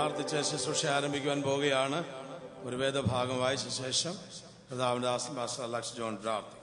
പ്രാർത്ഥിച്ച് ശുശ്രൂഷ ആരംഭിക്കുവാൻ പോവുകയാണ് ഒരു വേദഭാഗം വായിച്ച ശേഷം കർത്താവിന്റെ ദാസൻ പാസ്റ്റർ ലക്സ് ജോൺ പ്രാർത്ഥിക്കും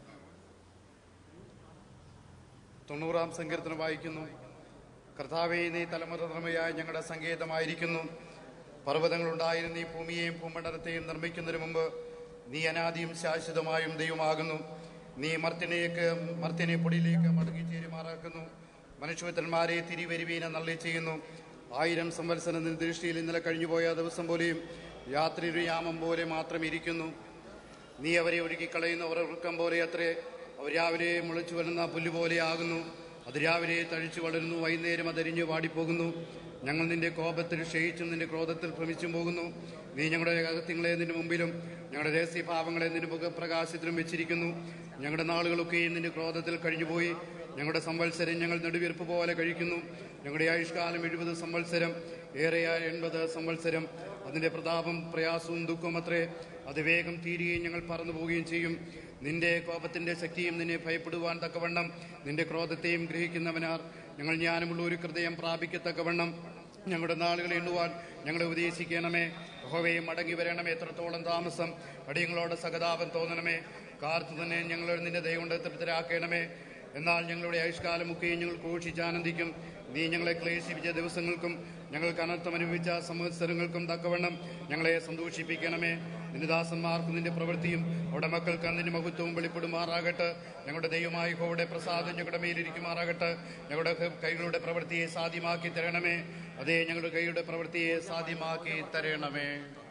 തൊണ്ണൂറാം സങ്കീർത്തനം വായിക്കുന്നു കർത്താവെ നീ തലമുറ തലമുറയായി ഞങ്ങളുടെ സങ്കേതമായിരിക്കുന്നു പർവ്വതങ്ങളുണ്ടായിരുന്ന ഈ ഭൂമിയെയും ഭൂമണ്ഡലത്തെയും നിർമ്മിക്കുന്നതിന് മുമ്പ് നീ അനാദിയും ശാശ്വതമായും ദൈവമാകുന്നു നീ മർത്യനേക്ക് മർത്യനെ പൊടിയിലേക്ക് മടങ്ങി ചേരുമാറാക്കുന്നു മനുഷ്യപുത്രന്മാരെ തിരിവരുവീനെ നള്ളി ചെയ്യുന്നു ആയിരം സംവത്സരം നിന്റെ ദൃഷ്ടിയിൽ ഇന്നലെ കഴിഞ്ഞുപോയ ദിവസം പോലെയും രാത്രി യാമം പോലെ മാത്രം ഇരിക്കുന്നു നീ അവരെ ഒഴുകിക്കളയുന്ന ഉറക്കം പോലെ അത്രേ അവർ രാവിലെ മുളച്ചു വരുന്ന പുല്ല് പോലെയാകുന്നു അത് രാവിലെ തഴിച്ചു വളരുന്നു വൈകുന്നേരം അതരിഞ്ഞ് വാടിപ്പോകുന്നു ഞങ്ങൾ നിന്റെ കോപത്തിൽ ക്ഷയിച്ചും നിന്റെ ക്രോധത്തിൽ ഭ്രമിച്ചും പോകുന്നു നീ ഞങ്ങളുടെ രഹസ്യങ്ങളെ നിന്റെ മുമ്പിലും ഞങ്ങളുടെ രഹസ്യഭാവങ്ങളെ നിന്റെ മുഖപ്രകാശത്തിലും വെച്ചിരിക്കുന്നു ഞങ്ങളുടെ നാളുകളൊക്കെയും നിന്റെ ക്രോധത്തിൽ കഴിഞ്ഞുപോയി ഞങ്ങളുടെ സംവത്സരം ഞങ്ങൾ നെടുവീർപ്പ് പോലെ കഴിക്കുന്നു ഞങ്ങളുടെ ആയുഷ്കാലം എഴുപത് സംവത്സരം ഏറെയായ എൺപത് സംവത്സരം അതിന്റെ പ്രതാപം പ്രയാസവും ദുഃഖവും അത്രേ അത് വേഗം തീരുകയും ഞങ്ങൾ പറന്നു പോവുകയും ചെയ്യും നിന്റെ കോപത്തിന്റെ ശക്തിയും നിന്നെ ഭയപ്പെടുവാൻ തക്കവണ്ണം നിന്റെ ക്രോധത്തെയും ഗ്രഹിക്കുന്നവനാർ ഞങ്ങൾ ജ്ഞാനമുള്ള ഒരു ഹൃദയം പ്രാപിക്കത്തക്കവണ്ണം ഞങ്ങളുടെ നാളുകൾ എണ്ണുവാൻ ഞങ്ങളെ ഉപദേശിക്കണമേ യഹോവയെ മടങ്ങി വരണമേ എത്രത്തോളം താമസം അടിയങ്ങളോട് സഹതാപം തോന്നണമേ കാർത്തു തന്നെ ഞങ്ങൾ നിന്റെ ദയ കൊണ്ട് തൃപ്തരാക്കണമേ എന്നാൽ ഞങ്ങളുടെ ആയുഷ്കാലമൊക്കെയും ഞങ്ങൾ ഘോഷിച്ചാനന്ദിക്കും നീ ഞങ്ങളെ ക്ലേശിപ്പിച്ച ദിവസങ്ങൾക്കും ഞങ്ങൾക്ക് അനർത്ഥം അനുഭവിച്ച സംവത്സരങ്ങൾക്കും തക്കവണ്ണം ഞങ്ങളെ സന്തോഷിപ്പിക്കണമേ നിന്റെ ദാസന്മാർക്കും നിന്റെ പ്രവൃത്തിയും അവിടെ മക്കൾക്ക് നിന്റെ മഹത്വവും വെളിപ്പെടുമാറാകട്ടെ ഞങ്ങളുടെ ദൈവമായ ഹോയുടെ പ്രസാദം ഞങ്ങളുടെ മേലിരിക്കുമാറാകട്ടെ ഞങ്ങളുടെ കൈകളുടെ പ്രവൃത്തിയെ സാധ്യമാക്കി തരണമേ അതേ ഞങ്ങളുടെ കൈയുടെ പ്രവൃത്തിയെ സാധ്യമാക്കി തരണമേ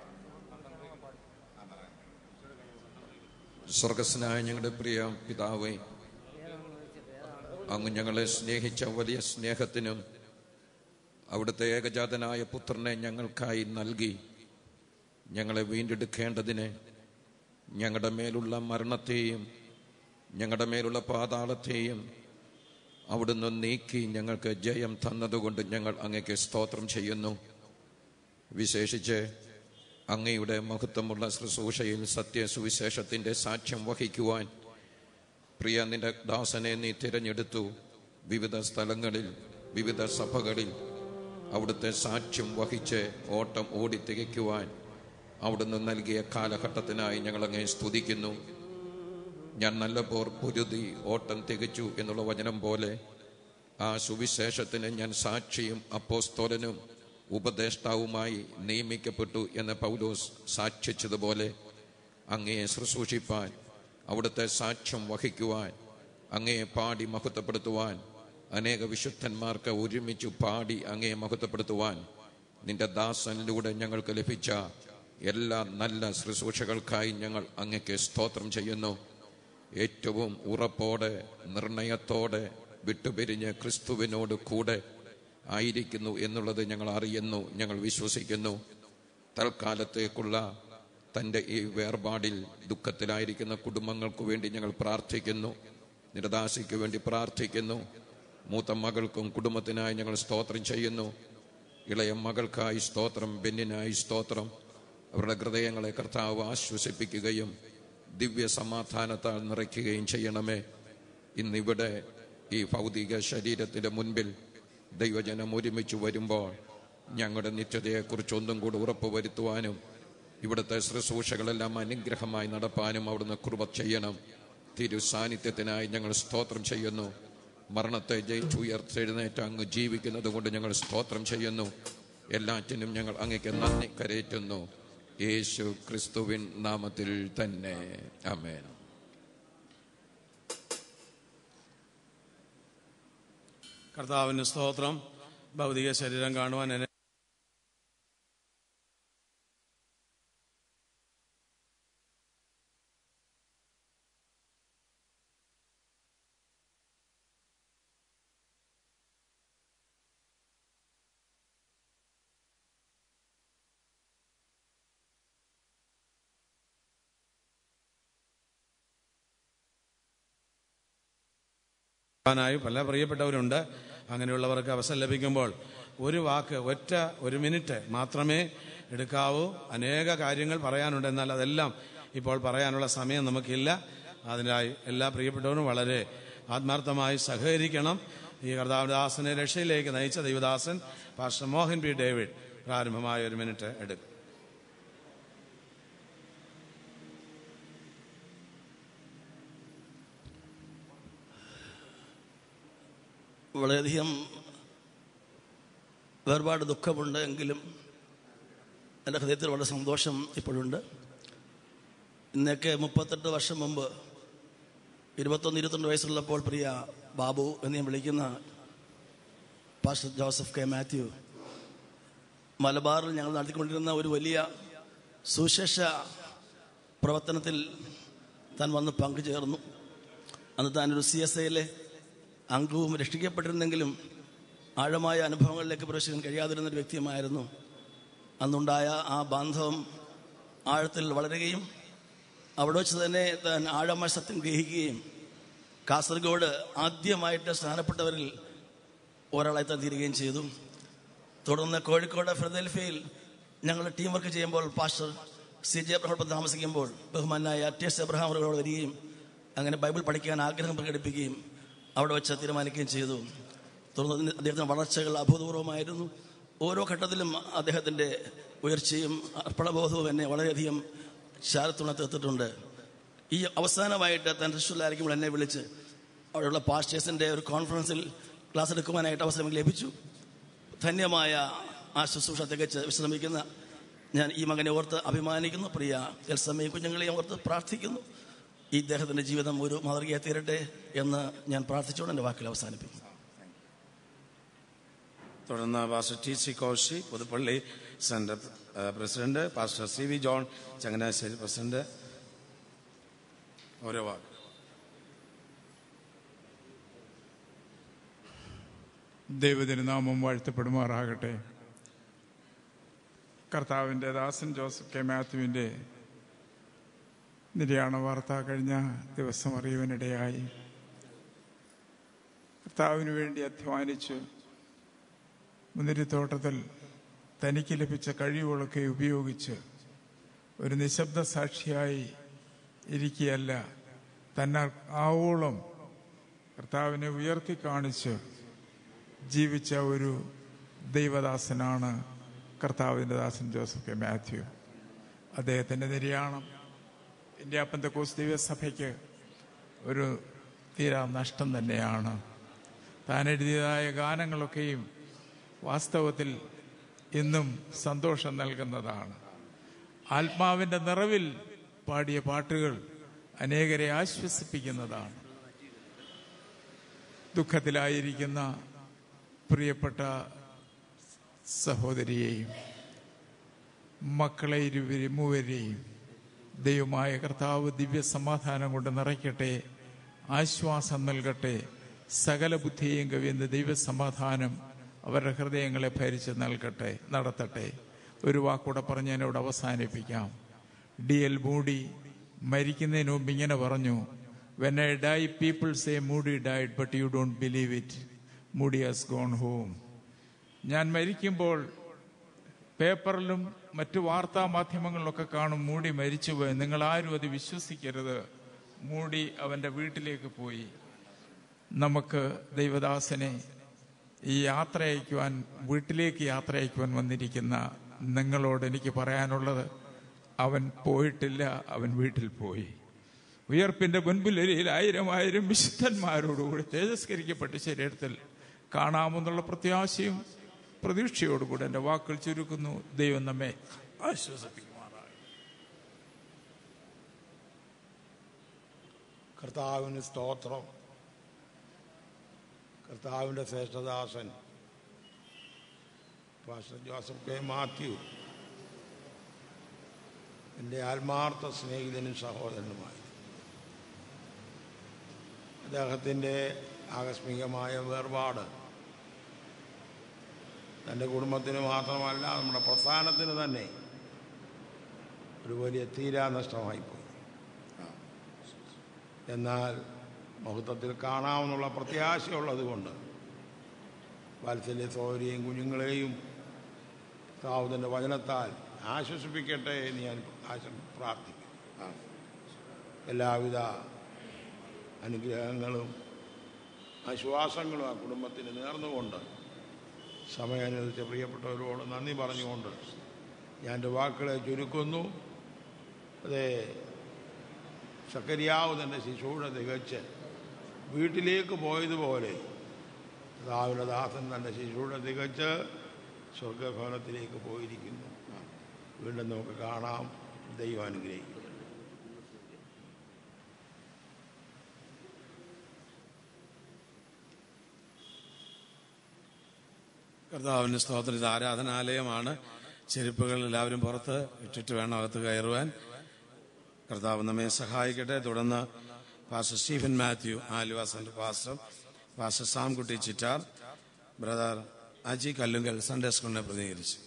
സ്വർഗസ്നായ ഞങ്ങളുടെ പ്രിയ പിതാവേ അങ്ങ് ഞങ്ങളെ സ്നേഹിച്ച വലിയ സ്നേഹത്തിനും അവിടുത്തെ ഏകജാതനായ പുത്രനെ ഞങ്ങൾക്കായി നൽകി ഞങ്ങളെ വീണ്ടെടുക്കേണ്ടതിന് ഞങ്ങളുടെ മേലുള്ള മരണത്തെയും ഞങ്ങളുടെ മേലുള്ള പാതാളത്തെയും അവിടുന്ന് നീക്കി ഞങ്ങൾക്ക് ജയം തന്നതുകൊണ്ട് ഞങ്ങൾ അങ്ങയ്ക്ക് സ്തോത്രം ചെയ്യുന്നു വിശേഷിച്ച് അങ്ങയുടെ മഹത്വമുള്ള ശുശ്രൂഷയിൽ സത്യസുവിശേഷത്തിന്റെ സാക്ഷ്യം വഹിക്കുവാൻ പ്രിയ നിന്റെ ദാസനെ നീ തിരഞ്ഞെടുത്തു വിവിധ സ്ഥലങ്ങളിൽ വിവിധ സഭകളിൽ അവിടുത്തെ സാക്ഷ്യം വഹിച്ച് ഓട്ടം ഓടി തികയ്ക്കുവാൻ അവിടുന്ന് നൽകിയ കാലഘട്ടത്തിനായി ഞങ്ങളങ്ങെ സ്തുതിക്കുന്നു ഞാൻ നല്ല പോർ പൊരുതി ഓട്ടം തികച്ചു എന്നുള്ള വചനം പോലെ ആ സുവിശേഷത്തിന് ഞാൻ സാക്ഷിയും അപ്പോസ്തോലനും ഉപദേഷ്ടാവുമായി നിയമിക്കപ്പെട്ടു എന്ന് പൗലോസ് സാക്ഷിച്ചതുപോലെ അങ്ങയെ ശുശ്രൂഷിപ്പാൻ അവിടുത്തെ സാക്ഷ്യം വഹിക്കുവാൻ അങ്ങയെ പാടി മഹത്വപ്പെടുത്തുവാൻ അനേക വിശുദ്ധന്മാർക്ക് ഒരുമിച്ച് പാടി അങ്ങയെ മഹത്വപ്പെടുത്തുവാൻ നിന്റെ ദാസനിലൂടെ ഞങ്ങൾക്ക് ലഭിച്ച എല്ലാ നല്ല ശുശ്രൂഷകൾക്കായി ഞങ്ങൾ അങ്ങയ്ക്ക് സ്തോത്രം ചെയ്യുന്നു ഏറ്റവും ഉറപ്പോടെ നിർണയത്തോടെ വിട്ടുപിരിഞ്ഞ് ക്രിസ്തുവിനോട് കൂടെ ആയിരിക്കുന്നു എന്നുള്ളത് ഞങ്ങൾ അറിയുന്നു ഞങ്ങൾ വിശ്വസിക്കുന്നു തൽക്കാലത്തേക്കുള്ള തൻ്റെ ഈ വേർപാടിൽ ദുഃഖത്തിലായിരിക്കുന്ന കുടുംബങ്ങൾക്ക് വേണ്ടി ഞങ്ങൾ പ്രാർത്ഥിക്കുന്നു നിരദാശിക്ക് വേണ്ടി പ്രാർത്ഥിക്കുന്നു മൂത്ത മകൾക്കും കുടുംബത്തിനായി ഞങ്ങൾ സ്തോത്രം ചെയ്യുന്നു ഇളയ മകൾക്കായി സ്തോത്രം ബെന്നിനായി സ്തോത്രം അവരുടെ ഹൃദയങ്ങളെ കർത്താവ് ആശ്വസിപ്പിക്കുകയും ദിവ്യ സമാധാനത്താൽ നിറയ്ക്കുകയും ചെയ്യണമേ ഇന്നിവിടെ ഈ ഭൗതിക ശരീരത്തിന്റെ മുൻപിൽ ദൈവജനം ഒരുമിച്ച് വരുമ്പോൾ ഞങ്ങളുടെ നിത്യതയെക്കുറിച്ച് ഒന്നും കൂടി ഉറപ്പ് വരുത്തുവാനും ഇവിടുത്തെ ശുശ്രൂഷകളെല്ലാം അനുഗ്രഹമായി നടപ്പാനും അവിടുന്ന് കൃപ ചെയ്യണം തിരു സാന്നിധ്യത്തിനായി ഞങ്ങൾ സ്തോത്രം ചെയ്യുന്നു മരണത്തെ ജയിച്ചുയർത്തെഴുന്നേറ്റ് അങ്ങ് ജീവിക്കുന്നത് കൊണ്ട് ഞങ്ങൾ സ്തോത്രം ചെയ്യുന്നു എല്ലാറ്റിനും ഞങ്ങൾ അങ്ങയ്ക്ക് നന്ദി കരയറ്റുന്നു യേശു ക്രിസ്തുവിൻ നാമത്തിൽ തന്നെ അമേൻ കർത്താവിന് സ്തോത്രം ഭൗതിക ശരീരം കാണുവാൻ എന്നെ ായി പല പ്രിയപ്പെട്ടവരുണ്ട് അങ്ങനെയുള്ളവർക്ക് അവസരം ലഭിക്കുമ്പോൾ ഒരു വാക്ക് ഒറ്റ ഒരു മിനിറ്റ് മാത്രമേ എടുക്കാവൂ അനേക കാര്യങ്ങൾ പറയാനുണ്ട് എന്നാൽ അതെല്ലാം ഇപ്പോൾ പറയാനുള്ള സമയം നമുക്കില്ല അതിനായി എല്ലാ പ്രിയപ്പെട്ടവരും വളരെ ആത്മാർത്ഥമായി സഹകരിക്കണം ഈ കർത്താവദാസനെ രക്ഷയിലേക്ക് നയിച്ച ദൈവദാസൻ പാസ്റ്റർ മോഹൻ പി ഡേവിഡ് പ്രാരംഭമായ ഒരു മിനിറ്റ് എടുക്കും വളരെയധികം വേർപാട് ദുഃഖമുണ്ട് എങ്കിലും എൻ്റെ ഹൃദയത്തിൽ വളരെ സന്തോഷം ഇപ്പോഴുണ്ട് ഇന്നൊക്കെ മുപ്പത്തെട്ട് വർഷം മുമ്പ് ഇരുപത്തൊന്ന് ഇരുപത്തിരണ്ട് വയസ്സുള്ളപ്പോൾ പ്രിയ ബാബു എന്ന് ഞാൻ വിളിക്കുന്ന പാസ്റ്റർ ജോസഫ് കെ മാത്യു മലബാറിൽ ഞങ്ങൾ നടത്തിക്കൊണ്ടിരുന്ന ഒരു വലിയ സുശേഷ പ്രവർത്തനത്തിൽ താൻ വന്ന് പങ്കുചേർന്നു അന്ന് താൻ ഒരു സി എസ് ഐയിലെ അംഗവും രക്ഷിക്കപ്പെട്ടിരുന്നെങ്കിലും ആഴമായ അനുഭവങ്ങളിലേക്ക് പ്രവേശിക്കാൻ കഴിയാതിരുന്ന ഒരു വ്യക്തിയുമായിരുന്നു അന്നുണ്ടായ ആ ബാന്ധവം ആഴത്തിൽ വളരുകയും അവിടെ വെച്ച് തന്നെ താൻ ആഴമായ സത്യം ഗ്രഹിക്കുകയും കാസർഗോഡ് ആദ്യമായിട്ട് സ്ഥാനപ്പെട്ടവരിൽ ഒരാളായി താൻ തീരുകയും ചെയ്തു തുടർന്ന് കോഴിക്കോട് ഫിലദൽഫിയയിൽ ഞങ്ങൾ ടീം വർക്ക് ചെയ്യുമ്പോൾ പാസ്റ്റർ സി ജെ അബ്രഹാം താമസിക്കുമ്പോൾ ബഹുമാനായ ടി എസ് അബ്രഹാം അവരോട് വരികയും അങ്ങനെ ബൈബിൾ പഠിക്കാൻ ആഗ്രഹം പ്രകടിപ്പിക്കുകയും അവിടെ വെച്ച് തീരുമാനിക്കുകയും ചെയ്തു തുടർന്ന് അദ്ദേഹത്തിൻ്റെ വളർച്ചകൾ അഭൂതപൂർവമായിരുന്നു ഓരോ ഘട്ടത്തിലും അദ്ദേഹത്തിൻ്റെ ഉയർച്ചയും അർപ്പണബോധവും എന്നെ വളരെയധികം ശാരത്തുണ തീർത്തിട്ടുണ്ട് ഈ അവസാനമായിട്ട് താൻ തൃശ്ശൂരിലായിരിക്കുമ്പോൾ എന്നെ വിളിച്ച് അവിടെയുള്ള പാസ്റ്റേഴ്സിൻ്റെ ഒരു കോൺഫറൻസിൽ ക്ലാസ് എടുക്കുവാനായിട്ട് അവസരം ലഭിച്ചു ധന്യമായ ആ ശുശ്രൂഷ തികച്ച് വിശ്രമിക്കുന്ന ഞാൻ ഈ മകനെ ഓർത്ത് അഭിമാനിക്കുന്നു പ്രിയ എൽസമ്മയും കുഞ്ഞുങ്ങളെയും ഓർത്ത് പ്രാർത്ഥിക്കുന്നു ഈ ഇദ്ദേഹത്തിൻ്റെ ജീവിതം ഒരു മാതൃകയായി തീരട്ടെ എന്ന് ഞാൻ പ്രാർത്ഥിച്ചുകൊണ്ട് എൻ്റെ വാക്കിൽ അവസാനിപ്പിക്കുന്നു തുടർന്ന് pastor T C Koshy Puthuppally centre ഏഹ്, president pastor C V John Changanassery president ഓരോ വാക്ക് ദൈവതിരുനാമം വാഴ്ത്തപ്പെടുമാറാകട്ടെ കർത്താവിൻ്റെ ദാസൻ ജോസഫ് കെ മാത്യുവിൻ്റെ നിര്യാണ വാർത്ത കഴിഞ്ഞ ദിവസം അറിയുവാനിടയായി കർത്താവിന് വേണ്ടി അധ്വാനിച്ച് മുന്തിരിത്തോട്ടത്തിൽ തനിക്ക് ലഭിച്ച കഴിവുകളൊക്കെ ഉപയോഗിച്ച് ഒരു നിശബ്ദ സാക്ഷിയായി ഇരിക്കുകയല്ല തന്നെ ആവോളം കർത്താവിനെ ഉയർത്തി കാണിച്ച് ജീവിച്ച ഒരു ദൈവദാസനാണ് കർത്താവിൻ്റെ ദാസൻ ജോസഫ് കെ മാത്യു അദ്ദേഹത്തിൻ്റെ നിര്യാണം ഇന്ത്യ പന്തക്കോസ് ദിവ്യസഭയ്ക്ക് ഒരു തീരാ നഷ്ടം തന്നെയാണ് താൻ എഴുതിയതായ ഗാനങ്ങളൊക്കെയും വാസ്തവത്തിൽ ഇന്നും സന്തോഷം നൽകുന്നതാണ് ആത്മാവിൻ്റെ നിറവിൽ പാടിയ പാട്ടുകൾ അനേകരെ ആശ്വസിപ്പിക്കുന്നതാണ് ദുഃഖത്തിലായിരിക്കുന്ന പ്രിയപ്പെട്ട സഹോദരിയെയും മക്കളെ ഇരുവരും മൂവരെയും ദൈവമായ കർത്താവ് ദിവ്യ സമാധാനം കൊണ്ട് നിറയ്ക്കട്ടെ ആശ്വാസം നൽകട്ടെ സകല ബുദ്ധിയും കവിയുന്ന ദൈവസമാധാനം അവരുടെ ഹൃദയങ്ങളെ ഭരിച്ച് നൽകട്ടെ നടത്തട്ടെ ഒരു വാക്കൂടെ പറഞ്ഞ് എന്നോട് അവസാനിപ്പിക്കാം ഡി എൽ മൂടി മരിക്കുന്നതിന് മുമ്പ് ഇങ്ങനെ പറഞ്ഞു when I die people say Moody died but you don't believe it Moody has gone home ഞാൻ മരിക്കുമ്പോൾ പേപ്പറിലും മറ്റു വാർത്താ മാധ്യമങ്ങളിലൊക്കെ കാണും മൂടി മരിച്ചുപോയി നിങ്ങൾ ആരും അത് വിശ്വസിക്കരുത് മൂടി അവന്റെ വീട്ടിലേക്ക് പോയി നമുക്ക് ദൈവദാസനെ ഈ യാത്ര അയക്കുവാൻ വീട്ടിലേക്ക് യാത്ര അയക്കുവാൻ വന്നിരിക്കുന്ന നിങ്ങളോട് എനിക്ക് പറയാനുള്ളത് അവൻ പോയിട്ടില്ല അവൻ വീട്ടിൽ പോയി ഉയർപ്പിന്റെ മുൻപിലരിയിൽ ആയിരം ആയിരം വിശുദ്ധന്മാരോടുകൂടി തേജസ്കരിക്കപ്പെട്ട ശരീരത്തിൽ കാണാമെന്നുള്ള പ്രത്യാശയും പ്രതീക്ഷയോടുകൂടി എൻ്റെ വാക്കുകൾ ചുരുക്കുന്നു ദൈവം നമ്മെ ആശ്വസിപ്പിക്കുമാറാണ് കർത്താവിന് സ്തോത്രം കർത്താവിൻ്റെ ശ്രേഷ്ഠദാസൻ പാസ്റ്റർ ജോസഫ് കെ മാത്യു എൻ്റെ ആത്മാർത്ഥ സ്നേഹിതനും സഹോദരനുമായി അദ്ദേഹത്തിൻ്റെ ആകസ്മികമായ വേർപാട് തൻ്റെ കുടുംബത്തിന് മാത്രമല്ല നമ്മുടെ പ്രസ്ഥാനത്തിന് തന്നെ ഒരു വലിയ തീരാ നഷ്ടമായിപ്പോയി എന്നാൽ മഹത്വത്തിൽ കാണാമെന്നുള്ള പ്രത്യാശയുള്ളത് കൊണ്ട് വാത്സല്യ സൗകര്യം കുഞ്ഞുങ്ങളെയും താവുതൻ്റെ വചനത്താൽ ആശ്വസിപ്പിക്കട്ടെ എന്ന് ഞാൻ ആശ പ്രാർത്ഥിക്കും എല്ലാവിധ അനുഗ്രഹങ്ങളും ആശ്വാസങ്ങളും ആ കുടുംബത്തിന് നേർന്നുകൊണ്ട് സമയം അനുവദിച്ച പ്രിയപ്പെട്ടവരോട് നന്ദി പറഞ്ഞുകൊണ്ട് ഞാൻ എൻ്റെ വാക്കുകളെ ചുരുക്കുന്നു അതെ സക്കരിയാവ് തൻ്റെ ശിശുവിടെ തികച്ച് വീട്ടിലേക്ക് പോയതുപോലെ രാവിലെ ദാസൻ തൻ്റെ ശിശുവിടെ തികച്ച് സ്വർഗഭവനത്തിലേക്ക് പോയിരിക്കുന്നു വീണ്ടും നമുക്ക് കാണാം ദൈവം അനുഗ്രഹിക്കും കർത്താവിൻ്റെ സ്തോത്രം ഇത് ആരാധനാലയമാണ് ചെരുപ്പുകൾ എല്ലാവരും പുറത്ത് ഇട്ടിട്ട് വേണം അകത്ത് കയറുവാൻ കർത്താവ് നമ്മെ സഹായിക്കട്ടെ തുടർന്ന് pastor Stephen Mathew Aluva saint pastor pastor Samkutty Chittar brother Aji Kallungal Sunday സ്കൂളിനെ പ്രതിനിധീകരിച്ചു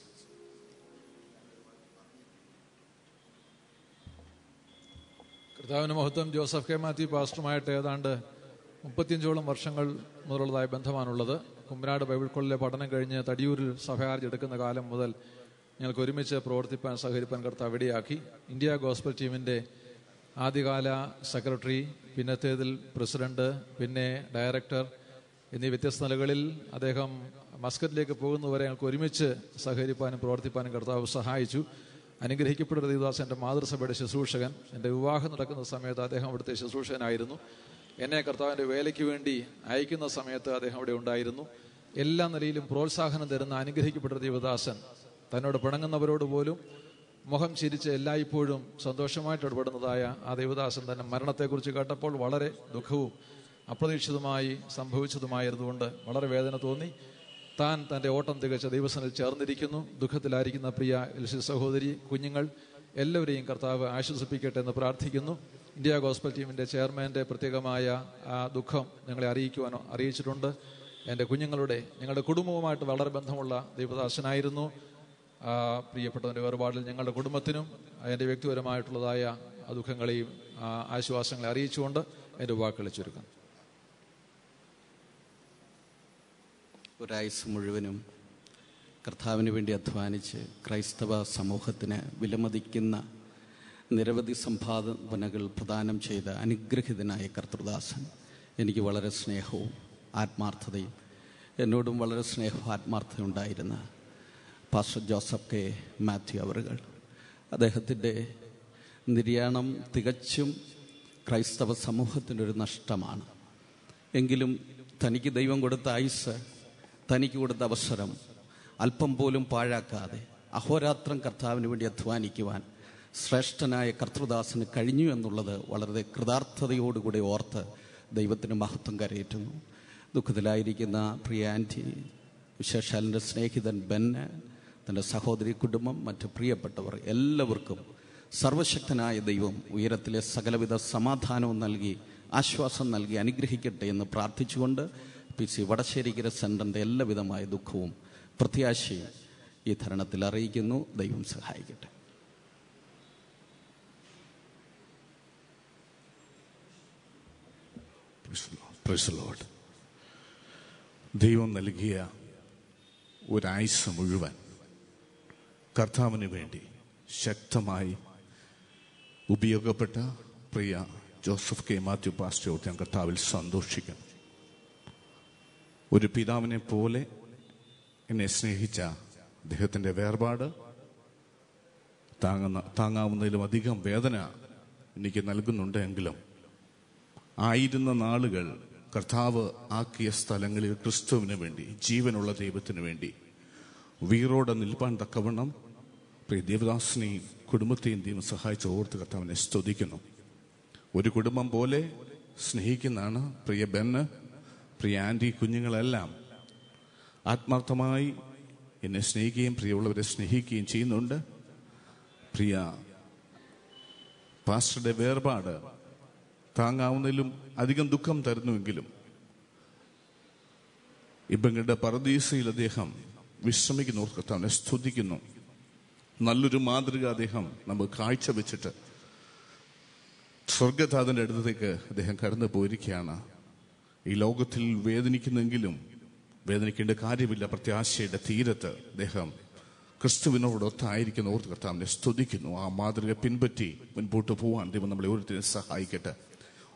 കർത്താവിന് മഹത്വം ജോസഫ് കെ മാത്യു പാസ്റ്ററുമായിട്ട് ഏതാണ്ട് മുപ്പത്തിയഞ്ചോളം വർഷങ്ങൾ മുതലുള്ളതായ ബന്ധമാണുള്ളത് കുമ്പനാട് ബൈബിൾ കോളേജിലെ പഠനം കഴിഞ്ഞ് തടിയൂരിൽ സഭയാർജ് എടുക്കുന്ന കാലം മുതൽ ഞങ്ങൾക്ക് ഒരുമിച്ച് പ്രവർത്തിപ്പാൻ സഹകരിപ്പാൻ കർത്താവ് ഇടയാക്കി ഇന്ത്യ ഗോസ്ബൽ ടീമിന്റെ ആദ്യകാല സെക്രട്ടറി പിന്നത്തേതിൽ പ്രസിഡന്റ് പിന്നെ ഡയറക്ടർ എന്നീ വ്യത്യസ്ത നിലകളിൽ അദ്ദേഹം മസ്കറ്റിലേക്ക് പോകുന്നവരെ ഞങ്ങൾക്ക് ഒരുമിച്ച് സഹകരിപ്പാനും പ്രവർത്തിപ്പാനും കർത്താവ് സഹായിച്ചു അനുഗ്രഹിക്കപ്പെട്ട ദേവദാസ് എൻ്റെ മാതൃസഭയുടെ ശുശ്രൂഷകൻ എൻ്റെ വിവാഹം നടക്കുന്ന സമയത്ത് അദ്ദേഹം അവിടുത്തെ ശുശ്രൂഷകനായിരുന്നു എന്നെ കർത്താവിൻ്റെ വേലയ്ക്ക് വേണ്ടി അയക്കുന്ന സമയത്ത് അദ്ദേഹം അവിടെ ഉണ്ടായിരുന്നു എല്ലാ നിലയിലും പ്രോത്സാഹനം തരുന്ന അനുഗ്രഹിക്കപ്പെട്ട ദേവദാസൻ തന്നോട് പിണങ്ങുന്നവരോട് പോലും മുഖം ചിരിച്ച് എല്ലായ്പ്പോഴും സന്തോഷമായിട്ട് ഇടപെടുന്നതായ ആ ദേവദാസൻ തന്നെ മരണത്തെക്കുറിച്ച് കേട്ടപ്പോൾ വളരെ ദുഃഖവും അപ്രതീക്ഷിതമായി സംഭവിച്ചതുമായിരുന്നുകൊണ്ട് വളരെ വേദന തോന്നി താൻ തൻ്റെ ഓട്ടം തികച്ച ദൈവസനിൽ ചേർന്നിരിക്കുന്നു ദുഃഖത്തിലായിരിക്കുന്ന പ്രിയ എൽസി സഹോദരി കുഞ്ഞുങ്ങൾ എല്ലാവരെയും കർത്താവ് ആശ്വസിപ്പിക്കട്ടെ എന്ന് പ്രാർത്ഥിക്കുന്നു ഇന്ത്യ ഗോസ്ബൽ ടീമിൻ്റെ ചെയർമാൻ്റെ പ്രത്യേകമായ ആ ദുഃഖം ഞങ്ങളെ അറിയിക്കുവാനോ അറിയിച്ചിട്ടുണ്ട് എൻ്റെ കുഞ്ഞുങ്ങളുടെ ഞങ്ങളുടെ കുടുംബവുമായിട്ട് വളരെ ബന്ധമുള്ള ദൈവദാസനായിരുന്നു ആ പ്രിയപ്പെട്ടവൻ്റെ വേർപാടിൽ ഞങ്ങളുടെ കുടുംബത്തിനും എൻ്റെ വ്യക്തിപരമായിട്ടുള്ളതായ ആ ദുഃഖങ്ങളെയും ആ ആശ്വാസങ്ങളെ അറിയിച്ചുകൊണ്ട് എൻ്റെ വാക്കുകളെ ചുരുക്കുന്നു ഒരായുസ് മുഴുവനും കർത്താവിന് വേണ്ടി അധ്വാനിച്ച് ക്രൈസ്തവ സമൂഹത്തിന് വിലമതിക്കുന്ന നിരവധി സംഭാവനകൾ പ്രദാനം ചെയ്ത അനുഗ്രഹിതനായ കർത്തൃദാസൻ എനിക്ക് വളരെ സ്നേഹവും ആത്മാർത്ഥതയും എന്നോടും വളരെ സ്നേഹവും ആത്മാർത്ഥതയും ഉണ്ടായിരുന്ന പാസ്റ്റർ ജോസഫ് കെ മാത്യു അവറുകൾ അദ്ദേഹത്തിൻ്റെ നിര്യാണം തികച്ചും ക്രൈസ്തവ സമൂഹത്തിനൊരു നഷ്ടമാണ് എങ്കിലും തനിക്ക് ദൈവം കൊടുത്ത ആയുസ് തനിക്ക് കൊടുത്ത അവസരം അല്പം പോലും പാഴാക്കാതെ അഹോരാത്രം കർത്താവിന് വേണ്ടി അധ്വാനിക്കുവാൻ ശ്രേഷ്ഠനായ കർത്തൃദാസന് കഴിഞ്ഞു എന്നുള്ളത് വളരെ കൃതാർത്ഥതയോടുകൂടി ഓർത്ത് ദൈവത്തിന് മഹത്വം കരയേറ്റുന്നു ദുഃഖത്തിലായിരിക്കുന്ന പ്രിയ ആൻറ്റി വിശേഷാലിൻ്റെ സ്നേഹിതൻ ബെന്ന് തൻ്റെ സഹോദരി കുടുംബം മറ്റ് പ്രിയപ്പെട്ടവർ എല്ലാവർക്കും സർവശക്തനായ ദൈവം ഉയരത്തിലെ സകലവിധ സമാധാനവും നൽകി ആശ്വാസം നൽകി അനുഗ്രഹിക്കട്ടെ എന്ന് പ്രാർത്ഥിച്ചുകൊണ്ട് പി സി വടശ്ശേരിക്കര സെൻറ്ററിൻ്റെ എല്ലാവിധമായ ദുഃഖവും പ്രത്യാശയും ഈ തരണത്തിൽ അറിയിക്കുന്നു ദൈവം സഹായിക്കട്ടെ പ്രൈസ് ലോഡ് ദൈവം നൽകിയ ഒരായുസ് മുഴുവൻ കർത്താവിന് വേണ്ടി ശക്തമായി ഉപയോഗപ്പെട്ട പ്രിയ ജോസഫ് കെ മാത്യു പാസ്റ്റോട് ഞാൻ കർത്താവിൽ സന്തോഷിക്കുന്നു ഒരു പിതാവിനെ പോലെ എന്നെ സ്നേഹിച്ച അദ്ദേഹത്തിൻ്റെ വേർപാട് താങ്ങുന്ന താങ്ങാവുന്നതിലും അധികം വേദന എനിക്ക് നൽകുന്നുണ്ട് എങ്കിലും ആയിരുന്ന നാളുകൾ കർത്താവ് ആക്കിയ സ്ഥലങ്ങളിൽ ക്രിസ്തുവിന് വേണ്ടി ജീവനുള്ള ദൈവത്തിന് വേണ്ടി വീറോടെ നിൽപ്പാൻ തക്കവണ്ണം പ്രിയ ദേവദാസിനെയും കുടുംബത്തെയും ദൈവം സഹായിച്ച് ഓർത്ത് കർത്താവിനെ സ്തുതിക്കുന്നു ഒരു കുടുംബം പോലെ സ്നേഹിക്കുന്നതാണ് പ്രിയ ബെന്ന് പ്രിയ ആൻറ്റി കുഞ്ഞുങ്ങളെല്ലാം ആത്മാർത്ഥമായി എന്നെ സ്നേഹിക്കുകയും പ്രിയമുള്ളവരെ സ്നേഹിക്കുകയും ചെയ്യുന്നുണ്ട് പ്രിയ പാസ്റ്ററുടെ വേർപാട് താങ്ങാവുന്നതിലും അധികം ദുഃഖം തരുന്നുവെങ്കിലും ഇബങ്ങളുടെ പരദീസയിൽ അദ്ദേഹം വിശ്രമിക്കുന്നു കർത്താവിനെ സ്തുതിക്കുന്നു നല്ലൊരു മാതൃക അദ്ദേഹം നമുക്ക് കാഴ്ചവെച്ചിട്ട് സ്വർഗതാതന്റെ അടുത്തേക്ക് അദ്ദേഹം കടന്നു പോയിരിക്കുകയാണ് ഈ ലോകത്തിൽ വേദനിക്കുന്നെങ്കിലും വേദനിക്കേണ്ട കാര്യമില്ല പ്രത്യാശയുടെ തീരത്ത് അദ്ദേഹം ക്രിസ്തുവിനോടൊത്തായിരിക്കുന്ന ഓർത്ത് കർത്താവിനെ സ്തുതിക്കുന്നു ആ മാതൃക പിൻപറ്റി മുൻപോട്ട് പോവാൻ ദൈവം നമ്മളെ ഓരോരുത്തരും സഹായിക്കട്ടെ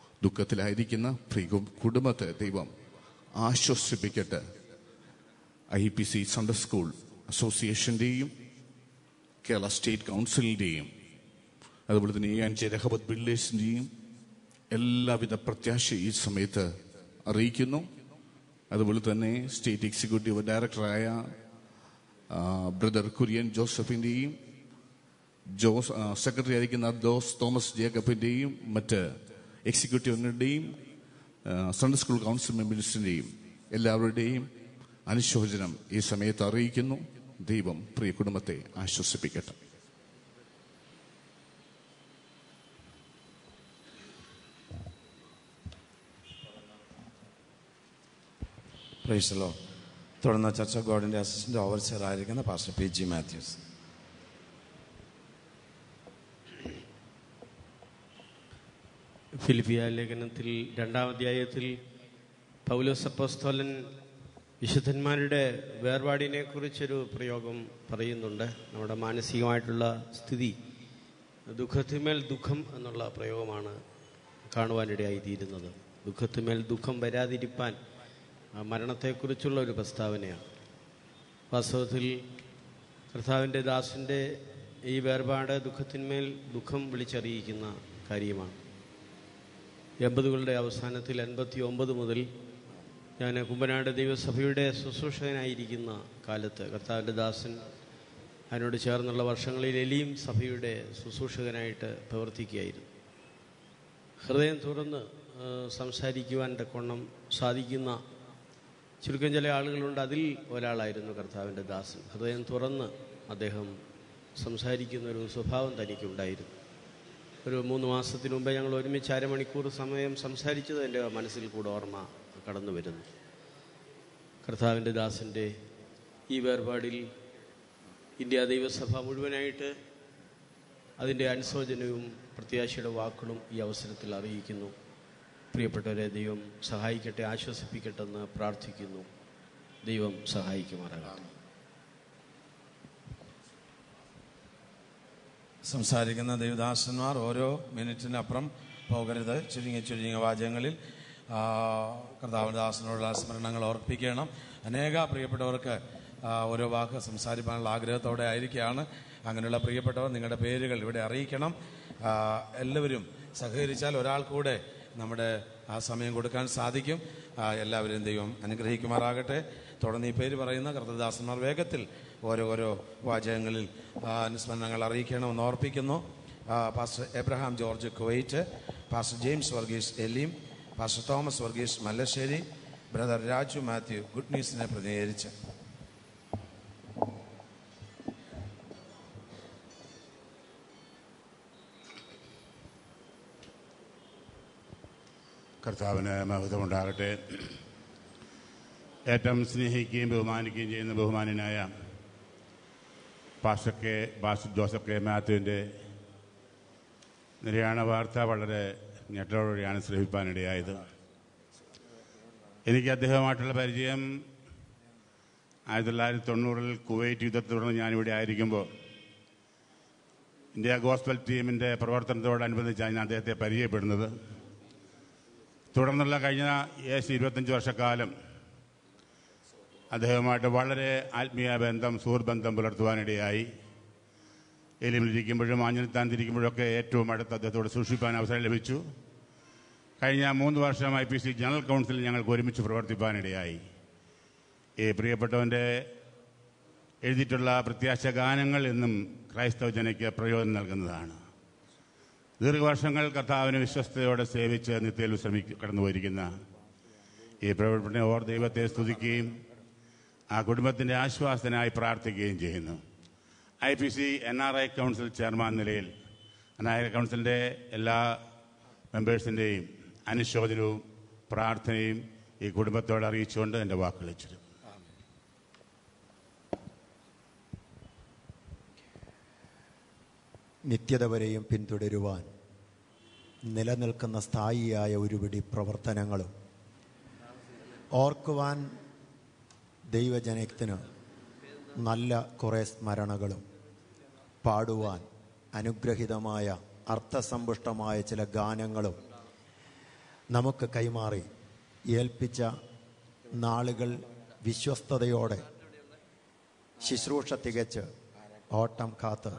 ദുഃഖത്തിലായിരിക്കുന്ന പ്രിയ കുടുംബത്തെ ദൈവം ആശ്വസിപ്പിക്കട്ടെ I P C Sunday school അസോസിയേഷൻ്റെയും കേരള സ്റ്റേറ്റ് കൗൺസിലിൻ്റെയും അതുപോലെ തന്നെ എ ജെ രഹബത്ത് ബിൽഡേഴ്സിൻ്റെയും എല്ലാവിധ പ്രത്യാശ ഈ സമയത്ത് അറിയിക്കുന്നു അതുപോലെ തന്നെ സ്റ്റേറ്റ് എക്സിക്യൂട്ടീവ് ഡയറക്ടറായ ആ, ബ്രദർ കുര്യൻ ജോസഫിൻ്റെയും ജോസ് ആ, സെക്രട്ടറി ആയിരിക്കുന്ന ജോസ് തോമസ് ജേക്കബിൻ്റെയും മറ്റ് എക്സിക്യൂട്ടീവിൻ്റെയും സൺഡേ സ്കൂൾ കൗൺസിൽ മെമ്പേഴ്സിൻ്റെയും എല്ലാവരുടെയും അനുശോചനം ഈ സമയത്ത് അറിയിക്കുന്നു ദൈവം പ്രിയ കുടുംബത്തെ ആശ്വസിപ്പിക്കട്ടെ പ്രൈസലോ തുടർന്ന് ചർച്ച ഓഫ് ഗോഡിന്റെ അസിസ്റ്റന്റ് ഓവർസിയർ ആയിരിക്കുന്ന പാസ്റ്റർ പി ജി മാത്യൂസ് ഫിലിപ്പിയ ലേഖനത്തിൽ രണ്ടാം അധ്യായത്തിൽ പൗലോസ് അപ്പോസ്തോലൻ വിശുദ്ധന്മാരുടെ വേർപാടിനെ കുറിച്ചൊരു പ്രയോഗം പറയുന്നുണ്ട് നമ്മുടെ മാനസികമായിട്ടുള്ള സ്ഥിതി ദുഃഖത്തിന്മേൽ ദുഃഖം എന്നുള്ള പ്രയോഗമാണ് കാണുവാനിടയായിത്തീരുന്നത് ദുഃഖത്തിന്മേൽ ദുഃഖം വരാതിരിപ്പാൻ ആ മരണത്തെക്കുറിച്ചുള്ള ഒരു പ്രസ്താവനയാണ് വാസ്തവത്തിൽ കർത്താവിൻ്റെ ദാസിൻ്റെ ഈ വേർപാട് ദുഃഖത്തിന്മേൽ ദുഃഖം വിളിച്ചറിയിക്കുന്ന കാര്യമാണ് എൺപതുകളുടെ അവസാനത്തിൽ എൺപത്തി ഒമ്പത് മുതൽ ഞാൻ കുമ്പനാട് ദൈവസഭയുടെ ശുശ്രൂഷകനായിരിക്കുന്ന കാലത്ത് കർത്താവിൻ്റെ ദാസൻ അതിനോട് ചേർന്നുള്ള വർഷങ്ങളിൽ എലിയും സഭയുടെ ശുശ്രൂഷകനായിട്ട് പ്രവർത്തിക്കുകയായിരുന്നു ഹൃദയം തുറന്ന് ആ, സംസാരിക്കുവാൻ തക്കവണ്ണം സാധിക്കുന്ന ചുരുക്കം ചില ആളുകളുണ്ട് അതിൽ ഒരാളായിരുന്നു കർത്താവിൻ്റെ ദാസൻ ഹൃദയം തുറന്ന് അദ്ദേഹം സംസാരിക്കുന്ന ഒരു സ്വഭാവം തനിക്കുണ്ടായിരുന്നു ഒരു മൂന്ന് മാസത്തിന് മുമ്പേ ഞങ്ങൾ ഒരുമിച്ച് അരമണിക്കൂർ സമയം സംസാരിച്ചത് എൻ്റെ മനസ്സിൽ കൂടെ ഓർമ്മ കടന്നു വരുന്നു കർത്താവിൻ്റെ ദാസൻ്റെ ഈ വേർപാടിൽ ഇന്ത്യ ദൈവസഭ മുഴുവനായിട്ട് അതിൻ്റെ അനുശോചനവും പ്രത്യാശയുടെ വാക്കുകളും ഈ അവസരത്തിൽ അറിയിക്കുന്നു പ്രിയപ്പെട്ടവരെ ദൈവം സഹായിക്കട്ടെ ആശ്വസിപ്പിക്കട്ടെ എന്ന് പ്രാർത്ഥിക്കുന്നു ദൈവം സഹായിക്കുമാറാകട്ടെ സംസാരിക്കുന്ന ദേവദാസന്മാർ ഓരോ മിനിറ്റിനപ്പുറം പോകരുത് ചുരുങ്ങിയ ചുരുങ്ങിയ വാചകങ്ങളിൽ ആ, കർത്താവിൻ്റെ ദാസനോടുള്ള സ്മരണങ്ങൾ ഓർപ്പിക്കണം അനേക പ്രിയപ്പെട്ടവർക്ക് ആ, ഓരോ വാക്ക് സംസാരിക്കാനുള്ള ആഗ്രഹത്തോടെ ആയിരിക്കുകയാണ് അങ്ങനെയുള്ള പ്രിയപ്പെട്ടവർ നിങ്ങളുടെ പേരുകൾ ഇവിടെ അറിയിക്കണം ആ, എല്ലാവരും സഹകരിച്ചാൽ ഒരാൾ കൂടെ നമ്മുടെ ആ സമയം കൊടുക്കാൻ സാധിക്കും ആ, എല്ലാവരെയും ദൈവം അനുഗ്രഹിക്കുമാറാകട്ടെ തുടർന്ന് ഈ പേര് പറയുന്ന കർത്തദാസന്മാർ വേഗത്തിൽ ഓരോ ഓരോ വാചകങ്ങളിൽ ആ, അനുസ്മരണങ്ങൾ അറിയിക്കണമെന്ന് ഓർപ്പിക്കുന്നു ആ, pastor Abraham George Kuwait pastor James Varghese Elim pastor Thomas Varghese Mallassery brother Raju Mathew good ന്യൂസിനെ പ്രതിനിധീകരിച്ച് കർത്താവിന് മഹത്വമുണ്ടാകട്ടെ ഏറ്റവും സ്നേഹിക്കുകയും ബഹുമാനിക്കുകയും ചെയ്യുന്ന ബഹുമാനനായ pastor K pastor Joseph K മാത്യുവിൻ്റെ നിര്യാണ വാർത്ത വളരെ ഞെട്ടലോടെയാണ് ശ്രമിപ്പാനിടയായത് എനിക്ക് അദ്ദേഹവുമായിട്ടുള്ള പരിചയം ആയിരത്തി തൊള്ളായിരത്തി തൊണ്ണൂറിൽ കുവൈറ്റ് യുദ്ധത്തെ തുടർന്ന് ഞാനിവിടെ ആയിരിക്കുമ്പോൾ ഇന്ത്യ ഗോസ്ബൽ ടീമിൻ്റെ പ്രവർത്തനത്തോടനുബന്ധിച്ചാണ് ഞാൻ അദ്ദേഹത്തെ പരിചയപ്പെടുന്നത് തുടർന്നുള്ള കഴിഞ്ഞ ഏകദേശം ഇരുപത്തഞ്ച് വർഷക്കാലം അദ്ദേഹവുമായിട്ട് വളരെ ആത്മീയ ബന്ധം സുഹൃബന്ധം പുലർത്തുവാനിടയായി എലിമിലിരിക്കുമ്പോഴും ആഞ്ഞിലത്താൻ തിരിക്കുമ്പോഴൊക്കെ ഏറ്റവും അടുത്ത് അദ്ദേഹത്തോട് സൂക്ഷിപ്പാൻ അവസരം ലഭിച്ചു കഴിഞ്ഞ മൂന്ന് വർഷം ഐ പി സി ജനറൽ കൗൺസിലിൽ ഞങ്ങൾക്ക് ഒരുമിച്ച് പ്രവർത്തിപ്പാനിടയായി ഈ പ്രിയപ്പെട്ടവൻ്റെ എഴുതിയിട്ടുള്ള പ്രത്യാശ ഗാനങ്ങൾ എന്നും ക്രൈസ്തവ ജനയ്ക്ക് പ്രയോജനം നൽകുന്നതാണ് ദീർഘവർഷങ്ങൾ കർത്താവിനെ വിശ്വസ്തയോടെ സേവിച്ച് നിത്യയിൽ ശ്രമിക്ക കടന്നുപോയിരിക്കുന്ന ഈ പ്രവർത്തന ഓർ ദൈവത്തെ സ്തുതിക്കുകയും ആ കുടുംബത്തിൻ്റെ ആശ്വാസത്തിനായി പ്രാർത്ഥിക്കുകയും ചെയ്യുന്നു I P C N R I council chairman നിലയിൽ എൻ ആർ ഐ കൗൺസിലിൻ്റെ എല്ലാ മെമ്പേഴ്സിൻ്റെയും അനുശോചനവും പ്രാർത്ഥനയും ഈ കുടുംബത്തോട് അറിയിച്ചുകൊണ്ട് എൻ്റെ വാക്കുകൾ വെച്ചിരുന്നു നിത്യത വരെയും പിന്തുടരുവാൻ നിലനിൽക്കുന്ന സ്ഥായിയായ ഒരുപിടി പ്രവർത്തനങ്ങളും ഓർക്കുവാൻ ദൈവജനത്തിന് നല്ല കുറേ സ്മരണകളും പാടുവാൻ അനുഗ്രഹിതമായ അർത്ഥസമ്പുഷ്ടമായ ചില ഗാനങ്ങളും നമുക്ക് കൈമാറി ഏൽപ്പിച്ച നാളുകൾ വിശ്വസ്തയോടെ ശുശ്രൂഷ തികച്ച് ഓട്ടം കാത്ത്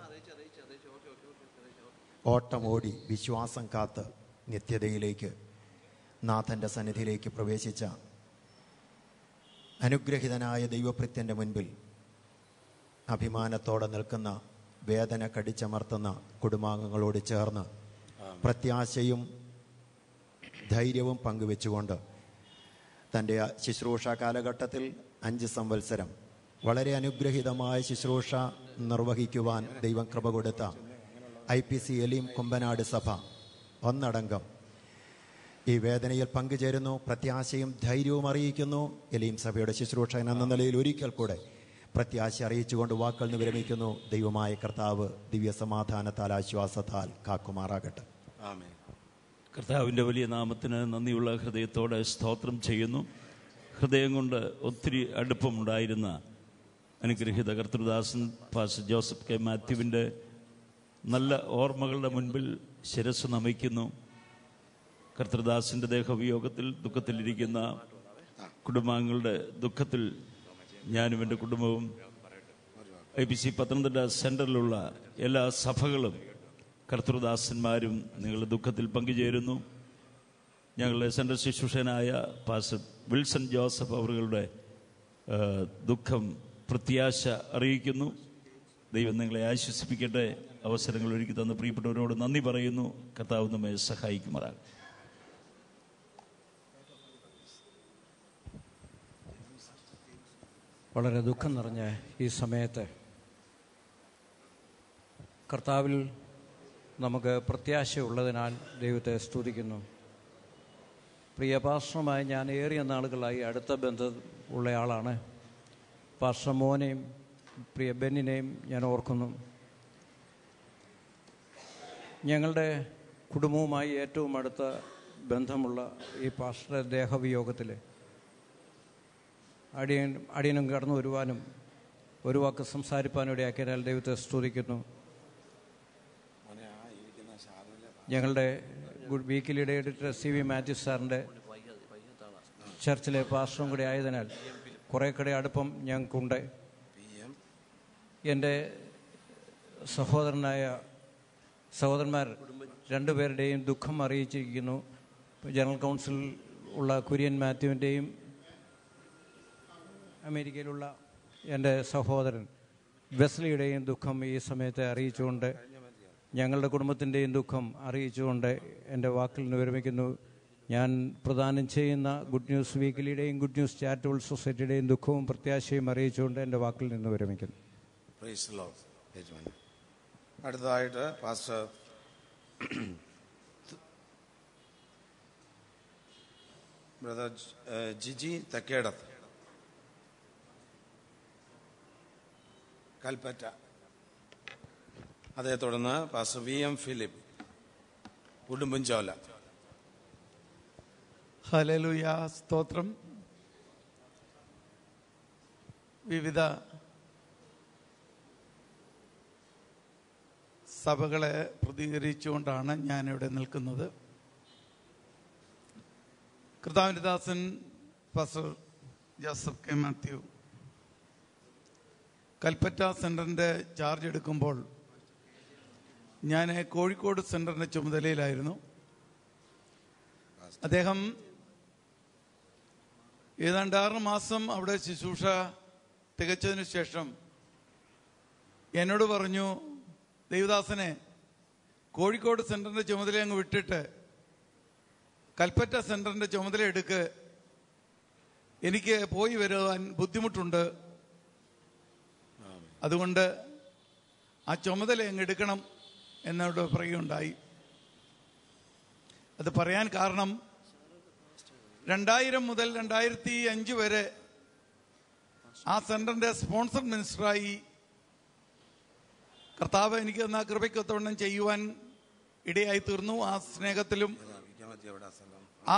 ഓട്ടം ഓടി വിശ്വാസം കാത്ത് നിത്യതയിലേക്ക് നാഥൻ്റെ സന്നിധിയിലേക്ക് പ്രവേശിച്ച അനുഗ്രഹിതനായ ദൈവഭൃത്യൻ്റെ മുൻപിൽ അഭിമാനത്തോടെ നിൽക്കുന്ന വേദന കടിച്ചമർത്തുന്ന കുടുംബാംഗങ്ങളോട് ചേർന്ന് പ്രത്യാശയും ധൈര്യവും പങ്കുവെച്ചുകൊണ്ട് തൻ്റെ ആ ശുശ്രൂഷ കാലഘട്ടത്തിൽ അഞ്ച് സംവത്സരം വളരെ അനുഗ്രഹീതമായ ശുശ്രൂഷ നിർവഹിക്കുവാൻ ദൈവം കൃപ കൊടുത്ത I P C Elim Kumbanad സഭ ഒന്നടങ്കം ഈ വേദനയിൽ പങ്കുചേരുന്നു പ്രത്യാശയും ധൈര്യവും അറിയിക്കുന്നു എലീം സഭയുടെ ശുശ്രൂഷകൻ എന്ന നിലയിൽ ഒരിക്കൽ കൂടെ പ്രത്യാശ അറിയിച്ചുകൊണ്ട് വാക്കുകൾ നിന്ന് വിരമിക്കുന്നു ദൈവമായ കർത്താവ് ദിവ്യ സമാധാനത്താൽ ആശ്വാസത്താൽ കാക്കുമാറാകട്ടെ ആമേ കർത്താവിൻ്റെ വലിയ നാമത്തിന് നന്ദിയുള്ള ഹൃദയത്തോടെ സ്തോത്രം ചെയ്യുന്നു ഹൃദയം കൊണ്ട് ഒത്തിരി അടുപ്പമുണ്ടായിരുന്ന അനുഗ്രഹീത കർത്തൃദാസൻ പാസ് ജോസഫ് കെ മാത്യുവിൻ്റെ നല്ല ഓർമ്മകളുടെ മുൻപിൽ ശിരസ് നമിക്കുന്നു കർത്തൃദാസിൻ്റെ ദേഹവിയോഗത്തിൽ ദുഃഖത്തിലിരിക്കുന്ന കുടുംബാംഗങ്ങളുടെ ദുഃഖത്തിൽ ഞാനും എൻ്റെ കുടുംബവും ഐ പി സി പത്തനംതിട്ട സെൻറ്ററിലുള്ള എല്ലാ സഭകളും കർത്തൃദാസന്മാരും നിങ്ങളുടെ ദുഃഖത്തിൽ പങ്കുചേരുന്നു ഞങ്ങളുടെ സെൻട്രൽ ശുശ്രൂഷനായ പാസ്റ്റർ വിൽസൺ ജോസഫ് അവരുടെ ആ, ദുഃഖം പ്രത്യാശ അറിയിക്കുന്നു ദൈവം നിങ്ങളെ ആശ്വസിപ്പിക്കട്ടെ അവസരങ്ങൾ ഒരുക്കി തന്ന പ്രിയപ്പെട്ടവരോട് നന്ദി പറയുന്നു കർത്താവ് നമ്മെ സഹായിക്കുമാറാകും വളരെ ദുഃഖം നിറഞ്ഞ ഈ സമയത്ത് കർത്താവിൽ നമുക്ക് പ്രത്യാശയുള്ളതിനാൽ ദൈവത്തെ സ്തുതിക്കുന്നു പ്രിയ പാർശ്വമായി ഞാൻ ഏറിയ നാളുകളായി അടുത്ത ബന്ധം ഉള്ളയാളാണ് പാർശ്വ മോനെയും പ്രിയ ബെന്നിനെയും ഞാൻ ഓർക്കുന്നു ഞങ്ങളുടെ കുടുംബവുമായി ഏറ്റവും അടുത്ത ബന്ധമുള്ള ഈ പാർശ്വ ദേഹവിയോഗത്തിൽ അടിയൻ അടിയനും കടന്നു വരുവാനും ഒരു വാക്ക് സംസാരിപ്പാനും ഇടയാക്കിയതിനാൽ ദൈവത്തെ സ്തുതിക്കുന്നു ഞങ്ങളുടെ ഗുഡ് വീക്കിലിയുടെ എഡിറ്റർ സി വി മാത്യു സാറിൻ്റെ ചർച്ചിലെ പാസ്റ്ററും കൂടി ആയതിനാൽ കുറേ കൂടെ അടുപ്പം ഞങ്ങൾക്കുണ്ട് എൻ്റെ സഹോദരനായ സഹോദരന്മാർ രണ്ടുപേരുടെയും ദുഃഖം അറിയിച്ചിരിക്കുന്നു ജനറൽ കൗൺസിൽ ഉള്ള കുര്യൻ മാത്യുവിൻ്റെയും അമേരിക്കയിലുള്ള എൻ്റെ സഹോദരൻ വെസ്ലിയുടെയും ദുഃഖം ഈ സമയത്തെ അറിയിച്ചുകൊണ്ട് ഞങ്ങളുടെ കുടുംബത്തിൻ്റെയും ദുഃഖം അറിയിച്ചുകൊണ്ട് എൻ്റെ വാക്കിൽ നിന്ന് വിരമിക്കുന്നു ഞാൻ പ്രദാനം ചെയ്യുന്ന ഗുഡ് ന്യൂസ് വീക്കിലിയുടെയും ഗുഡ് ന്യൂസ് ചാരിറ്റബിൾ സൊസൈറ്റിയുടെയും ദുഃഖവും പ്രത്യാശയും അറിയിച്ചുകൊണ്ട് എൻ്റെ വാക്കിൽ നിന്ന് വിരമിക്കുന്നു Praise the Lord. യജമാനൻ. അടുത്തതായിട്ട് പാസ്റ്റർ ബ്രദർ ജിജി തെക്കേടത്ത് കൽപ്പറ്റ അതേ തുടർന്ന് pastor V M Philip Udumbanchola hallelujah സ്തോത്രം വിവിധ സഭകളെ പ്രതികരിച്ചുകൊണ്ടാണ് ഞാനിവിടെ നിൽക്കുന്നത് കർത്താവിൻ്റെ ദാസൻ pastor Joseph K Mathew Kalpetta സെൻറ്ററിൻ്റെ ചാർജ് എടുക്കുമ്പോൾ ഞാൻ കോഴിക്കോട് സെൻറ്ററിൻ്റെ ചുമതലയിലായിരുന്നു അദ്ദേഹം ഏതാണ്ട് ആറ് മാസം അവിടെ ശുശ്രൂഷ തികച്ചതിന് ശേഷം എന്നോട് പറഞ്ഞു ദേവദാസനെ കോഴിക്കോട് സെൻറ്ററിൻ്റെ ചുമതല അങ്ങ് വിട്ടിട്ട് കൽപ്പറ്റ സെൻറ്ററിൻ്റെ ചുമതല എടുക്ക് എനിക്ക് പോയി വരുവാൻ ബുദ്ധിമുട്ടുണ്ട് അതുകൊണ്ട് ആ ചുമതല അങ്ങ് എടുക്കണം എന്നോട് പറയുകയുണ്ടായി അത് പറയാൻ കാരണം രണ്ടായിരം മുതൽ രണ്ടായിരത്തി അഞ്ച് വരെ ആ സെന്ററിന്റെ സ്പോൺസർ മിനിസ്റ്ററായി കർത്താവ് എനിക്ക് തന്ന കൃപയ്ക്കൊത്തവണ്ണം ചെയ്യുവാൻ ഇടയായി തീർന്നു ആ സ്നേഹത്തിലും ആ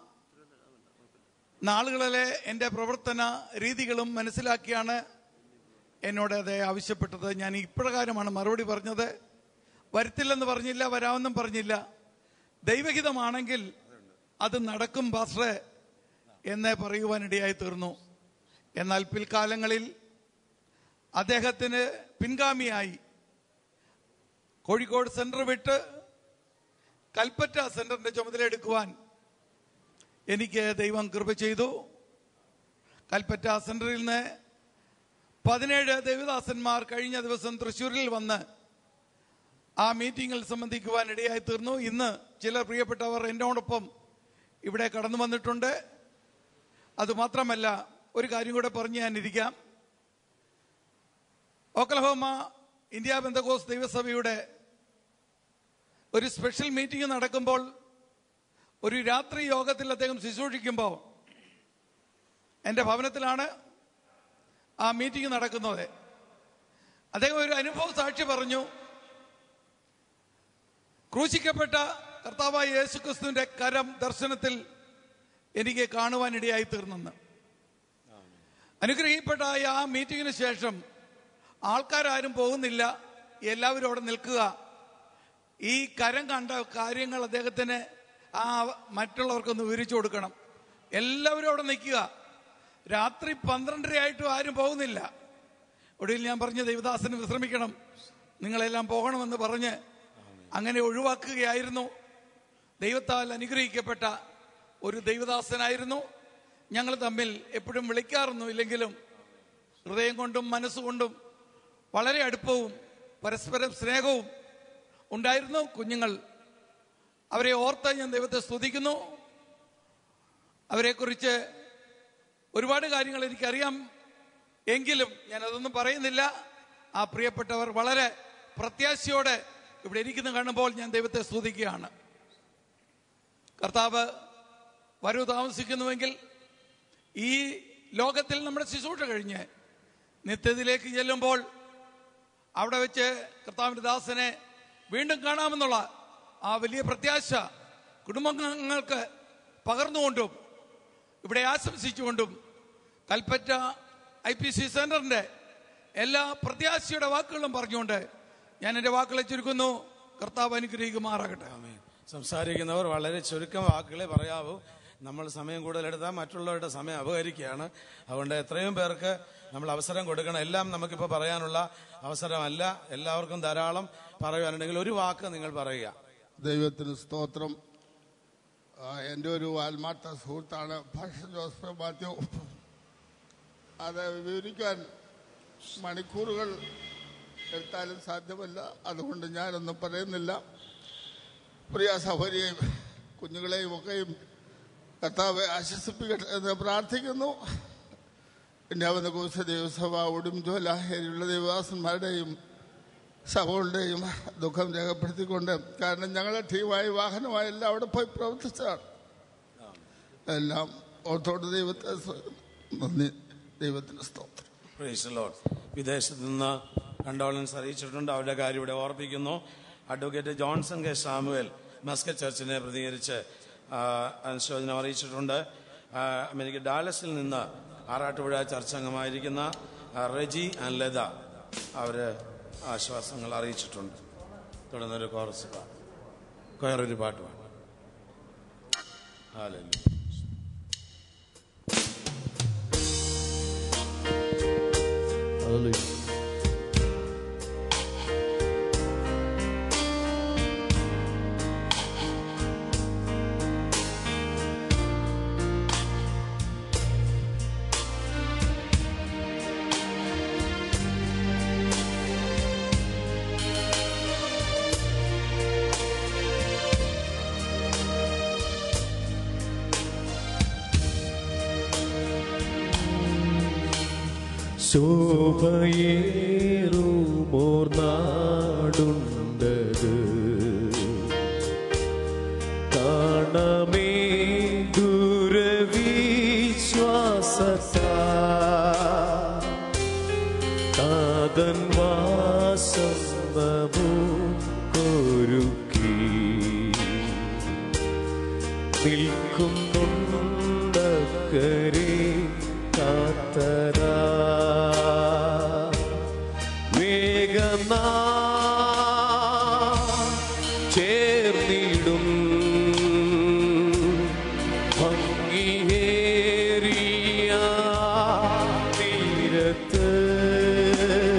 നാളുകളിലെ എൻ്റെ പ്രവർത്തന രീതികളും മനസ്സിലാക്കിയാണ് എന്നോട് അത് ആവശ്യപ്പെട്ടത് ഞാൻ ഇപ്രകാരമാണ് മറുപടി പറഞ്ഞത് വരുത്തില്ലെന്ന് പറഞ്ഞില്ല വരാമെന്നും പറഞ്ഞില്ല ദൈവഹിതമാണെങ്കിൽ അത് നടക്കും പാസ്റ്ററെ എന്ന് പറയുവാനിടയായി തീർന്നു എന്നാൽ പിൽക്കാലങ്ങളിൽ അദ്ദേഹത്തിന് പിൻഗാമിയായി കോഴിക്കോട് സെന്റർ വിട്ട് കൽപ്പറ്റ സെന്ററിന്റെ ചുമതല എടുക്കുവാൻ എനിക്ക് ദൈവം കൃപ ചെയ്തു കൽപ്പറ്റ സെന്ററിൽ നിന്ന് പതിനേഴ് ദേവദാസന്മാർ കഴിഞ്ഞ ദിവസം തൃശ്ശൂരിൽ വന്ന് ആ മീറ്റിംഗിൽ സംബന്ധിക്കുവാൻ ഇടയായി തീർന്നു ഇന്ന് ചില പ്രിയപ്പെട്ടവർ എന്നോടൊപ്പം ഇവിടെ കടന്നു വന്നിട്ടുണ്ട് അതുമാത്രമല്ല ഒരു കാര്യം കൂടെ പറഞ്ഞു ഞാനിരിക്കാം ഓക്ലഹോമ ഇന്ത്യ ബന്ധകോസ് ദൈവസഭയുടെ ഒരു സ്പെഷ്യൽ മീറ്റിംഗ് നടക്കുമ്പോൾ ഒരു രാത്രി യോഗത്തിൽ അദ്ദേഹം ശുശ്രൂഷിക്കുമ്പോൾ എൻ്റെ ഭവനത്തിലാണ് ആ മീറ്റിംഗ് നടക്കുന്നത് അദ്ദേഹം ഒരു അനുഭവ സാക്ഷി പറഞ്ഞു ക്രൂശിക്കപ്പെട്ട കർത്താവായ യേശു ക്രിസ്തുവിന്റെ കരം ദർശനത്തിൽ എനിക്ക് കാണുവാനിടയായി തീർന്നെന്ന് അനുഗ്രഹിപ്പെട്ട ആ മീറ്റിംഗിന് ശേഷം ആൾക്കാരും പോകുന്നില്ല എല്ലാവരും അവിടെ നിൽക്കുക ഈ കരം കണ്ട കാര്യങ്ങൾ അദ്ദേഹത്തിന് ആ മറ്റുള്ളവർക്കൊന്ന് വിവരിച്ചു കൊടുക്കണം എല്ലാവരും അവിടെ നിൽക്കുക രാത്രി പന്ത്രണ്ടരയായിട്ടും ആരും പോകുന്നില്ല ഒടുവിൽ ഞാൻ പറഞ്ഞു ദൈവദാസന് വിശ്രമിക്കണം നിങ്ങളെല്ലാം പോകണമെന്ന് പറഞ്ഞ് അങ്ങനെ ഒഴിവാക്കുകയായിരുന്നു ദൈവത്താൽ അനുഗ്രഹിക്കപ്പെട്ട ഒരു ദൈവദാസനായിരുന്നു ഞങ്ങൾ തമ്മിൽ എപ്പോഴും വിളിക്കാറൊന്നും ഇല്ലെങ്കിലും ഹൃദയം കൊണ്ടും മനസ്സുകൊണ്ടും വളരെ അടുപ്പവും പരസ്പരം സ്നേഹവും ഉണ്ടായിരുന്നു കുഞ്ഞുങ്ങൾ അവരെ ഓർത്ത് ഞാൻ ദൈവത്തെ സ്തുതിക്കുന്നു അവരെക്കുറിച്ച് ഒരുപാട് കാര്യങ്ങൾ എനിക്കറിയാം എങ്കിലും ഞാൻ അതൊന്നും പറയുന്നില്ല ആ പ്രിയപ്പെട്ടവർ വളരെ പ്രത്യാശയോടെ ഇവിടെ ഇരിക്കുന്ന കാണുമ്പോൾ ഞാൻ ദൈവത്തെ സ്തുതിക്കുകയാണ് കർത്താവ് വരവ് താമസിക്കുന്നുവെങ്കിൽ ഈ ലോകത്തിൽ നമ്മുടെ ശുശ്രൂഷ കഴിഞ്ഞ് നിത്യത്തിലേക്ക് ചെല്ലുമ്പോൾ അവിടെ വെച്ച് കർത്താവിന്റെ ദാസനെ വീണ്ടും കാണാമെന്നുള്ള ആ വലിയ പ്രത്യാശ കുടുംബാംഗങ്ങൾക്ക് പകർന്നുകൊണ്ടും ഇവിടെ ആശംസിച്ചുകൊണ്ടും കൽപ്പറ്റ ഐ പി സി സെന്ററിന്റെ എല്ലാ പ്രത്യാശയുടെ വാക്കുകളും പറഞ്ഞുകൊണ്ട് ഞാൻ എൻ്റെ വാക്കുകളെ ചുരുക്കുന്നു കർത്താവ് അനുഗ്രഹിക്കുമാറാകട്ടെ സംസാരിക്കുന്നവർ വളരെ ചുരുക്കം വാക്കുകളെ പറയാവൂ നമ്മൾ സമയം കൂടുതലെടുത്താൽ മറ്റുള്ളവരുടെ സമയം അപഹരിക്കുകയാണ് അതുകൊണ്ട് എത്രയും പേർക്ക് നമ്മൾ അവസരം കൊടുക്കണം എല്ലാം നമുക്കിപ്പോൾ പറയാനുള്ള അവസരമല്ല എല്ലാവർക്കും ധാരാളം പറയുവാനുണ്ടെങ്കിൽ ഒരു വാക്ക് നിങ്ങൾ പറയുക ദൈവത്തിന് സ്തോത്രം ആ, എൻ്റെ ഒരു ആത്മാർത്ഥ സുഹൃത്താണ് ഭാഷ ജോസഫ് മാത്യു അത് വിവരിക്കാൻ മണിക്കൂറുകൾ എടുത്താലും സാധ്യമല്ല അതുകൊണ്ട് ഞാനൊന്നും പറയുന്നില്ല പ്രിയ സഹോദരിയെയും കുഞ്ഞുങ്ങളെയും ഒക്കെയും കർത്താവ് ആശ്വസിപ്പിക്കട്ടെ എന്ന് പ്രാർത്ഥിക്കുന്നു ഇന്ത്യാവെന്ന കോശ ദേവസഭ ഉടുംജോലാഹേരിയുള്ള ദേവദാസന്മാരുടെയും സഭകളുടെയും ദുഃഖം രേഖപ്പെടുത്തിക്കൊണ്ട് കാരണം ഞങ്ങളുടെ ടീമായി വാഹനമായി എല്ലാം അവിടെ പോയി പ്രവർത്തിച്ചതാണ് എല്ലാം ഓർത്തോട് ദൈവത്തെ സ്ത- നന്ദി ദൈവത്തിന് സ്തോത്രം Praise the Lord. വിദേശത്ത് നിന്ന് കണ്ടോളൻസ് അറിയിച്ചിട്ടുണ്ട് അവരുടെ കാര്യം ഇവിടെ ഓർപ്പിക്കുന്നു advocate Johnson K Samuel Muscat ചർച്ചിനെ പ്രതികരിച്ച് ആ, അനുശോചനം അറിയിച്ചിട്ടുണ്ട് ആ, അമേരിക്ക ഡാലസിൽ നിന്ന് ആറാട്ടുപുഴ ചർച്ച അംഗമായിരിക്കുന്ന ആ, റെജി ആൻഡ് ലത അവര് ആശ്വാസങ്ങൾ അറിയിച്ചിട്ടുണ്ട് തുടർന്നൊരു കോറസ് പാട്ട് കൊയറൊരു പാട്ട് പാടും Hallelujah. ശോഭയേറുമോർനാടുണ്ടത് കാണമേ ദുരവിശ്വാസത്താ താതൻ വാസം നമുക്കൊരുക്കി നിൽക്കുന്നുണ്ടക്കരെ കാത്തരാ വേഗനാ ചേർന്നിടും ഭംഗിയേറിയ തീരത്ത്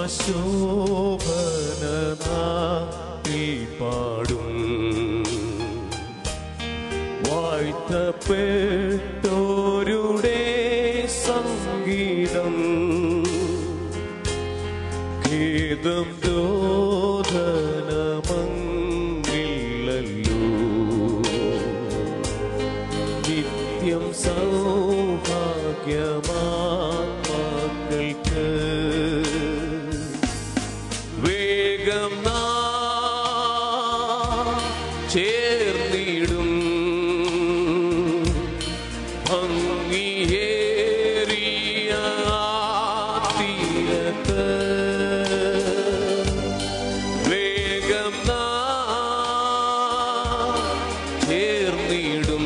ശോഭനനായി പാടും വാഴ്ത്തപ്പെട്ടോരുടെ സംഗീതം ഖേദം രോധനമങ്ങില്ലല്ലോ നിത്യം സൗഭാഗ്യമാക്കൾക്ക് വേഗം നാ ചേർന്നിടും ഭംഗിയേറിയ തീരത്ത് വേഗം നാ ചേർന്നിടും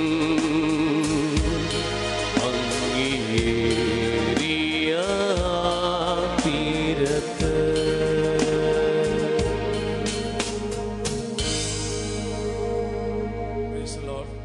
ഭംഗിയേറിയ തീരത്ത് Praise the Lord.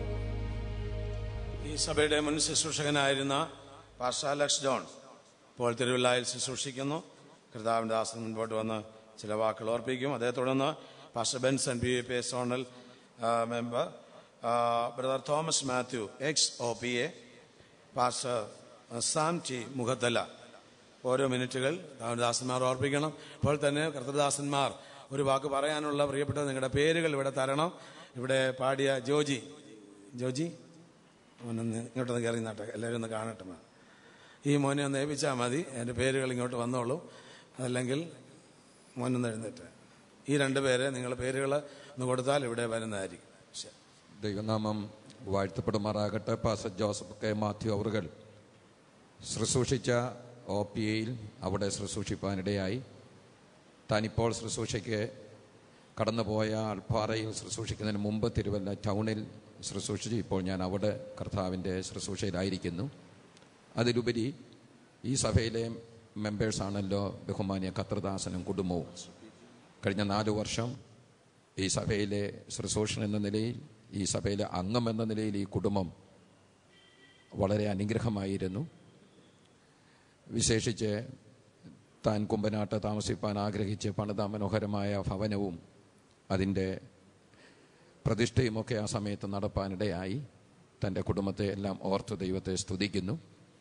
ഈ സഭയുടെ മുൻ ശുശ്രൂഷകനായിരുന്ന പാസ്റ്റർ അലക്സ് ജോൺ ഇപ്പോൾ തിരുവല്ലായിൽ ശുശ്രൂഷിക്കുന്നു കർത്താവിൻ്റെ ദാസൻ മുൻപോട്ട് വന്ന് ചില വാക്കുകൾ ഓർപ്പിക്കും അതേ തുടർന്ന് pastor Benson B A P S zonal member brother Thomas Mathew ex O P A pastor Sam T Mukhathala ഓരോ മിനിറ്റുകൾ ദാസന്മാർ ഓർപ്പിക്കണം അപ്പോൾ തന്നെ കർത്തദാസന്മാർ ഒരു വാക്ക് പറയാനുള്ള പ്രിയപ്പെട്ട നിങ്ങളുടെ പേരുകൾ ഇവിടെ തരണം ഇവിടെ പാടിയ ജോജി ജോജി മോനൊന്ന് ഇങ്ങോട്ടൊന്ന് കയറി നാട്ടെ എല്ലാവരും ഒന്ന് കാണട്ടെ മോൻ. ഈ മോനെ ഒന്ന് ഏൽപ്പിച്ചാൽ മതി എൻ്റെ പേരുകൾ ഇങ്ങോട്ട് വന്നോളൂ അതല്ലെങ്കിൽ മോനൊന്ന് എഴുന്നേറ്റ് ഈ രണ്ട് പേരെ നിങ്ങളുടെ പേരുകൾ ഒന്ന് കൊടുത്താൽ ഇവിടെ വരുന്നതായിരിക്കും ശരി ദൈവനാമം വാഴ്ത്തപ്പെടുമാറാകട്ടെ പാസ ജോസഫ് കെ മാത്യു അവറുകൾ ശുശ്രൂഷിച്ച ഒ പി എയിൽ അവിടെ ശുശ്രൂഷിപ്പാനിടയായി താനിപ്പോൾ ശുശ്രൂഷയ്ക്ക് കടന്നുപോയ അൾപ്പാറയിൽ ശുശ്രൂഷിക്കുന്നതിന് മുമ്പ് തിരുവല്ല ടൗണിൽ ശുശ്രൂഷിച്ചു ഇപ്പോൾ ഞാൻ അവിടെ കർത്താവിൻ്റെ ശുശ്രൂഷയിലായിരിക്കുന്നു അതിലുപരി ഈ സഭയിലെ മെമ്പേഴ്സാണല്ലോ ബഹുമാന്യ കത്രദാസനും കുടുംബവും കഴിഞ്ഞ നാലു വർഷം ഈ സഭയിലെ ശുശ്രൂഷൻ എന്ന നിലയിൽ ഈ സഭയിലെ അംഗം എന്ന നിലയിൽ ഈ കുടുംബം വളരെ അനുഗ്രഹമായിരുന്നു വിശേഷിച്ച് താൻ കുമ്പനാട്ട് താമസിപ്പാൻ ആഗ്രഹിച്ച് പണിത മനോഹരമായ ഭവനവും അതിൻ്റെ പ്രതിഷ്ഠയുമൊക്കെ ആ സമയത്ത് നടപ്പാനിടയായി തൻ്റെ കുടുംബത്തെ എല്ലാം ഓർത്ത് ദൈവത്തെ സ്തുതിക്കുന്നു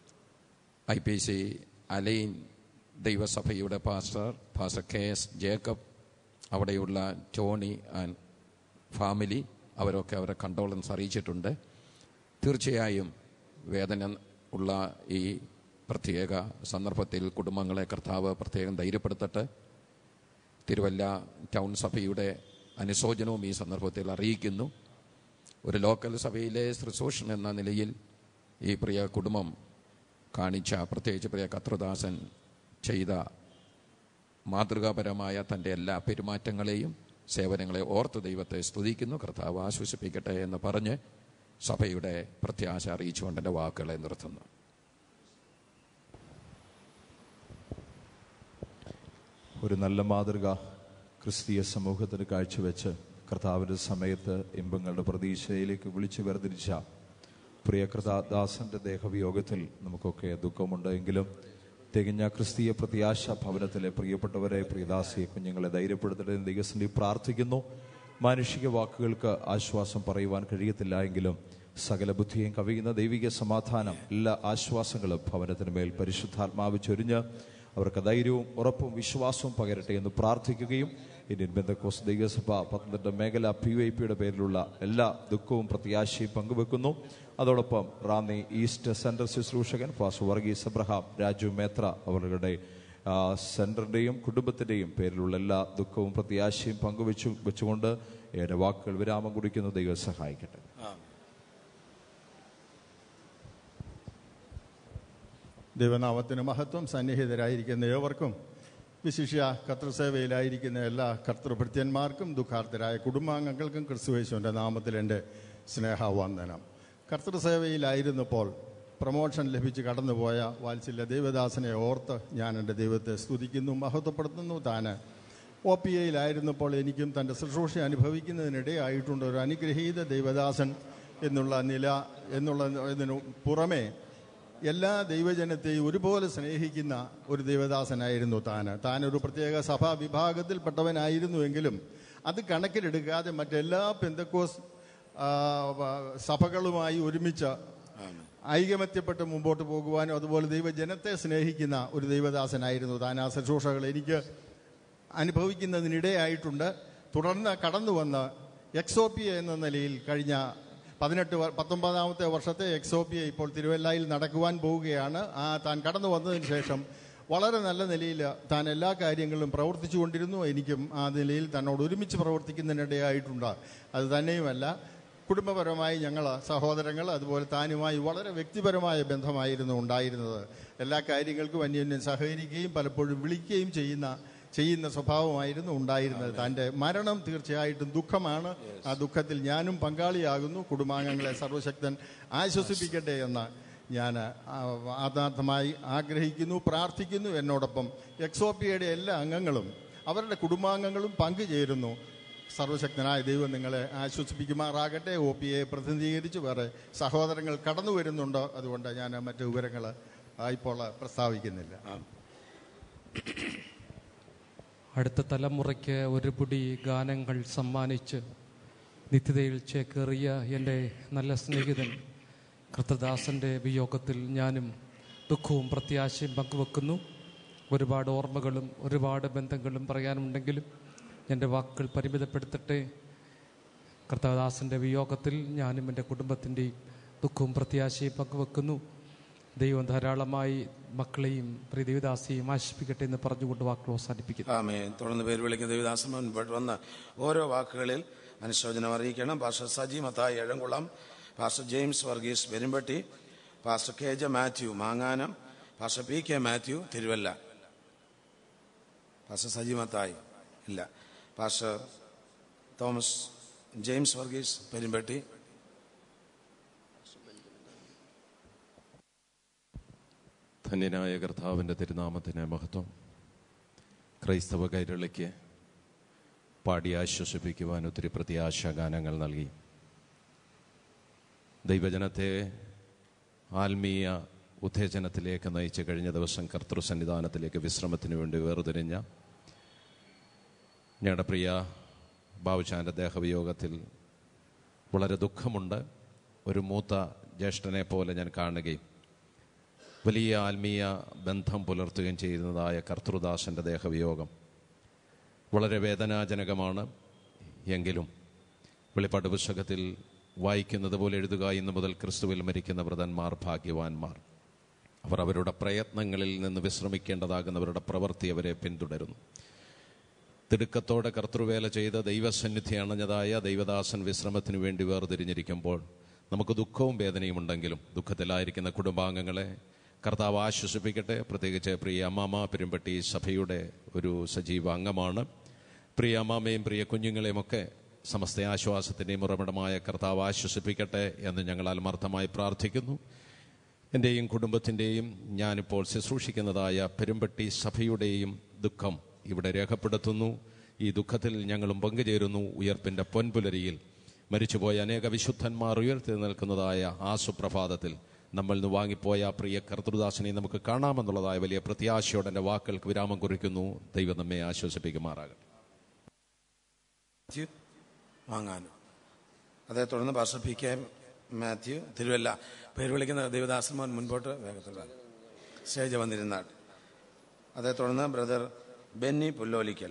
ഐ പി സി അലൈൻ ദൈവസഭയുടെ pastor pastor K S Jacob അവിടെയുള്ള ടോണി ആൻഡ് ഫാമിലി അവരൊക്കെ അവരെ കണ്ടോളൻസ് അറിയിച്ചിട്ടുണ്ട് തീർച്ചയായും വേദന ഉള്ള ഈ പ്രത്യേക സന്ദർഭത്തിൽ കുടുംബങ്ങളെ കർത്താവ് പ്രത്യേകം ധൈര്യപ്പെടുത്തട്ടെ തിരുവല്ല ടൗൺ സഭയുടെ അനുശോചനവും ഈ സന്ദർഭത്തിൽ അറിയിക്കുന്നു ഒരു ലോക്കൽ സഭയിലെ ശുശ്രൂഷൻ എന്ന നിലയിൽ ഈ പ്രിയ കുടുംബം കാണിച്ച പ്രത്യേകിച്ച് പ്രിയ കത്രദാസൻ ചെയ്ത മാതൃകാപരമായ തൻ്റെ എല്ലാ പെരുമാറ്റങ്ങളെയും സേവനങ്ങളെ ഓർത്ത് ദൈവത്തെ സ്തുതിക്കുന്നു കർത്താവ് ആശ്വസിപ്പിക്കട്ടെ എന്ന് പറഞ്ഞ് സഭയുടെ പ്രത്യാശ അറിയിച്ചുകൊണ്ട് എൻ്റെ വാക്കുകളെ നിർത്തുന്നു ഒരു നല്ല മാതൃക ക്രിസ്തീയ സമൂഹത്തിന് കാഴ്ചവെച്ച് കർത്താവിൻ്റെ സമയത്ത് ഇമ്പങ്ങളുടെ പ്രതീക്ഷയിലേക്ക് വിളിച്ചു വേർതിരിച്ച പ്രിയ കൃതാദാസന്റെ ദേഹവിയോഗത്തിൽ നമുക്കൊക്കെ ദുഃഖമുണ്ട് എങ്കിലും തികഞ്ഞ ക്രിസ്തീയ പ്രത്യാശ ഭവനത്തിലെ പ്രിയപ്പെട്ടവരെ പ്രിയദാസിയെ കുഞ്ഞുങ്ങളെ ധൈര്യപ്പെടുത്തട്ടെ എന്ന് ദൈവസന്ധി പ്രാർത്ഥിക്കുന്നു മാനുഷിക വാക്കുകൾക്ക് ആശ്വാസം പറയുവാൻ കഴിയത്തില്ല എങ്കിലും സകല ബുദ്ധിയും കവിയുന്ന ദൈവിക സമാധാനം എല്ലാ ആശ്വാസങ്ങളും ഭവനത്തിന് മേൽ പരിശുദ്ധാത്മാവ് ചൊരിഞ്ഞ് അവർക്ക് ധൈര്യവും ഉറപ്പും വിശ്വാസവും പകരട്ടെ എന്ന് പ്രാർത്ഥിക്കുകയും ഇന്ത്യൻ ബന്ധക്കോസ് ദൈവസഭ പത്തനംതിട്ട മേഖല പി വൈ പിയുടെ പേരിലുള്ള എല്ലാ ദുഃഖവും പ്രത്യാശയും പങ്കുവെക്കുന്നു അതോടൊപ്പം റാന്നി ഈസ്റ്റ് സെൻട്രൽ ശുശ്രൂഷകൻ ഫാസ് വർഗീസ് അബ്രഹാം രാജു മേത്ര അവരുടെ ആ, സെന്ററിന്റെയും കുടുംബത്തിന്റെയും പേരിലുള്ള എല്ലാ ദുഃഖവും പ്രത്യാശയും പങ്കുവെച്ചു വെച്ചുകൊണ്ട് എൻ്റെ വാക്കുകൾ വിരാമം കുറിക്കുന്നു ദൈവം സഹായിക്കട്ടെ ദൈവനാമത്തിന് മഹത്വം സന്നിഹിതരായിരിക്കുന്ന ഏവർക്കും വിശിഷ്യ കർത്തൃസേവയിലായിരിക്കുന്ന എല്ലാ കർത്തൃഭൃത്യന്മാർക്കും ദുഃഖാർത്ഥരായ കുടുംബാംഗങ്ങൾക്കും ക്രിസ്തുവേശുവിൻ്റെ നാമത്തിൽ എൻ്റെ സ്നേഹവന്ദനം കർത്തൃസേവയിലായിരുന്നപ്പോൾ പ്രമോഷൻ ലഭിച്ച് കടന്നുപോയ വാത്സല്യ ദേവദാസനെ ഓർത്ത് ഞാൻ എൻ്റെ ദൈവത്തെ സ്തുതിക്കുന്നു മഹത്വപ്പെടുത്തുന്നു താന് ഒ പി എയിലായിരുന്നപ്പോൾ എനിക്കും തൻ്റെ ശുശ്രൂഷ അനുഭവിക്കുന്നതിനിടയായിട്ടുണ്ട് ഒരു അനുഗ്രഹീത ദൈവദാസൻ എന്നുള്ള നില എന്നുള്ള ഇതിനു പുറമേ എല്ലാ ദൈവജനത്തെയും ഒരുപോലെ സ്നേഹിക്കുന്ന ഒരു ദൈവദാസനായിരുന്നു താൻ താൻ ഒരു പ്രത്യേക സഭാ വിഭാഗത്തിൽപ്പെട്ടവനായിരുന്നുവെങ്കിലും അത് കണക്കിലെടുക്കാതെ മറ്റെല്ലാ പെന്തക്കോസ് ആ, വ- സഭകളുമായി ഒരുമിച്ച് ഐകമത്യപ്പെട്ട് മുമ്പോട്ട് പോകുവാനും അതുപോലെ ദൈവജനത്തെ സ്നേഹിക്കുന്ന ഒരു ദൈവദാസനായിരുന്നു താൻ ആ ശുശ്രൂഷകൾ എനിക്ക് അനുഭവിക്കുന്നതിനിടയായിട്ടുണ്ട് തുടർന്ന് കടന്നു വന്ന് എക്സോപ്പിയ എന്ന നിലയിൽ കഴിഞ്ഞ പതിനെട്ട് വ- പത്തൊമ്പതാമത്തെ വർഷത്തെ എക്സോപ്പിയ ഇപ്പോൾ തിരുവല്ലയിൽ നടക്കുവാൻ പോവുകയാണ് ആ താൻ കടന്നു വന്നതിന് ശേഷം വളരെ നല്ല നിലയിൽ താൻ എല്ലാ കാര്യങ്ങളിലും പ്രവർത്തിച്ചു കൊണ്ടിരുന്നു എനിക്കും ആ നിലയിൽ തന്നോട് ഒരുമിച്ച് പ്രവർത്തിക്കുന്നതിനിടയായിട്ടുണ്ട് അത് തന്നെയുമല്ല കുടുംബപരമായി ഞങ്ങൾ സഹോദരങ്ങൾ അതുപോലെ താനുമായി വളരെ വ്യക്തിപരമായ ബന്ധമായിരുന്നു ഉണ്ടായിരുന്നത് എല്ലാ കാര്യങ്ങൾക്കും അന്യോന്യം സഹകരിക്കുകയും പലപ്പോഴും വിളിക്കുകയും ചെയ്യുന്ന ചെയ്യുന്ന സ്വഭാവമായിരുന്നു ഉണ്ടായിരുന്നത് തൻ്റെ മരണം തീർച്ചയായിട്ടും ദുഃഖമാണ് ആ ദുഃഖത്തിൽ ഞാനും പങ്കാളിയാകുന്നു കുടുംബാംഗങ്ങളെ സർവശക്തൻ ആശ്വസിപ്പിക്കട്ടെ എന്ന് ഞാൻ ആ, ആത്മാർത്ഥമായി ആഗ്രഹിക്കുന്നു പ്രാർത്ഥിക്കുന്നു എന്നോടൊപ്പം എക്സോപ്പിയയുടെ എല്ലാ അംഗങ്ങളും അവരുടെ കുടുംബാംഗങ്ങളും പങ്കുചേരുന്നു സർവശക്തനായ ദൈവം നിങ്ങളെ ആശ്വസിപ്പിക്കുമാറാകട്ടെ ഒ പി എ പ്രതിനിധീകരിച്ച് വേറെ സഹോദരങ്ങൾ കടന്നു വരുന്നുണ്ട് അതുകൊണ്ട് ഞാൻ മറ്റു വിവരങ്ങൾ ഇപ്പോൾ പ്രസ്താവിക്കുന്നില്ല അടുത്ത തലമുറയ്ക്ക് ഒരു പിടി ഗാനങ്ങൾ സമ്മാനിച്ച് നിത്യതയിൽ ചേക്കേറിയ എൻ്റെ നല്ല സ്നേഹിതൻ കൃതദാസൻ്റെ വിയോഗത്തിൽ ഞാനും ദുഃഖവും പ്രത്യാശയും പങ്കുവെക്കുന്നു ഒരുപാട് ഓർമ്മകളും ഒരുപാട് ബന്ധങ്ങളും പറയാനുണ്ടെങ്കിലും എൻ്റെ വാക്കുകൾ പരിമിതപ്പെടുത്തട്ടെ കർത്തദാസൻ്റെ വിയോഗത്തിൽ ഞാനും എൻ്റെ കുടുംബത്തിൻ്റെയും ദുഃഖവും പ്രത്യാശയും പങ്കുവെക്കുന്നു ദൈവം ധാരാളമായി മക്കളെയും പ്രിയ ദേവദാസിയെയും ആശിപ്പിക്കട്ടെ എന്ന് പറഞ്ഞുകൊണ്ട് വാക്കുകൾ അവസാനിപ്പിക്കുന്നു ആമേ തുടർന്ന് പേര് വിളിക്കുന്ന ദേവദാസൻ മുൻപോട്ട് വന്ന് ഓരോ വാക്കുകളിൽ അനുശോചനം അറിയിക്കണം pastor Saji Mathai Ezhamkulam pastor James Varghese Perumpetty pastor K J Mathew മാങ്ങാനം pastor P K Mathew Thiruvalla pastor Saji Mathai ഇല്ല pastor Thomas James Varghese Perumpetty ധന്യനായ കർത്താവിൻ്റെ തിരുനാമത്തിന് മഹത്വം ക്രൈസ്തവ കൈരളിക്ക് പാടി ആശ്വസിപ്പിക്കുവാൻ ഒത്തിരി പ്രത്യാശ ഗാനങ്ങൾ നൽകി ദൈവജനത്തെ ആത്മീയ ഉത്തേജനത്തിലേക്ക് നയിച്ച് കഴിഞ്ഞ ദിവസം കർത്തൃ സന്നിധാനത്തിലേക്ക് വിശ്രമത്തിന് വേണ്ടി വേർതിരിഞ്ഞ ഞങ്ങളുടെ പ്രിയ ബാബുചാൻ്റെ ദേഹവിയോഗത്തിൽ വളരെ ദുഃഖമുണ്ട് ഒരു മൂത്ത ജ്യേഷ്ഠനെ പോലെ ഞാൻ കാണുകയും വലിയ ആത്മീയ ബന്ധം പുലർത്തുകയും ചെയ്യുന്നതായ കർത്തൃദാസൻ്റെ ദേഹവിയോഗം വളരെ വേദനാജനകമാണ് എങ്കിലും വെളിപ്പാട് പുസ്തകത്തിൽ വായിക്കുന്നത് പോലെ എഴുതുക ഇന്നു മുതൽ ക്രിസ്തുവിൽ മരിക്കുന്ന വ്രതന്മാർ ഭാഗ്യവാന്മാർ അവർ അവരുടെ പ്രയത്നങ്ങളിൽ നിന്ന് വിശ്രമിക്കേണ്ടതാകുന്നവരുടെ പ്രവൃത്തി അവരെ പിന്തുടരുന്നു തിടുക്കത്തോടെ കർത്തൃവേല ചെയ്ത ദൈവസന്നിധി അണഞ്ഞതായ ദൈവദാസൻ വിശ്രമത്തിന് വേണ്ടി വേർതിരിഞ്ഞിരിക്കുമ്പോൾ നമുക്ക് ദുഃഖവും വേദനയും ഉണ്ടെങ്കിലും ദുഃഖത്തിലായിരിക്കുന്ന കുടുംബാംഗങ്ങളെ കർത്താവ് ആശ്വസിപ്പിക്കട്ടെ പ്രത്യേകിച്ച് പ്രിയ അമ്മാമ പെരുമ്പട്ടി സഭയുടെ ഒരു സജീവ അംഗമാണ് പ്രിയ അമ്മാമയും പ്രിയ കുഞ്ഞുങ്ങളെയും ഒക്കെ സമസ്ത ആശ്വാസത്തിൻ്റെയും ഉറവിടമായ കർത്താവ് ആശ്വസിപ്പിക്കട്ടെ എന്ന് ഞങ്ങൾ ആത്മാർത്ഥമായി പ്രാർത്ഥിക്കുന്നു എൻ്റെയും കുടുംബത്തിൻ്റെയും ഞാനിപ്പോൾ ശുശ്രൂഷിക്കുന്നതായ പെരുമ്പട്ടി സഭയുടെയും ദുഃഖം ഇവിടെ രേഖപ്പെടുത്തുന്നു ഈ ദുഃഖത്തിൽ ഞങ്ങളും പങ്കുചേരുന്നു ഉയർപ്പിൻ്റെ പൊൻപുലരിയിൽ മരിച്ചുപോയ അനേക വിശുദ്ധന്മാർ ഉയർത്തി നിൽക്കുന്നതായ ആ സുപ്രഭാതത്തിൽ നമ്മൾ നിന്ന് വാങ്ങിപ്പോയ ആ പ്രിയ കർത്തൃദാസനെ നമുക്ക് കാണാമെന്നുള്ളതായ വലിയ പ്രത്യാശയോടെ എൻ്റെ വാക്കുകൾക്ക് വിരാമം കുറിക്കുന്നു ദൈവം നമ്മെ ആശ്വസിപ്പിക്കുമാറാകട്ടെ മാത്യു വാങ്ങാനും അതേ തുടർന്ന് pastor P K Mathew Thiruvalla പേര് വിളിക്കുന്ന ദേവദാസന്മാർ മുൻപോട്ട് വേഗത്തിൽ വാ. സ്റ്റേജ് വന്നിരുന്നാൾ അതേ തുടർന്ന് ബ്രദർ ബെന്നി പുല്ലോലിക്കൽ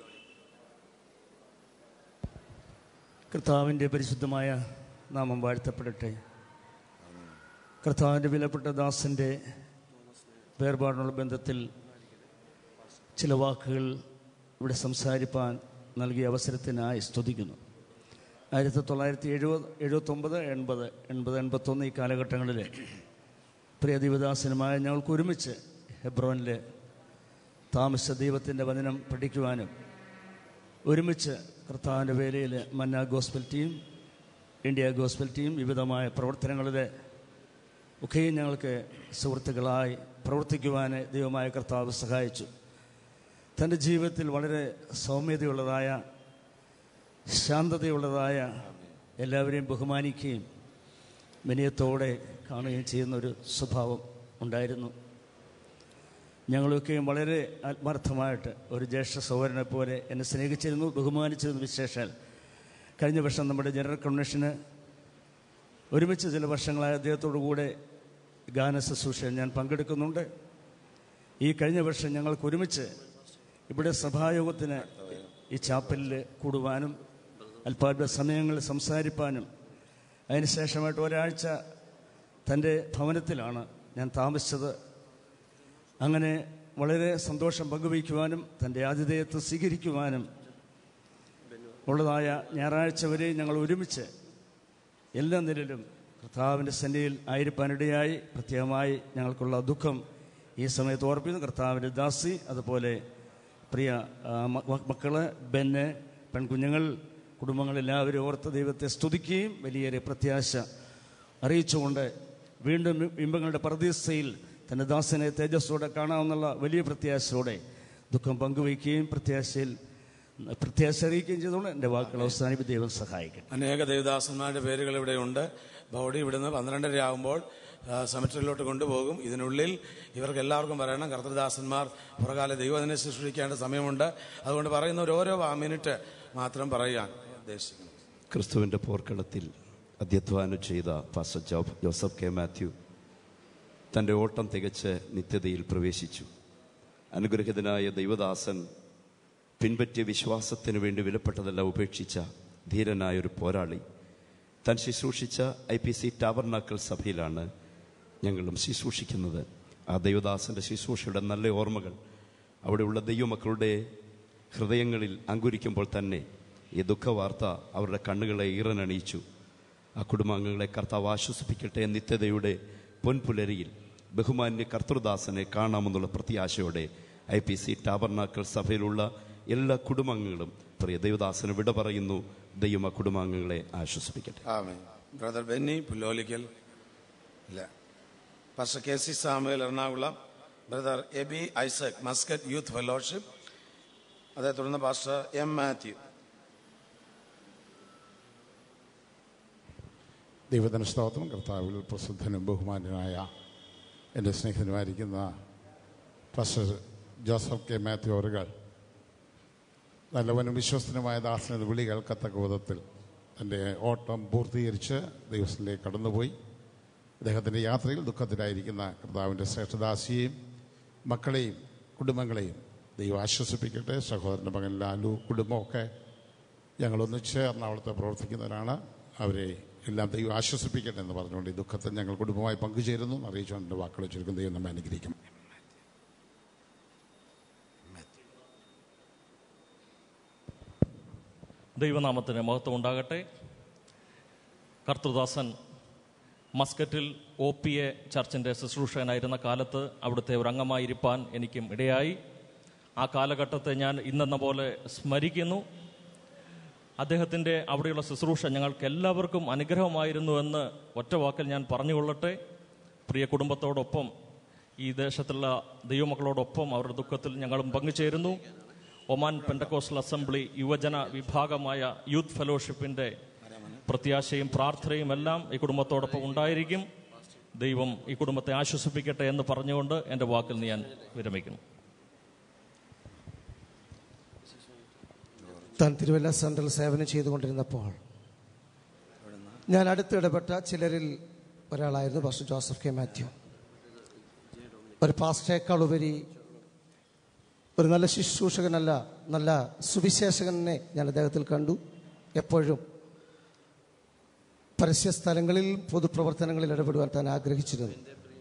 കർത്താവിൻ്റെ പരിശുദ്ധമായ നാമം വാഴ്ത്തപ്പെടട്ടെ കർത്താവിൻ്റെ വിലപ്പെട്ട ദാസൻ്റെ വേർപാടിനുള്ള ബന്ധത്തിൽ ചില വാക്കുകൾ ഇവിടെ സംസാരിപ്പാൻ നൽകിയ അവസരത്തിനായി സ്തുതിക്കുന്നു ആയിരത്തി തൊള്ളായിരത്തി എഴുപത് എഴുപത്തൊമ്പത് എൺപത് എൺപത് എൺപത്തൊന്ന് ഈ കാലഘട്ടങ്ങളിൽ പ്രിയ ദൈവദാസനുമായ ഞങ്ങൾക്ക് ഒരുമിച്ച് ഹെബ്രോനിൽ താമസ ദൈവത്തിൻ്റെ വചനം പഠിക്കുവാനും ഒരുമിച്ച് കർത്താവിൻ്റെ വേലയിൽ manna gospel team India gospel team വിവിധമായ പ്രവർത്തനങ്ങളിൽ ഒക്കെയും ഞങ്ങൾക്ക് സുഹൃത്തുക്കളായി പ്രവർത്തിക്കുവാൻ ദൈവമായ കർത്താവ് സഹായിച്ചു തൻ്റെ ജീവിതത്തിൽ വളരെ സൗമ്യതയുള്ളതായ ശാന്തതയുള്ളതായ എല്ലാവരെയും ബഹുമാനിക്കുകയും വിനയത്തോടെ കാണുകയും ചെയ്യുന്ന ഒരു സ്വഭാവം ഉണ്ടായിരുന്നു ഞങ്ങളൊക്കെയും വളരെ ആത്മാർത്ഥമായിട്ട് ഒരു ജ്യേഷ്ഠ സഹോദരനെ പോലെ എന്നെ സ്നേഹിച്ചിരുന്നു ബഹുമാനിച്ചിരുന്നു വിശേഷാൽ കഴിഞ്ഞ വർഷം നമ്മുടെ ജനറൽ കൺവെൻഷന് ഒരുമിച്ച് ചില വർഷങ്ങളായ അദ്ദേഹത്തോടു കൂടെ ഗാന ശുശ്രൂഷയിൽ ഞാൻ പങ്കെടുക്കുന്നുണ്ട് ഈ കഴിഞ്ഞ വർഷം ഞങ്ങൾക്ക് ഒരുമിച്ച് ഇവിടെ സഭായോഗത്തിന് ഈ ചാപ്പലിൽ കൂടുവാനും അല്പാൽപ സമയങ്ങളിൽ സംസാരിപ്പാനും അതിനുശേഷമായിട്ട് ഒരാഴ്ച തൻ്റെ ഭവനത്തിലാണ് ഞാൻ താമസിച്ചത് അങ്ങനെ വളരെ സന്തോഷം പങ്കുവയ്ക്കുവാനും തൻ്റെ ആതിഥേയത്വം സ്വീകരിക്കുവാനും ഉള്ളതായ ഞായറാഴ്ച വരെ ഞങ്ങൾ ഒരുമിച്ച് എല്ലാ നിലയിലും കർത്താവിൻ്റെ സന്നിധിയിൽ ആയിരിക്കാനിടയായി പ്രത്യേകമായി ഞങ്ങൾക്കുള്ള ദുഃഖം ഈ സമയത്ത് ഓർപ്പിക്കുന്നു കർത്താവിൻ്റെ ദാസി അതുപോലെ പ്രിയ ആ, മ- മ- മക്കള് ബെന്ന് പെൺകുഞ്ഞുങ്ങൾ കുടുംബങ്ങളെല്ലാവരും ഓർത്ത് ദൈവത്തെ സ്തുതിക്കുകയും വലിയേറെ പ്രത്യാശ അറിയിച്ചുകൊണ്ട് വീണ്ടും ബിംബങ്ങളുടെ പ്രതീക്ഷയിൽ തൻ്റെ ദാസനെ തേജസ്സോടെ കാണാമെന്നുള്ള വലിയ പ്രത്യാശയോടെ ദുഃഖം പങ്കുവയ്ക്കുകയും പ്രത്യാശയിൽ പ്രത്യാശ അറിയിക്കുകയും ചെയ്തുകൊണ്ട് എൻ്റെ വാക്കുകൾ അവസാനിപ്പിച്ച് ദൈവം സഹായിക്കും അനേക ദേവദാസന്മാരുടെ പേരുകൾ ഇവിടെയുണ്ട് ബോഡി ഇവിടുന്ന് പന്ത്രണ്ടര ആകുമ്പോൾ സെമിറ്ററിലോട്ട് കൊണ്ടുപോകും ഇതിനുള്ളിൽ ഇവർക്ക് എല്ലാവർക്കും പറയണം കർത്തൃദാസന്മാർ പുറകാല ദൈവത്തിനെ ശുശ്രൂഷിക്കേണ്ട സമയമുണ്ട് അതുകൊണ്ട് പറയുന്ന ഒരു ഓരോ ആ മിനിറ്റ് മാത്രം പറയാൻ ഉദ്ദേശിക്കുന്നു ക്രിസ്തുവിൻ്റെ പോർക്കളത്തിൽ അധ്യധ്വാനം ചെയ്ത pastor Job Joseph K Mathew തൻ്റെ ഓട്ടം തികച്ച് നിത്യതയിൽ പ്രവേശിച്ചു അനുഗ്രഹിതനായ ദൈവദാസൻ പിൻപറ്റിയ വിശ്വാസത്തിന് വേണ്ടി വിലപ്പെട്ടതെല്ലാം ഉപേക്ഷിച്ച ധീരനായ ഒരു പോരാളി താൻ ശുശ്രൂഷിച്ച ഐ പി സി ടാബർനാക്കൽ സഭയിലാണ് ഞങ്ങളും ശുശ്രൂഷിക്കുന്നത് ആ ദൈവദാസൻ്റെ ശുശ്രൂഷയുടെ നല്ല ഓർമ്മകൾ അവിടെയുള്ള ദൈവമക്കളുടെ ഹൃദയങ്ങളിൽ അങ്കുരിക്കുമ്പോൾ തന്നെ ഈ ദുഃഖവാർത്ത അവരുടെ കണ്ണുകളെ ഈറനണിയിച്ചു ആ കുടുംബാംഗങ്ങളെ കർത്താവ് ആശ്വസിപ്പിക്കട്ടെ നിത്യതയുടെ പൊൻപുലരിയിൽ ബഹുമാന്യ കർത്തൃദാസനെ കാണാമെന്നുള്ള പ്രത്യാശയോടെ ഐ പി സി ടാബർനാക്കൽ സഭയിലുള്ള എല്ലാ കുടുംബാംഗങ്ങളും പ്രിയ ദൈവദാസന് വിട പറയുന്നു ദൈവം ആ കുടുംബാംഗങ്ങളെ ആശ്വസിപ്പിക്കട്ടെ ആമേ ബ്രദർ ബെന്നി പുല്ലോലിക്കൽ ഇല്ല pastor K C Samuel Ernakulam brother A B Isaac Muscat youth fellowship അതേ തുടർന്ന് പാസ്റ്റർ എം മാത്യു ദൈവത്തിന് സ്തോത്രം കർത്താവിൽ പ്രസിദ്ധനും ബഹുമാന്യനായ എൻ്റെ സ്നേഹിതനുമായിരിക്കുന്ന പാസ്റ്റർ ജോസഫ് കെ മാത്യു അവറുകൾ നല്ലവനും വിശ്വസ്തനുമായ ദാസനത് വിളി കേൾക്കത്തക്ക വിധത്തിൽ തൻ്റെ ഓട്ടം പൂർത്തീകരിച്ച് ദൈവത്തിലേക്ക് കടന്നുപോയി അദ്ദേഹത്തിൻ്റെ യാത്രയിൽ ദുഃഖത്തിലായിരിക്കുന്ന കർത്താവിൻ്റെ ശ്രേഷ്ഠദാസിയെയും മക്കളെയും കുടുംബങ്ങളെയും ദൈവം ആശ്വസിപ്പിക്കട്ടെ സഹോദരൻ്റെ മകൻ ലാലു കുടുംബമൊക്കെ ഞങ്ങളൊന്ന് ചേർന്ന് അവിടുത്തെ പ്രവർത്തിക്കുന്നവരാണ് അവരെ എല്ലാം ദൈവം ആശ്വസിപ്പിക്കട്ടെ എന്ന് പറഞ്ഞുകൊണ്ട് ഈ ദുഃഖത്തിൽ ഞങ്ങൾ കുടുംബമായി പങ്കുചേരുന്നു അറിയിച്ചുകൊണ്ട് എൻ്റെ വാക്കുകൾ ചുരുക്കും ദൈവം നമ്മെ അനുഗ്രഹിക്കും ദൈവനാമത്തിന് മഹത്വം ഉണ്ടാകട്ടെ കർത്തൃദാസൻ മസ്കറ്റിൽ ഒ പി എ ചർച്ചിൻ്റെ ശുശ്രൂഷകനായിരുന്ന കാലത്ത് അവിടുത്തെ ഒരു അംഗമായിരിക്കാൻ എനിക്കും ഇടയായി ആ കാലഘട്ടത്തെ ഞാൻ ഇന്നെന്ന പോലെ സ്മരിക്കുന്നു അദ്ദേഹത്തിൻ്റെ അവിടെയുള്ള ശുശ്രൂഷ ഞങ്ങൾക്ക് എല്ലാവർക്കും അനുഗ്രഹമായിരുന്നു എന്ന് ഒറ്റ വാക്കിൽ ഞാൻ പറഞ്ഞുകൊള്ളട്ടെ പ്രിയ കുടുംബത്തോടൊപ്പം ഈ ദേശത്തുള്ള ദൈവമക്കളോടൊപ്പം അവരുടെ ദുഃഖത്തിൽ ഞങ്ങളും പങ്കുചേരുന്നു ഒമാൻ പെൻഡക്കോസ്റ്റൽ അസംബ്ലി യുവജന വിഭാഗമായ യൂത്ത് ഫെലോഷിപ്പിൻ്റെ പ്രത്യാശയും പ്രാർത്ഥനയും എല്ലാം ഈ കുടുംബത്തോടൊപ്പം ഉണ്ടായിരിക്കും ദൈവം ഈ കുടുംബത്തെ ആശ്വസിപ്പിക്കട്ടെ എന്ന് പറഞ്ഞുകൊണ്ട് എൻ്റെ വാക്കിൽ ഞാൻ വിരമിക്കുന്നു താൻ തിരുവല്ല സെൻട്രൽ സേവനം ചെയ്തുകൊണ്ടിരുന്നപ്പോൾ ഞാൻ അടുത്തിടപെട്ട ചിലരിൽ ഒരാളായിരുന്നു പാസ്റ്റർ ജോസഫ് കെ മാത്യു ഒരു പാസ്റ്റേക്കാൾ ഉപരി ഒരു നല്ല ശുശ്രൂഷകനല്ല നല്ല സുവിശേഷകനെ ഞാൻ അദ്ദേഹത്തിൽ കണ്ടു എപ്പോഴും പരസ്യ സ്ഥലങ്ങളിൽ പൊതുപ്രവർത്തനങ്ങളിൽ ഇടപെടുവാൻ താൻ ആഗ്രഹിച്ചിരുന്നു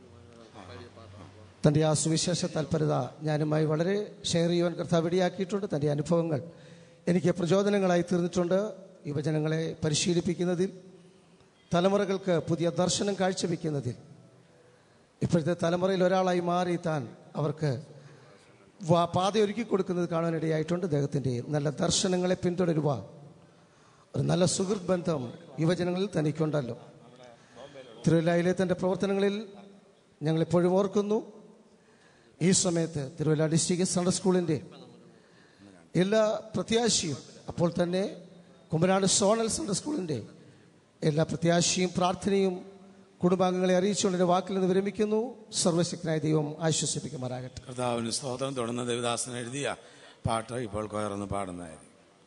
തൻ്റെ ആ സുവിശേഷ താല്പര്യത ഞാനുമായി വളരെ ഷെയർ ചെയ്യുവാൻ കർത്താവ് ഇടയാക്കിയിട്ടുണ്ട് തൻ്റെ അനുഭവങ്ങൾ എനിക്ക് പ്രചോദനങ്ങളായി തീർന്നിട്ടുണ്ട് യുവജനങ്ങളെ പരിശീലിപ്പിക്കുന്നതിൽ തലമുറകൾക്ക് പുതിയ ദർശനം കാഴ്ചവെക്കുന്നതിൽ ഇപ്പോഴത്തെ തലമുറയിൽ ഒരാളായി മാറി താൻ അവർക്ക് വാ- പാതയൊരുക്കി കൊടുക്കുന്നത് കാണാനിടയായിട്ടുണ്ട് അദ്ദേഹത്തിൻ്റെ നല്ല ദർശനങ്ങളെ പിന്തുടരുവാൻ ഒരു നല്ല സുഹൃത്ത് ബന്ധം യുവജനങ്ങളിൽ തനിക്കുണ്ടല്ലോ തിരുവല്ലയിലെ തൻ്റെ പ്രവർത്തനങ്ങളിൽ ഞങ്ങളിപ്പോഴും ഓർക്കുന്നു ഈ സമയത്ത് തിരുവല്ല ഡിസ്ട്രിക്ട് സൺഡർ സ്കൂളിൻ്റെ എല്ലാ പ്രത്യാശയും അപ്പോൾ തന്നെ കുമരാട് സോണൽ സൺഡർ സ്കൂളിൻ്റെ എല്ലാ പ്രത്യാശയും പ്രാർത്ഥനയും കുടുംബാംഗങ്ങളെ അറിയിച്ചുകൊണ്ട് എൻ്റെ വാക്കിൽ നിന്ന് വിരമിക്കുന്നു സർവശക്തനായ ദൈവം ആശ്വസിപ്പിക്കുമാറാകട്ടെ കർത്താവിന് സ്തോത്രം തുടർന്ന് ദേവദാസൻ എഴുതിയ പാട്ട് ഇപ്പോൾ കൊയർന്ന് പാടുന്നതായിരിക്കും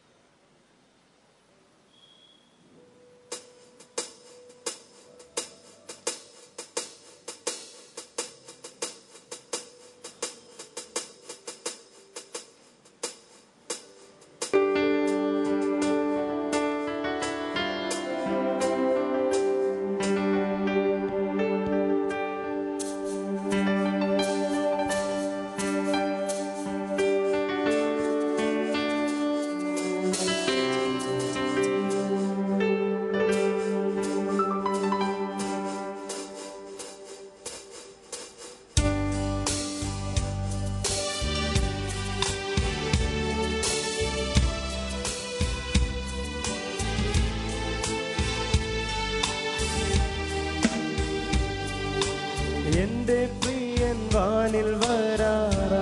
എന്റെ പ്രിയൻ വാനിൽ വരാറാ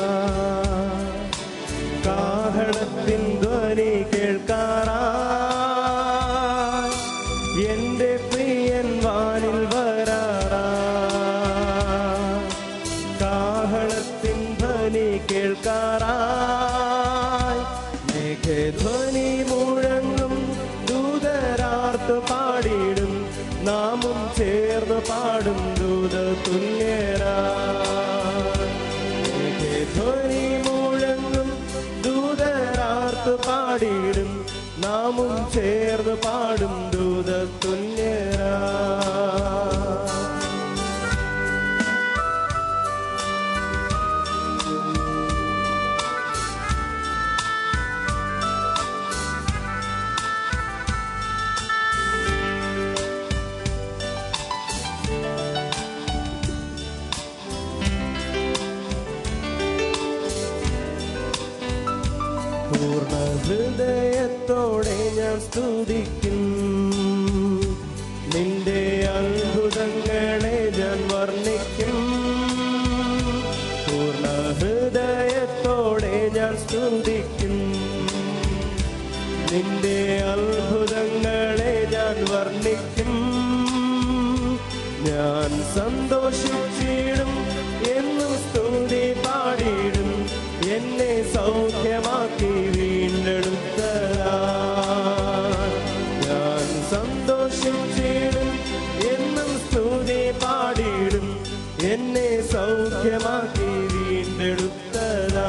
കാഹളത്തിൻ ധ്വനി കേൾക്കാറാ എന്റെ പ്രിയൻ വാനിൽ വരാറാ കാഹളത്തിൻ ധ്വനി കേൾക്കാറായി മേഘധ്വനി മുഴങ്ങും ദൂതരാർത്ത് പാടിയിടും നാമും ചേർന്ന് പാടും ദൂത തുല്യരാ ധ്വനി മുഴങ്ങും ദൂതരാർത്ത് പാടിയിടും നാമും ചേർന്ന് പാടും ദൂത തുല്യരാ പൂർണ്ണ ഹൃദയത്തോടെ ഞാൻ സ്തുതിക്കും നിന്റെ അത്ഭുതങ്ങളെ ഞാൻ വർണ്ണിക്കും പൂർണ്ണ ഹൃദയത്തോടെ ഞാൻ സ്തുതിക്കും നിന്റെ അത്ഭുതങ്ങളെ ഞാൻ വർണ്ണിക്കും ഞാൻ സന്തോഷിച്ചിടും എന്നും സ്തുതി പാടിയിടും എന്നെ സൗഖ്യമാക്കി വീണ്ടെടുത്തതാ ഞാൻ സന്തോഷിച്ചിടും എന്നും സ്തുതി പാടിയിടും എന്നെ സൗഖ്യമാക്കി വീണ്ടെടുത്തതാ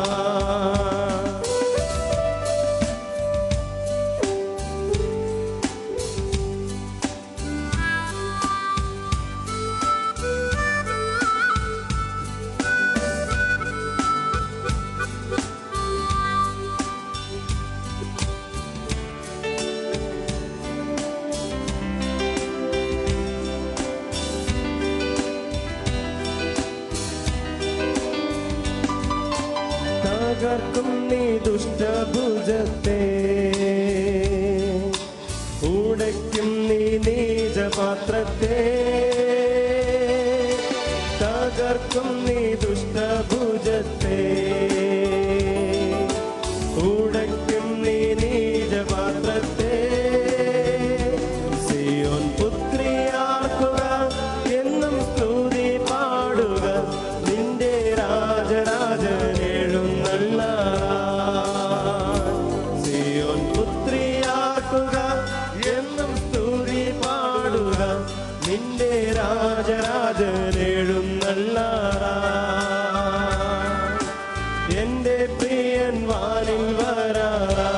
തകർക്കും നീ ദുഷ്ടഭുജത്തെ ഉടയ്ക്കും നീ നീചപാത്രത്തെ തകർക്കും നീ ദുഷ്ടഭുജത്തെ ഉടയ്ക്കും നീ നീചപാത്രത്തെ സിയോൻ പുത്രിയാക്കുക എന്നും സ്തുതി പാടുക നിന്റെ രാജരാജനെഴുന്നള്ള സിയോൻ പുത്രിയാക്കുക എന്നും സ്തുതി പാടുക നിന്റെ രാജരാജനെഴുന്നള്ള എന്റെ പ്രിയൻ വാനിൽ വരാറാ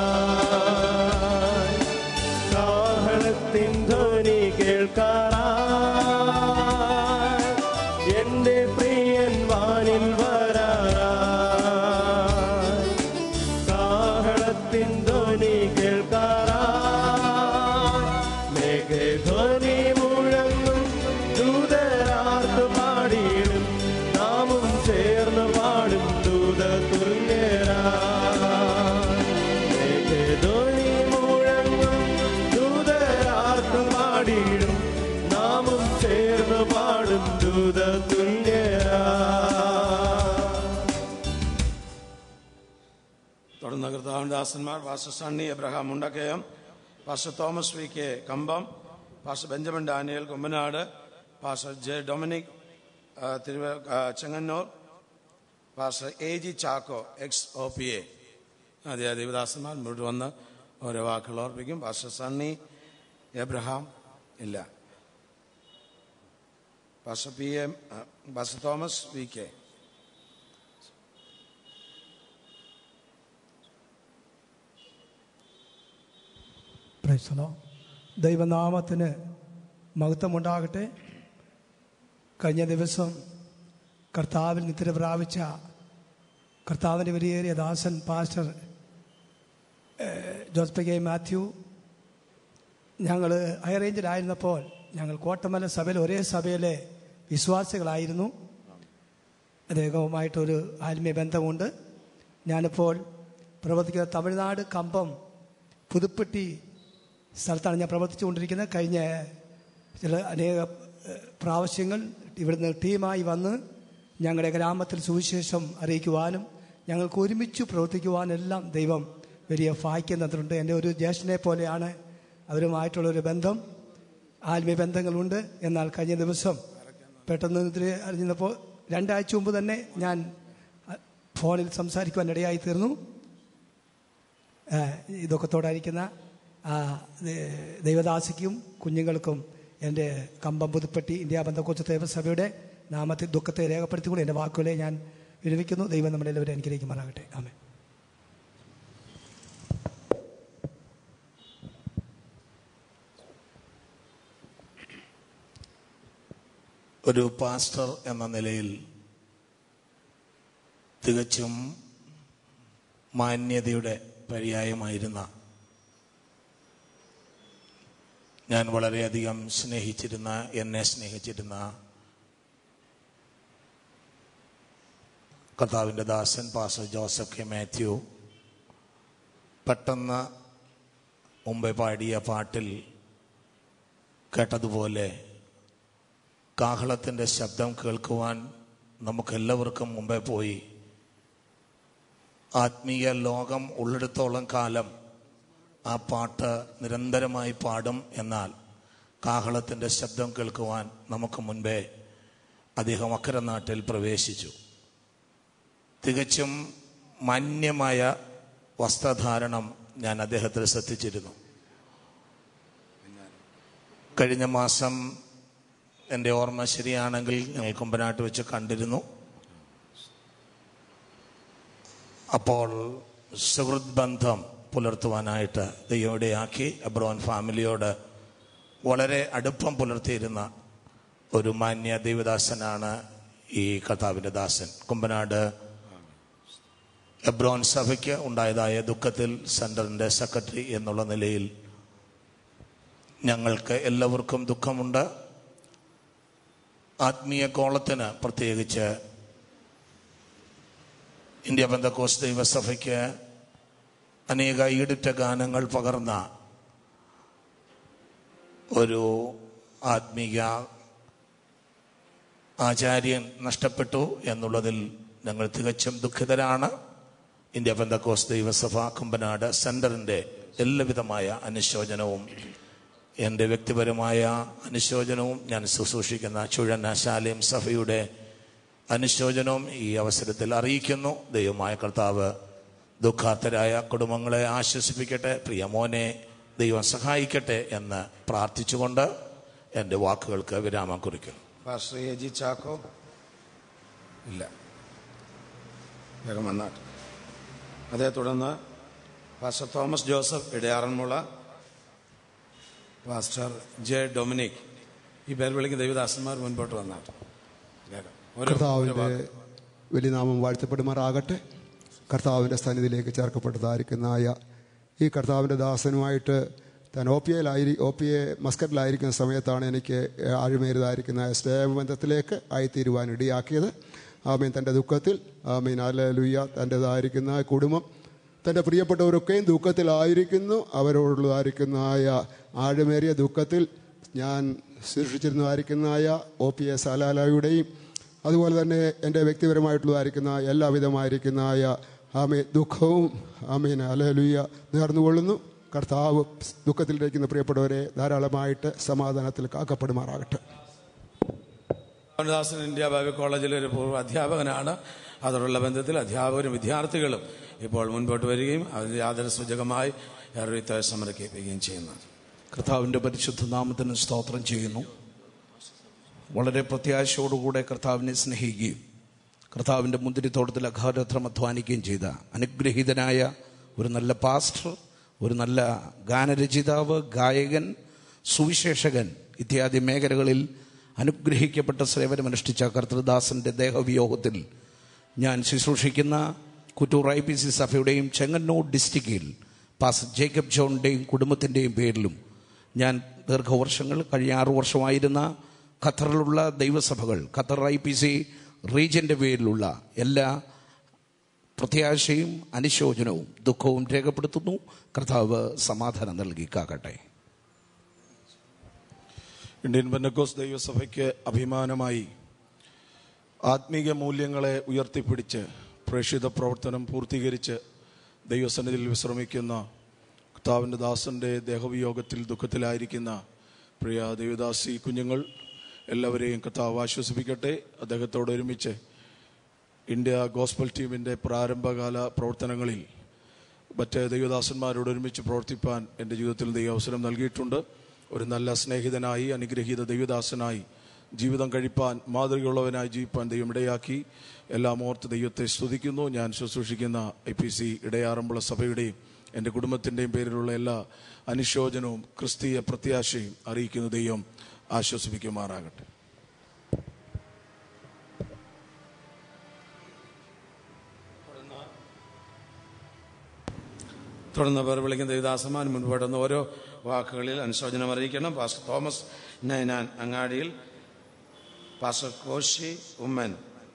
കാഹളത്തിൻ ധ്വനി കേൾക്കാറാ എന്റെ പ്രിയൻ വാനിൽ വരാറാ കാഹളത്തിൻ ധ്വനി കേൾക്കാറാ മേഘധ്വനി മുഴങ്ങും ദൂതരാർത്ത് പാടിയിടും നാമും ചേർന്ന് പാടും ദൂത തുല്യരാ മേഘധ്വനി മുഴങ്ങും ദൂതരാർത്ത് പാടിയിടും നാമും ചേർന്ന് പാടും ദൂത തുല്യരാ തുടർന്ന് കർത്താവിൻ ദാസന്മാർ pastor Sunny Abraham Mundakayam pastor Thomas V K Kambam pastor Benjamin Daniel Kumbanad pastor J Dominic ആ, തിരുവ ആ, Chengannur pastor A G Chacko ex O P A അതേ ദേവദാസന്മാർ മുന്നോട്ട് വന്ന് ഓരോ വാക്കുകൾ ഓർപ്പിക്കും പാസ്റ്റർ സണ്ണി എബ്രഹാം ഇല്ല പാസ്റ്റർ പി എം ആ, pastor Thomas V K praise the Lord ദൈവനാമത്തിന് മഹത്വമുണ്ടാകട്ടെ കഴിഞ്ഞ ദിവസം കർത്താവിൽ നിദ്ര പ്രാപിച്ച കർത്താവിൻ്റെ വലിയേറിയ ദാസൻ പാസ്റ്റർ ഏഹ്, ജോസ് പി കെ മാത്യു ഞങ്ങൾ ഹൈറേഞ്ചിലായിരുന്നപ്പോൾ ഞങ്ങൾ കോട്ടമല സഭയിൽ ഒരേ സഭയിലെ വിശ്വാസികളായിരുന്നു അദ്ദേഹവുമായിട്ടൊരു ആത്മീയ ബന്ധമുണ്ട് ഞാനിപ്പോൾ പ്രവർത്തിക്കുന്ന തമിഴ്നാട് കമ്പം പുതുപ്പെട്ടി സ്ഥലത്താണ് ഞാൻ പ്രവർത്തിച്ചുകൊണ്ടിരിക്കുന്നത് കഴിഞ്ഞ ചില അനേക ഏഹ്, പ്രാവശ്യങ്ങൾ ഇവിടുന്ന് ടീമായി വന്ന് ഞങ്ങളുടെ ഗ്രാമത്തിൽ സുവിശേഷം അറിയിക്കുവാനും ഞങ്ങൾക്ക് ഒരുമിച്ച് പ്രവർത്തിക്കുവാനെല്ലാം ദൈവം വലിയ ഭാഗ്യം തന്നിട്ടുണ്ട് എൻ്റെ ഒരു ജ്യേഷ്ഠനെ പോലെയാണ് അവരുമായിട്ടുള്ളൊരു ബന്ധം ആത്മീയ ബന്ധങ്ങളുണ്ട് എന്നാൽ കഴിഞ്ഞ ദിവസം പെട്ടെന്ന് ഇതിൽ അറിഞ്ഞപ്പോൾ രണ്ടാഴ്ച മുമ്പ് തന്നെ ഞാൻ അഹ്, ഫോണിൽ സംസാരിക്കുവാൻ ഇടയായി തീർന്നു ഇതൊക്കത്തോടായിരിക്കുന്ന ആ, ദേ- ദൈവദാസിക്കും കുഞ്ഞുങ്ങൾക്കും എൻ്റെ കമ്പം പുതുപ്പെട്ടി ഇന്ത്യ ബന്ധക്കോച്ച് ദേവസഭയുടെ നാമത്തിൽ ദുഃഖത്തെ രേഖപ്പെടുത്തിക്കൊണ്ട് എൻ്റെ വാക്കുകളെ ഞാൻ വിരമിക്കുന്നു ദൈവം നമ്മളെല്ലാവരും അനുഗ്രഹിക്കുമാറാകട്ടെ ആമേ ഒരു പാസ്റ്റർ എന്ന നിലയിൽ തികച്ചും മാന്യതയുടെ പര്യായമായിരുന്ന ഞാൻ വളരെയധികം സ്നേഹിച്ചിരുന്ന എന്നെ സ്നേഹിച്ചിരുന്ന കർത്താവിൻ്റെ ദാസൻ പാസ്റ്റർ ജോസഫ് കെ മാത്യു പെട്ടെന്ന് മുമ്പേ പാടിയ പാട്ടിൽ കേട്ടതുപോലെ കാഹളത്തിൻ്റെ ശബ്ദം കേൾക്കുവാൻ നമുക്കെല്ലാവർക്കും മുമ്പേ പോയി ആത്മീയ ലോകം ഉള്ളിടത്തോളം കാലം ആ പാട്ട് നിരന്തരമായി പാടും എന്നാൽ കാഹളത്തിൻ്റെ ശബ്ദം കേൾക്കുവാൻ നമുക്ക് മുൻപേ അദ്ദേഹം അക്കരെ നാട്ടിൽ പ്രവേശിച്ചു തികച്ചും മാന്യമായ വസ്ത്രധാരണം ഞാൻ അദ്ദേഹത്തിൽ ശ്രദ്ധിച്ചിരുന്നു കഴിഞ്ഞ മാസം എൻ്റെ ഓർമ്മ ശരിയാണെങ്കിൽ ഞങ്ങൾ കുമ്പനാട്ട് വെച്ച് കണ്ടിരുന്നു അപ്പോൾ സുഹൃത് ബന്ധം പുലർത്തുവാനായിട്ട് ദൈവയുടെയാക്കി അബ്രോൻ ഫാമിലിയോട് വളരെ അടുപ്പം പുലർത്തിയിരുന്ന ഒരു മാന്യ ദൈവദാസനാണ് ഈ കർത്താവിൻ്റെ ദാസൻ കുമ്പനാട് എബ്രോൻ സഭയ്ക്ക് ഉണ്ടായതായ ദുഃഖത്തിൽ സെൻറ്ററിൻ്റെ സെക്രട്ടറി എന്നുള്ള നിലയിൽ ഞങ്ങൾക്ക് എല്ലാവർക്കും ദുഃഖമുണ്ട് ആത്മീയ കോളത്തിന് പ്രത്യേകിച്ച് ഇന്ത്യ ബന്ധക്കോസ് ദൈവസഭയ്ക്ക് അനേക ഈടുറ്റ ഗാനങ്ങൾ പകർന്ന ഒരു ആത്മീയ ആചാര്യൻ നഷ്ടപ്പെട്ടു എന്നുള്ളതിൽ ഞങ്ങൾ തികച്ചും ദുഃഖിതരാണ് ഇന്ത്യ ബന്ധക്കോസ് ദൈവസഭ കുമ്പനാട് സെന്ററിൻ്റെ എല്ലാവിധമായ അനുശോചനവും എൻ്റെ വ്യക്തിപരമായ അനുശോചനവും ഞാൻ ശുശ്രൂഷിക്കുന്ന ചുഴന്ന ശാലയം സഭയുടെ അനുശോചനവും ഈ അവസരത്തിൽ അറിയിക്കുന്നു ദൈവമായ കർത്താവ് ദുഃഖാത്തരായ കുടുംബങ്ങളെ ആശ്വസിപ്പിക്കട്ടെ പ്രിയ മോനെ ദൈവം സഹായിക്കട്ടെ എന്ന് പ്രാർത്ഥിച്ചുകൊണ്ട് എൻ്റെ വാക്കുകൾക്ക് വിരാമം കുറിക്കുന്നു പാസ്റ്റർ എ ജി ചാക്കോ ഇല്ല വേഗം വന്നാട്ട് അതേ തുടർന്ന് pastor Thomas Joseph Edayaranmula pastor J Dominic ഈ പേർ വിളിക്കുന്ന ദൈവദാസന്മാർ മുൻപോട്ട് വന്നാട്ട് വേഗം ഒരു- ഒരു കർത്താവിൻ്റെ വാക്ക്. വലിയ നാമം വാഴ്ത്തപ്പെടുമാറാകട്ടെ കർത്താവിൻ്റെ സന്നിധിയിലേക്ക് ചേർക്കപ്പെട്ടതായിരിക്കുന്നതായ ഈ കർത്താവിൻ്റെ ദാസനുമായിട്ട് താൻ ഒ പി എയിലായിരി ഒ പി എ മസ്കറ്റിലായിരിക്കുന്ന സമയത്താണ് എനിക്ക് ആഴ്മേറിയതായിരിക്കുന്ന സ്നേഹബന്ധത്തിലേക്ക് ആയിത്തീരുവാൻ ഇടയാക്കിയത് ആമീൻ തൻ്റെ ദുഃഖത്തിൽ ആമീൻ അലലുയ്യ തൻ്റെതായിരിക്കുന്ന കുടുംബം തൻ്റെ പ്രിയപ്പെട്ടവരൊക്കെയും ദുഃഖത്തിലായിരിക്കുന്നു അവരോടുള്ളതായിരിക്കുന്നതായ ആഴമേറിയ ദുഃഖത്തിൽ ഞാൻ സൃഷ്ടിച്ചിരുന്നതായിരിക്കുന്നതായ ഒ പി എസ് അലാലയുടെയും അതുപോലെ തന്നെ എൻ്റെ വ്യക്തിപരമായിട്ടുള്ളതായിരിക്കുന്ന എല്ലാവിധമായിരിക്കുന്നതായ ആമേ ദുഃഖവും ആമീൻ അലലുയ്യ നേർന്നുകൊള്ളുന്നു കർത്താവ് ദുഃഖത്തിലിരിക്കുന്ന പ്രിയപ്പെട്ടവരെ ധാരാളമായിട്ട് സമാധാനത്തിൽ കാക്കപ്പെടുമാറാകട്ടെ മോഹൻദാസൻ ഇന്ത്യ ബൈബിൾ കോളേജിലെ ഒരു പൂർവ്വ അധ്യാപകനാണ് അതോടുള്ള ബന്ധത്തിൽ അധ്യാപകരും വിദ്യാർത്ഥികളും ഇപ്പോൾ മുൻപോട്ട് വരികയും അതിന്റെ ആദര സൂചകമായി അറിവിത്ത സമർപ്പിക്കുകയും ചെയ്യുന്നു കർത്താവിൻ്റെ പരിശുദ്ധ നാമത്തിന് സ്തോത്രം ചെയ്യുന്നു വളരെ പ്രത്യാശയോടുകൂടെ കർത്താവിനെ സ്നേഹിക്കുകയും കർത്താവിൻ്റെ മുന്തിരിത്തോട്ടത്തിൽ അഘാരത്രം അധ്വാനിക്കുകയും ചെയ്ത അനുഗ്രഹീതനായ ഒരു നല്ല പാസ്റ്റർ ഒരു നല്ല ഗാനരചയിതാവ് ഗായകൻ സുവിശേഷകൻ ഇത്യാദി മേഖലകളിൽ അനുഗ്രഹിക്കപ്പെട്ട സേവനമനുഷ്ഠിച്ച കർത്തൃദാസന്റെ ദേഹവിയോഗത്തിൽ ഞാൻ ശുശ്രൂഷിക്കുന്ന കുറ്റൂർ ഐ പി സി സഭയുടെയും ചെങ്ങന്നൂർ ഡിസ്ട്രിക്റ്റിൽ പാസ് ജേക്കബ് ജോണിൻ്റെയും കുടുംബത്തിൻ്റെയും പേരിലും ഞാൻ ദീർഘവർഷങ്ങൾ കഴിഞ്ഞ ആറു വർഷമായിരുന്ന ഖത്തറിലുള്ള ദൈവസഭകൾ ഖത്തർ ഐ പി സി റീജിയൻ്റെ പേരിലുള്ള എല്ലാ പ്രത്യാശയും അനുശോചനവും ദുഃഖവും രേഖപ്പെടുത്തുന്നു കർത്താവ് സമാധാനം നൽകി കാക്കട്ടെ ഇന്ത്യൻ ബെന്നക്കോസ് ദൈവസഭയ്ക്ക് അഭിമാനമായി ആത്മീക മൂല്യങ്ങളെ ഉയർത്തിപ്പിടിച്ച് പ്രേക്ഷിത പ്രവർത്തനം പൂർത്തീകരിച്ച് ദൈവസന്നിധിയിൽ വിശ്രമിക്കുന്ന കർത്താവിൻ്റെ ദാസന്റെ ദേഹവിയോഗത്തിൽ ദുഃഖത്തിലായിരിക്കുന്ന പ്രിയ ദേവദാസി കുഞ്ഞുങ്ങൾ എല്ലാവരെയും കർത്താവ് ആശ്വസിപ്പിക്കട്ടെ അദ്ദേഹത്തോട് ഒരുമിച്ച് ഇന്ത്യ ഗോസ്ബൽ ടീമിൻ്റെ പ്രാരംഭകാല പ്രവർത്തനങ്ങളിൽ മറ്റ് ദൈവദാസന്മാരോട് ഒരുമിച്ച് പ്രവർത്തിപ്പാൻ എൻ്റെ ജീവിതത്തിൽ ദൈവം അവസരം നൽകിയിട്ടുണ്ട് ഒരു നല്ല സ്നേഹിതനായി അനുഗ്രഹീത ദൈവദാസനായി ജീവിതം കഴിപ്പാൻ മാതൃകയുള്ളവനായി ജീവിപ്പാൻ ദൈവം ഇടയാക്കി എല്ലാം ഓർത്ത് ദൈവത്തെ സ്തുതിക്കുന്നു ഞാൻ ശുശ്രൂഷിക്കുന്ന ഐ പി സി ഇടയാറമ്പുള്ള സഭയുടെയും എൻ്റെ കുടുംബത്തിൻ്റെയും പേരിലുള്ള എല്ലാ അനുശോചനവും ക്രിസ്തീയ പ്രത്യാശയും അറിയിക്കുന്ന ദൈവം ആശ്വസിപ്പിക്കുമാറാകട്ടെ തുടർന്ന് പേർ വിളിക്കുന്ന ദേവദാസന്മാർ മുൻപോട്ടുന്ന ഓരോ വാക്കുകളിൽ അനുശോചനം അറിയിക്കണം പാസ്റ്റർ തോമസ് നൈനാൻ അങ്ങാടിയിൽ pastor Koshy Oommen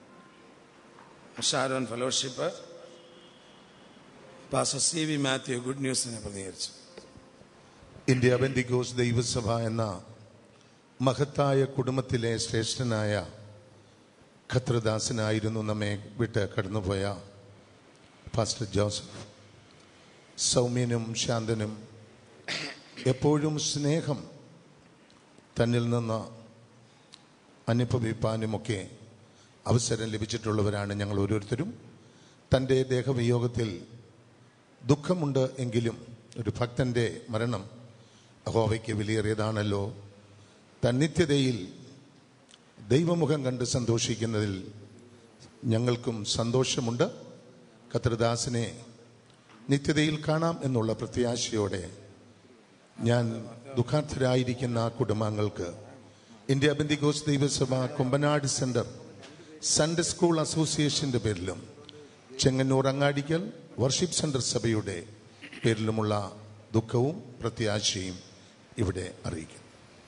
Sharon fellowship pastor C V Mathew good ന്യൂസിനെ പ്രതികരിച്ചു ഇന്ത്യ ബന്ദിഗോസ് ദൈവസഭ എന്ന മഹത്തായ കുടുംബത്തിലെ ശ്രേഷ്ഠനായ ഖത്രദാസനായിരുന്നു നമ്മെ വിട്ട് കടന്നുപോയ പാസ്റ്റർ ജോസഫ് സൗമ്യനും ശാന്തനും എപ്പോഴും സ്നേഹം തന്നിൽ നിന്ന് അനുഭവിപ്പാനുമൊക്കെ അവസരം ലഭിച്ചിട്ടുള്ളവരാണ് ഞങ്ങൾ ഓരോരുത്തരും തൻ്റെ ദേഹവിയോഗത്തിൽ ദുഃഖമുണ്ട് എങ്കിലും ഒരു ഭക്തൻ്റെ മരണം അഹോവയ്ക്ക് വിലയേറിയതാണല്ലോ തന്നിത്യതയിൽ ദൈവമുഖം കണ്ട് സന്തോഷിക്കുന്നതിൽ ഞങ്ങൾക്കും സന്തോഷമുണ്ട് കത്രദാസിനെ നിത്യതയിൽ കാണാം എന്നുള്ള പ്രത്യാശയോടെ ഞാൻ ദുഃഖാർത്ഥരായിരിക്കുന്ന ആ കുടുംബാംഗങ്ങൾക്ക് ഇന്ത്യ ബന്ദിഗോസ് ദൈവസഭ കുമ്പനാട് സെന്റർ സൺഡേ സ്കൂൾ അസോസിയേഷന്റെ പേരിലും ചെങ്ങന്നൂർ അങ്ങാടിക്കൽ വർഷിപ്പ് സെന്റർ സഭയുടെ പേരിലുമുള്ള ദുഃഖവും പ്രത്യാശയും ഇവിടെ അറിയിക്കും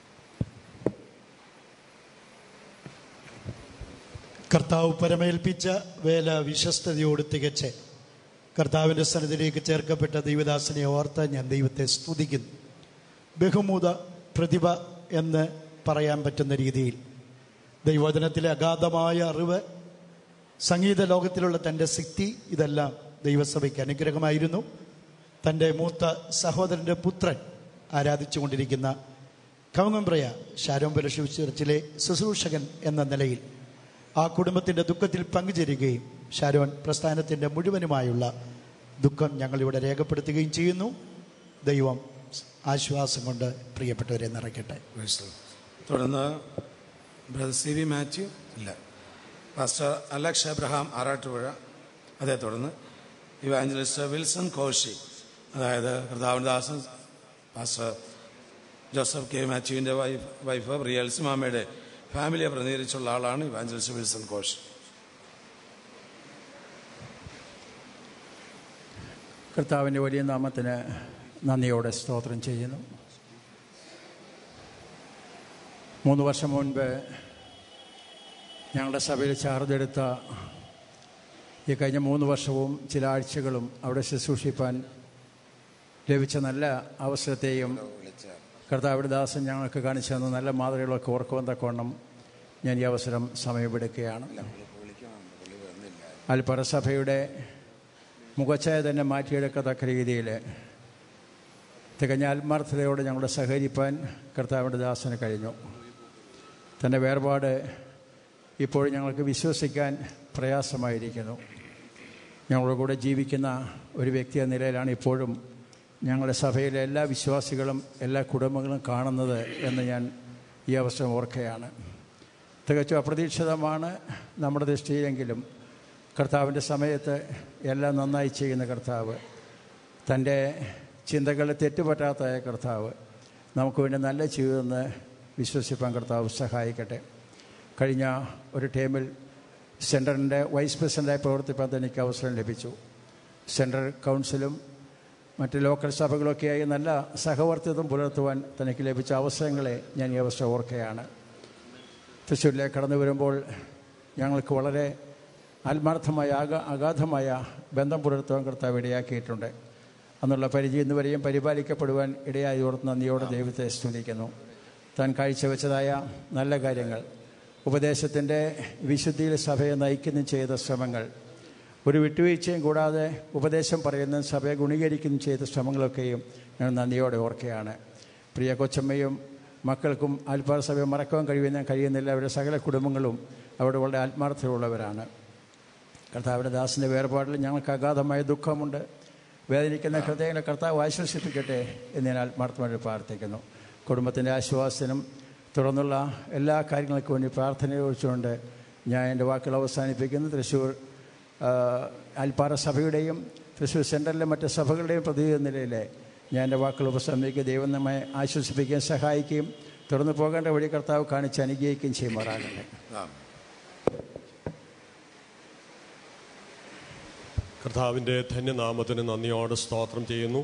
കർത്താവ് പരമേൽപ്പിച്ച വേല വിശ്വസ്തയോട് തികച്ച് കർത്താവിൻ്റെ സന്നിധിയിലേക്ക് ചേർക്കപ്പെട്ട ദൈവദാസനെ ഓർത്ത് ഞാൻ ദൈവത്തെ സ്തുതിക്കുന്നു ബഹുമൂത പ്രതിഭ എന്ന് പറയാൻ പറ്റുന്ന രീതിയിൽ ദൈവവചനത്തിലെ അഗാധമായ അറിവ് സംഗീത ലോകത്തിലുള്ള തൻ്റെ ശക്തി ഇതെല്ലാം ദൈവസഭയ്ക്ക് അനുഗ്രഹമായിരുന്നു തൻ്റെ മൂത്ത സഹോദരൻ്റെ പുത്രൻ ആരാധിച്ചുകൊണ്ടിരിക്കുന്ന കവങ്ങമ്പ്രയ ശാരോംബലശിവ ചർച്ചിലെ ശുശ്രൂഷകൻ എന്ന നിലയിൽ ആ കുടുംബത്തിൻ്റെ ദുഃഖത്തിൽ പങ്കുചേരുകയും ഷാരോൻ പ്രസ്ഥാനത്തിൻ്റെ മുഴുവനുമായുള്ള ദുഃഖം ഞങ്ങളിവിടെ രേഖപ്പെടുത്തുകയും ചെയ്യുന്നു ദൈവം ആശ്വാസം കൊണ്ട് പ്രിയപ്പെട്ടവരെ നിറയ്ക്കട്ടെ തുടർന്ന് ബ്രദർ സി വി മാത്യു ഇല്ല പാസ്റ്റർ അലക്സ് എബ്രഹാം ആറാട്ടുപുഴ അതേ തുടർന്ന് ഇവാഞ്ചലിസ്റ്റ് വിൽസൺ കോശി അതായത് കർത്താവൻദാസൻ പാസ്റ്റർ ജോസഫ് കെ മാത്യുവിൻ്റെ വൈഫ് വൈഫ് പ്രിയ എൽസിമാമയുടെ ഫാമിലിയെ പ്രതിനിധീകരിച്ചുള്ള ആളാണ് ഇവാഞ്ചലിസ്റ്റ് വിൽസൺ കോശി കർത്താവിൻ്റെ വലിയ നാമത്തിന് നന്ദിയോടെ സ്തോത്രം ചെയ്യുന്നു മൂന്ന് വർഷം മുൻപ് ഞങ്ങളുടെ സഭയിൽ ചാർജ് എടുത്ത ഈ കഴിഞ്ഞ മൂന്ന് വർഷവും ചില ആഴ്ചകളും അവിടെ ശുശ്രൂഷിപ്പാൻ ലഭിച്ച നല്ല അവസരത്തെയും കർത്താവിടെ ദാസൻ ഞങ്ങൾക്ക് കാണിച്ചു തന്ന നല്ല മാതൃകളൊക്കെ ഓർക്കുവാൻ തക്കവണ്ണം ഞാൻ ഈ അവസരം സമയമെടുക്കുകയാണ് അൽപ്പറ സഭയുടെ മുഖച്ഛായ തന്നെ മാറ്റിയെടുക്കത്തക്ക രീതിയിൽ തികഞ്ഞ ആത്മാർത്ഥതയോടെ ഞങ്ങളുടെ സഹകരിപ്പാൻ കർത്താവിൻ്റെ ദാസന് കഴിഞ്ഞു തൻ്റെ വേർപാട് ഇപ്പോൾ ഞങ്ങൾക്ക് വിശ്വസിക്കാൻ പ്രയാസമായിരിക്കുന്നു ഞങ്ങളുടെ കൂടെ ജീവിക്കുന്ന ഒരു വ്യക്തി എന്ന നിലയിലാണ് ഇപ്പോഴും ഞങ്ങളുടെ സഭയിലെ എല്ലാ വിശ്വാസികളും എല്ലാ കുടുംബങ്ങളും കാണുന്നത് എന്ന് ഞാൻ ഈ അവസരം ഓർക്കുകയാണ് തികച്ചും അപ്രതീക്ഷിതമാണ് നമ്മുടെ ദൃഷ്ടിയിലെങ്കിലും കർത്താവിൻ്റെ സമയത്ത് എല്ലാം നന്നായി ചെയ്യുന്ന കർത്താവ് തൻ്റെ ചിന്തകളിൽ തെറ്റുപറ്റാത്ത കർത്താവ് നമുക്ക് വേണ്ടി നല്ല ചെയ്യുമെന്ന് വിശ്വസിപ്പാൻ കർത്താവ് സഹായിക്കട്ടെ കഴിഞ്ഞ ഒരു ടൈമിൽ സെൻറ്ററിൻ്റെ വൈസ് പ്രസിഡൻ്റായി പ്രവർത്തിപ്പാൻ എനിക്ക് അവസരം ലഭിച്ചു സെൻട്രൽ കൗൺസിലും മറ്റ് ലോക്കൽ സഭകളൊക്കെയായി നല്ല സഹവർത്തിത്വം പുലർത്തുവാൻ തനിക്ക് ലഭിച്ച അവസരങ്ങളെ ഞാൻ ഈ അവസരം ഓർക്കുകയാണ് തൃശ്ശൂരിലേക്ക് കടന്നു വരുമ്പോൾ ഞങ്ങൾക്ക് വളരെ ആത്മാർത്ഥമായ അഗ അഗാധമായ ബന്ധം പുലർത്തുവാൻ കർത്താവ് ഇടയാക്കിയിട്ടുണ്ട് എന്നുള്ള പരിചയം ഇന്നുവരെയും പരിപാലിക്കപ്പെടുവാൻ ഇടയായി ഓർത്ത് നന്ദിയോടെ ദൈവത്തെ സ്തുതിക്കുന്നു താൻ കാഴ്ചവെച്ചതായ നല്ല കാര്യങ്ങൾ ഉപദേശത്തിൻ്റെ വിശുദ്ധിയിൽ സഭയെ നയിക്കുകയും ചെയ്ത ശ്രമങ്ങൾ ഒരു വിട്ടുവീഴ്ചയും കൂടാതെ ഉപദേശം പറയുന്ന സഭയെ ഗുണീകരിക്കുകയും ചെയ്ത ശ്രമങ്ങളൊക്കെയും ഞാൻ നന്ദിയോടെ ഓർക്കുകയാണ് പ്രിയ കൊച്ചമ്മയും മക്കൾക്കും ആത്മാർ സഭയെ മറക്കുവാൻ കഴിയുന്ന കഴിയുന്നില്ല അവരുടെ സകല കുടുംബങ്ങളും അവിടെ വളരെ ആത്മാർത്ഥതയുള്ളവരാണ് കർത്താവിൻ്റെ ദാസിൻ്റെ വേർപാടിൽ ഞങ്ങൾക്ക് അഗാധമായ ദുഃഖമുണ്ട് വേദനിക്കുന്ന ഹൃദയങ്ങളെ കർത്താവ് ആശ്വസിപ്പിക്കട്ടെ എന്ന് ഞാൻ ആത്മാർത്ഥമായിട്ട് പ്രാർത്ഥിക്കുന്നു കുടുംബത്തിൻ്റെ ആശ്വാസനും തുടർന്നുള്ള എല്ലാ കാര്യങ്ങൾക്കും വേണ്ടി പ്രാർത്ഥന ചോദിച്ചുകൊണ്ട് ഞാൻ എൻ്റെ വാക്കുകൾ അവസാനിപ്പിക്കുന്നു തൃശ്ശൂർ ആൽപ്പാറ സഭയുടെയും തൃശ്ശൂർ സെൻറ്ററിലെ മറ്റ് സഭകളുടെയും പ്രതിനിധി എന്ന നിലയിൽ ഞാൻ എൻ്റെ വാക്കുകൾ ഉപസംഹരിക്കുക ദൈവം നമ്മെ ആശ്വസിപ്പിക്കുകയും സഹായിക്കുകയും തുടർന്ന് പോകേണ്ട വഴി കർത്താവ് കാണിച്ച് അനുഗ്രഹിക്കുകയും ചെയ്യുമാറാകട്ടെ കർത്താവിൻ്റെ ധന്യനാമത്തിന് നന്ദിയോട് സ്തോത്രം ചെയ്യുന്നു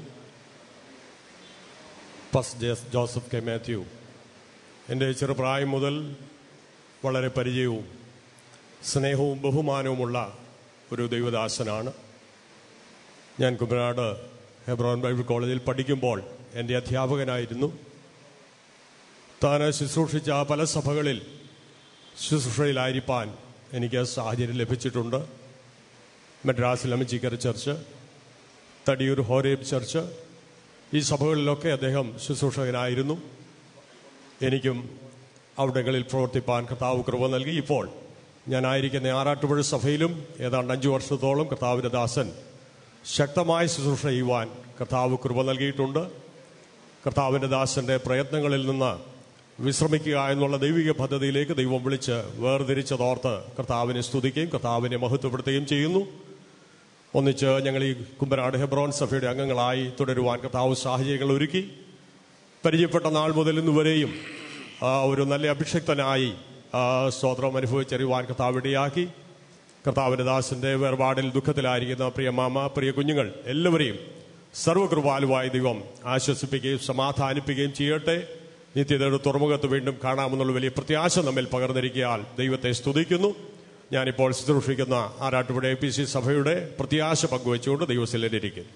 പസ് ജേസ് ജോസഫ് കെ മാത്യു എൻ്റെ ചെറുപ്രായം മുതൽ വളരെ പരിചയവും സ്നേഹവും ബഹുമാനവുമുള്ള ഒരു ദൈവദാസനാണ് ഞാൻ കുമ്പനാട് ഹെബ്രോൻ ബൈബിൾ കോളേജിൽ പഠിക്കുമ്പോൾ എൻ്റെ അധ്യാപകനായിരുന്നു താൻ ശുശ്രൂഷിച്ച പല സഭകളിൽ ശുശ്രൂഷയിലായിരിക്കാൻ എനിക്ക് സാഹചര്യം ലഭിച്ചിട്ടുണ്ട് മദ്രാസിൽ Amichikkara church Thadiyoor Horeb church ഈ സഭകളിലൊക്കെ അദ്ദേഹം ശുശ്രൂഷകനായിരുന്നു എനിക്കും അവിടങ്ങളിൽ പ്രവർത്തിപ്പാൻ കർത്താവ് കൃപ നൽകി ഇപ്പോൾ ഞാനായിരിക്കുന്ന ആറാട്ടുപുഴ സഭയിലും ഏതാണ്ട് അഞ്ചു വർഷത്തോളം കർത്താവിൻ്റെ ദാസൻ ശക്തമായ ശുശ്രൂഷ ചെയ്യുവാൻ കർത്താവ് കൃപ നൽകിയിട്ടുണ്ട് കർത്താവിൻ്റെ ദാസൻ്റെ പ്രയത്നങ്ങളിൽ നിന്ന് വിശ്രമിക്കുക എന്നുള്ള ദൈവിക പദ്ധതിയിലേക്ക് ദൈവം വിളിച്ച് വേർതിരിച്ചതോർത്ത് കർത്താവിനെ സ്തുതിക്കുകയും കർത്താവിനെ മഹത്വപ്പെടുത്തുകയും ചെയ്യുന്നു ഒന്നിച്ച് ഞങ്ങൾ ഈ കുമ്പനാട് ഹെബ്രോൻ സഭയുടെ അംഗങ്ങളായി തുടരുവാൻ കർത്താവ് സാഹചര്യങ്ങൾ ഒരുക്കി പരിചയപ്പെട്ട നാൾ മുതൽ ഇന്ന് വരെയും ആ, ഒരു നല്ല അഭിഷക്തനായി ആ, സ്തോത്രം അനുഭവിച്ചറിയുവാൻ കർത്താവ് ഇടയാക്കി കർത്താവിൻ്റെ ദാസന്റെ വേർപാടിൽ ദുഃഖത്തിലായിരിക്കുന്ന പ്രിയ മാമ പ്രിയ കുഞ്ഞുങ്ങൾ എല്ലാവരെയും സർവകൃപാലുവായ ദൈവം ആശ്വസിപ്പിക്കുകയും സമാധാനിപ്പിക്കുകയും ചെയ്യട്ടെ നിത്യതയുടെ തുറമുഖത്ത് വീണ്ടും കാണാമെന്നുള്ള വലിയ പ്രത്യാശ നമ്മിൽ പകർന്നിരിക്കാൻ ദൈവത്തെ സ്തുതിക്കുന്നു ഞാനിപ്പോൾ ശുശ്രൂഷിക്കുന്ന ആറാട്ടുപുഴ എ പി സി സഭയുടെ പ്രത്യാശ പങ്കുവെച്ചുകൊണ്ട് ദൈവത്തിലിരിക്കുന്നു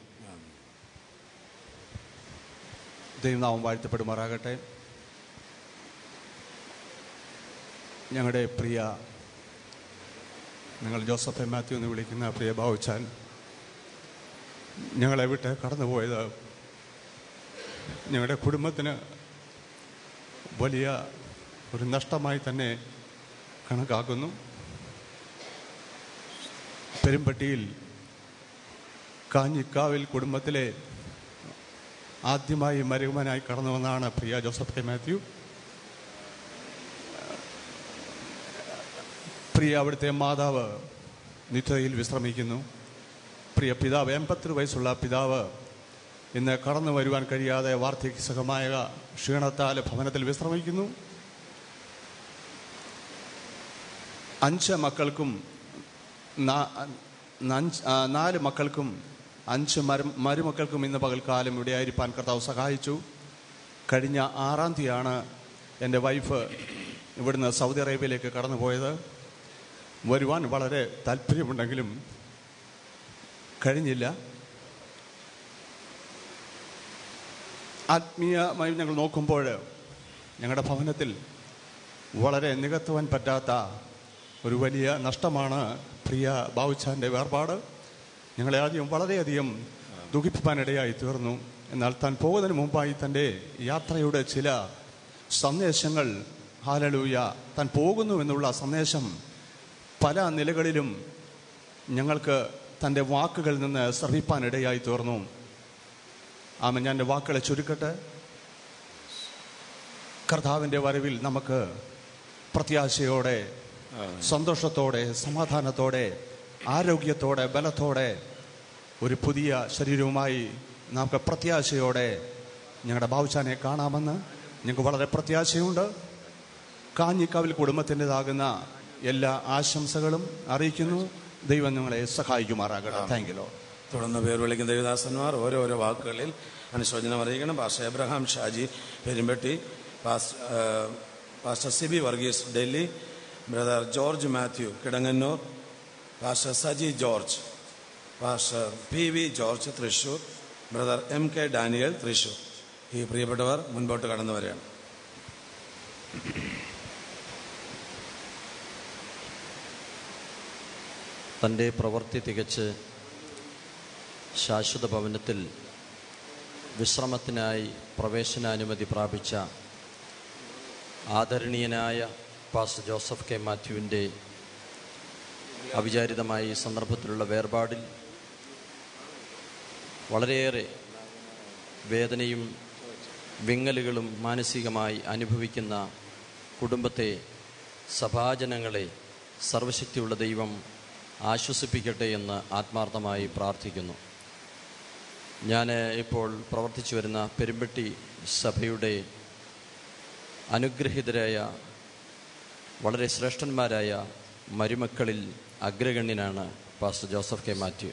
ദൈവനാമം വാഴ്ത്തപ്പെടുമാറാകട്ടെ ഞങ്ങളുടെ പ്രിയ നിങ്ങൾ ജോസഫ് എം മാത്യു എന്ന് വിളിക്കുന്ന പ്രിയ ബാവുച്ചാൻ ഞങ്ങളെ വിട്ട് കടന്നുപോയത് ഞങ്ങളുടെ കുടുംബത്തിന് വലിയ ഒരു നഷ്ടമായി തന്നെ കണക്കാക്കുന്നു പെരുമ്പട്ടിയിൽ കാഞ്ഞിക്കാവിൽ കുടുംബത്തിലെ ആദ്യമായി മരുമനായി കടന്നു വന്നതാണ് പ്രിയ ജോസഫ് കെ മാത്യു പ്രിയ അവിടുത്തെ മാതാവ് നിത്യതയിൽ വിശ്രമിക്കുന്നു പ്രിയ പിതാവ് എൺപത്തി വയസ്സുള്ള പിതാവ് ഇന്ന് കടന്നു വരുവാൻ കഴിയാതെ വാർദ്ധക്യസഹമായ ക്ഷീണത്താൽ ഭവനത്തിൽ വിശ്രമിക്കുന്നു അഞ്ച് മക്കൾക്കും നാ- നഞ്ച്- ആ, നാല് മക്കൾക്കും അഞ്ച് മരു മരുമക്കൾക്കും ഇന്ന് പകൽക്കാലം ഇവിടെ ആയിരിക്കാൻ കർത്താവ് സഹായിച്ചു കഴിഞ്ഞ ആറാം തീയതിയാണ് എൻ്റെ വൈഫ് ഇവിടുന്ന് സൗദി അറേബ്യയിലേക്ക് കടന്നുപോയത് വരുവാൻ വളരെ താല്പര്യമുണ്ടെങ്കിലും കഴിഞ്ഞില്ല ആത്മീയമായി ഞങ്ങൾ നോക്കുമ്പോൾ ഞങ്ങളുടെ ഭവനത്തിൽ വളരെ നികത്തുവാൻ പറ്റാത്ത ഒരു വലിയ നഷ്ടമാണ് പ്രിയ ബാവുച്ചാൻ്റെ വേർപാട് ഞങ്ങളെ ആദ്യം വളരെയധികം ദുഃഖിപ്പിക്കാനിടയായി തീർന്നു എന്നാൽ താൻ പോകുന്നതിന് മുമ്പായി തൻ്റെ യാത്രയുടെ ചില സന്ദേശങ്ങൾ ഹാലലൂയ താൻ പോകുന്നു എന്നുള്ള സന്ദേശം പല നിലകളിലും ഞങ്ങൾക്ക് തൻ്റെ വാക്കുകളിൽ നിന്ന് ശ്രവിപ്പാനിടയായി തീർന്നു ആമ ഞാൻ എൻ്റെ വാക്കുകളെ ചുരുക്കട്ടെ കർത്താവിൻ്റെ വരവിൽ നമുക്ക് പ്രത്യാശയോടെ സന്തോഷത്തോടെ സമാധാനത്തോടെ ആരോഗ്യത്തോടെ ബലത്തോടെ ഒരു പുതിയ ശരീരവുമായി നമുക്ക് പ്രത്യാശയോടെ ഞങ്ങളുടെ ബാബുച്ചാനെ കാണാമെന്ന് ഞങ്ങൾക്ക് വളരെ പ്രത്യാശയുണ്ട് കാഞ്ഞിക്കാവിൽ കുടുംബത്തിൻ്റെതാകുന്ന എല്ലാ ആശംസകളും അറിയിക്കുന്നു ദൈവം നിങ്ങളെ സഹായിക്കുമാറാകട്ടെ താങ്ക് യു തുടർന്ന് പേർ വിളിക്കുന്ന ദേവദാസന്മാർ ഓരോരോ വാക്കുകളിൽ അനുശോചനം അറിയിക്കണം പാസ്റ്റർ എബ്രഹാം ഷാജി പെരുമ്പട്ടി പാസ് ആ, pastor Siby Varghese Delhi brother George Mathew Kidangannur pastor Saji George pastor P V George Thrissur brother M K Daniel Thrissur ഈ പ്രിയപ്പെട്ടവർ മുൻപോട്ട് കടന്നു വരികയാണ് തൻ്റെ പ്രവൃത്തി തികച്ച് ശാശ്വത ഭവനത്തിൽ വിശ്രമത്തിനായി പ്രവേശനാനുമതി പ്രാപിച്ച ആദരണീയനായ പാസ് ജോസഫ് കെ മാത്യുവിൻ്റെ അവിചാരിതമായ ഈ സന്ദർഭത്തിലുള്ള വേർപാടിൽ വളരെയേറെ വേദനയും വിങ്ങലുകളും മാനസികമായി അനുഭവിക്കുന്ന കുടുംബത്തെ സഭാജനങ്ങളെ സർവശക്തിയുള്ള ദൈവം ആശ്വസിപ്പിക്കട്ടെ എന്ന് ആത്മാർത്ഥമായി പ്രാർത്ഥിക്കുന്നു ഞാൻ ഇപ്പോൾ പ്രവർത്തിച്ചു വരുന്ന പെരുമ്പട്ടി സഭയുടെ അനുഗ്രഹീതരായ വളരെ ശ്രേഷ്ഠന്മാരായ മരുമക്കളിൽ അഗ്രഗണ്യനാണ് പാസ്റ്റർ ജോസഫ് കെ മാത്യു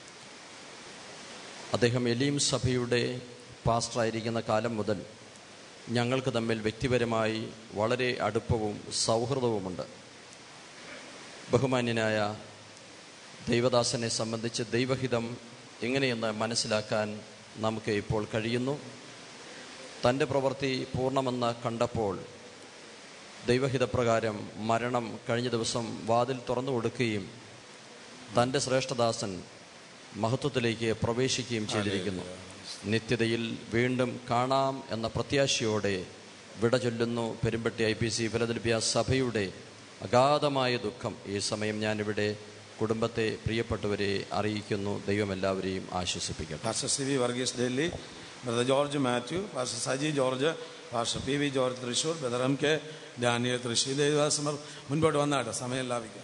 അദ്ദേഹം എലീം സഭയുടെ പാസ്റ്ററായിരിക്കുന്ന കാലം മുതൽ ഞങ്ങൾക്ക് തമ്മിൽ വ്യക്തിപരമായി വളരെ അടുപ്പവും സൗഹൃദവുമുണ്ട് ബഹുമാന്യനായ ദൈവദാസനെ സംബന്ധിച്ച് ദൈവഹിതം എങ്ങനെയെന്ന് മനസ്സിലാക്കാൻ നമുക്ക് ഇപ്പോൾ കഴിയുന്നു തൻ്റെ പ്രവൃത്തി പൂർണ്ണമെന്ന് കണ്ടപ്പോൾ ദൈവഹിതപ്രകാരം മരണം കഴിഞ്ഞ ദിവസം വാതിൽ തുറന്നു കൊടുക്കുകയും തൻ്റെ ശ്രേഷ്ഠദാസൻ മഹത്വത്തിലേക്ക് പ്രവേശിക്കുകയും ചെയ്തിരിക്കുന്നു നിത്യതയിൽ വീണ്ടും കാണാം എന്ന പ്രത്യാശയോടെ വിട ചൊല്ലുന്നു Perumpetty I P C Philadelphia സഭയുടെ അഗാധമായ ദുഃഖം ഈ സമയം ഞാനിവിടെ കുടുംബത്തെ പ്രിയപ്പെട്ടവരെ അറിയിക്കുന്നു ദൈവം എല്ലാവരെയും ആശ്വസിപ്പിക്കട്ടെ pastor C V Varghese Delhi brother George Mathew pastor Saji George pastor P V George Thrissur brother M K Daniel Thrissur ദേവദാസന്മാർ മുൻപോട്ട് വന്നാട്ടെ സമയം ലാഭിക്കാം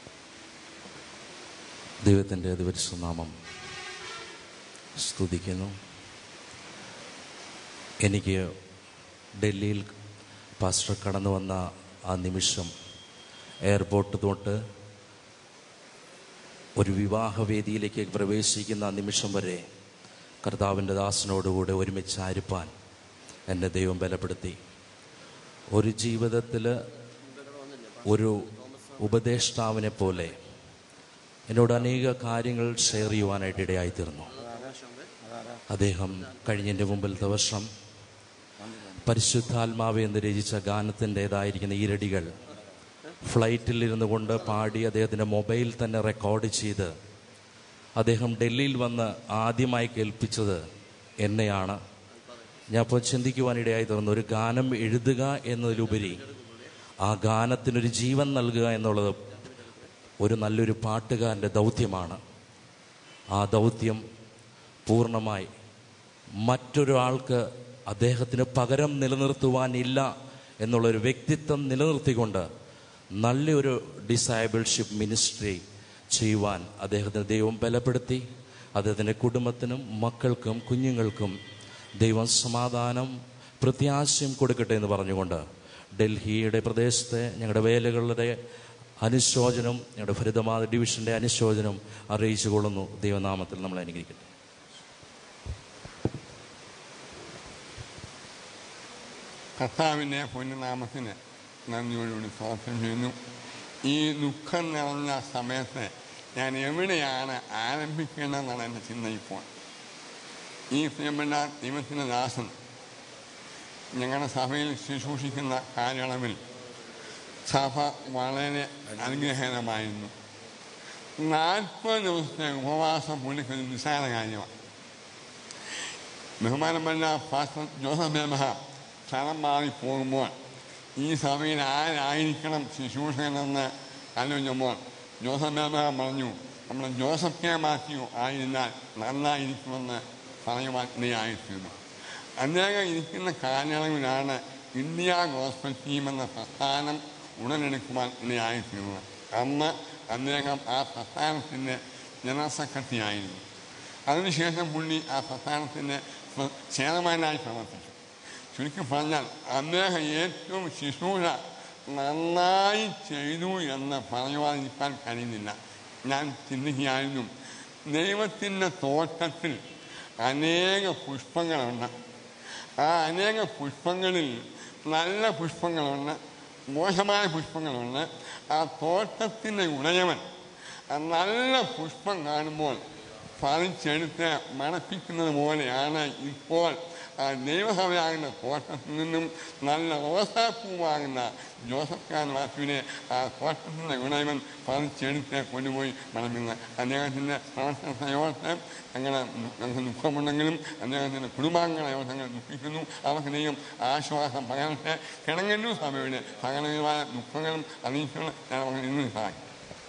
ദൈവത്തിൻ്റെ ദിവസനാമം സ്തുതിക്കുന്നു എനിക്ക് ഡൽഹിയിൽ പാസ്റ്റർ കടന്നു വന്ന ആ നിമിഷം എയർപോർട്ട് തൊട്ട് ഒരു വിവാഹവേദിയിലേക്ക് പ്രവേശിക്കുന്ന ആ നിമിഷം വരെ കർത്താവിൻ്റെ ദാസനോടുകൂടെ ഒരുമിച്ച് ആയിരിപ്പാൻ എന്നെ ദൈവം ബലപ്പെടുത്തി ഒരു ജീവിതത്തിൽ ഒരു ഉപദേഷ്ടാവിനെ പോലെ എന്നോട് അനേക കാര്യങ്ങൾ ഷെയർ ചെയ്യുവാനായിട്ട് ഇടയായിത്തീർന്നു അദ്ദേഹം കഴിഞ്ഞതിൻ്റെ മുമ്പിലത്തെ വർഷം പരിശുദ്ധാത്മാവ് എന്ന് രചിച്ച ഗാനത്തിൻ്റെതായിരിക്കുന്ന ഈരടികൾ ഫ്ലൈറ്റിൽ ഇരുന്നു കൊണ്ട് പാടി അദ്ദേഹത്തിൻ്റെ മൊബൈൽ തന്നെ റെക്കോർഡ് ചെയ്ത് അദ്ദേഹം ഡൽഹിയിൽ വന്ന് ആദ്യമായി കേൾപ്പിച്ചത് എന്നെയാണ് ഞാൻ ഇപ്പോൾ ചിന്തിക്കുവാനിടയായി തീർന്നു ഒരു ഗാനം എഴുതുക എന്നതിലുപരി ആ ഗാനത്തിനൊരു ജീവൻ നൽകുക എന്നുള്ളത് ഒരു നല്ലൊരു പാട്ടുകാരൻ്റെ ദൗത്യമാണ് ആ ദൗത്യം പൂർണ്ണമായി മറ്റൊരാൾക്ക് അദ്ദേഹത്തിന് പകരം നിലനിർത്തുവാനില്ല എന്നുള്ളൊരു വ്യക്തിത്വം നിലനിർത്തിക്കൊണ്ട് നല്ലൊരു ഡിസൈബിൾഷിപ്പ് മിനിസ്ട്രി ചെയ്യുവാൻ അദ്ദേഹത്തിന് ദൈവം ബലപ്പെടുത്തി അദ്ദേഹത്തിൻ്റെ കുടുംബത്തിനും മക്കൾക്കും കുഞ്ഞുങ്ങൾക്കും ദൈവം സമാധാനം പ്രത്യാശയും കൊടുക്കട്ടെ എന്ന് പറഞ്ഞുകൊണ്ട് ഡൽഹിയുടെ പ്രദേശത്തെ ഞങ്ങളുടെ വേലകളുടെ അനുശോചനം ഞങ്ങളുടെ ഫരിതമാത ഡിവിഷന്റെ അനുശോചനം അറിയിച്ചു കൊള്ളുന്നു ദൈവനാമത്തിൽ നമ്മൾ അനുഗ്രഹിക്കട്ടെ കർത്താവിൻ്റെ പൊന്നുനാമത്തിന് നന്ദിയോടുകൂടി സ്വാഗതം ചെയ്യുന്നു ഈ ദുഃഖം നിറഞ്ഞ സമയത്ത് ഞാൻ എവിടെയാണ് ആരംഭിക്കേണ്ടതെന്നാണ് എൻ്റെ ചിന്ത ഇപ്പോൾ ഈ പ്രിയപ്പെട്ട ദൈവത്തിൻ്റെ ദാസൻ ഞങ്ങളുടെ സഭയിൽ ശുശ്രൂഷിക്കുന്ന കാലയളവിൽ സഭ വളരെ അനുഗ്രഹീതമായിരുന്നു നാൽപ്പത് ദിവസത്തെ ഉപവാസം പുള്ളിക്കൊരു നിസ്സാര കാര്യമാണ് ബഹുമാനപ്പെട്ട ഫാസ്റ്റർ ജോസഫ് മേമഹ സ്ഥലം മാറി പോകുമ്പോൾ ഈ സഭയിൽ ആരായിരിക്കണം ശുശ്രൂഷകനെന്ന് ആലോചിക്കുമ്പോൾ ജോസഫ് മേമഹ പറഞ്ഞു നമ്മുടെ ജോസഫ് കെ മാത്യു ആയിരുന്നാൽ നന്നായിരിക്കുമെന്ന് പറയുവാൻ ഇടയായിത്തീർന്നു അദ്ദേഹം ഇരിക്കുന്ന കാലയളവിലാണ് ഇന്ത്യ ഗോസ്ബൽ ടീം എന്ന പ്രസ്ഥാനം ഉടലെടുക്കുവാൻ ഇടയായിത്തീർന്നത് അന്ന് അദ്ദേഹം ആ പ്രസ്ഥാനത്തിൻ്റെ ജനറൽ സെക്രട്ടറി ആയിരുന്നു അതിനുശേഷം പുള്ളി ആ പ്രസ്ഥാനത്തിൻ്റെ ചെയർമാനായി പ്രവർത്തിച്ചു ചുരുക്കി പറഞ്ഞാൽ അദ്ദേഹം ഏറ്റവും ശിശൂര നന്നായി ചെയ്തു എന്ന് പറയുവാതിരിക്കാൻ കഴിയുന്നില്ല ഞാൻ ചിന്തിക്കുകയായിരുന്നു ദൈവത്തിൻ്റെ തോട്ടത്തിൽ അനേക പുഷ്പങ്ങളുണ്ട് ആ അനേക പുഷ്പങ്ങളിൽ നല്ല പുഷ്പങ്ങളുണ്ട് മോശമായ പുഷ്പങ്ങളുണ്ട് ആ തോട്ടത്തിൻ്റെ ഉടയവൻ ആ നല്ല പുഷ്പം കാണുമ്പോൾ പറിച്ചെടുത്ത് മണപ്പിക്കുന്നത് പോലെയാണ് ഇപ്പോൾ ആ ദൈവസഭയാകുന്ന തോട്ടത്തിൽ നിന്നും നല്ല റോസാപ്പൂവാകുന്ന ജോസഫ് ഖാൻ വാസുവിനെ ആ തോട്ടത്തിൻ്റെ ഗുണവൻ പറിച്ചെടുത്ത് കൊണ്ടുപോയി മണമിന്ന് അദ്ദേഹത്തിൻ്റെ പ്രവർത്തന സയോർത്ത് അങ്ങനെ ഞങ്ങൾക്ക് ദുഃഖമുണ്ടെങ്കിലും അദ്ദേഹത്തിൻ്റെ കുടുംബാംഗങ്ങളെ ഞങ്ങൾ ദുഃഖിക്കുന്നു അവർക്ക് ദൈവം ആശ്വാസം പകരട്ടെ കിണങ്ങന്നൂർ സഭയുടെ സകലവിധമായ ദുഃഖങ്ങളും അറിയിച്ചുകൊണ്ട് ഞാൻ അവർക്ക് ഇന്ന് സഹായിക്കും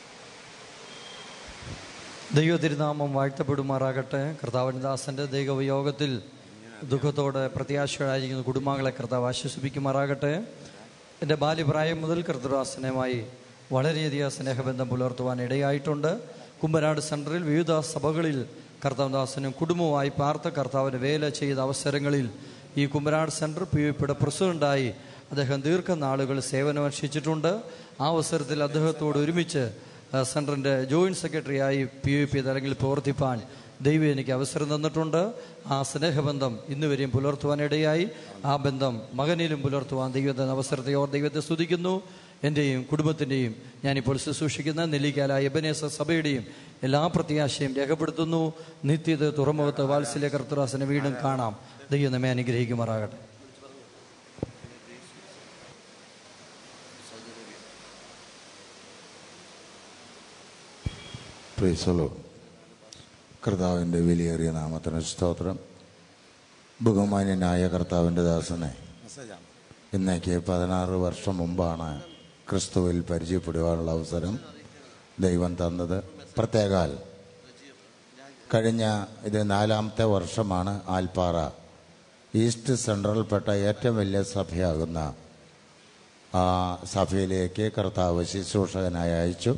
ദൈവ തിരുനാമം വാഴ്ത്തപ്പെടുമാറാകട്ടെ കർത്താവിൻ്റെ ദാസൻ്റെ ദൈവയോഗത്തിൽ ദുഃഖത്തോടെ പ്രത്യാശയോടായിരിക്കുന്ന കുടുംബാംഗങ്ങളെ കർത്താവ് ആശ്വസിപ്പിക്കുമാറാകട്ടെ എൻ്റെ ബാല്യപ്രായം മുതൽ കർത്തദാസനുമായി വളരെയധികം സ്നേഹബന്ധം പുലർത്തുവാൻ ഇടയായിട്ടുണ്ട് കുമ്പനാട് സെൻറ്ററിൽ വിവിധ സഭകളിൽ കർത്താവദാസനും കുടുംബവുമായി പാർത്ത കർത്താവിന് വേല ചെയ്ത അവസരങ്ങളിൽ ഈ കുമ്പനാട് സെൻറ്റർ പി യു പിയുടെ പ്രസിഡൻ്റായി അദ്ദേഹം ദീർഘനാളുകൾ സേവനമനുഷ്ഠിച്ചിട്ടുണ്ട് ആ അവസരത്തിൽ അദ്ദേഹത്തോട് ഒരുമിച്ച് ആ, സെൻറ്ററിൻ്റെ ജോയിൻറ്റ് സെക്രട്ടറിയായി പി യു പി തലങ്ങളിൽ പ്രവർത്തിപ്പാൻ ദൈവം എനിക്ക് അവസരം തന്നിട്ടുണ്ട് ആ സ്നേഹബന്ധം ഇന്ന് വരെയും പുലർത്തുവാനിടയായി ആ ബന്ധം മകനിലും പുലർത്തുവാൻ ദൈവത്തെ അവസരത്തെ ഓർ ദൈവത്തെ സ്തുതിക്കുന്നു എൻ്റെയും കുടുംബത്തിൻ്റെയും ഞാനിപ്പോൾ ശുശ്രൂഷിക്കുന്ന നെല്ലിക്കാല എബനേസ സഭയുടെയും എല്ലാ പ്രത്യാശയും രേഖപ്പെടുത്തുന്നു നിത്യത തുറമുഖത്ത് വാത്സല്യ കർത്തരാസനെ വീണ്ടും കാണാം ദൈവം നമ്മെ അനുഗ്രഹിക്കുമാറാകട്ടെ പ്രീസലോ കർത്താവിൻ്റെ വിലയേറിയ നാമത്തിന് സ്തോത്രം ബഹുമാന്യനായ കർത്താവിൻ്റെ ദാസനെ ഇന്നേക്ക് പതിനാറ് വർഷം മുമ്പാണ് ക്രിസ്തുവിൽ പരിചയപ്പെടുവാനുള്ള അവസരം ദൈവം തന്നത് പ്രത്യേകാൽ കഴിഞ്ഞ ഇത് നാലാമത്തെ വർഷമാണ് ആൽപ്പാറ ഈസ്റ്റ് സെൻട്രൽപ്പെട്ട ഏറ്റവും വലിയ സഭയാകുന്ന ആ സഭയിലേക്ക് കർത്താവ് ശുശ്രൂഷകനായി അയച്ചു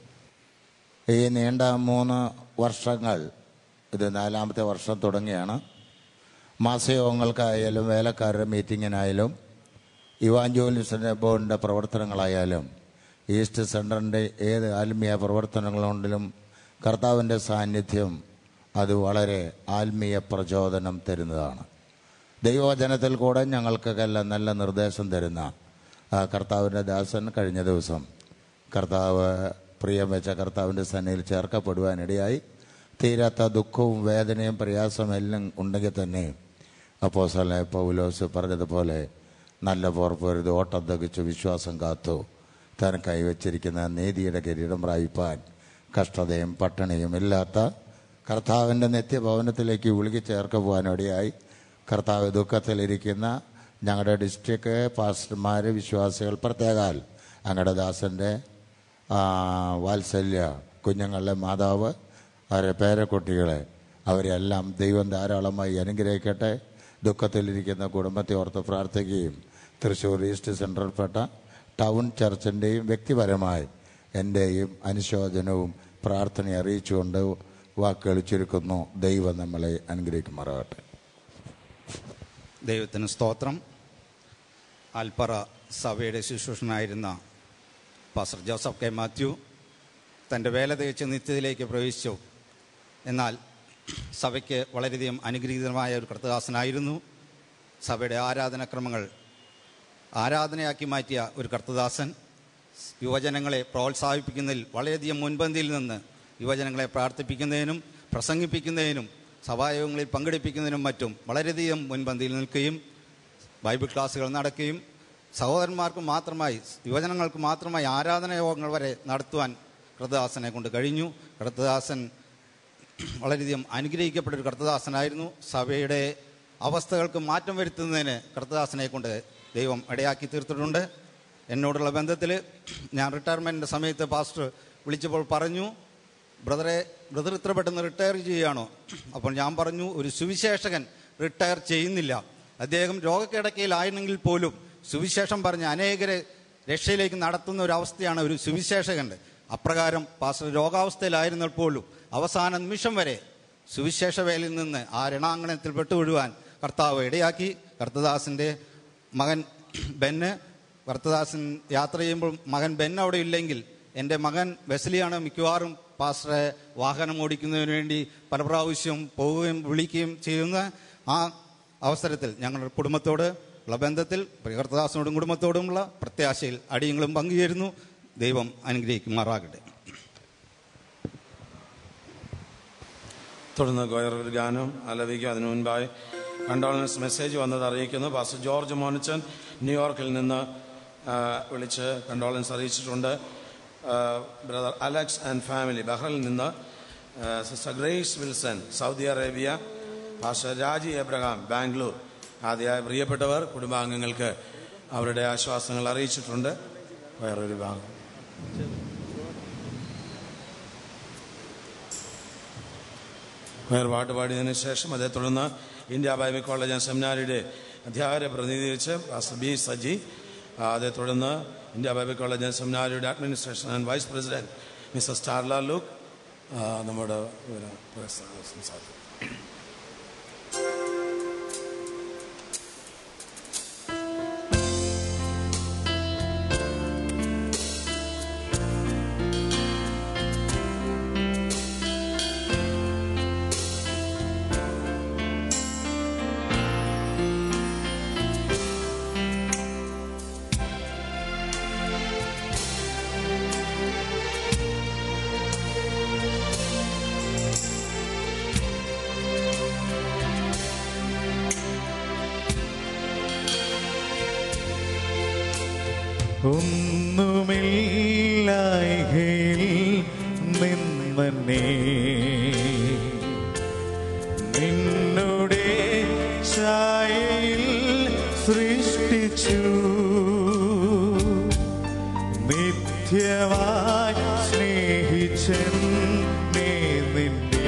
ഈ നീണ്ട മൂന്ന് വർഷങ്ങൾ ഇത് നാലാമത്തെ വർഷം തുടങ്ങിയാണ് മാസയോഗങ്ങൾക്കായാലും വേലക്കാരുടെ മീറ്റിങ്ങിനായാലും ഇവാഞ്ചോലിസിൻ്റെ ബോർഡിൻ്റെ പ്രവർത്തനങ്ങളായാലും ഈസ്റ്റ് സെൻറ്ററിൻ്റെ ഏത് ആത്മീയ പ്രവർത്തനങ്ങളുണ്ടെങ്കിലും കർത്താവിൻ്റെ സാന്നിധ്യം അത് വളരെ ആത്മീയ പ്രചോദനം തരുന്നതാണ് ദൈവവചനത്തിൽ കൂടെ ഞങ്ങൾക്കൊക്കെല്ലാം നല്ല നിർദ്ദേശം തരുന്ന ആ കർത്താവിൻ്റെ ദാസൻ കഴിഞ്ഞ ദിവസം കർത്താവ് പ്രിയം വെച്ച കർത്താവിൻ്റെ സന്നയിൽ ചേർക്കപ്പെടുവാനിടയായി തീരാത്ത ദുഃഖവും വേദനയും പ്രയാസവും എല്ലാം ഉണ്ടെങ്കിൽ തന്നെ അപ്പോസലെ പൗലോസ് പറഞ്ഞതുപോലെ നല്ല പോർപ്പൊരുത് ഓട്ടം തകിച്ച് വിശ്വാസം കാത്തു താൻ കൈവച്ചിരിക്കുന്ന നീതിയുടെ കിരീടം പ്രാപിപ്പാൻ കഷ്ടതയും പട്ടിണിയും ഇല്ലാത്ത കർത്താവിൻ്റെ നിത്യഭവനത്തിലേക്ക് വിളിക്ക് ചേർക്കുവാനിടയായി കർത്താവ് ദുഃഖത്തിലിരിക്കുന്ന ഞങ്ങളുടെ ഡിസ്ട്രിക്ട് പാസ്റ്റർമാർ വിശ്വാസികൾ പ്രത്യേകാൽ അങ്ങയുടെ ദാസൻ്റെ ആ, വാത്സല്യ കുഞ്ഞുങ്ങളുടെ മാതാവ് അവരുടെ പേരക്കുട്ടികളെ അവരെല്ലാം ദൈവം ധാരാളമായി അനുഗ്രഹിക്കട്ടെ ദുഃഖത്തിലിരിക്കുന്ന കുടുംബത്തെ ഓർത്ത് പ്രാർത്ഥിക്കുകയും തൃശ്ശൂർ ഈസ്റ്റ് സെൻട്രൽപ്പെട്ട ടൗൺ ചർച്ചിൻ്റെയും വ്യക്തിപരമായി എൻ്റെയും അനുശോചനവും പ്രാർത്ഥന അറിയിച്ചുകൊണ്ട് വാക്കുകൾ ചുരുക്കുന്നു ദൈവം നമ്മളെ അനുഗ്രഹിക്കുമാറാകട്ടെ ദൈവത്തിന് സ്തോത്രം ആൽപ്പറ സഭയുടെ ശുശ്രൂഷനായിരുന്ന പാസ്റ്റർ ജോസഫ് കെ മാത്യു തൻ്റെ വേല തികച്ച് നിത്യത്തിലേക്ക് പ്രവേശിച്ചു എന്നാൽ സഭയ്ക്ക് വളരെയധികം അനുഗ്രഹീതമായ ഒരു കർത്തദാസനായിരുന്നു സഭയുടെ ആരാധനാക്രമങ്ങൾ ആരാധനയാക്കി മാറ്റിയ ഒരു കർത്തദാസൻ യുവജനങ്ങളെ പ്രോത്സാഹിപ്പിക്കുന്നതിൽ വളരെയധികം മുൻപന്തിയിൽ നിന്ന് യുവജനങ്ങളെ പ്രാർത്ഥിപ്പിക്കുന്നതിനും പ്രസംഗിപ്പിക്കുന്നതിനും സഭായോഗങ്ങളിൽ പങ്കെടുപ്പിക്കുന്നതിനും മറ്റും വളരെയധികം മുൻപന്തിയിൽ നിൽക്കുകയും ബൈബിൾ ക്ലാസ്സുകൾ നടക്കുകയും സഹോദരന്മാർക്ക് മാത്രമായി യുവജനങ്ങൾക്ക് മാത്രമായി ആരാധന യോഗങ്ങൾ വരെ നടത്തുവാൻ കൃതദാസനെ കൊണ്ട് കഴിഞ്ഞു കൃതദാസൻ വളരെയധികം അനുഗ്രഹിക്കപ്പെട്ട ഒരു കർത്തദാസനായിരുന്നു സഭയുടെ അവസ്ഥകൾക്ക് മാറ്റം വരുത്തുന്നതിന് കർത്തദാസനെ കൊണ്ട് ദൈവം ഇടയാക്കി തീർത്തിട്ടുണ്ട് എന്നോടുള്ള ബന്ധത്തിൽ ഞാൻ റിട്ടയർമെൻറ്റിൻ്റെ സമയത്ത് പാസ്റ്റർ വിളിച്ചപ്പോൾ പറഞ്ഞു ബ്രദറെ ബ്രദർ ഇത്ര പെട്ടെന്ന് റിട്ടയർ ചെയ്യുകയാണോ അപ്പോൾ ഞാൻ പറഞ്ഞു ഒരു സുവിശേഷകൻ റിട്ടയർ ചെയ്യുന്നില്ല അദ്ദേഹം രോഗക്കിടക്കയിലായിരുന്നെങ്കിൽ പോലും സുവിശേഷം പറഞ്ഞ് അനേകരെ രക്ഷയിലേക്ക് നടത്തുന്ന ഒരു അവസ്ഥയാണ് ഒരു സുവിശേഷകൻ്റെ അപ്രകാരം പാസ്റ്റർ രോഗാവസ്ഥയിലായിരുന്നാൽ പോലും അവസാന നിമിഷം വരെ സുവിശേഷ വേലയിൽ നിന്ന് ആ രണാങ്കണത്തിൽ പെട്ടുകൊഴുവാൻ കർത്താവ് ഇടയാക്കി കർത്തദാസിൻ്റെ മകൻ ബെന്ന് കർത്തദാസൻ യാത്ര ചെയ്യുമ്പോൾ മകൻ ബെൻ അവിടെ ഇല്ലെങ്കിൽ എൻ്റെ മകൻ വെസ്ലിയാണ് മിക്കവാറും പാസ്റ്ററെ വാഹനം ഓടിക്കുന്നതിന് വേണ്ടി പല പ്രാവശ്യം പോവുകയും വിളിക്കുകയും ചെയ്യുന്ന ആ അവസരത്തിൽ ഞങ്ങളുടെ കുടുംബത്തോട് ഉള്ള ബന്ധത്തിൽ പ്രിയകർത്തദാസനോടും കുടുംബത്തോടുമുള്ള പ്രത്യാശയിൽ അടിയങ്ങളും പങ്കുചേരുന്നു ദൈവം അനുഗ്രഹിക്കുമാറാകട്ടെ തുടർന്ന് ഗോയർ ഒരു ഗാനം ആലപിക്കും അതിനു മുൻപായി കണ്ടോളൻസ് മെസ്സേജ് വന്നത് അറിയിക്കുന്നു പാസ്റ്റർ ജോർജ് മോനിച്ചൻ ന്യൂയോർക്കിൽ നിന്ന് ആ, വിളിച്ച് കണ്ടോളൻസ് അറിയിച്ചിട്ടുണ്ട് ബ്രദർ അലക്സ് ആൻഡ് ഫാമിലി ബഹ്റിൽ നിന്ന് ആ, sister Grace Wilson Saudi Arabia pastor Raji Abraham Bangalore ആദ്യമായ പ്രിയപ്പെട്ടവർ കുടുംബാംഗങ്ങൾക്ക് അവരുടെ ആശ്വാസങ്ങൾ അറിയിച്ചിട്ടുണ്ട് വേറൊരു ഭാഗം വേറെ പാട്ട് പാടിയതിനു ശേഷം അതേ തുടർന്ന് ഇന്ത്യ ബൈബിൾ കോളേജ് ആൻഡ് സെമിനാരിയുടെ അധ്യാപകരെ പ്രതിനിധീകരിച്ച് പാസ്റ്റർ ബി സജി ആ, അതേ തുടർന്ന് ഇന്ത്യ ബൈബിൾ കോളേജ് ആൻഡ് സെമിനാരിയുടെ administration and vice president mister സ്റ്റാർല ലൂക്ക് ആ, നമ്മുടെ ഒരു പ്രസ്ഥാനം സംസാരിക്കും ഒന്നുമില്ലായ്കയിൽ നിന്നെ നിന്നുടെ ഛായയിൽ സൃഷ്ടിച്ചു നിത്യമായി സ്നേഹിച്ചെന്നെ നിന്നെ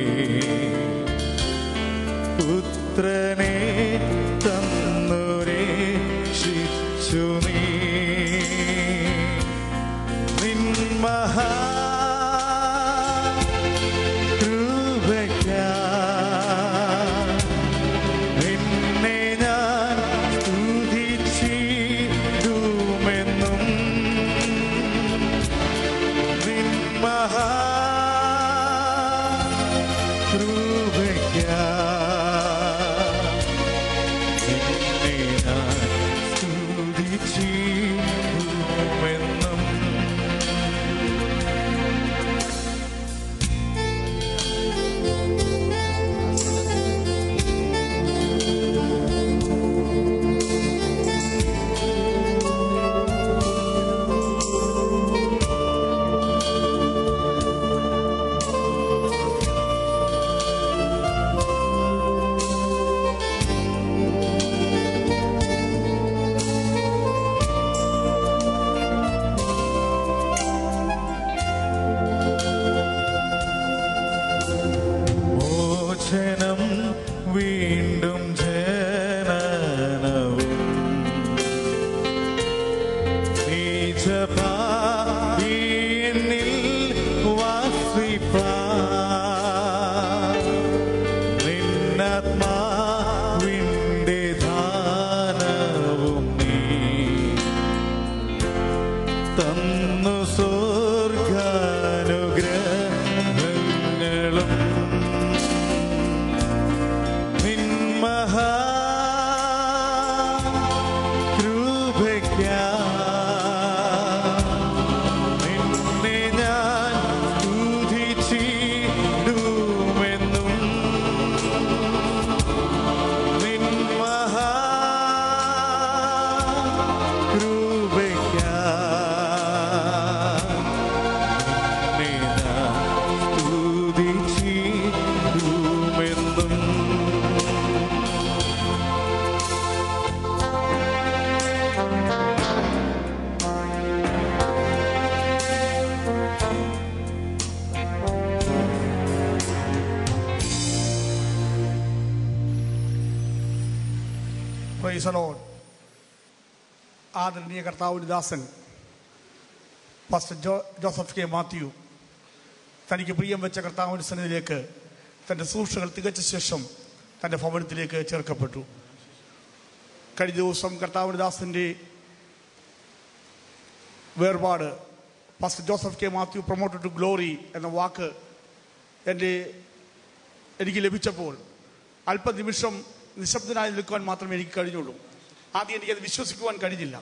പുത്രനെ തന്നുരേ ശിച്ചു നീ നിൻ മഹാ നിന്നെ ഞാൻ സ്തുതിച്ചിടുമെന്നും നിൻ മഹാ പ്രൈസലോൺ ആദരണീയ കർത്താവിൻ്റെ ദാസൻ pastor Jo Joseph K Mathew തനിക്ക് പ്രിയം വെച്ച കർത്താവിൻ്റെ സന്നിധിയിലേക്ക് തൻ്റെ സൂക്ഷകൾ തികച്ച ശേഷം തൻ്റെ ഭവനത്തിലേക്ക് ചേർക്കപ്പെട്ടു കഴിഞ്ഞ ദിവസം കർത്താവിൻ്റെ ദാസൻ്റെ വേർപാട് pastor Joseph K Mathew promoted to glory എന്ന വാക്ക് എൻ്റെ എനിക്ക് ലഭിച്ചപ്പോൾ അല്പനിമിഷം നിശബ്ദനായി നിൽക്കുവാൻ മാത്രമേ എനിക്ക് കഴിഞ്ഞുള്ളൂ ആദ്യം എനിക്കത് വിശ്വസിക്കുവാൻ കഴിഞ്ഞില്ല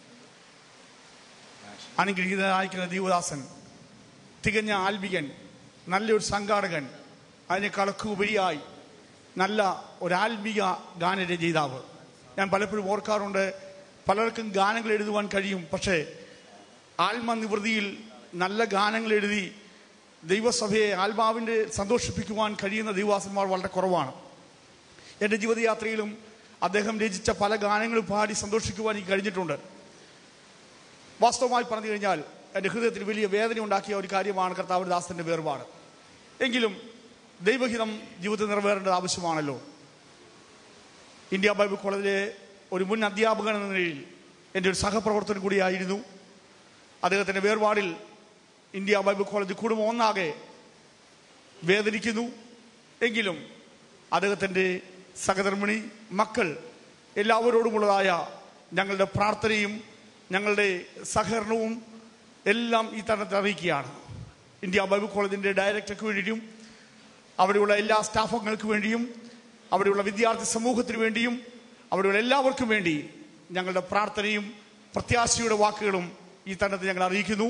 അനുഗ്രഹീതനായിരിക്കുന്ന ദീവദാസൻ തികഞ്ഞ ആൽബികൻ നല്ലൊരു സംഘാടകൻ അതിനേക്കാളൊക്കെ ഉപരിയായി നല്ല ഒരു ആത്മീക ഗാനരചയിതാവ് ഞാൻ പലപ്പോഴും ഓർക്കാറുണ്ട് പലർക്കും ഗാനങ്ങൾ എഴുതുവാൻ കഴിയും പക്ഷേ ആത്മനിവൃത്തിയിൽ നല്ല ഗാനങ്ങൾ എഴുതി ദൈവസഭയെ ആത്മാവിൻ്റെ സന്തോഷിപ്പിക്കുവാൻ കഴിയുന്ന ദൈവദാസന്മാർ വളരെ കുറവാണ് എൻ്റെ ജീവിതയാത്രയിലും അദ്ദേഹം രചിച്ച പല ഗാനങ്ങളും പാടി സന്തോഷിക്കുവാൻ എനിക്ക് കഴിഞ്ഞിട്ടുണ്ട് വാസ്തവമായി പറഞ്ഞു കഴിഞ്ഞാൽ എൻ്റെ ഹൃദയത്തിൽ വലിയ വേദന ഉണ്ടാക്കിയ ഒരു കാര്യമാണ് കർത്താവ് ദാസന്റെ വേർപാട് എങ്കിലും ദൈവഹിതം ജീവിതത്തിൽ നിറവേറേണ്ടത് ആവശ്യമാണല്ലോ ഇന്ത്യ ബൈബിൾ കോളേജിലെ ഒരു മുൻ അധ്യാപകൻ എന്ന നിലയിൽ എൻ്റെ ഒരു സഹപ്രവർത്തകൻ കൂടിയായിരുന്നു അദ്ദേഹത്തിൻ്റെ വേർപാടിൽ ഇന്ത്യ ബൈബിൾ കോളേജ് കുടുംബം ഒന്നാകെ വേദനിക്കുന്നു എങ്കിലും അദ്ദേഹത്തിൻ്റെ സഹധർമ്മിണി മക്കൾ എല്ലാവരോടുമുള്ളതായ ഞങ്ങളുടെ പ്രാർത്ഥനയും ഞങ്ങളുടെ സഹകരണവും എല്ലാം ഈ തരണത്തിൽ അറിയിക്കുകയാണ് ഇന്ത്യ ബൈബിൾ കോളേജിൻ്റെ ഡയറക്ടർക്ക് വേണ്ടിയും അവിടെയുള്ള എല്ലാ സ്റ്റാഫുകൾക്ക് വേണ്ടിയും അവിടെയുള്ള വിദ്യാർത്ഥി സമൂഹത്തിന് വേണ്ടിയും അവിടെയുള്ള എല്ലാവർക്കും വേണ്ടി ഞങ്ങളുടെ പ്രാർത്ഥനയും പ്രത്യാശയുടെ വാക്കുകളും ഈ തരണത്തിൽ ഞങ്ങൾ അറിയിക്കുന്നു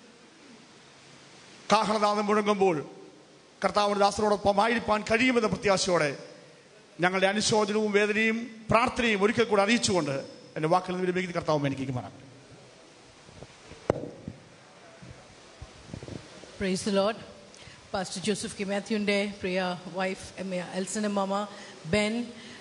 കാഹളനാഥം മുഴങ്ങുമ്പോൾ കർത്താവിന്റെ ദാസനോടൊപ്പം ആയിരിക്കാൻ കഴിയുമെന്ന പ്രത്യാശയോടെ ഞങ്ങളുടെ അനുശോചനവും വേദനയും പ്രാർത്ഥനയും ഒരിക്കൽ കൂടെ അറിയിച്ചുകൊണ്ട് എൻ്റെ വാക്കിൽ നിന്ന് വിരമിക്കുന്ന കർത്താവും എനിക്ക് മാറാം praise the Lord pastor Joseph K മാത്യുവിൻ്റെ പ്രിയ വൈഫ് എം എ എൽസന മാമ ബെൻ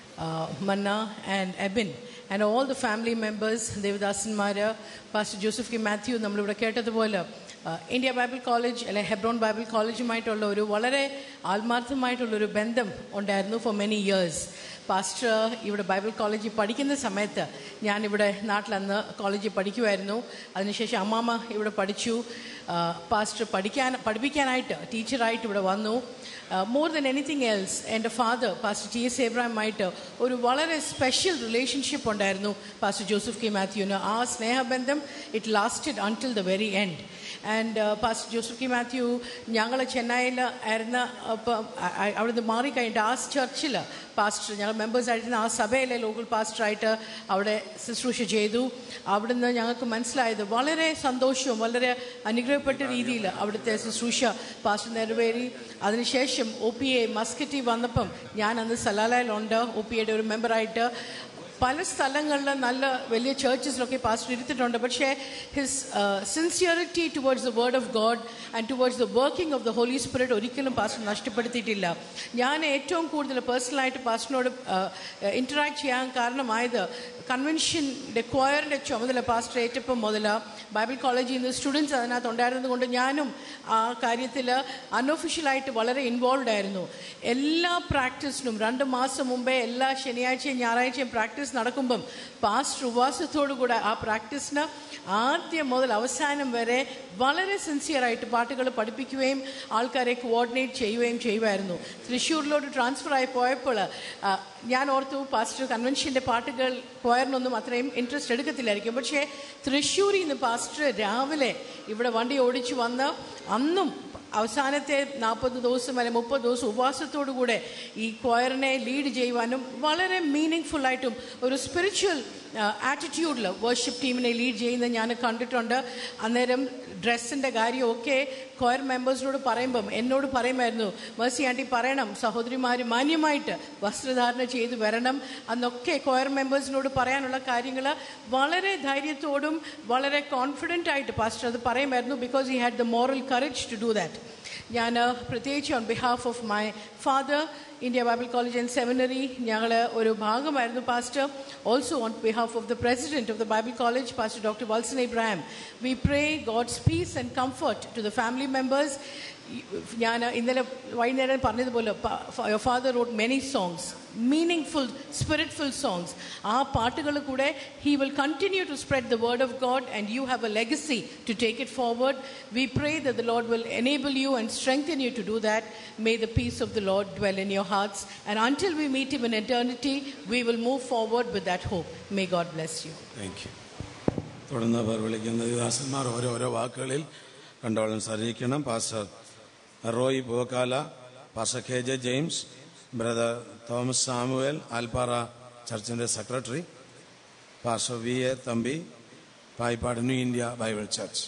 മന്ന and Ebin and all the family members ദേവദാസന്മാർ പാസ്റ്റർ ജോസഫ് കെ മാത്യു നമ്മളിവിടെ കേട്ടതുപോലെ ഇന്ത്യ ബൈബിൾ കോളേജ് അല്ലെ ഹെബ്രോൺ ബൈബിൾ കോളേജുമായിട്ടുള്ള ഒരു വളരെ ആത്മാർത്ഥമായിട്ടുള്ളൊരു ബന്ധം ഉണ്ടായിരുന്നു ഫോർ മെനി ഇയേഴ്സ് പാസ്റ്റർ ഇവിടെ ബൈബിൾ കോളേജിൽ പഠിക്കുന്ന സമയത്ത് ഞാനിവിടെ നാട്ടിലന്ന് കോളേജിൽ പഠിക്കുമായിരുന്നു അതിനുശേഷം അമ്മാമ്മ ഇവിടെ പഠിച്ചു പാസ്റ്റർ പഠിക്കാൻ പഠിപ്പിക്കാനായിട്ട് ടീച്ചറായിട്ട് ഇവിടെ വന്നു മോർ ദൻ എനിത്തിങ് എൽസ് എൻ്റെ ഫാദർ പാസ്റ്റർ ടി എസ് എബ്രാഹിമായിട്ട് ഒരു വളരെ സ്പെഷ്യൽ റിലേഷൻഷിപ്പ് ഉണ്ടായിരുന്നു പാസ്റ്റർ ജോസഫ് കെ മാത്യുവിന് ആ സ്നേഹബന്ധം it lasted until the very end and pastor Joseph K Mathew ഞങ്ങൾ ചെന്നൈയിൽ ആയിരുന്ന അപ്പം അവിടുന്ന് മാറിക്കഴിഞ്ഞിട്ട് ആ ചർച്ചിൽ പാസ്റ്റർ ഞങ്ങൾ മെമ്പേഴ്സ് ആയിരുന്ന ആ സഭയിലെ ലോക്കൽ പാസ്റ്ററായിട്ട് അവിടെ ശുശ്രൂഷ ചെയ്തു അവിടുന്ന് ഞങ്ങൾക്ക് മനസ്സിലായത് വളരെ സന്തോഷവും വളരെ അനുഗ്രഹപ്പെട്ട രീതിയിൽ അവിടുത്തെ ശുശ്രൂഷ പാസ്റ്റർ നിറവേറി അതിനുശേഷം ഒ പി എ മസ്കറ്റി വന്നപ്പം ഞാൻ അന്ന് സലാലയിലുണ്ട് ഒ പി എയുടെ ഒരു മെമ്പറായിട്ട് പല സ്ഥലങ്ങളിൽ നല്ല വലിയ ചേർച്ചസിലൊക്കെ പാസ്റ്റർ ഇരുത്തിയിട്ടുണ്ട് പക്ഷേ his sincerity towards the word of God and towards the working of the Holy Spirit ഒരിക്കലും പാസ്റ്റർ നഷ്ടപ്പെടുത്തിയിട്ടില്ല ഞാൻ ഏറ്റവും കൂടുതൽ പേഴ്സണലായിട്ട് പാസ്റ്ററിനോട് ഇൻറ്ററാക്ട് ചെയ്യാൻ കാരണമായത് കൺവെൻഷൻ്റെ ക്വയറിൻ്റെ ചുമതല പാസ്റ്റർ ഏറ്റപ്പം മുതൽ ബൈബിൾ കോളേജിൽ നിന്ന് സ്റ്റുഡൻസ് അതിനകത്ത് ഉണ്ടായിരുന്നത് കൊണ്ട് ഞാനും ആ കാര്യത്തിൽ അൺഒഫീഷ്യലായിട്ട് വളരെ ഇൻവോൾവ് ആയിരുന്നു എല്ലാ പ്രാക്ടീസിനും രണ്ട് മാസം മുമ്പേ എല്ലാ ശനിയാഴ്ചയും ഞായറാഴ്ചയും പ്രാക്ടീസ് നടക്കുമ്പം പാസ്റ്റർ ഉപവാസത്തോടു കൂടെ ആ പ്രാക്ടീസിന് ആദ്യം മുതൽ അവസാനം വരെ വളരെ സിൻസിയറായിട്ട് പാട്ടുകൾ പഠിപ്പിക്കുകയും ആൾക്കാരെ കോർഡിനേറ്റ് ചെയ്യുകയും ചെയ്യുമായിരുന്നു തൃശ്ശൂരിലോട്ട് ട്രാൻസ്ഫർ ആയി പോയപ്പോൾ ഞാൻ ഓർത്തു പാസ്റ്റർ കൺവെൻഷൻ്റെ പാട്ടുകൾ പോയറിനൊന്നും അത്രയും ഇൻട്രസ്റ്റ് എടുക്കത്തില്ലായിരിക്കും പക്ഷേ തൃശ്ശൂരിൽ നിന്ന് പാസ്റ്റർ രാവിലെ ഇവിടെ വണ്ടി ഓടിച്ചു വന്ന് അന്നും അവസാനത്തെ നാൽപ്പത് ദിവസം അല്ലെ മുപ്പത് ദിവസം ഉപവാസത്തോടു കൂടെ ഈ ക്വയറിനെ ലീഡ് ചെയ്യുവാനും വളരെ മീനിങ് ഫുള്ളായിട്ടും ഒരു സ്പിരിച്വൽ ആറ്റിറ്റ്യൂഡിൽ വർഷിപ്പ് ടീമിനെ ലീഡ് ചെയ്യുന്നത് ഞാൻ കണ്ടിട്ടുണ്ട് അന്നേരം ഡ്രസ്സിൻ്റെ കാര്യമൊക്കെ ക്വയർ മെമ്പേഴ്സിനോട് പറയുമ്പം എന്നോട് പറയുമായിരുന്നു മേഴ്സി ആൻറ്റി പറയണം സഹോദരിമാർ മാന്യമായിട്ട് വസ്ത്രധാരണ ചെയ്ത് വരണം അന്നൊക്കെ ക്വയർ മെമ്പേഴ്സിനോട് പറയാനുള്ള കാര്യങ്ങൾ വളരെ ധൈര്യത്തോടും വളരെ കോൺഫിഡൻ്റ് ആയിട്ട് പാസ്റ്റർ അത് പറയുമായിരുന്നു because he had the moral courage to do that ഞാൻ പ്രത്യേകിച്ച് on behalf of my father India Bible college and seminary ഞങ്ങൾ ഒരു ഭാഗമായിരുന്നു pastor also on behalf of the president of the Bible college pastor doctor Valsan Ibrahim we pray God's peace and comfort to the family members ഞാൻ ഇന്നലെ വൈകുന്നേരം പറഞ്ഞതുപോലെ father wrote many songs meaning full spirit full songs ആ പാട്ടുകൾ കൂടെ he will continue to spread the word of God and you have a legacy to take it forward we pray the the Lord will enable you and strengthen you to do that may the peace of the Lord dwell in your hearts and until we meet in in eternity we will move forward with that hope may God bless you thank you തുടർന്ന് പേർ വിളിക്കുന്ന ദാസന്മാർ ഓരോരോ വാക്കുകളിൽ condolence അറിയിക്കണം pastor Roy Pookkala pastor K J James brother Thomas Samuel Alpara ചർച്ചിൻ്റെ secretary pastor V A Thampi Payippad New India Bible church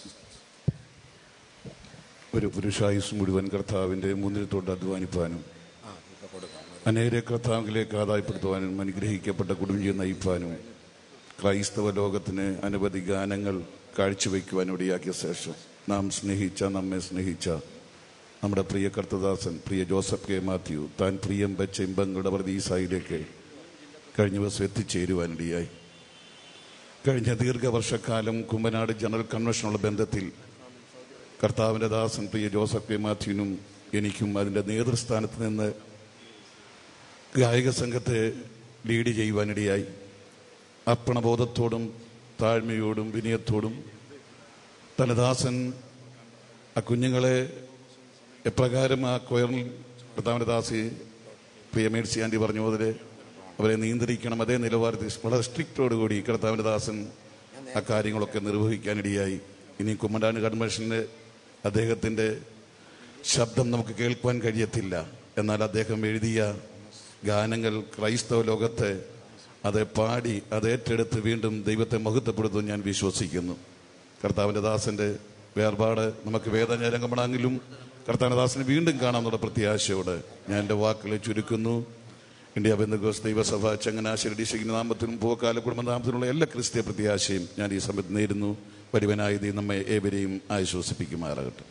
ഒരു പുരുഷായുസ് മുഴുവൻ കർത്താവിന്റെ മുന്നിൽ തൊട്ട് അധ്വാനിപ്പാനും അനേരെ കർത്താവിലേക്ക് ആദായപ്പെടുത്തുവാനും അനുഗ്രഹിക്കപ്പെട്ട കുടുംബം നയിപ്പാനും ക്രൈസ്തവ ലോകത്തിന് അനവധി ഗാനങ്ങൾ കാഴ്ചവെക്കുവാൻ ഇടയാക്കിയ ശേഷം നാം സ്നേഹിച്ച നമ്മെ സ്നേഹിച്ച നമ്മുടെ പ്രിയ കർത്തദാസൻ പ്രിയ ജോസഫ് കെ മാത്യു താൻ പ്രിയം വെച്ച ഇമ്പങ്ങളുടെ പ്രതീസായിലേക്ക് കഴിഞ്ഞ ദിവസം എത്തിച്ചേരുവാനിടയായി കഴിഞ്ഞ ദീർഘവർഷക്കാലം കുമ്പനാട് ജനറൽ കൺവെൻഷനുള്ള ബന്ധത്തിൽ കർത്താവിൻ്റെ ദാസൻ പ്രിയ ജോസഫ് കെ മാത്യുവിനും എനിക്കും അതിൻ്റെ നേതൃസ്ഥാനത്ത് നിന്ന് ഗായക സംഘത്തെ ലീഡ് ചെയ്യുവാനിടയായി അർപ്പണബോധത്തോടും താഴ്മയോടും വിനയത്തോടും തൻ്റെ ദാസൻ ആ കുഞ്ഞുങ്ങളെ എപ്രകാരം ആ കൊയറിൽ കർത്താവിൻ്റെ ദാസി പ്രിയ മേഴ്സി ആൻറ്റി പറഞ്ഞ പോലെ അവരെ നിയന്ത്രിക്കണം അതേ നിലവാരത്തിൽ വളരെ സ്ട്രിക്റ്റോടുകൂടി കർത്താവിൻ്റെ ദാസൻ ആ കാര്യങ്ങളൊക്കെ നിർവഹിക്കാനിടയായി ഇനി കുമ്മണ്ടാണ് കൺവെൻഷൻ്റെ അദ്ദേഹത്തിൻ്റെ ശബ്ദം നമുക്ക് കേൾക്കുവാൻ കഴിയത്തില്ല എന്നാൽ അദ്ദേഹം എഴുതിയ ഗാനങ്ങൾ ക്രൈസ്തവ ലോകത്തെ അത് പാടി അത് ഏറ്റെടുത്ത് വീണ്ടും ദൈവത്തെ മഹത്വപ്പെടുത്തും ഞാൻ വിശ്വസിക്കുന്നു കർത്താവിൻ്റെ ദാസൻ്റെ വേർപാട് നമുക്ക് വേദനരംഗമാണെങ്കിലും കർത്താവിൻ്റെ ദാസനെ വീണ്ടും കാണാമെന്നുള്ള പ്രത്യാശയോടെ ഞാൻ എൻ്റെ വാക്കുകളെ ചുരുക്കുന്നു ഇന്ത്യ ബന്ധുക്കോസ് ദൈവസഭ ചങ്ങനാശ്ശേരി ഡിസ്ട്രിക്റ്റിന്റെ നാമത്തിലും പൂക്കാല കുടുംബനാമത്തിലുള്ള എല്ലാ ക്രിസ്തീയ പ്രത്യാശയും ഞാൻ ഈ സമയത്ത് നേരുന്നു വരുവനായ ദൈവം നമ്മെ ഏവരെയും ആശ്വസിപ്പിക്കുമാറാകട്ടെ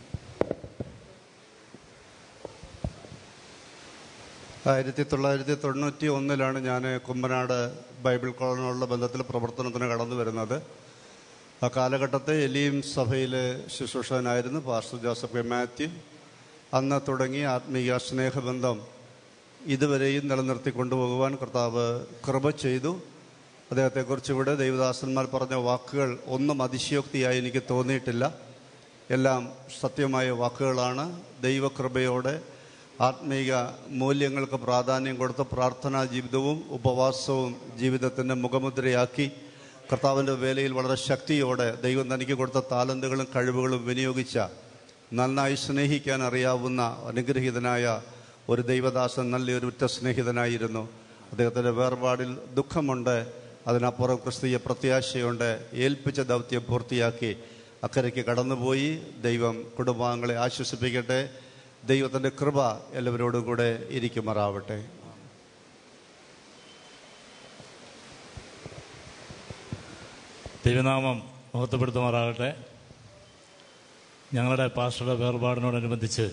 ആയിരത്തി തൊള്ളായിരത്തി തൊണ്ണൂറ്റി ഒന്നിലാണ് ഞാൻ കുമ്പനാട് ബൈബിൾ കോളനിയുള്ള ബന്ധത്തിൽ പ്രവർത്തനത്തിന് കടന്നു വരുന്നത് ആ കാലഘട്ടത്തെ എലിയും സഭയിലെ ശുശ്രൂഷകനായിരുന്നു പാസ്റ്റർ ജോസഫ് കെ മാത്യു അന്ന് തുടങ്ങിയ ആത്മീയ സ്നേഹബന്ധം ഇതുവരെയും നിലനിർത്തി കൊണ്ടുപോകുവാൻ കർത്താവ് കൃപ ചെയ്തു അദ്ദേഹത്തെക്കുറിച്ച് ഇവിടെ ദൈവദാസന്മാർ പറഞ്ഞ വാക്കുകൾ ഒന്നും അതിശയോക്തിയായി എനിക്ക് തോന്നിയിട്ടില്ല എല്ലാം സത്യമായ വാക്കുകളാണ് ദൈവകൃപയോടെ ആത്മീയ മൂല്യങ്ങൾക്ക് പ്രാധാന്യം കൊടുത്ത് പ്രാർത്ഥനാ ജീവിതവും ഉപവാസവും ജീവിതത്തിൻ്റെ മുഖമുദ്രയാക്കി കർത്താവിൻ്റെ വേലയിൽ വളരെ ശക്തിയോടെ ദൈവം തനിക്ക് കൊടുത്ത താലന്തുകളും കഴിവുകളും വിനിയോഗിച്ച നന്നായി സ്നേഹിക്കാൻ അറിയാവുന്ന അനുഗ്രഹീതനായ ഒരു ദൈവദാസൻ നല്ലൊരു ഉറ്റ സ്നേഹിതനായിരുന്നു അദ്ദേഹത്തിൻ്റെ വേർപാടിൽ ദുഃഖമുണ്ട് അതിനപ്പുറം ക്രിസ്തീയ പ്രത്യാശയുണ്ട് ഏൽപ്പിച്ച ദൗത്യം പൂർത്തിയാക്കി അക്കരയ്ക്ക് കടന്നുപോയി ദൈവം കുടുംബാംഗങ്ങളെ ആശ്വസിപ്പിക്കട്ടെ ദൈവത്തിൻ്റെ കൃപ എല്ലാവരോടും കൂടെ ഇരിക്കുമാറാവട്ടെ ദൈവനാമം മഹത്വപ്പെടുത്തുമാറാകട്ടെ ഞങ്ങളുടെ പാസ്റ്ററുടെ വേർപാടിനോടനുബന്ധിച്ച്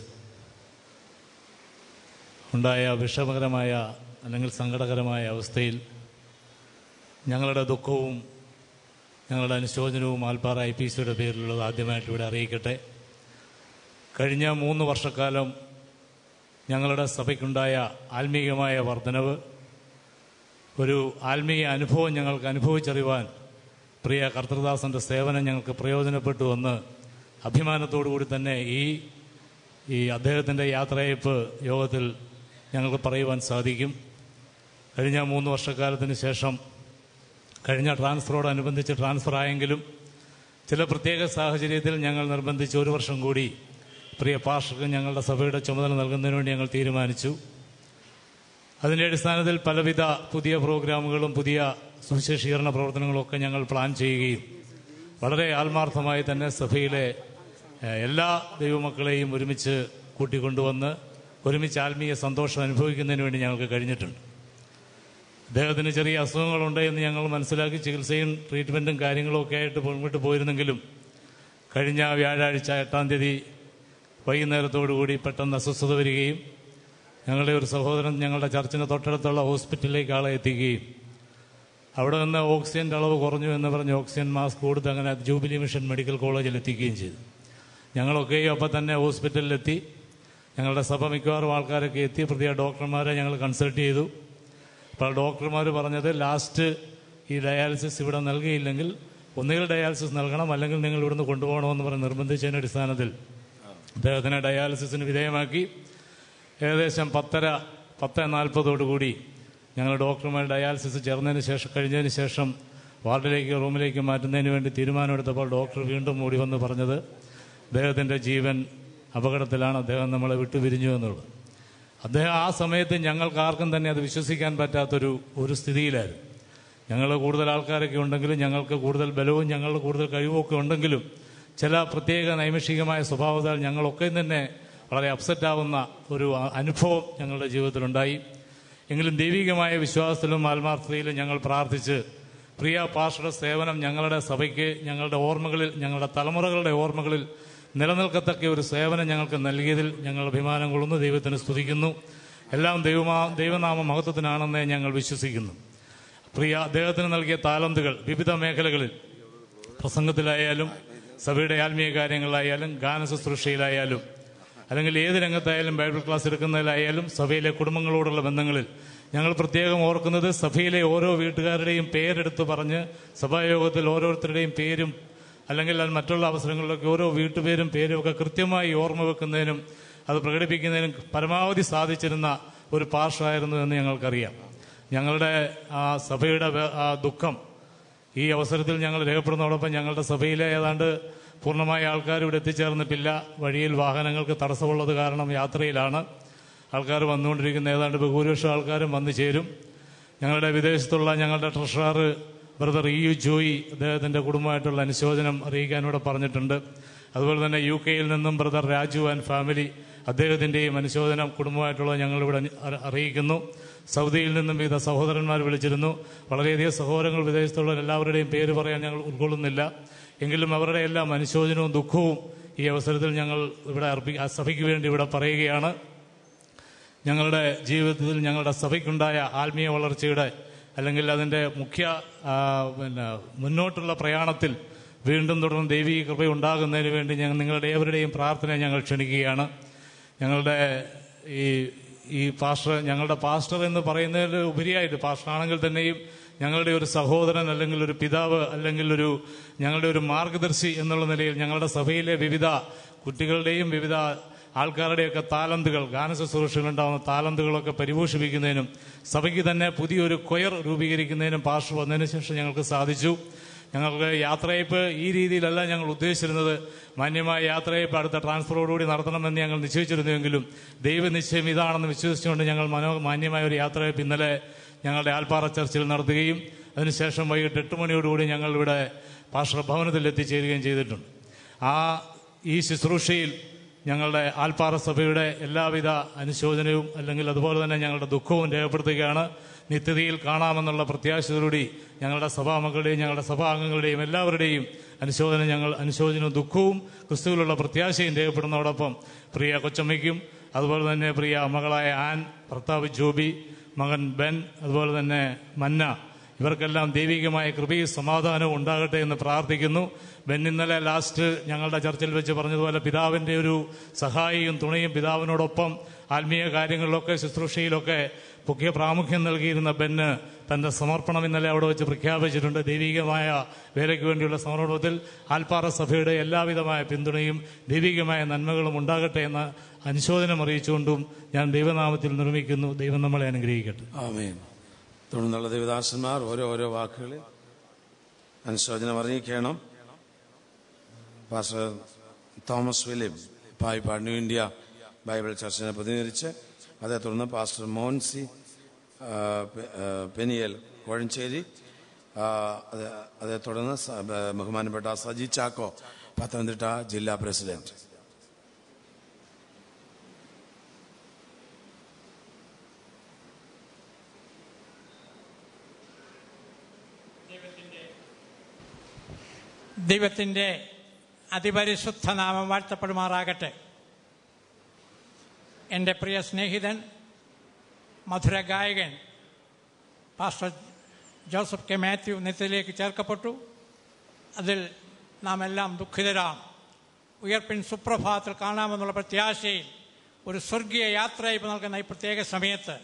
ഉണ്ടായ വിഷമകരമായ അല്ലെങ്കിൽ സങ്കടകരമായ അവസ്ഥയിൽ ഞങ്ങളുടെ ദുഃഖവും ഞങ്ങളുടെ അനുശോചനവും ആൽപ്പാറ ഐ പി സിയുടെ പേരിലുള്ളത് ആദ്യമായിട്ട് ഇവിടെ അറിയിക്കട്ടെ കഴിഞ്ഞ മൂന്ന് വർഷക്കാലം ഞങ്ങളുടെ സഭയ്ക്കുണ്ടായ ആത്മീയമായ വർധനവ് ഒരു ആത്മീയ അനുഭവം ഞങ്ങൾക്ക് അനുഭവിച്ചറിയുവാൻ പ്രിയ കർത്തൃദാസൻ്റെ സേവനം ഞങ്ങൾക്ക് പ്രയോജനപ്പെട്ടു എന്ന് അഭിമാനത്തോടു കൂടി തന്നെ ഈ ഈ അദ്ദേഹത്തിൻ്റെ യാത്രയയപ്പ് യോഗത്തിൽ ഞങ്ങൾക്ക് പറയുവാൻ സാധിക്കും കഴിഞ്ഞ മൂന്ന് വർഷക്കാലത്തിന് ശേഷം കഴിഞ്ഞ ട്രാൻസ്ഫറോടനുബന്ധിച്ച് ട്രാൻസ്ഫർ ആയെങ്കിലും ചില പ്രത്യേക സാഹചര്യത്തിൽ ഞങ്ങൾ നിർബന്ധിച്ച് ഒരു വർഷം കൂടി പ്രിയ പാഷക്ക് ഞങ്ങളുടെ സഭയുടെ ചുമതല നൽകുന്നതിന് വേണ്ടി ഞങ്ങൾ തീരുമാനിച്ചു അതിൻ്റെ അടിസ്ഥാനത്തിൽ പലവിധ പുതിയ പ്രോഗ്രാമുകളും പുതിയ സുവിശേഷീകരണ പ്രവർത്തനങ്ങളൊക്കെ ഞങ്ങൾ പ്ലാൻ ചെയ്യുകയും വളരെ ആത്മാർത്ഥമായി തന്നെ സഭയിലെ ഏഹ്, എല്ലാ ദൈവമക്കളെയും ഒരുമിച്ച് കൂട്ടിക്കൊണ്ടുവന്ന് ഒരുമിച്ച് ആത്മീയ സന്തോഷം അനുഭവിക്കുന്നതിന് വേണ്ടി ഞങ്ങൾക്ക് കഴിഞ്ഞിട്ടുണ്ട് അദ്ദേഹത്തിന് ചെറിയ അസുഖങ്ങളുണ്ട് എന്ന് ഞങ്ങൾ മനസ്സിലാക്കി ചികിത്സയും ട്രീറ്റ്മെൻറ്റും കാര്യങ്ങളും ഒക്കെ ആയിട്ട് മുൻപോട്ട് പോയിരുന്നെങ്കിലും കഴിഞ്ഞ വ്യാഴാഴ്ച എട്ടാം തീയതി വൈകുന്നേരത്തോടുകൂടി പെട്ടെന്ന് അസ്വസ്ഥത വരികയും ഞങ്ങളുടെ ഒരു സഹോദരൻ ഞങ്ങളുടെ ചർച്ചിന് തൊട്ടടുത്തുള്ള ഹോസ്പിറ്റലിലേക്ക് ആളെ എത്തിക്കുകയും അവിടെ നിന്ന് ഓക്സിജൻ്റെ അളവ് കുറഞ്ഞു എന്ന് പറഞ്ഞ് ഓക്സിജൻ മാസ്ക് കൊടുത്ത് അങ്ങനെ ജൂബിലി മിഷൻ മെഡിക്കൽ കോളേജിൽ എത്തിക്കുകയും ചെയ്തു ഞങ്ങളൊക്കെയും അപ്പം തന്നെ ഹോസ്പിറ്റലിലെത്തി ഞങ്ങളുടെ സഭ മിക്കവാറും ആൾക്കാരൊക്കെ എത്തി പ്രത്യേക ഡോക്ടർമാരെ ഞങ്ങൾ കൺസൾട്ട് ചെയ്തു അപ്പോൾ ഡോക്ടർമാർ പറഞ്ഞത് ലാസ്റ്റ് ഈ ഡയാലിസിസ് ഇവിടെ നൽകിയില്ലെങ്കിൽ ഒന്നുകിൽ ഡയാലിസിസ് നൽകണം അല്ലെങ്കിൽ നിങ്ങൾ ഇവിടുന്ന് കൊണ്ടുപോകണമെന്ന് പറഞ്ഞ് നിർബന്ധിച്ചതിൻ്റെ അടിസ്ഥാനത്തിൽ അദ്ദേഹത്തിനെ ഡയാലിസിസിന് വിധേയമാക്കി ഏകദേശം പത്തര പത്ത് നാൽപ്പതോടുകൂടി ഞങ്ങൾ ഡോക്ടറുമായി ഡയാലിസിസ് ചേർന്നതിന് ശേഷം കഴിഞ്ഞതിന് ശേഷം വാർഡിലേക്ക് റൂമിലേക്ക് മാറ്റുന്നതിന് വേണ്ടി തീരുമാനമെടുത്തപ്പോൾ ഡോക്ടർ വീണ്ടും ഓടി വന്ന് പറഞ്ഞത് അദ്ദേഹത്തിൻ്റെ ജീവൻ അപകടത്തിലാണ് അദ്ദേഹം നമ്മളെ വിട്ടുപിരിഞ്ഞു എന്നുള്ളത് അദ്ദേഹം ആ സമയത്ത് ഞങ്ങൾക്ക് ആർക്കും തന്നെ അത് വിശ്വസിക്കാൻ പറ്റാത്തൊരു ഒരു സ്ഥിതിയിലായിരുന്നു ഞങ്ങൾ കൂടുതൽ ആൾക്കാരൊക്കെ ഉണ്ടെങ്കിലും ഞങ്ങൾക്ക് കൂടുതൽ ബലവും ഞങ്ങളുടെ കൂടുതൽ കഴിവുമൊക്കെ ഉണ്ടെങ്കിലും ചില പ്രത്യേക നൈമിഷികമായ സ്വഭാവത്താൽ ഞങ്ങളൊക്കെ തന്നെ വളരെ അപ്സെറ്റ് ആവുന്ന ഒരു അ- അനുഭവം ഞങ്ങളുടെ ജീവിതത്തിലുണ്ടായി എങ്കിലും ദൈവികമായ വിശ്വാസത്തിലും ആത്മാർത്ഥതയിലും ഞങ്ങൾ പ്രാർത്ഥിച്ച് പ്രിയ പാഷയുടെ സേവനം ഞങ്ങളുടെ സഭയ്ക്ക് ഞങ്ങളുടെ ഓർമ്മകളിൽ ഞങ്ങളുടെ തലമുറകളുടെ ഓർമ്മകളിൽ നിലനിൽക്കത്തക്ക ഒരു സേവനം ഞങ്ങൾക്ക് നൽകിയതിൽ ഞങ്ങൾ അഭിമാനം കൊള്ളുന്നു ദൈവത്തിന് സ്തുതിക്കുന്നു എല്ലാം ദൈവമാ ദൈവനാമ മഹത്വത്തിനാണെന്ന് ഞങ്ങൾ വിശ്വസിക്കുന്നു പ്രിയ അദ്ദേഹത്തിന് നൽകിയ താലന്തുകൾ വിവിധ മേഖലകളിൽ പ്രസംഗത്തിലായാലും സഭയുടെ ആത്മീയ കാര്യങ്ങളിലായാലും ഗാന ശുശ്രൂഷയിലായാലും അല്ലെങ്കിൽ ഏത് രംഗത്തായാലും ബൈബിൾ ക്ലാസ് എടുക്കുന്നതിലായാലും സഭയിലെ കുടുംബങ്ങളോടുള്ള ബന്ധങ്ങളിൽ ഞങ്ങൾ പ്രത്യേകം ഓർക്കുന്നത് സഭയിലെ ഓരോ വീട്ടുകാരുടെയും പേരെടുത്ത് പറഞ്ഞ് സഭായോഗത്തിൽ ഓരോരുത്തരുടെയും പേരും അല്ലെങ്കിൽ അത് മറ്റുള്ള അവസരങ്ങളിലൊക്കെ ഓരോ വീട്ടുപേരും പേരും ഒക്കെ കൃത്യമായി ഓർമ്മ വെക്കുന്നതിനും അത് പ്രകടിപ്പിക്കുന്നതിനും പരമാവധി സാധിച്ചിരുന്ന ഒരു പാർഷായിരുന്നു എന്ന് ഞങ്ങൾക്കറിയാം ഞങ്ങളുടെ ആ സഭയുടെ വേ- ആ ദുഃഖം ഈ അവസരത്തിൽ ഞങ്ങൾ രേഖപ്പെടുന്നതോടൊപ്പം ഞങ്ങളുടെ സഭയിലെ ഏതാണ്ട് പൂർണ്ണമായ ആൾക്കാർ ഇവിടെ എത്തിച്ചേർന്നിട്ടില്ല വഴിയിൽ വാഹനങ്ങൾക്ക് തടസ്സമുള്ളത് കാരണം യാത്രയിലാണ് ആൾക്കാർ വന്നുകൊണ്ടിരിക്കുന്ന ഏതാണ്ട് ബഹുഭൂരിപക്ഷം ആൾക്കാരും വന്നു ചേരും ഞങ്ങളുടെ വിദേശത്തുള്ള ഞങ്ങളുടെ treasurer brother E U Joy അദ്ദേഹത്തിൻ്റെ കുടുംബമായിട്ടുള്ള അനുശോചനം അറിയിക്കാൻ ഇവിടെ പറഞ്ഞിട്ടുണ്ട് അതുപോലെ തന്നെ യു കെയിൽ നിന്നും ബ്രദർ രാജു ആൻഡ് ഫാമിലി അദ്ദേഹത്തിൻ്റെയും അനുശോചനം കുടുംബമായിട്ടുള്ള ഞങ്ങളിവിടെ അറി- അറിയിക്കുന്നു സൗദിയിൽ നിന്നും വിവിധ സഹോദരന്മാർ വിളിച്ചിരുന്നു വളരെയധികം സഹോദരങ്ങൾ വിദേശത്തുള്ള എല്ലാവരുടെയും പേര് പറയാൻ ഞങ്ങൾ ഉൾക്കൊള്ളുന്നില്ല എങ്കിലും അവരുടെ എല്ലാം അനുശോചനവും ദുഃഖവും ഈ അവസരത്തിൽ ഞങ്ങൾ ഇവിടെ അർപ്പി ആ സഭയ്ക്ക് വേണ്ടി ഇവിടെ പറയുകയാണ് ഞങ്ങളുടെ ജീവിതത്തിൽ ഞങ്ങളുടെ സഭയ്ക്കുണ്ടായ ആത്മീയ വളർച്ചയുടെ അല്ലെങ്കിൽ അതിൻ്റെ മുഖ്യ ആ, പിന്നെ മുന്നോട്ടുള്ള പ്രയാണത്തിൽ വീണ്ടും തുടർന്ന് ദൈവീക കൃപ ഉണ്ടാകുന്നതിന് വേണ്ടി ഞങ്ങൾ നിങ്ങളുടെ ഏവരുടെയും പ്രാർത്ഥന ഞങ്ങൾ ക്ഷണിക്കുകയാണ് ഞങ്ങളുടെ ഈ ഈ പാസ്റ്റർ ഞങ്ങളുടെ പാസ്റ്റർ എന്ന് പറയുന്നതിൽ ഉപരിയായിട്ട് പാസ്റ്റർ ആണെങ്കിൽ തന്നെയും ഞങ്ങളുടെ ഒരു സഹോദരൻ അല്ലെങ്കിൽ ഒരു പിതാവ് അല്ലെങ്കിൽ ഒരു ഞങ്ങളുടെ ഒരു മാർഗദർശി എന്നുള്ള നിലയിൽ ഞങ്ങളുടെ സഭയിലെ വിവിധ കുട്ടികളുടെയും വിവിധ ആൾക്കാരുടെയൊക്കെ താലന്തുകൾ ഗാനശുശ്രൂഷകളുണ്ടാവുന്ന താലന്തുകളൊക്കെ പരിപോഷിപ്പിക്കുന്നതിനും സഭയ്ക്ക് തന്നെ പുതിയൊരു കൊയർ രൂപീകരിക്കുന്നതിനും പാസ്റ്റർ വന്നതിന് ശേഷം ഞങ്ങൾക്ക് സാധിച്ചു ഞങ്ങൾക്ക് യാത്രയപ്പ് ഈ രീതിയിലല്ല ഞങ്ങൾ ഉദ്ദേശിച്ചിരുന്നത് മാന്യമായ യാത്രയപ്പ് അടുത്ത ട്രാൻസ്ഫറോടുകൂടി നടത്തണമെന്ന് ഞങ്ങൾ നിശ്ചയിച്ചിരുന്നുവെങ്കിലും ദൈവനിശ്ചയം ഇതാണെന്ന് വിശ്വസിച്ചുകൊണ്ട് ഞങ്ങൾ മനോ മാന്യമായ ഒരു യാത്രയപ്പ് ഇന്നലെ ഞങ്ങളുടെ ആൽപ്പാറ ചർച്ചിൽ നടത്തുകയും അതിനുശേഷം വൈകിട്ട് എട്ട് മണിയോടുകൂടി ഞങ്ങൾ ഇവിടെ പാഷ ഭവനത്തിൽ എത്തിച്ചേരുകയും ചെയ്തിട്ടുണ്ട് ആ ഈ ശുശ്രൂഷയിൽ ഞങ്ങളുടെ ആൽപ്പാറ സഭയുടെ എല്ലാവിധ അനുശോചനവും അല്ലെങ്കിൽ അതുപോലെ തന്നെ ഞങ്ങളുടെ ദുഃഖവും രേഖപ്പെടുത്തുകയാണ് നിത്യതയിൽ കാണാമെന്നുള്ള പ്രത്യാശയോടുകൂടി ഞങ്ങളുടെ സഭാമക്കളുടെയും ഞങ്ങളുടെ സഭാംഗങ്ങളുടെയും എല്ലാവരുടെയും അനുശോചനം ഞങ്ങൾ അനുശോചനവും ദുഃഖവും ക്രിസ്തുവിലുള്ള പ്രത്യാശയും രേഖപ്പെടുന്നതോടൊപ്പം പ്രിയ കൊച്ചമ്മയ്ക്കും അതുപോലെ തന്നെ പ്രിയ മകളായ ആൻ ഭർത്താവ് ജോബി മകൻ ബെൻ അതുപോലെ തന്നെ മന്ന ഇവർക്കെല്ലാം ദൈവികമായ കൃപയും സമാധാനവും ഉണ്ടാകട്ടെ എന്ന് പ്രാർത്ഥിക്കുന്നു ബെൻ ഇന്നലെ ലാസ്റ്റ് ഞങ്ങളുടെ ചർച്ചിൽ വെച്ച് പറഞ്ഞതുപോലെ പിതാവിൻ്റെ ഒരു സഹായിയും തുണയും പിതാവിനോടൊപ്പം ആത്മീയ കാര്യങ്ങളിലൊക്കെ ശുശ്രൂഷയിലൊക്കെ മുഖ്യ പ്രാമുഖ്യം നൽകിയിരുന്ന ബെന്ന് തന്റെ സമർപ്പണം ഇന്നലെ അവിടെ വെച്ച് പ്രഖ്യാപിച്ചിട്ടുണ്ട് ദൈവികമായ വേലയ്ക്ക് വേണ്ടിയുള്ള സമർപ്പണത്തിൽ ആൽപ്പാറ സഭയുടെ എല്ലാവിധമായ പിന്തുണയും ദൈവികമായ നന്മകളും ഉണ്ടാകട്ടെ എന്ന അനുശോചനം അറിയിച്ചുകൊണ്ടും ഞാൻ ദൈവനാമത്തിൽ നിർമ്മിക്കുന്നു ദൈവം നമ്മളെ അനുഗ്രഹിക്കട്ടെ ആമേൻ തുടർന്നുള്ള ദേവദാസന്മാർ ഓരോ ഓരോ വാക്കുകൾ അനുശോചനം അറിയിക്കണം pastor Thomas William Payippad New India Bible ചർച്ചിനെ പ്രതിനിധീകരിച്ച് അതേ തുടർന്ന് പാസ്റ്റർ മോൻസി ആ, പെ- ആ, പെനിയൽ കോഴഞ്ചേരി ആ, അതേ അതേ തുടർന്ന് സ- ബഹുമാനപ്പെട്ട സജി ചാക്കോ പത്തനംതിട്ട ജില്ലാ പ്രസിഡന്റ് ദൈവത്തിൻ്റെ അതിപരിശുദ്ധ നാമം വാഴ്ത്തപ്പെടുമാറാകട്ടെ എൻ്റെ പ്രിയ സ്നേഹിതൻ മധുര ഗായകൻ പാസ്റ്റർ ജോസഫ് കെ മാത്യു നിത്യത്തിലേക്ക് ചേർക്കപ്പെട്ടു അതിൽ നാം എല്ലാം ദുഃഖിതരാണ് ഉയർപ്പിൻ സുപ്രഭാതത്തിൽ കാണാമെന്നുള്ള പ്രത്യാശയിൽ ഒരു സ്വർഗീയ യാത്രയപ്പ് നൽകുന്ന ഈ പ്രത്യേക സമയത്ത്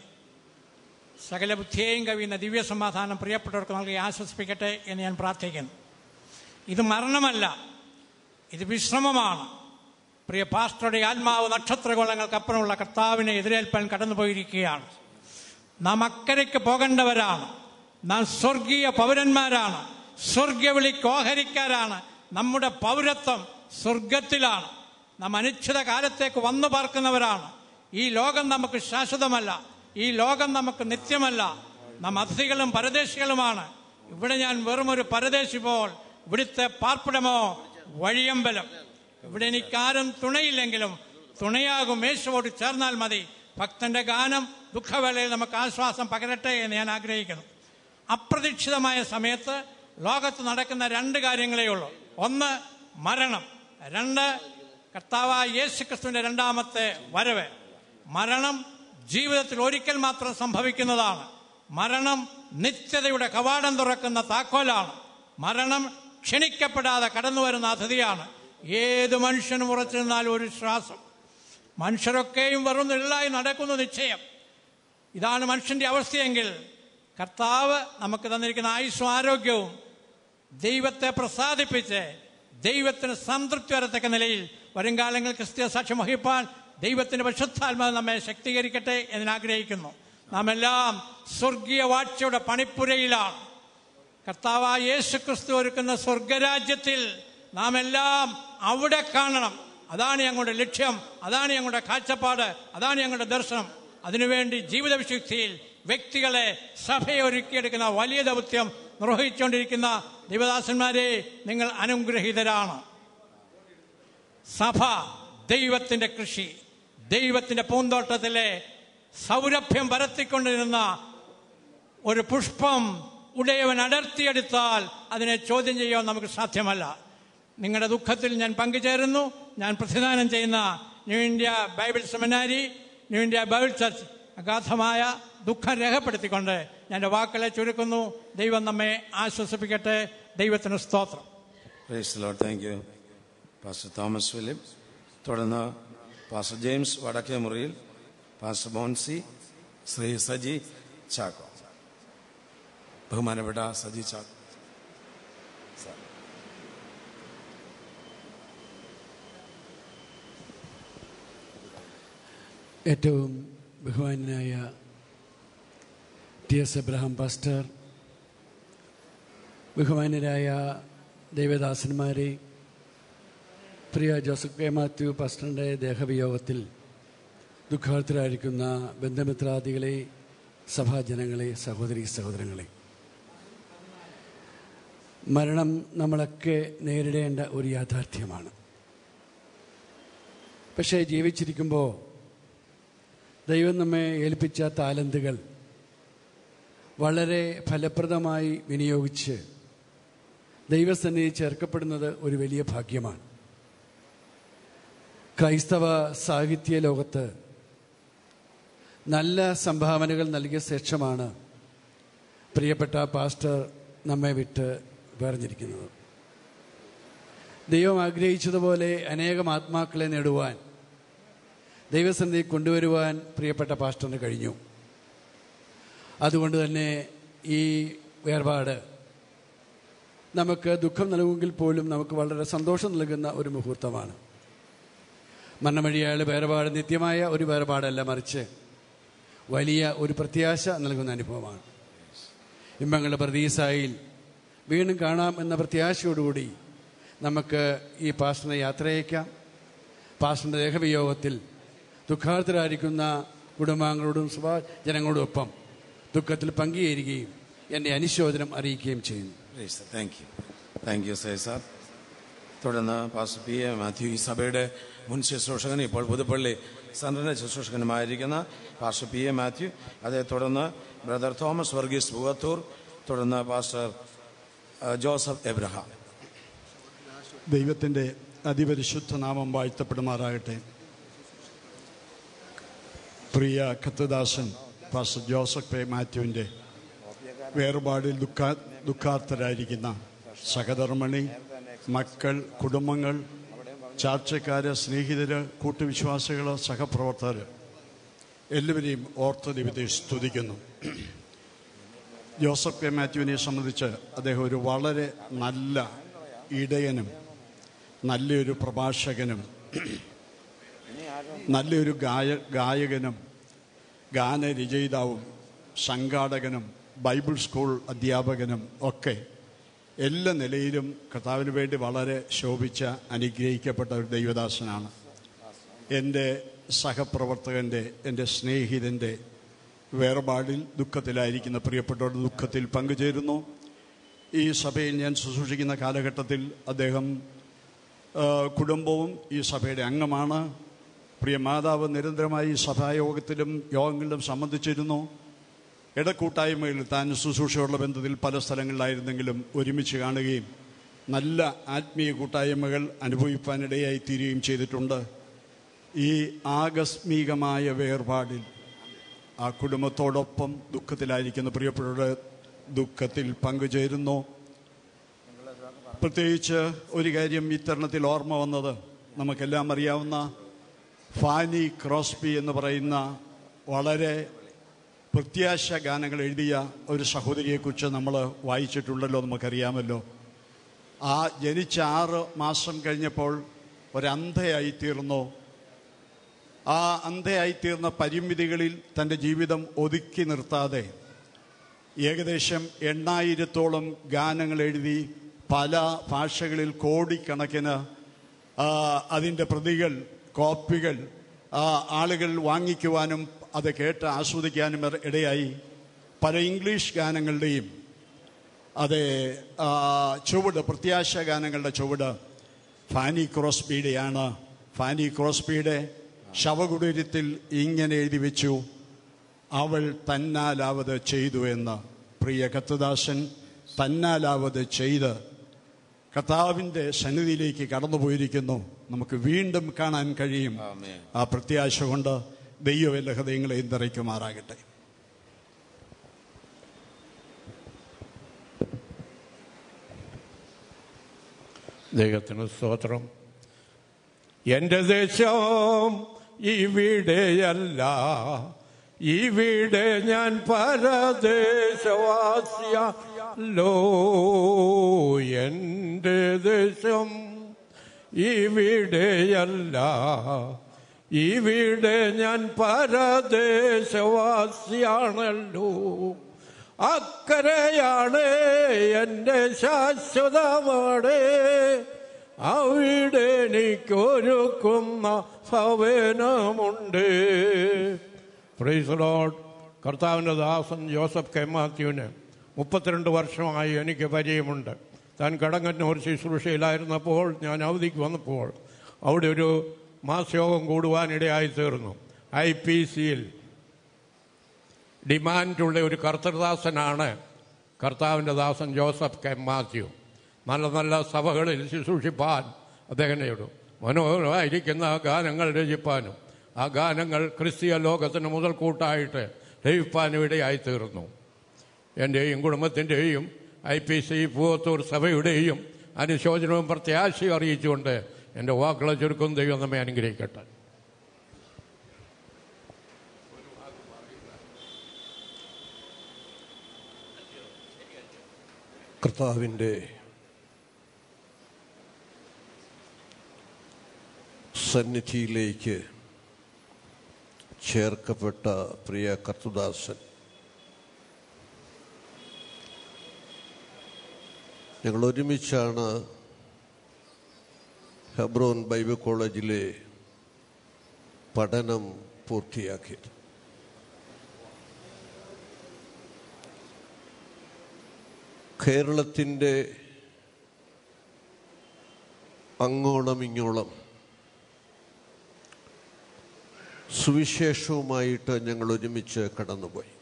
സകല ബുദ്ധിയെയും കവിയുന്ന ദിവ്യ സമാധാനം പ്രിയപ്പെട്ടവർക്ക് നൽകി ആശ്വസിപ്പിക്കട്ടെ എന്ന് ഞാൻ പ്രാർത്ഥിക്കുന്നു ഇത് മരണമല്ല ഇത് വിശ്രമമാണ് പ്രിയ പാസ്റ്ററുടെ ആത്മാവ് നക്ഷത്രകോളങ്ങൾക്കപ്പുറമുള്ള കർത്താവിനെ എതിരേൽപ്പാൻ കടന്നുപോയിരിക്കുകയാണ് നാം അക്കരയ്ക്ക് പോകേണ്ടവരാണ് നാം സ്വർഗീയ പൗരന്മാരാണ് സ്വർഗീയ വിളിക്ക് ഓഹരിക്കാരാണ് നമ്മുടെ പൗരത്വം സ്വർഗത്തിലാണ് നാം അനിശ്ചിത കാലത്തേക്ക് വന്നു പാർക്കുന്നവരാണ് ഈ ലോകം നമുക്ക് ശാശ്വതമല്ല ഈ ലോകം നമുക്ക് നിത്യമല്ല നാം അതിഥികളും പരദേശികളുമാണ് ഇവിടെ ഞാൻ വെറും ഒരു പരദേശി പോൽ ഇവിടുത്തെ പാർപ്പിടമോ വഴിയമ്പലം ഇവിടെ എനിക്കാരും തുണയില്ലെങ്കിലും തുണയാകും യേശുവോട് ചേർന്നാൽ മതി ഭക്തന്റെ ഗാനം ദുഃഖവേളയിൽ നമുക്ക് ആശ്വാസം പകരട്ടെ എന്ന് ഞാൻ ആഗ്രഹിക്കുന്നു അപ്രതീക്ഷിതമായ സമയത്ത് ലോകത്ത് നടക്കുന്ന രണ്ട് കാര്യങ്ങളേ ഉള്ളൂ ഒന്ന് മരണം രണ്ട് കർത്താവായ യേശു ക്രിസ്തുവിന്റെ രണ്ടാമത്തെ വരവ് മരണം ജീവിതത്തിൽ ഒരിക്കൽ മാത്രം സംഭവിക്കുന്നതാണ് മരണം നിത്യതയുടെ കവാടം തുറക്കുന്ന താക്കോലാണ് മരണം ക്ഷണിക്കപ്പെടാതെ കടന്നു വരുന്ന അതിഥിയാണ് ഏത് മനുഷ്യനും ഉറച്ചു നിന്നാലും ഒരു ശ്വാസം മനുഷ്യരൊക്കെയും വെറും നിഴലായി നടക്കുന്നു നിശ്ചയം ഇതാണ് മനുഷ്യന്റെ അവസ്ഥയെങ്കിൽ കർത്താവ് നമുക്ക് തന്നിരിക്കുന്ന ആയുസ്സും ആരോഗ്യവും ദൈവത്തെ പ്രസാദിപ്പിച്ച് ദൈവത്തിന് സംതൃപ്തി വരത്തക്ക നിലയിൽ വരുംകാലങ്ങൾ ക്രിസ്തീയ സാക്ഷ്യം വഹിപ്പാൻ ദൈവത്തിന്റെ പരിശുദ്ധാത്മാവ് നമ്മെ ശക്തീകരിക്കട്ടെ എന്ന് ആഗ്രഹിക്കുന്നു നാം എല്ലാം സ്വർഗീയ വാഴ്ചയുടെ പണിപ്പുരയിലാണ് കർത്താവായ യേശു ക്രിസ്തു ഒരുക്കുന്ന സ്വർഗരാജ്യത്തിൽ നാം എല്ലാം അവിടെ കാണണം അതാണ് ഞങ്ങളുടെ ലക്ഷ്യം അതാണ് ഞങ്ങളുടെ കാഴ്ചപ്പാട് അതാണ് ഞങ്ങളുടെ ദർശനം അതിനുവേണ്ടി ജീവിത വിശുദ്ധിയിൽ വ്യക്തികളെ സഭയെ ഒരുക്കിയെടുക്കുന്ന വലിയ ദൗത്യം നിർവഹിച്ചുകൊണ്ടിരിക്കുന്ന ദൈവദാസന്മാരെ നിങ്ങൾ അനുഗ്രഹീതരാണ് സഭ ദൈവത്തിന്റെ കൃഷി ദൈവത്തിന്റെ പൂന്തോട്ടത്തിലെ സൗരഭ്യം പരത്തിക്കൊണ്ടിരുന്ന ഒരു പുഷ്പം ഉടയവൻ അടർത്തിയെടുത്താൽ അതിനെ ചോദ്യം ചെയ്യാൻ നമുക്ക് സാധ്യമല്ല നിങ്ങളുടെ ദുഃഖത്തിൽ ഞാൻ പങ്കുചേരുന്നു ഞാൻ പ്രതിദാനം ചെയ്യുന്ന New India Bible seminary New India Bible church അഗാധമായ ദുഃഖം രേഖപ്പെടുത്തിക്കൊണ്ട് ഞാൻ എൻ്റെ വാക്കുകളെ ചുരുക്കുന്നു ദൈവം നമ്മെ ആശ്വസിപ്പിക്കട്ടെ ദൈവത്തിന് സ്തോത്രം praise Lord thank you pastor Thomas Philip തുടർന്ന് പാസ്റ്റർ ജെയിംസ് വടക്കേ മുറിയിൽ പാസ്റ്റർ മോൻസി ശ്രീ സജി ചാക്കോ ബഹുമാനപ്പെട്ട സജി ചാക്കോ ഏറ്റവും ബഹുമാനായ ടി എസ് എബ്രഹാം പാസ്റ്റർ ബഹുമാനരായ ദൈവദാസന്മാരെ പ്രിയ ജോസഫ് കെ മാത്യു പാസ്റ്ററിൻ്റെ ദേഹവിയോഗത്തിൽ ദുഃഖാർത്ഥരായിരിക്കുന്ന ബന്ധമിത്രാദികളെ സഭാജനങ്ങളെ സഹോദരി സഹോദരങ്ങളെ മരണം നമ്മളൊക്കെ നേരിടേണ്ട ഒരു യാഥാർത്ഥ്യമാണ് പക്ഷേ ജീവിച്ചിരിക്കുമ്പോൾ ദൈവം നമ്മെ ഏൽപ്പിച്ച താലന്തുകൾ വളരെ ഫലപ്രദമായി വിനിയോഗിച്ച് ദൈവസന്നിധി ചേർക്കപ്പെടുന്നത് ഒരു വലിയ ഭാഗ്യമാണ് ക്രൈസ്തവ സാഹിത്യ ലോകത്ത് നല്ല സംഭാവനകൾ നൽകിയ ശേഷമാണ് പ്രിയപ്പെട്ട പാസ്റ്റർ നമ്മെ വിട്ട് വേർതിരിക്കുന്നത് ദൈവം ആഗ്രഹിച്ചതുപോലെ അനേകം ആത്മാക്കളെ നേടുവാൻ ദൈവസന്നിധി കൊണ്ടുവരുവാൻ പ്രിയപ്പെട്ട പാസ്റ്ററിന് കഴിഞ്ഞു അതുകൊണ്ട് തന്നെ ഈ വേർപാട് നമുക്ക് ദുഃഖം നൽകുമെങ്കിൽ പോലും നമുക്ക് വളരെ സന്തോഷം നൽകുന്ന ഒരു മുഹൂർത്തമാണ് മരണമഴിയായ വേർപാട് നിത്യമായ ഒരു വേർപാടല്ല മറിച്ച് വലിയ ഒരു പ്രത്യാശ നൽകുന്ന അനുഭവമാണ് ഇമ്പങ്ങളുടെ പ്രതീസായിൽ വീണ്ടും കാണാം എന്ന പ്രത്യാശയോടുകൂടി നമുക്ക് ഈ പാസ്റ്ററിനെ യാത്രയക്കാം പാസ്റ്ററിൻ്റെ ദേഹവിയോഗത്തിൽ ദുഃഖാർത്ഥരായിരിക്കുന്ന കുടുംബാംഗങ്ങളോടും സഭാ ജനങ്ങളോടൊപ്പം ദുഃഖത്തിൽ പങ്കുചേരുകയും എൻ്റെ അനുശോചനം അറിയിക്കുകയും ചെയ്യുന്നു thank you thank you say sir തുടർന്ന് പാസ്റ്റർ പി എ മാത്യു ഈ സഭയുടെ മുൻ ശുശ്രൂഷകൻ ഇപ്പോൾ പുതുപ്പള്ളി സെൻട്രലിൻ്റെ ശുശ്രൂഷകനുമായിരിക്കുന്ന പാസ്റ്റർ പി എ മാത്യു അതേ തുടർന്ന് ബ്രദർ തോമസ് വർഗീസ് ഭുവത്തൂർ തുടർന്ന് പാസ്റ്റർ അഹ്, ജോസഫ് എബ്രഹാം ദൈവത്തിൻ്റെ അതിപരിശുദ്ധ നാമം വാഴ്ത്തപ്പെടുമാറാകട്ടെ പ്രിയ കത്തദാസൻ പാസ്റ്റർ ജോസഫ് പെ മാത്യുവിൻ്റെ വേർപാടിൽ ദുഃഖ ദുഃഖാർത്ഥരായിരിക്കുന്ന സഹധർമ്മണി മക്കൾ കുടുംബങ്ങൾ ചാർച്ചക്കാര് സ്നേഹിതര് കൂട്ടുവിശ്വാസികൾ സഹപ്രവർത്തകർ എല്ലാവരെയും ഓർത്ത് ദൈവത്തെ സ്തുതിക്കുന്നു ജോസഫ് കെ മാത്യുവിനെ സംബന്ധിച്ച് അദ്ദേഹം ഒരു വളരെ നല്ല ഇടയനും നല്ലൊരു പ്രഭാഷകനും നല്ലൊരു ഗായ ഗായകനും ഗാനരചയിതാവും സംഘാടകനും ബൈബിൾ സ്കൂൾ അധ്യാപകനും ഒക്കെ എല്ലാ നിലയിലും കർത്താവിന് വേണ്ടി വളരെ ശോഭിച്ച അനുഗ്രഹിക്കപ്പെട്ട ഒരു ദൈവദാസനാണ് എൻ്റെ സഹപ്രവർത്തകൻ്റെ എൻ്റെ സ്നേഹിതൻ്റെ വേർപാടിൽ ദുഃഖത്തിലായിരിക്കുന്ന പ്രിയപ്പെട്ടവരുടെ ദുഃഖത്തിൽ പങ്കുചേരുന്നു ഈ സഭയിൽ ഞാൻ ശുശ്രൂഷിക്കുന്ന കാലഘട്ടത്തിൽ അദ്ദേഹം ആ, കുടുംബവും ഈ സഭയുടെ അംഗമാണ് പ്രിയ മാതാവ് നിരന്തരമായി സഭായോഗത്തിലും യോഗങ്ങളിലും സംബന്ധിച്ചിരുന്നു ഇടക്കൂട്ടായ്മകളിൽ താൻ ശുശ്രൂഷയുള്ള ബന്ധത്തിൽ പല സ്ഥലങ്ങളിലായിരുന്നെങ്കിലും ഒരുമിച്ച് കാണുകയും നല്ല ആത്മീയ കൂട്ടായ്മകൾ അനുഭവിപ്പാനിടയായി തീരുകയും ചെയ്തിട്ടുണ്ട് ഈ ആകസ്മികമായ വേർപാടിൽ ആ കുടുംബത്തോടൊപ്പം ദുഃഖത്തിലായിരിക്കുന്ന പ്രിയപ്പെട്ടവരുടെ ദുഃഖത്തിൽ പങ്കുചേരുന്നു പ്രത്യേകിച്ച് ഒരു കാര്യം ഇത്തരണത്തിൽ ഓർമ്മ വന്നത് നമുക്കെല്ലാം അറിയാവുന്ന ഫാനി ക്രോസ്ബി എന്ന് പറയുന്ന വളരെ പ്രത്യാശ ഗാനങ്ങൾ എഴുതിയ ഒരു സഹോദരിയെക്കുറിച്ച് നമ്മൾ വായിച്ചിട്ടുണ്ടല്ലോ നമുക്കറിയാമല്ലോ ആ ജനിച്ച ആറ് മാസം കഴിഞ്ഞപ്പോൾ ഒരന്ധയായി തീർന്നു ആ അന്ധയായിത്തീർന്ന പരിമിതികളിൽ തൻ്റെ ജീവിതം ഒതുക്കി നിർത്താതെ ഏകദേശം എണ്ണായിരത്തോളം ഗാനങ്ങൾ എഴുതി പല ഭാഷകളിൽ കോടിക്കണക്കിന് ആ, അതിൻ്റെ പ്രതികൾ കോപ്പികൾ ആ, ആളുകൾ വാങ്ങിക്കുവാനും അത് കേട്ട് ആസ്വദിക്കാനും ഇട- ഇടയായി പല ഇംഗ്ലീഷ് ഗാനങ്ങളുടെയും അതെ ആ, ചുവട് പ്രത്യാശ ഗാനങ്ങളുടെ ചുവട് ഫാനി ക്രോസ്ബിയുടെയാണ് ഫാനി ക്രോസ്ബിയുടെ ശവകുടീരത്തിൽ ഇങ്ങനെ എഴുതി വെച്ചു അവൾ തന്നാലാവത് ചെയ്തു എന്ന് പ്രിയ കത്തദാസൻ തന്നാലാവത് ചെയ്ത് കർത്താവിൻ്റെ സന്നിധിയിലേക്ക് കടന്നുപോയിരിക്കുന്നു നമുക്ക് വീണ്ടും കാണാൻ കഴിയും ആ പ്രത്യാശ കൊണ്ട് ദൈവം എല്ലാ ഹൃദയങ്ങളെയും നിറയ്ക്കുമാറാകട്ടെ ദൈവത്തിന് സ്തോത്രം എൻ്റെ ദേശം ഇവിടെയല്ല ഇവിടെ ഞാൻ പരദേശവാസിയല്ലോ എൻ്റെ ദേശം ഇവിടെയല്ല ഇവിടെ ഞാൻ പരദേശവാസിയാണല്ലോ അക്കരയാണ് എൻ്റെ ശാശ്വതമാണ് അവിടെ എനിക്കൊരുക്കുന്ന ഭവനമുണ്ട് പ്രൈസ് ലോഡ് കർത്താവിൻ്റെ ദാസൻ ജോസഫ് കെ മാത്യുവിന് മുപ്പത്തിരണ്ട് വർഷമായി എനിക്ക് പരിചയമുണ്ട് താൻ കടങ്ങന്നൂർ ശുശ്രൂഷയിലായിരുന്നപ്പോൾ ഞാൻ അവധിക്ക് വന്നപ്പോൾ അവിടെ ഒരു മാസയോഗം കൂടുവാനിടയായി തീർന്നു ഐ പി സിയിൽ ഡിമാൻഡുള്ള ഒരു കർത്തൃദാസനാണ് കർത്താവിൻ്റെ ദാസൻ ജോസഫ് കെ മാത്യു നല്ല നല്ല സഭകളിൽ ശുശ്രൂഷിപ്പാൻ അദ്ദേഹത്തിനോട് മനോഹരമായിരിക്കുന്ന ഗാനങ്ങൾ രചിപ്പാനും ആ ഗാനങ്ങൾ ക്രിസ്തീയ ലോകത്തിന് മുതൽക്കൂട്ടായിട്ട് രചിപ്പാനും ഇടയായി തീർന്നു എൻ്റെയും കുടുംബത്തിൻ്റെയും ഐ പി സി പൂവത്തൂർ സഭയുടെയും അനുശോചനവും പ്രത്യാശയും അറിയിച്ചുകൊണ്ട് എൻ്റെ വാക്കുകളെ ചുരുക്കും ദൈവം നമ്മെ അനുഗ്രഹിക്കട്ടെ കർത്താവിൻ്റെ സന്നിധിയിലേക്ക് ചേർക്കപ്പെട്ട പ്രിയ കർത്തുദാസൻ ഞങ്ങൾ ഒരുമിച്ചാണ് ഹെബ്രോൻ ബൈബിൾ കോളേജിലെ പഠനം പൂർത്തിയാക്കിയത് കേരളത്തിൻ്റെ അങ്ങോളം ഇങ്ങോളം സുവിശേഷവുമായിട്ട് ഞങ്ങൾ ഒരുമിച്ച് കടന്നുപോയി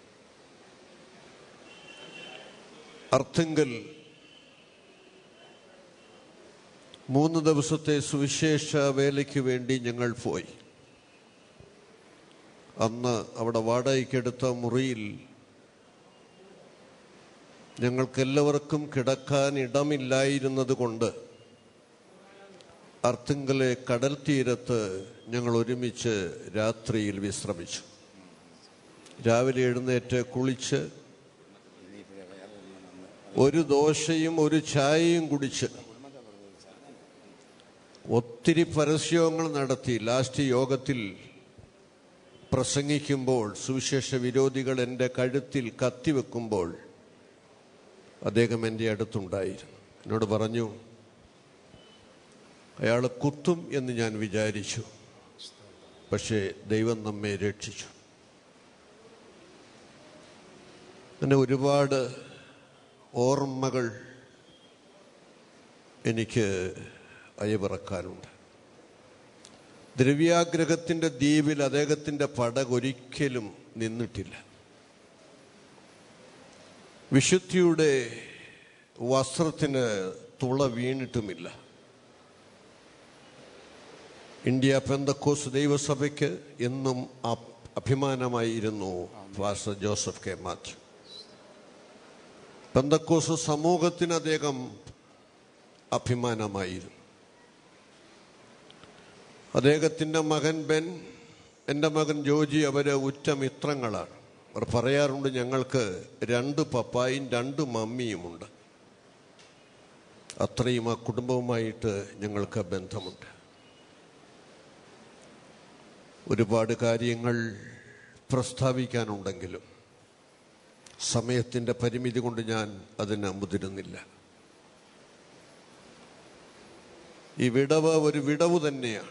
അർത്ഥങ്കൽ മൂന്ന് ദിവസത്തെ സുവിശേഷ വേലയ്ക്ക് വേണ്ടി ഞങ്ങൾ പോയി അന്ന് അവിടെ വാടകയ്ക്കെടുത്ത മുറിയിൽ ഞങ്ങൾക്കെല്ലാവർക്കും കിടക്കാൻ ഇടമില്ലായിരുന്നത് കൊണ്ട് അർത്തിങ്കലെ കടൽ തീരത്ത് ഞങ്ങൾ ഒരുമിച്ച് രാത്രിയിൽ വിശ്രമിച്ചു രാവിലെ എഴുന്നേറ്റ് കുളിച്ച് ഒരു ദോശയും ഒരു ചായയും കുടിച്ച് ഒത്തിരി പരസ്യങ്ങൾ നടത്തി ലാസ്റ്റ് യോഗത്തിൽ പ്രസംഗിക്കുമ്പോൾ സുവിശേഷ വിരോധികൾ എൻ്റെ കഴുത്തിൽ കത്തിവെക്കുമ്പോൾ അദ്ദേഹം എൻ്റെ അടുത്തുണ്ടായിരുന്നു എന്നോട് പറഞ്ഞു അയാൾ കുത്തും എന്ന് ഞാൻ വിചാരിച്ചു പക്ഷേ ദൈവം നമ്മെ രക്ഷിച്ചു അങ്ങനെ ഒരുപാട് ഓർമ്മകൾ എനിക്ക് അയവിറക്കാനുണ്ട് ദ്രവ്യാഗ്രഹത്തിൻ്റെ ദ്വീപിൽ അദ്ദേഹത്തിൻ്റെ പടകൊരിക്കലും നിന്നിട്ടില്ല വിശുദ്ധിയുടെ വസ്ത്രത്തിന് തുള വീണിട്ടുമില്ല ഇന്ത്യ പെന്തക്കോസ് ദൈവസഭയ്ക്ക് എന്നും അപ്- അഭിമാനമായിരുന്നു pastor Joseph K Mathew Pentecost സമൂഹത്തിന് അദ്ദേഹം അഭിമാനമായിരുന്നു അദ്ദേഹത്തിൻ്റെ മകൻ ബെൻ എൻ്റെ മകൻ ജോജി അവര് ഉറ്റ മിത്രങ്ങളാണ് അവർ പറയാറുണ്ട് ഞങ്ങൾക്ക് രണ്ട് പപ്പായും രണ്ട് മമ്മിയുമുണ്ട് അത്രയും ആ കുടുംബവുമായിട്ട് ഞങ്ങൾക്ക് ബന്ധമുണ്ട് ഒരുപാട് കാര്യങ്ങൾ പ്രസ്താവിക്കാനുണ്ടെങ്കിലും സമയത്തിൻ്റെ പരിമിതി കൊണ്ട് ഞാൻ അതിന് മുതിരുന്നില്ല ഈ വിടവ് ഒരു വിടവ് തന്നെയാണ്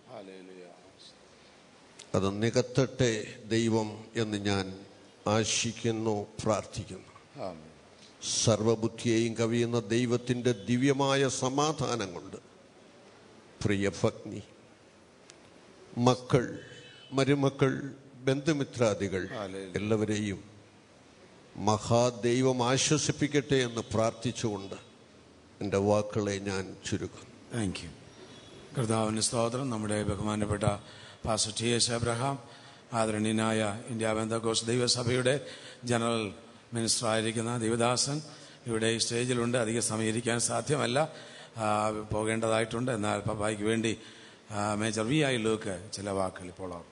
അത് നികത്തട്ടെ ദൈവം എന്ന് ഞാൻ ആശിക്കുന്നു പ്രാർത്ഥിക്കുന്നു സർവബുദ്ധിയെയും കവിയുന്ന ദൈവത്തിൻ്റെ ദിവ്യമായ സമാധാനം കൊണ്ട് പ്രിയ ഭഗ്നി മക്കൾ മരുമക്കൾ ബന്ധുമിത്രാദികൾ എല്ലാവരെയും മഹാദൈവം ആശ്വസിപ്പിക്കട്ടെ എന്ന് പ്രാർത്ഥിച്ചുകൊണ്ട് എൻ്റെ വാക്കുകളെ ഞാൻ ചുരുക്കുന്നു താങ്ക് യു കർത്താവിന് സ്തോത്രം നമ്മുടെ ബഹുമാനപ്പെട്ട പാസ്റ്റർ ടി എസ് അബ്രഹാം ആദരണീയനായ ഇന്ത്യ ബന്ധകോസ് ദൈവസഭയുടെ ജനറൽ മിനിസ്റ്റർ ആയിരിക്കുന്ന ദേവദാസൻ ഇവിടെ ഈ സ്റ്റേജിലുണ്ട് അധിക സമയം ഇരിക്കാൻ സാധ്യമല്ല ആ, പോകേണ്ടതായിട്ടുണ്ട് എന്നാൽ പപ്പായ്ക്ക് വേണ്ടി ആ, മേജർ വി ഐ ലൂക്ക് ചില വാക്കുകൾ ഇപ്പോൾ ഓർമ്മ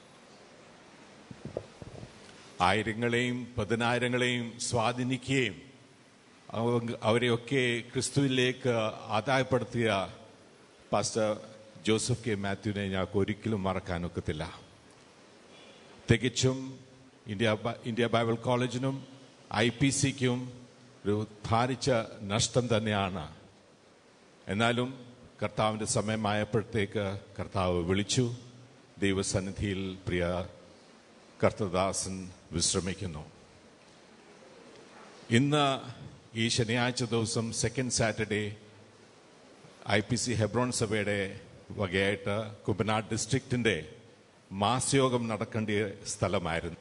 ആയിരങ്ങളെയും പതിനായിരങ്ങളെയും സ്വാധീനിക്കുകയും അവ- അവരെയൊക്കെ ക്രിസ്തുവിലേക്ക് ആദായപ്പെടുത്തിയ പാസ്റ്റർ ജോസഫ് കെ മാത്യുവിനെ ഞങ്ങൾക്ക് ഒരിക്കലും മറക്കാനൊക്കത്തില്ല തികച്ചും ഇന്ത്യ ബ- ഇന്ത്യ ബൈബിൾ കോളേജിനും ഐ പി സിക്കും ഒരു ഭാരിച്ച നഷ്ടം തന്നെയാണ് എന്നാലും കർത്താവിൻ്റെ സമയമായപ്പോഴത്തേക്ക് കർത്താവ് വിളിച്ചു ദൈവസന്നിധിയിൽ പ്രിയ കർത്തദാസൻ വിശ്രമിക്കുന്നു ഇന്ന് ഈ ശനിയാഴ്ച ദിവസം second Saturday I P C Hebron സഭയുടെ വകയായിട്ട് കുമ്പനാട് ഡിസ്ട്രിക്റ്റിന്റെ മാസയോഗം നടക്കേണ്ട സ്ഥലമായിരുന്നു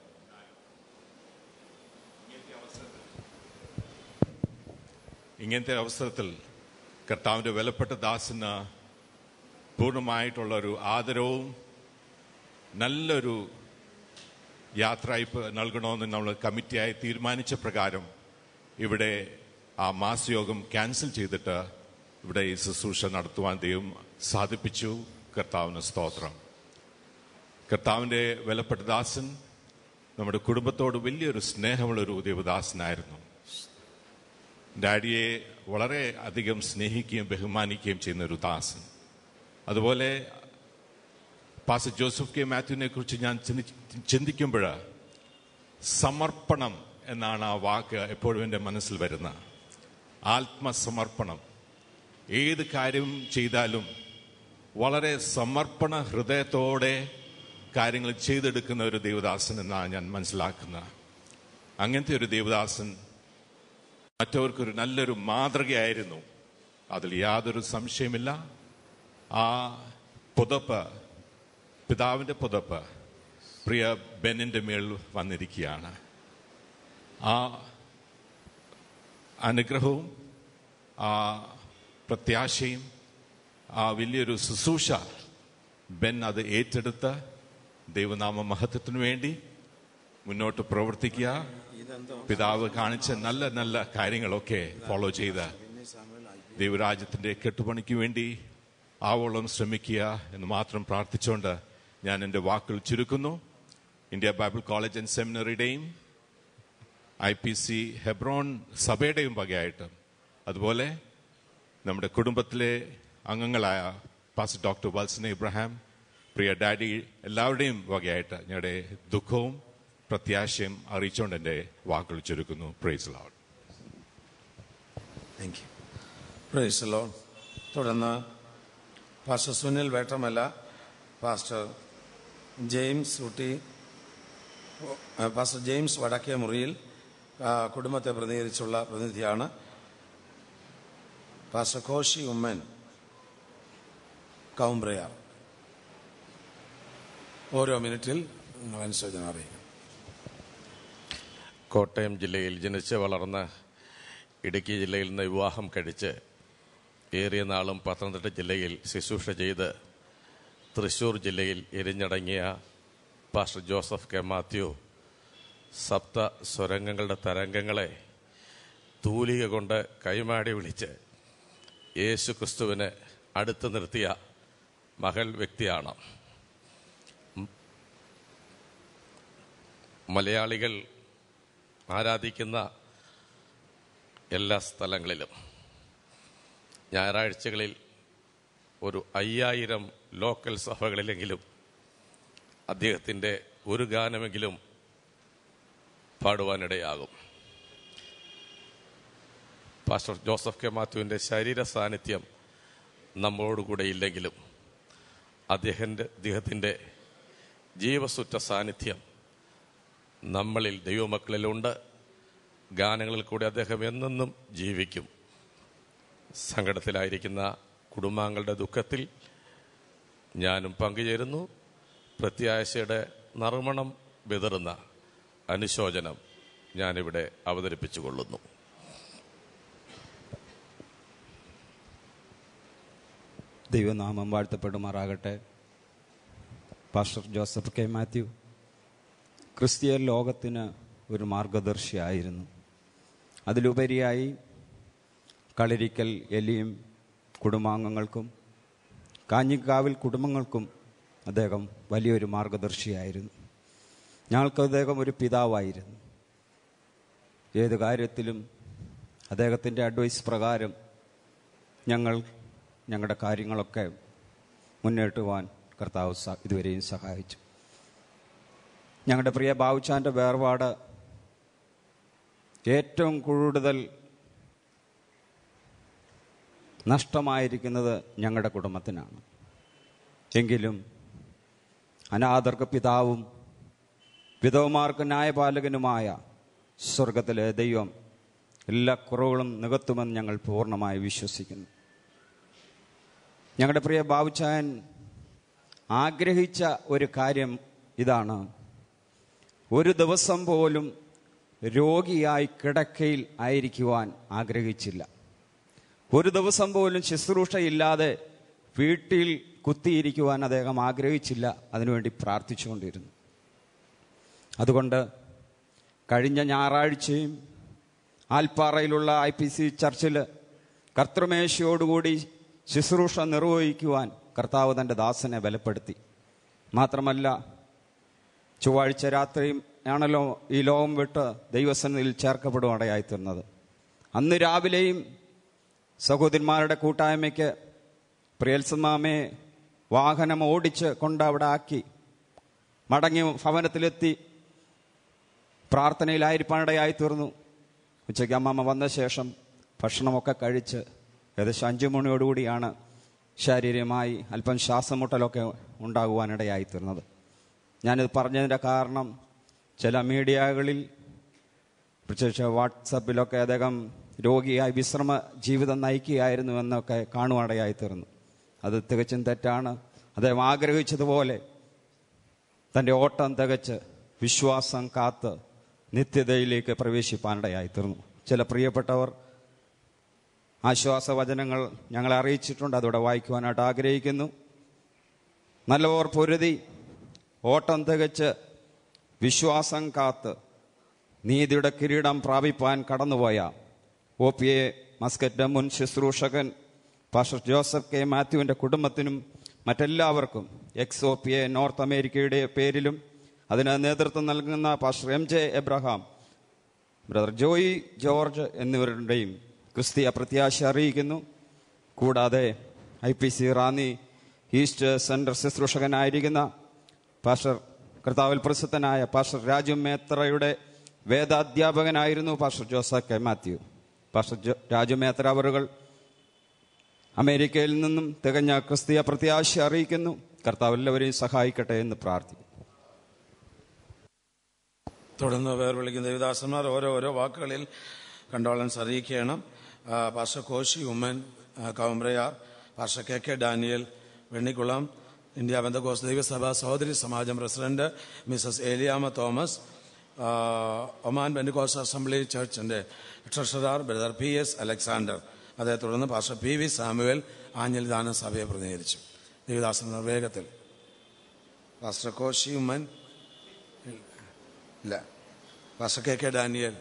ഇങ്ങനത്തെ അവസരത്തിൽ കർത്താവിന്റെ വിലപ്പെട്ട ദാസന് പൂർണ്ണമായിട്ടുള്ള ഒരു ആദരവും നല്ലൊരു യാത്രയപ്പ് നൽകണമെന്ന് നമ്മൾ കമ്മിറ്റിയായി തീരുമാനിച്ച പ്രകാരം ഇവിടെ ആ മാസയോഗം ക്യാൻസൽ ചെയ്തിട്ട് ഇവിടെ ഈ ശുശ്രൂഷ നടത്തുവാൻ ദൈവം സാധിപ്പിച്ചു കർത്താവിന് സ്തോത്രം കർത്താവിൻ്റെ വിലപ്പെട്ട ദാസൻ നമ്മുടെ കുടുംബത്തോട് വലിയൊരു സ്നേഹമുള്ളൊരു ദേവദാസനായിരുന്നു ഡാഡിയെ വളരെ അധികം സ്നേഹിക്കുകയും ബഹുമാനിക്കുകയും ചെയ്യുന്ന ഒരു ദാസൻ അതുപോലെ പാസ് ജോസഫ് കെ മാത്യുവിനെ കുറിച്ച് ഞാൻ ചിന്തി- ചിന്തിക്കുമ്പോൾ സമർപ്പണം എന്നാണ് ആ വാക്ക് എപ്പോഴും എൻ്റെ മനസ്സിൽ വരുന്നത് ആത്മസമർപ്പണം ഏത് കാര്യം ചെയ്താലും വളരെ സമർപ്പണ ഹൃദയത്തോടെ കാര്യങ്ങൾ ചെയ്തെടുക്കുന്ന ഒരു ദേവദാസൻ എന്നാണ് ഞാൻ മനസ്സിലാക്കുന്നത് അങ്ങനത്തെ ഒരു ദേവദാസൻ മറ്റവർക്കൊരു നല്ലൊരു മാതൃകയായിരുന്നു അതിൽ യാതൊരു സംശയമില്ല ആ പുതപ്പ് പിതാവിൻ്റെ പുതപ്പ് പ്രിയ ബെന്നിൻ്റെ മേൽ വന്നിരിക്കുകയാണ് ആ അനുഗ്രഹവും ആ പ്രത്യാശയും ആ വലിയൊരു ശുശ്രൂഷ ബെൻ അത് ഏറ്റെടുത്ത് ദൈവനാമ മഹത്വത്തിനു വേണ്ടി മുന്നോട്ട് പ്രവർത്തിക്കുക പിതാവ് കാണിച്ച നല്ല നല്ല കാര്യങ്ങളൊക്കെ ഫോളോ ചെയ്ത് ദൈവരാജ്യത്തിന്റെ കെട്ടുപണിക്ക് വേണ്ടി ആവോളം ശ്രമിക്കുക എന്ന് മാത്രം പ്രാർത്ഥിച്ചുകൊണ്ട് ഞാൻ എൻ്റെ വാക്കുകൾ ചുരുക്കുന്നു ഇന്ത്യ ബൈബിൾ കോളേജ് ആൻഡ് സെമിനറിയുടെയും ഐ പി സി ഹെബ്രോൺ സഭയുടെയും വകയായിട്ട് അതുപോലെ നമ്മുടെ കുടുംബത്തിലെ അംഗങ്ങളായ പാസ് ഡോക്ടർ വത്സന ഇബ്രഹാം പ്രിയ ഡാഡി എല്ലാവരുടെയും വകയായിട്ട് ഞങ്ങളുടെ ദുഃഖവും പ്രത്യാശയും അറിയിച്ചുകൊണ്ട് എൻ്റെ വാക്കുകൾ ചുരുക്കുന്നു praise Lord thank you praise Lord തുടർന്ന് pastor Sunil Vettamala pastor James Ooty ആ, പാസ്റ്റർ ജെയിംസ് വടക്കേ മുറിയിൽ ആ, കുടുംബത്തെ പ്രതിനിധീകരിച്ചുള്ള പ്രതിനിധിയാണ് പാസ്റ്റർ കോശി ഉമ്മൻ കൗംബ്രയാർ ഓരോ മിനിറ്റിൽ നിങ്ങൾ അനുശോചനം അറിയിക്കും കോട്ടയം ജില്ലയിൽ ജനിച്ച് വളർന്ന് ഇടുക്കി ജില്ലയിൽ നിന്ന് വിവാഹം കഴിച്ച് ഏറിയ നാളും പത്തനംതിട്ട ജില്ലയിൽ ശുശ്രൂഷ ചെയ്ത് തൃശൂർ ജില്ലയിൽ എരിഞ്ഞടങ്ങിയ പാസ്റ്റർ ജോസഫ് കെ മാത്യു സപ്ത സ്വരംഗങ്ങളുടെ തരംഗങ്ങളെ തൂലിക കൊണ്ട് കൈമാടി വിളിച്ച് യേശു ക്രിസ്തുവിനെ അടുത്ത് നിർത്തിയ മകൾ വ്യക്തിയാണ് മലയാളികൾ ആരാധിക്കുന്ന എല്ലാ സ്ഥലങ്ങളിലും ഞായറാഴ്ചകളിൽ ഒരു അയ്യായിരം ലോക്കൽ സഭകളിലെങ്കിലും അദ്ദേഹത്തിൻ്റെ ഒരു ഗാനമെങ്കിലും പാടുവാനിടയാകും പാസ്റ്റർ ജോസഫ് കെ മാത്യുവിൻ്റെ ശരീര സാന്നിധ്യം നമ്മളോടുകൂടെ ഇല്ലെങ്കിലും അദ്ദേഹത്തിൻ്റെ അദ്ദേഹത്തിൻ്റെ ജീവസുറ്റ സാന്നിധ്യം നമ്മളിൽ ദൈവമക്കളിലുണ്ട് ഗാനങ്ങളിൽ കൂടി അദ്ദേഹം എന്നെന്നും ജീവിക്കും സങ്കടത്തിലായിരിക്കുന്ന കുടുംബാംഗങ്ങളുടെ ദുഃഖത്തിൽ ഞാനും പങ്കുചേരുന്നു പ്രത്യാശയുടെ നറുമണം വിതറുന്ന അനുശോചനം ഞാനിവിടെ അവതരിപ്പിച്ചുകൊള്ളുന്നു ദൈവനാമം വാഴ്ത്തപ്പെടുമാറാകട്ടെ പാസ്റ്റർ ജോസഫ് കെ മാത്യു ക്രിസ്തീയ ലോകത്തിന് ഒരു മാർഗദർശിയായിരുന്നു അതിലുപരിയായി കളരിക്കൽ എലിയും കുടുംബാംഗങ്ങൾക്കും കാഞ്ഞിക്കാവിൽ കുടുംബങ്ങൾക്കും അദ്ദേഹം വലിയൊരു മാർഗദർശിയായിരുന്നു ഞങ്ങൾക്ക് അദ്ദേഹം ഒരു പിതാവായിരുന്നു ഏത് കാര്യത്തിലും അദ്ദേഹത്തിൻ്റെ അഡ്വൈസ് പ്രകാരം ഞങ്ങൾ ഞങ്ങളുടെ കാര്യങ്ങളൊക്കെ മുന്നോട്ട് പോകാൻ കർത്താവ് സ- ഇതുവരെയും സഹായിച്ചു ഞങ്ങളുടെ പ്രിയ ബാവുച്ചാൻ്റെ വേർപാട് ഏറ്റവും കൂടുതൽ നഷ്ടമായിരിക്കുന്നത് ഞങ്ങളുടെ കുടുംബത്തിനാണ് എങ്കിലും അനാഥർക്ക് പിതാവും വിധവമാർക്ക് ന്യായപാലകനുമായ സ്വർഗത്തിലെ ദൈവം എല്ലാ കുറവുകളും നികത്തുമെന്ന് ഞങ്ങൾ പൂർണ്ണമായി വിശ്വസിക്കുന്നു ഞങ്ങളുടെ പ്രിയ ബാബുച്ചായൻ ആഗ്രഹിച്ച ഒരു കാര്യം ഇതാണ് ഒരു ദിവസം പോലും രോഗിയായി കിടക്കയിൽ ആയിരിക്കുവാൻ ആഗ്രഹിച്ചില്ല ഒരു ദിവസം പോലും ശുശ്രൂഷയില്ലാതെ വീട്ടിൽ കുത്തിയിരിക്കുവാൻ അദ്ദേഹം ആഗ്രഹിച്ചില്ല അതിനുവേണ്ടി പ്രാർത്ഥിച്ചുകൊണ്ടിരുന്നു അതുകൊണ്ട് കഴിഞ്ഞ ഞായറാഴ്ചയും ആൽപ്പാറയിലുള്ള ഐ പി സി ചർച്ചിൽ കർത്തൃമേശയോടുകൂടി ശുശ്രൂഷ നിർവഹിക്കുവാൻ കർത്താവ് തൻ്റെ ദാസനെ ബലപ്പെടുത്തി മാത്രമല്ല ചൊവ്വാഴ്ച രാത്രിയും ആണല്ലോ ഈ ലോകം വിട്ട് ദൈവസന്നിധിയിൽ ചേർക്കപ്പെടുവാടയായിത്തീർന്നത് അന്ന് രാവിലെയും സഹോദരന്മാരുടെ കൂട്ടായ്മയ്ക്ക് പ്രിയൽസമാമയെ വാഹനം ഓടിച്ച് കൊണ്ട് അവിടെ ആക്കി മടങ്ങി ഭവനത്തിലെത്തി പ്രാർത്ഥനയിലായിരിക്കാനിടയായി തീർന്നു ഉച്ചയ്ക്ക് അമ്മമ്മ വന്ന ശേഷം ഭക്ഷണമൊക്കെ കഴിച്ച് ഏകദേശം അഞ്ചു മണിയോടുകൂടിയാണ് ശാരീരികമായി അല്പം ശ്വാസമുട്ടലൊക്കെ ഉണ്ടാകുവാനിടയായി തീർന്നത് ഞാനിത് പറഞ്ഞതിൻ്റെ കാരണം ചില മീഡിയകളിൽ പ്രത്യേകിച്ച് വാട്സപ്പിലൊക്കെ അദ്ദേഹം രോഗിയായി വിശ്രമ ജീവിതം നയിക്കുകയായിരുന്നു എന്നൊക്കെ കാണുവാനിടയായി തീർന്നു അത് തികച്ചും തെറ്റാണ് അദ്ദേഹം ആഗ്രഹിച്ചതുപോലെ തൻ്റെ ഓട്ടം തികച്ച് വിശ്വാസം കാത്ത് നിത്യതയിലേക്ക് പ്രവേശിപ്പാനിടയായി തീർന്നു ചില പ്രിയപ്പെട്ടവർ ആശ്വാസവചനങ്ങൾ ഞങ്ങളെ അറിയിച്ചിട്ടുണ്ട് അതോടെ വായിക്കുവാനായിട്ട് ആഗ്രഹിക്കുന്നു നല്ലവർ പൊരുതി ഓട്ടം തികച്ച് വിശ്വാസം കാത്ത് നീതിയുടെ കിരീടം പ്രാപിപ്പാൻ കടന്നുപോയ ഒ പി എ മസ്കറ്റ് മുൻ ശുശ്രൂഷകൻ പാസ്റ്റർ ജോസഫ് കെ മാത്യുവിൻ്റെ കുടുംബത്തിനും മറ്റെല്ലാവർക്കും ex O P A North അമേരിക്കയുടെ പേരിലും അതിന് നേതൃത്വം നൽകുന്ന pastor M J Abraham brother Joy George എന്നിവരുടെയും ക്രിസ്തീയ പ്രത്യാശ അറിയിക്കുന്നു കൂടാതെ I P C Ranni east centre ശുശ്രൂഷകനായിരിക്കുന്ന പാസ്റ്റർ കർത്താവിൽ പ്രസിദ്ധനായ പാസ്റ്റർ രാജു മേത്രയുടെ വേദാധ്യാപകനായിരുന്നു pastor Joseph K Mathew pastor Jo- Raju Methra അവറുകൾ അമേരിക്കയിൽ നിന്നും തികഞ്ഞ ക്രിസ്തീയ പ്രത്യാശ അറിയിക്കുന്നു കർത്താവ് എല്ലാവരെയും സഹായിക്കട്ടെ എന്ന് പ്രാർത്ഥിക്കുന്നു തുടർന്ന് പേർ വിളിക്കുന്ന ദേവദാസന്മാർ ഓരോ ഓരോ വാക്കുകളിൽ കണ്ടോളൻസ് അറിയിക്കണം ആ, പാസ്റ്റർ കോശി ഉമ്മൻ ആ, കവമ്പ്രയാർ pastor K K Daniel Vennikulam India Pentecost ദൈവസഭ സഹോദരി സമാജം പ്രസിഡന്റ് മിസസ് ഏലിയാമ തോമസ് ആ, ഒമാൻ ബെൻഡുകോസ് അസംബ്ലി ചർച്ചിന്റെ treasurer brother P S Alexander അതേ തുടർന്ന് പാസ്റ്റർ പി വി സാമുവേൽ ആഞ്ഞൽ ദാന സഭയെ പ്രതിനിധീകരിച്ചു ദേവദാസൻ വേഗത്തിൽ പാസ്റ്റർ കോശി ഉമ്മൻ ഇല്ല പാസ്റ്റർ കെ കെ ഡാനിയൽ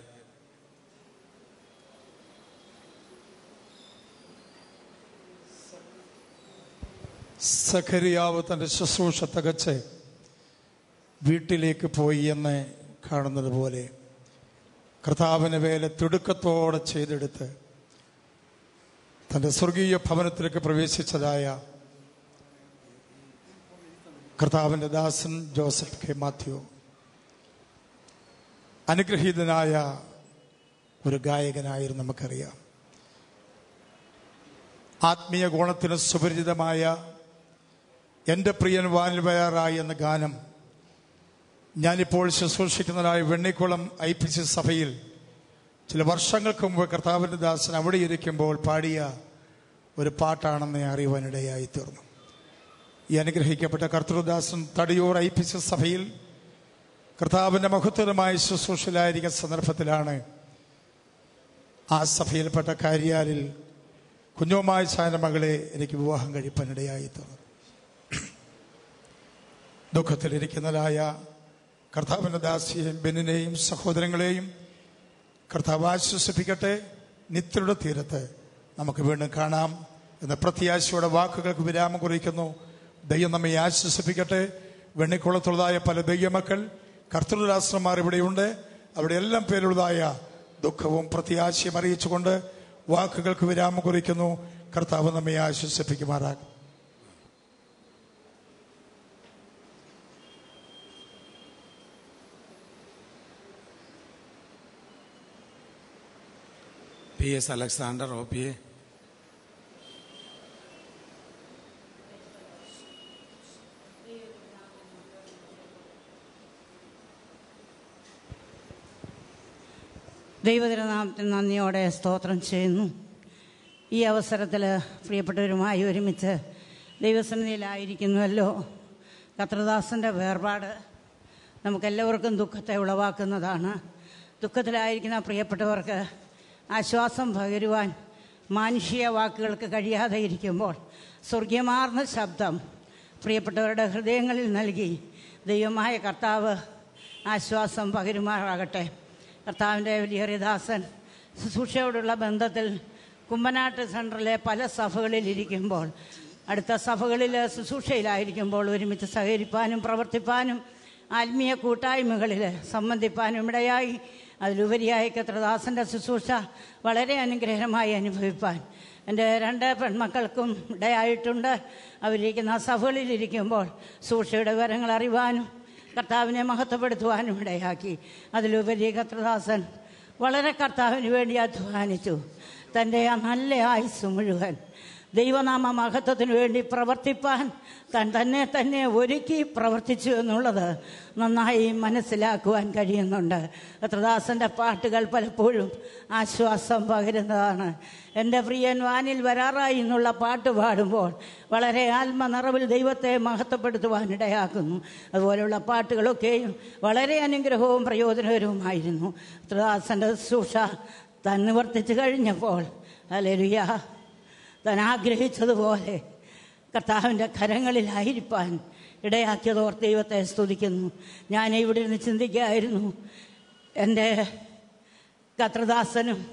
സഖരിയാവ് തൻ്റെ ശുശ്രൂഷ തികച്ച് വീട്ടിലേക്ക് പോയി എന്ന് കാണുന്നത് പോലെ കർത്താവിന് വേല തിടുക്കത്തോടെ ചെയ്തെടുത്ത് തൻ്റെ സ്വർഗീയ ഭവനത്തിലേക്ക് പ്രവേശിച്ചതായ കർത്താവിൻ്റെ ദാസൻ ജോസഫ് കെ മാത്യു അനുഗ്രഹീതനായ ഒരു ഗായകനായിരുന്നു നമുക്കറിയാം ആത്മീയ ഗുണത്തിന് സുപരിചിതമായ എൻ്റെ പ്രിയൻ വാനിൽ വയാറായി എന്ന ഗാനം ഞാനിപ്പോൾ ശുശ്രൂഷിക്കുന്നതായ വെണ്ണിക്കുളം ഐ പി സി സഭയിൽ ചില വർഷങ്ങൾക്ക് മുമ്പ് കർത്താവിൻ്റെ ദാസൻ അവിടെ ഇരിക്കുമ്പോൾ പാടിയ ഒരു പാട്ടാണെന്ന് ഞാൻ അറിയുവാനിടയായി തീർന്നു ഈ അനുഗ്രഹിക്കപ്പെട്ട കർത്തൃദാസൻ തടിയൂർ ഐ പി സി സഭയിൽ കർത്താവിൻ്റെ മഹത്വരമായ ശുശ്രൂഷയിലായിരിക്കുന്ന സന്ദർഭത്തിലാണ് ആ സഭയിൽപ്പെട്ട കാര്യാലിൽ കുഞ്ഞോമായ ചായന മകളെ എനിക്ക് വിവാഹം കഴിപ്പാനിടയായി തീർന്നു ദുഃഖത്തിലിരിക്കുന്നതായ കർത്താവിൻ്റെ ദാസിയെയും ബെന്നിനെയും സഹോദരങ്ങളെയും കർത്താവ് ആശ്വസിപ്പിക്കട്ടെ നിത്യരുടെ തീരത്ത് നമുക്ക് വീണ്ടും കാണാം എന്ന പ്രത്യാശയുടെ വാക്കുകൾക്ക് വിരാമം കുറിക്കുന്നു ദൈവം നമ്മെ ആശ്വസിപ്പിക്കട്ടെ വെണ്ണിക്കുളത്തുള്ളതായ പല ദൈവമക്കൾ കർത്തൃരാഷ്ട്രന്മാർ ഇവിടെയുണ്ട് അവിടെ എല്ലാം പേരുള്ളതായ ദുഃഖവും പ്രത്യാശയും അറിയിച്ചുകൊണ്ട് വാക്കുകൾക്ക് വിരാമം കുറിക്കുന്നു കർത്താവ് നമ്മെ ആശ്വസിപ്പിക്കുമാറാകും P S Alexander O P A ദൈവതിരുനാമത്തിന് നന്ദിയോടെ സ്തോത്രം ചെയ്യുന്നു ഈ അവസരത്തിൽ പ്രിയപ്പെട്ടവരുമായി ഒരുമിച്ച് ദൈവസന്നിധിയിലായിരിക്കുന്നുവല്ലോ കത്രദാസൻ്റെ വേർപാട് നമുക്കെല്ലാവർക്കും ദുഃഖത്തെ ഉളവാക്കുന്നതാണ് ദുഃഖത്തിലായിരിക്കുന്ന പ്രിയപ്പെട്ടവർക്ക് ആശ്വാസം പകരുവാൻ മാനുഷിക വാക്കുകൾക്ക് കഴിയാതെ ഇരിക്കുമ്പോൾ സ്വർഗീയമാർന്ന ശബ്ദം പ്രിയപ്പെട്ടവരുടെ ഹൃദയങ്ങളിൽ നൽകി ദൈവമായ കർത്താവ് ആശ്വാസം പകരുമാറാകട്ടെ കർത്താവിൻ്റെ വലിയറിദാസൻ ശുശ്രൂഷയോടുള്ള ബന്ധത്തിൽ കുമ്പനാട്ട് സെൻറ്ററിലെ പല സഭകളിൽ ഇരിക്കുമ്പോൾ അടുത്ത സഭകളിൽ ശുശ്രൂഷയിലായിരിക്കുമ്പോൾ ഒരുമിച്ച് സഹകരിപ്പാനും പ്രവർത്തിപ്പാനും ആത്മീയ കൂട്ടായ്മകളിൽ സംബന്ധിപ്പാനും ഇടയായി അതിലുപരിയായി കത്രദാസൻ്റെ ശുശ്രൂഷ വളരെ അനുഗ്രഹമായി അനുഭവിപ്പാൻ എൻ്റെ രണ്ട് പെൺമക്കൾക്കും ഇടയായിട്ടുണ്ട് അവരിരിക്കുന്ന സഭകളിലിരിക്കുമ്പോൾ സൂക്ഷയുടെ വിവരങ്ങൾ അറിയുവാനും കർത്താവിനെ മഹത്വപ്പെടുത്തുവാനും ഇടയാക്കി അതിലുപരി കത്രദാസൻ വളരെ കർത്താവിന് വേണ്ടി അധ്വാനിച്ചു തൻ്റെ ആ നല്ല ആയുസ് മുഴുവൻ ദൈവനാമ മഹത്വത്തിന് വേണ്ടി പ്രവർത്തിപ്പാൻ താൻ തന്നെ തന്നെ ഒരുക്കി പ്രവർത്തിച്ചു എന്നുള്ളത് നന്നായി മനസ്സിലാക്കുവാൻ കഴിയുന്നുണ്ട് കത്രദാസൻ്റെ പാട്ടുകൾ പലപ്പോഴും ആശ്വാസം പകരുന്നതാണ് എൻ്റെ പ്രിയൻ വാനിൽ വരാറായി എന്നുള്ള പാട്ട് പാടുമ്പോൾ വളരെ ആത്മനിറവിൽ ദൈവത്തെ മഹത്വപ്പെടുത്തുവാൻ ഇടയാക്കുന്നു അതുപോലെയുള്ള പാട്ടുകളൊക്കെയും വളരെ അനുഗ്രഹവും പ്രയോജനകരവുമായിരുന്നു കത്രദാസൻ്റെ ശുശ്രൂഷ താൻ നിവർത്തിച്ചു കഴിഞ്ഞപ്പോൾ അലരുയ താൻ ആഗ്രഹിച്ചതുപോലെ കർത്താവിൻ്റെ കരങ്ങളിലായിരിക്കാൻ ഇടയാക്കിയതോർത്ത് ദൈവത്തെ സ്തുതിക്കുന്നു ഞാൻ ഇവിടെ ഇരുന്ന് ചിന്തിക്കുകയായിരുന്നു എൻ്റെ കത്രദാസനും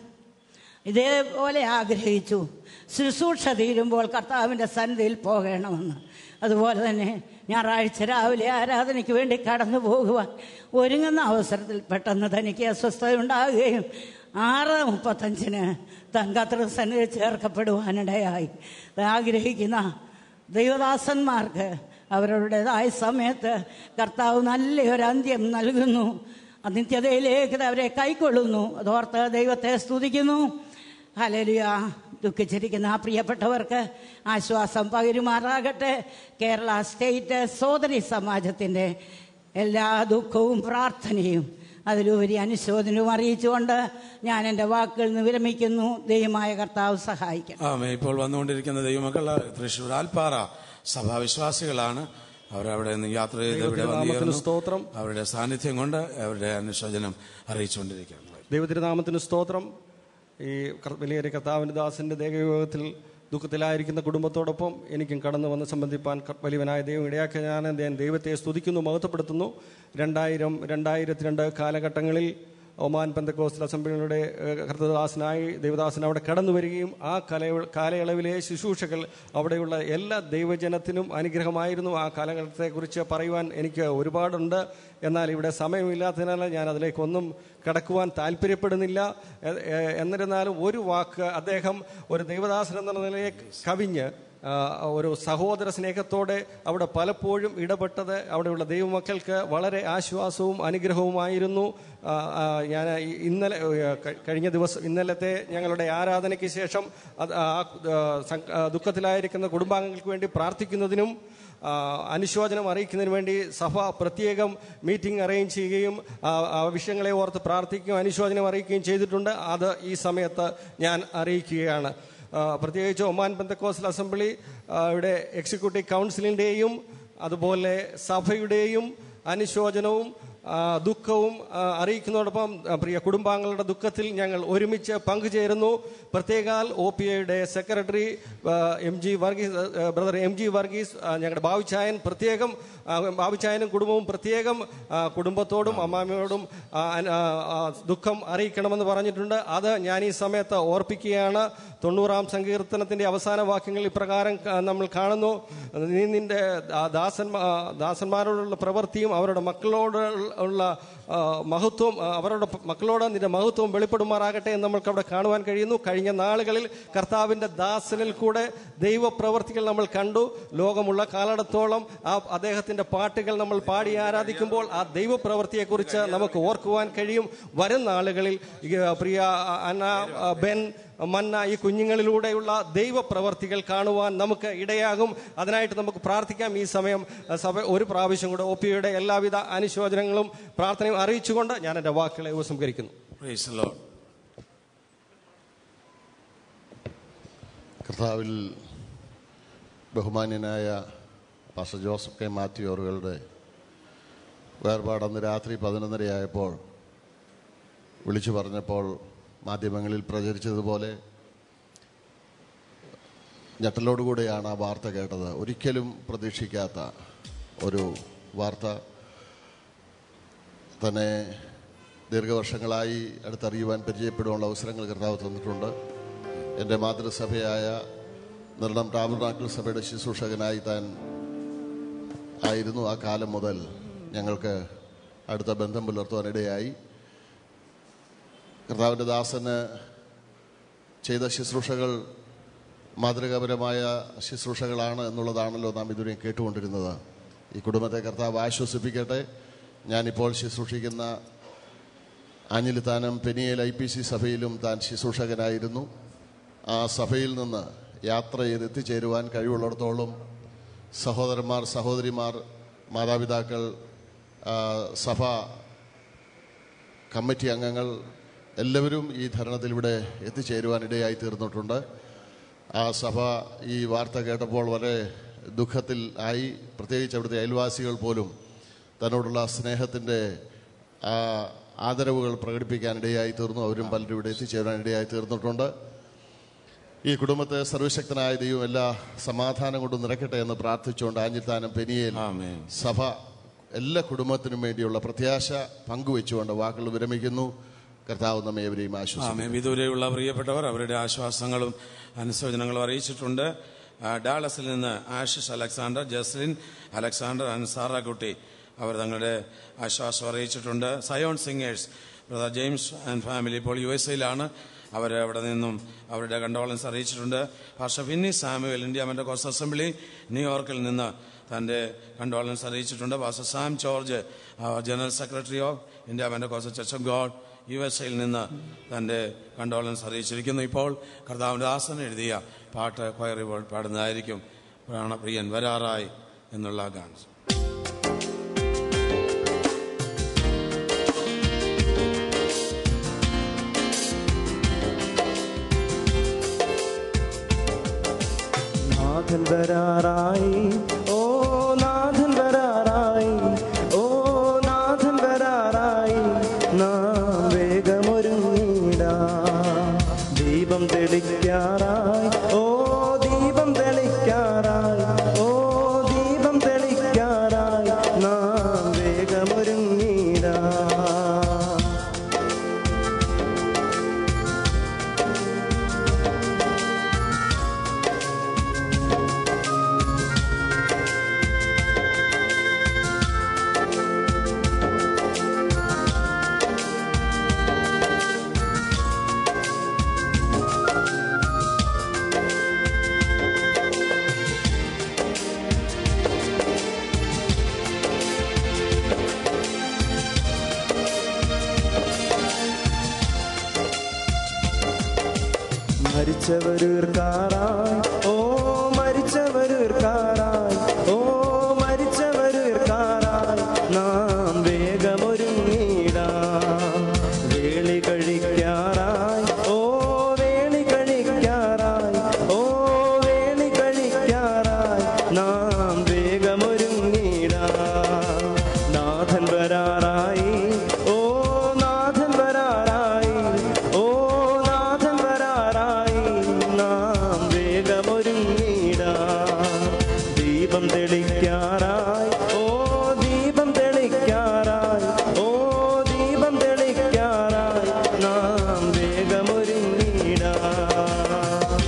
ഇതേപോലെ ആഗ്രഹിച്ചു ശുശ്രൂഷ തീരുമ്പോൾ കർത്താവിൻ്റെ സന്നിധിയിൽ പോകണമെന്ന് അതുപോലെ തന്നെ ഞായറാഴ്ച രാവിലെ ആരാധനയ്ക്ക് വേണ്ടി കടന്നു പോകുവാൻ ഒരുങ്ങുന്ന അവസരത്തിൽ പെട്ടെന്ന് തനിക്ക് അസ്വസ്ഥത ഉണ്ടാകുകയും ആറ് മുപ്പത്തഞ്ചിന് തങ്കത്ര സന്നിധി ചേർക്കപ്പെടുവാനിടയായി ആഗ്രഹിക്കുന്ന ദൈവദാസന്മാർക്ക് അവരുടേതായ സമയത്ത് കർത്താവ് നല്ലൊരു അന്ത്യം നൽകുന്നു നിത്യതയിലേക്ക് അവരെ കൈക്കൊള്ളുന്നു അതോർത്ത് ദൈവത്തെ സ്തുതിക്കുന്നു ഹലലിയ ദുഃഖിച്ചിരിക്കുന്ന ആ പ്രിയപ്പെട്ടവർക്ക് ആശ്വാസം പകരുമാറാകട്ടെ കേരള സ്റ്റേറ്റ് സോദരി സമാജത്തിൻ്റെ എല്ലാ ദുഃഖവും പ്രാർത്ഥനയും അതിലുപരി അനുശോചനവും അറിയിച്ചുകൊണ്ട് ഞാൻ എൻ്റെ വാക്കുകളിൽ നിന്ന് വിരമിക്കുന്നു ദൈവമായ കർത്താവ് സഹായിക്കും ആമേ ഇപ്പോൾ വന്നുകൊണ്ടിരിക്കുന്ന ദൈവമക്കൾ തൃശ്ശൂർ ആൽപ്പാറ സഭാവിശ്വാസികളാണ് അവരവിടെ നിന്ന് യാത്ര ചെയ്ത് ഇവിടെ ദൈവത്തിനാമത്തിന് വന്നു സ്തോത്രം. അവരുടെ സാന്നിധ്യം കൊണ്ട് അവരുടെ അനുശോചനം അറിയിച്ചുകൊണ്ടിരിക്കുകയാണ് ദൈവത്തിരുനാമത്തിന് സ്തോത്രം ഈ കർ- വലിയൊരു കർത്താവിൻ്റെ ദാസന്റെ ദേഹയോഗത്തിൽ ദുഃഖത്തിലായിരിക്കുന്ന കുടുംബത്തോടൊപ്പം എനിക്കും കടന്നു വന്ന് സംബന്ധിപ്പാൻ ക- വലിയവനായ ദൈവം ഇടയാക്കിയ ഞാൻ ഞാൻ ദൈവത്തെ സ്തുതിക്കുന്നു മഹത്വപ്പെടുത്തുന്നു രണ്ടായിരം രണ്ടായിരത്തി രണ്ട് കാലഘട്ടങ്ങളിൽ ഒമാൻ പെന്തക്കോസ്റ്റൽ അസംബ്ലികളുടെ ഏഹ്, കർത്തദാസനായി ദൈവദാസൻ അവിടെ കടന്നു വരികയും ആ കല കാലയളവിലെ ശുശ്രൂഷകൾ അവിടെയുള്ള എല്ലാ ദൈവജനത്തിനും അനുഗ്രഹമായിരുന്നു ആ കാലഘട്ടത്തെക്കുറിച്ച് പറയുവാൻ എനിക്ക് ഒരുപാടുണ്ട് എന്നാൽ ഇവിടെ സമയമില്ലാത്തതിനാൽ ഞാൻ അതിലേക്കൊന്നും കടക്കുവാൻ താല്പര്യപ്പെടുന്നില്ല എ- എ- എന്നിരുന്നാലും ഒരു വാക്ക് അദ്ദേഹം ഒരു ദൈവദാസൻ എന്ന നിലയെ കവിഞ്ഞ് ആ, ഒരു സഹോദര സ്നേഹത്തോടെ അവിടെ പലപ്പോഴും ഇടപെട്ടത് അവിടെയുള്ള ദൈവമക്കൾക്ക് വളരെ ആശ്വാസവും അനുഗ്രഹവുമായിരുന്നു ആ, ആ, ഞാൻ ഈ ഇന്നലെ ഏ, ക- കഴിഞ്ഞ ദിവസം ഇന്നലത്തെ ഞങ്ങളുടെ ആരാധനയ്ക്ക് ശേഷം അത് ആ ആ, സം- ആ, ദുഃഖത്തിലായിരിക്കുന്ന കുടുംബാംഗങ്ങൾക്ക് വേണ്ടി പ്രാർത്ഥിക്കുന്നതിനും ആ, അനുശോചനം അറിയിക്കുന്നതിന് വേണ്ടി സഭ പ്രത്യേകം മീറ്റിംഗ് അറേഞ്ച് ചെയ്യുകയും ആ, ആ വിഷയങ്ങളെ ഓർത്ത് പ്രാർത്ഥിക്കുകയും അനുശോചനം അറിയിക്കുകയും ചെയ്തിട്ടുണ്ട് അത് ഈ സമയത്ത് ഞാൻ അറിയിക്കുകയാണ് ആ, പ്രത്യേകിച്ച് ഒമാൻ ബന്ധക്കോസ്റ്റൽ അസംബ്ലി ആ, ഇവിടെ എക്സിക്യൂട്ടീവ് കൗൺസിലിൻ്റെയും അതുപോലെ സഭയുടെയും അനുശോചനവും ആ, ദുഃഖവും ആ, അറിയിക്കുന്നതോടൊപ്പം ആ, പ്രിയ കുടുംബാംഗങ്ങളുടെ ദുഃഖത്തിൽ ഞങ്ങൾ ഒരുമിച്ച് പങ്കുചേരുന്നു പ്രത്യേകാൽ ഒ പി ഐയുടെ സെക്രട്ടറി ആ, എം ജി വർഗീസ് ആ, ബ്രദർ എം ജി വർഗീസ് ആ, ഞങ്ങളുടെ ബാബുച്ചായൻ പ്രത്യേകം ആ, ബാബുച്ചായനും കുടുംബവും പ്രത്യേകം ആ, കുടുംബത്തോടും അമ്മാമ്മയോടും ആ, അന- ആ, ആ, ദുഃഖം അറിയിക്കണമെന്ന് പറഞ്ഞിട്ടുണ്ട് അത് ഞാൻ ഈ സമയത്ത് ഓർപ്പിക്കുകയാണ് തൊണ്ണൂറാം സങ്കീർത്തനത്തിന്റെ അവസാന വാക്യങ്ങൾ ഇപ്രകാരം ക- നമ്മൾ കാണുന്നു നീ നിന്റെ ദാ- ദാസന്മാ ദാസന്മാരോടുള്ള പ്രവൃത്തിയും അവരുടെ മക്കളോട് ഉള്ള ആ, മഹത്വം ആ, അവരുടെ പ- മക്കളോട് നിന്റെ മഹത്വം വെളിപ്പെടുമാറാകട്ടെ എന്ന് നമ്മൾക്ക് അവിടെ കാണുവാൻ കഴിയുന്നു കഴിഞ്ഞ നാളുകളിൽ കർത്താവിന്റെ ദാസനിൽ കൂടെ ദൈവപ്രവർത്തികൾ നമ്മൾ കണ്ടു ലോകമുള്ള കാലടത്തോളം ആ അദ്ദേഹത്തിന്റെ പാട്ടുകൾ നമ്മൾ പാടി ആരാധിക്കുമ്പോൾ ആ ദൈവപ്രവൃത്തിയെക്കുറിച്ച് നമുക്ക് ഓർക്കുവാൻ കഴിയും വരും നാളുകളിൽ ഈ, പ്രിയ അന്ന ആ, ബെൻ മന്ന ഈ കുഞ്ഞുങ്ങളിലൂടെയുള്ള ദൈവപ്രവർത്തികൾ കാണുവാൻ നമുക്ക് ഇടയാകും അതിനായിട്ട് നമുക്ക് പ്രാർത്ഥിക്കാം ഈ സമയം ആ, സഭ ഒരു പ്രാവശ്യം കൂടെ ഒ പിയുടെ എല്ലാവിധ അനുശോചനങ്ങളും പ്രാർത്ഥനയും അറിയിച്ചുകൊണ്ട് ഞാൻ എൻ്റെ വാക്കുകളെ ഉപസംഹരിക്കുന്നു Praise the Lord. കർത്താവിൽ ബഹുമാന്യനായ പാസ്റ്റർ ജോസഫ് കെ മാത്യു അവറുകളുടെ വേർപാട് അന്ന് രാത്രി പതിനൊന്നരയായപ്പോൾ വിളിച്ചു പറഞ്ഞപ്പോൾ മാധ്യമങ്ങളിൽ പ്രചരിച്ചതുപോലെ ഞെട്ടലോടുകൂടെയാണ് ആ വാർത്ത കേട്ടത് ഒരിക്കലും പ്രതീക്ഷിക്കാത്ത ഒരു വാർത്ത തന്നെ ദീർഘവർഷങ്ങളായി അടുത്തറിയുവാൻ പരിചയപ്പെടുവാനുള്ള അവസരങ്ങൾ കർത്താവ് തന്നിട്ടുണ്ട് എൻ്റെ മാതൃസഭയായ നിർണം ടാബർനാക്കിൾ സഭയുടെ ശുശ്രൂഷകനായി താൻ ആയിരുന്നു ആ കാലം മുതൽ ഞങ്ങൾക്ക് അടുത്ത ബന്ധം പുലർത്തുവാനിടയായി കർത്താവിൻ്റെ ദാസന് ചെയ്ത ശുശ്രൂഷകൾ മാതൃകാപരമായ ശുശ്രൂഷകളാണ് എന്നുള്ളതാണല്ലോ നാം ഇതുവരെ കേട്ടുകൊണ്ടിരുന്നത് ഈ കുടുംബത്തെ കർത്താവ് ആശ്വസിപ്പിക്കട്ടെ ഞാനിപ്പോൾ ശുശ്രൂഷിക്കുന്ന Anjilithanam Peniel I P C സഭയിലും താൻ ശുശ്രൂഷകനായിരുന്നു ആ സഭയിൽ നിന്ന് യാത്ര ചെയ്ത് എത്തിച്ചേരുവാൻ കഴിവുള്ളിടത്തോളം സഹോദരന്മാർ സഹോദരിമാർ മാതാപിതാക്കൾ ആ, സഭ കമ്മിറ്റി അംഗങ്ങൾ എല്ലാവരും ഈ ധരണത്തിൽ ഇവിടെ എത്തിച്ചേരുവാൻ ഇടയായി തീർന്നിട്ടുണ്ട് ആ സഭ ഈ വാർത്ത കേട്ടപ്പോൾ വളരെ ദുഃഖത്തിൽ ആയി പ്രത്യേകിച്ച് അവിടുത്തെ അയൽവാസികൾ പോലും തന്നോടുള്ള സ്നേഹത്തിൻ്റെ ആ ആദരവുകൾ പ്രകടിപ്പിക്കാൻ ഇടയായി തീർന്നു അവരും പലരും ഇവിടെ എത്തിച്ചേരാൻ ഇടയായി തീർന്നിട്ടുണ്ട് ഈ കുടുംബത്തെ സർവശക്തനായ ദൈവം എല്ലാ സമാധാനം കൊണ്ട് നിറയ്ക്കട്ടെ എന്ന് പ്രാർത്ഥിച്ചുകൊണ്ട് ആഞ്ഞിത്താനം പെനിയേൽ സഭ എല്ലാ കുടുംബത്തിനും വേണ്ടിയുള്ള പ്രത്യാശ പങ്കുവെച്ചുകൊണ്ട് വാക്കുകൾ വിരമിക്കുന്നു കർത്താവ് നമ്മെ എവരെയും ആശ്വസിക്കും ആമേ വിദൂരെയുള്ള പ്രിയപ്പെട്ടവർ അവരുടെ ആശ്വാസങ്ങളും അനുശോചനങ്ങളും അറിയിച്ചിട്ടുണ്ട് ആ, ഡാളസിൽ നിന്ന് ആഷിഷ് അലക്സാണ്ടർ ജസ്ലിൻ അലക്സാണ്ടർ അൻസാറ കുട്ടി അവർ തങ്ങളുടെ ആശ്വാസം അറിയിച്ചിട്ടുണ്ട് Zion singers brother James and family ഇപ്പോൾ യു എസ് എയിലാണ് അവർ അവിടെ നിന്നും അവരുടെ കണ്ടോളൻസ് അറിയിച്ചിട്ടുണ്ട് പാർഷ Finny Samuel India Pentecost assembly ന്യൂയോർക്കിൽ നിന്ന് തൻ്റെ കണ്ടോളൻസ് അറിയിച്ചിട്ടുണ്ട് പാസ്റ്റർ സാം ജോർജ് ആ, general secretary of India Pentecost church of God U S എയിൽ നിന്ന് തൻ്റെ കണ്ടോളൻസ് അറിയിച്ചിരിക്കുന്നു ഇപ്പോൾ കർത്താവിൻ്റെ ദാസൻ എഴുതിയ പാട്ട് കൊയറി പാടുന്നതായിരിക്കും പ്രാണപ്രിയൻ വരാറായി എന്നുള്ള ഗാനം നാഥൻ വരാറായി ഓ നാഥൻ വരാറായി ഓ നാഥൻ വരാറായി നാം വേഗമൊരുങ്ങിടാ ദീപം തെളിക്കാറായി ഓ ദീപം തെളിക്കാറായി ഓ ദീപം തെളിക്കാറായി നാം വേഗമൊരുങ്ങിടാ മരിച്ചവരൂർക്കാറായി ഓ മരിച്ചവരൂർക്കാറായി ഓ മരിച്ചവരൂർക്കാറായി നാം വേഗമൊരുങ്ങിടാം വേളി കഴിക്കാറായി ഓ വേളി കഴിക്കാറായി ഓ വേളി കഴിക്കാറായി നാം വേഗമൊരുങ്ങിടാം നാഥൻ വരാറായി ഓ നാഥൻ വരാറായി ഓ നാഥൻ വരാറായി നാം വേഗമൊരുങ്ങിടാം ദീപം തെളിക്കാറായി ഓ ദീപം തെളിക്കാറായി ഓ ദീപം തെളിക്കാറായി നാം വേഗമൊരുങ്ങിടാം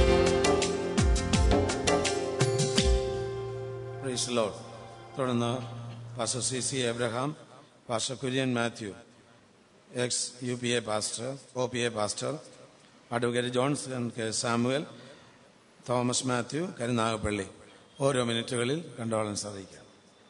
പ്രൈസ് ലോഡ് തുടർന്ന് pastor C C Abraham pastor Kurian Mathew ex U P A pastor O P A pastor advocate Johnson K Samuel Thomas Mathew Karunagappally ഓരോ മിനിറ്റുകളിൽ കണ്ടോളൻസ് അറിയിക്കാം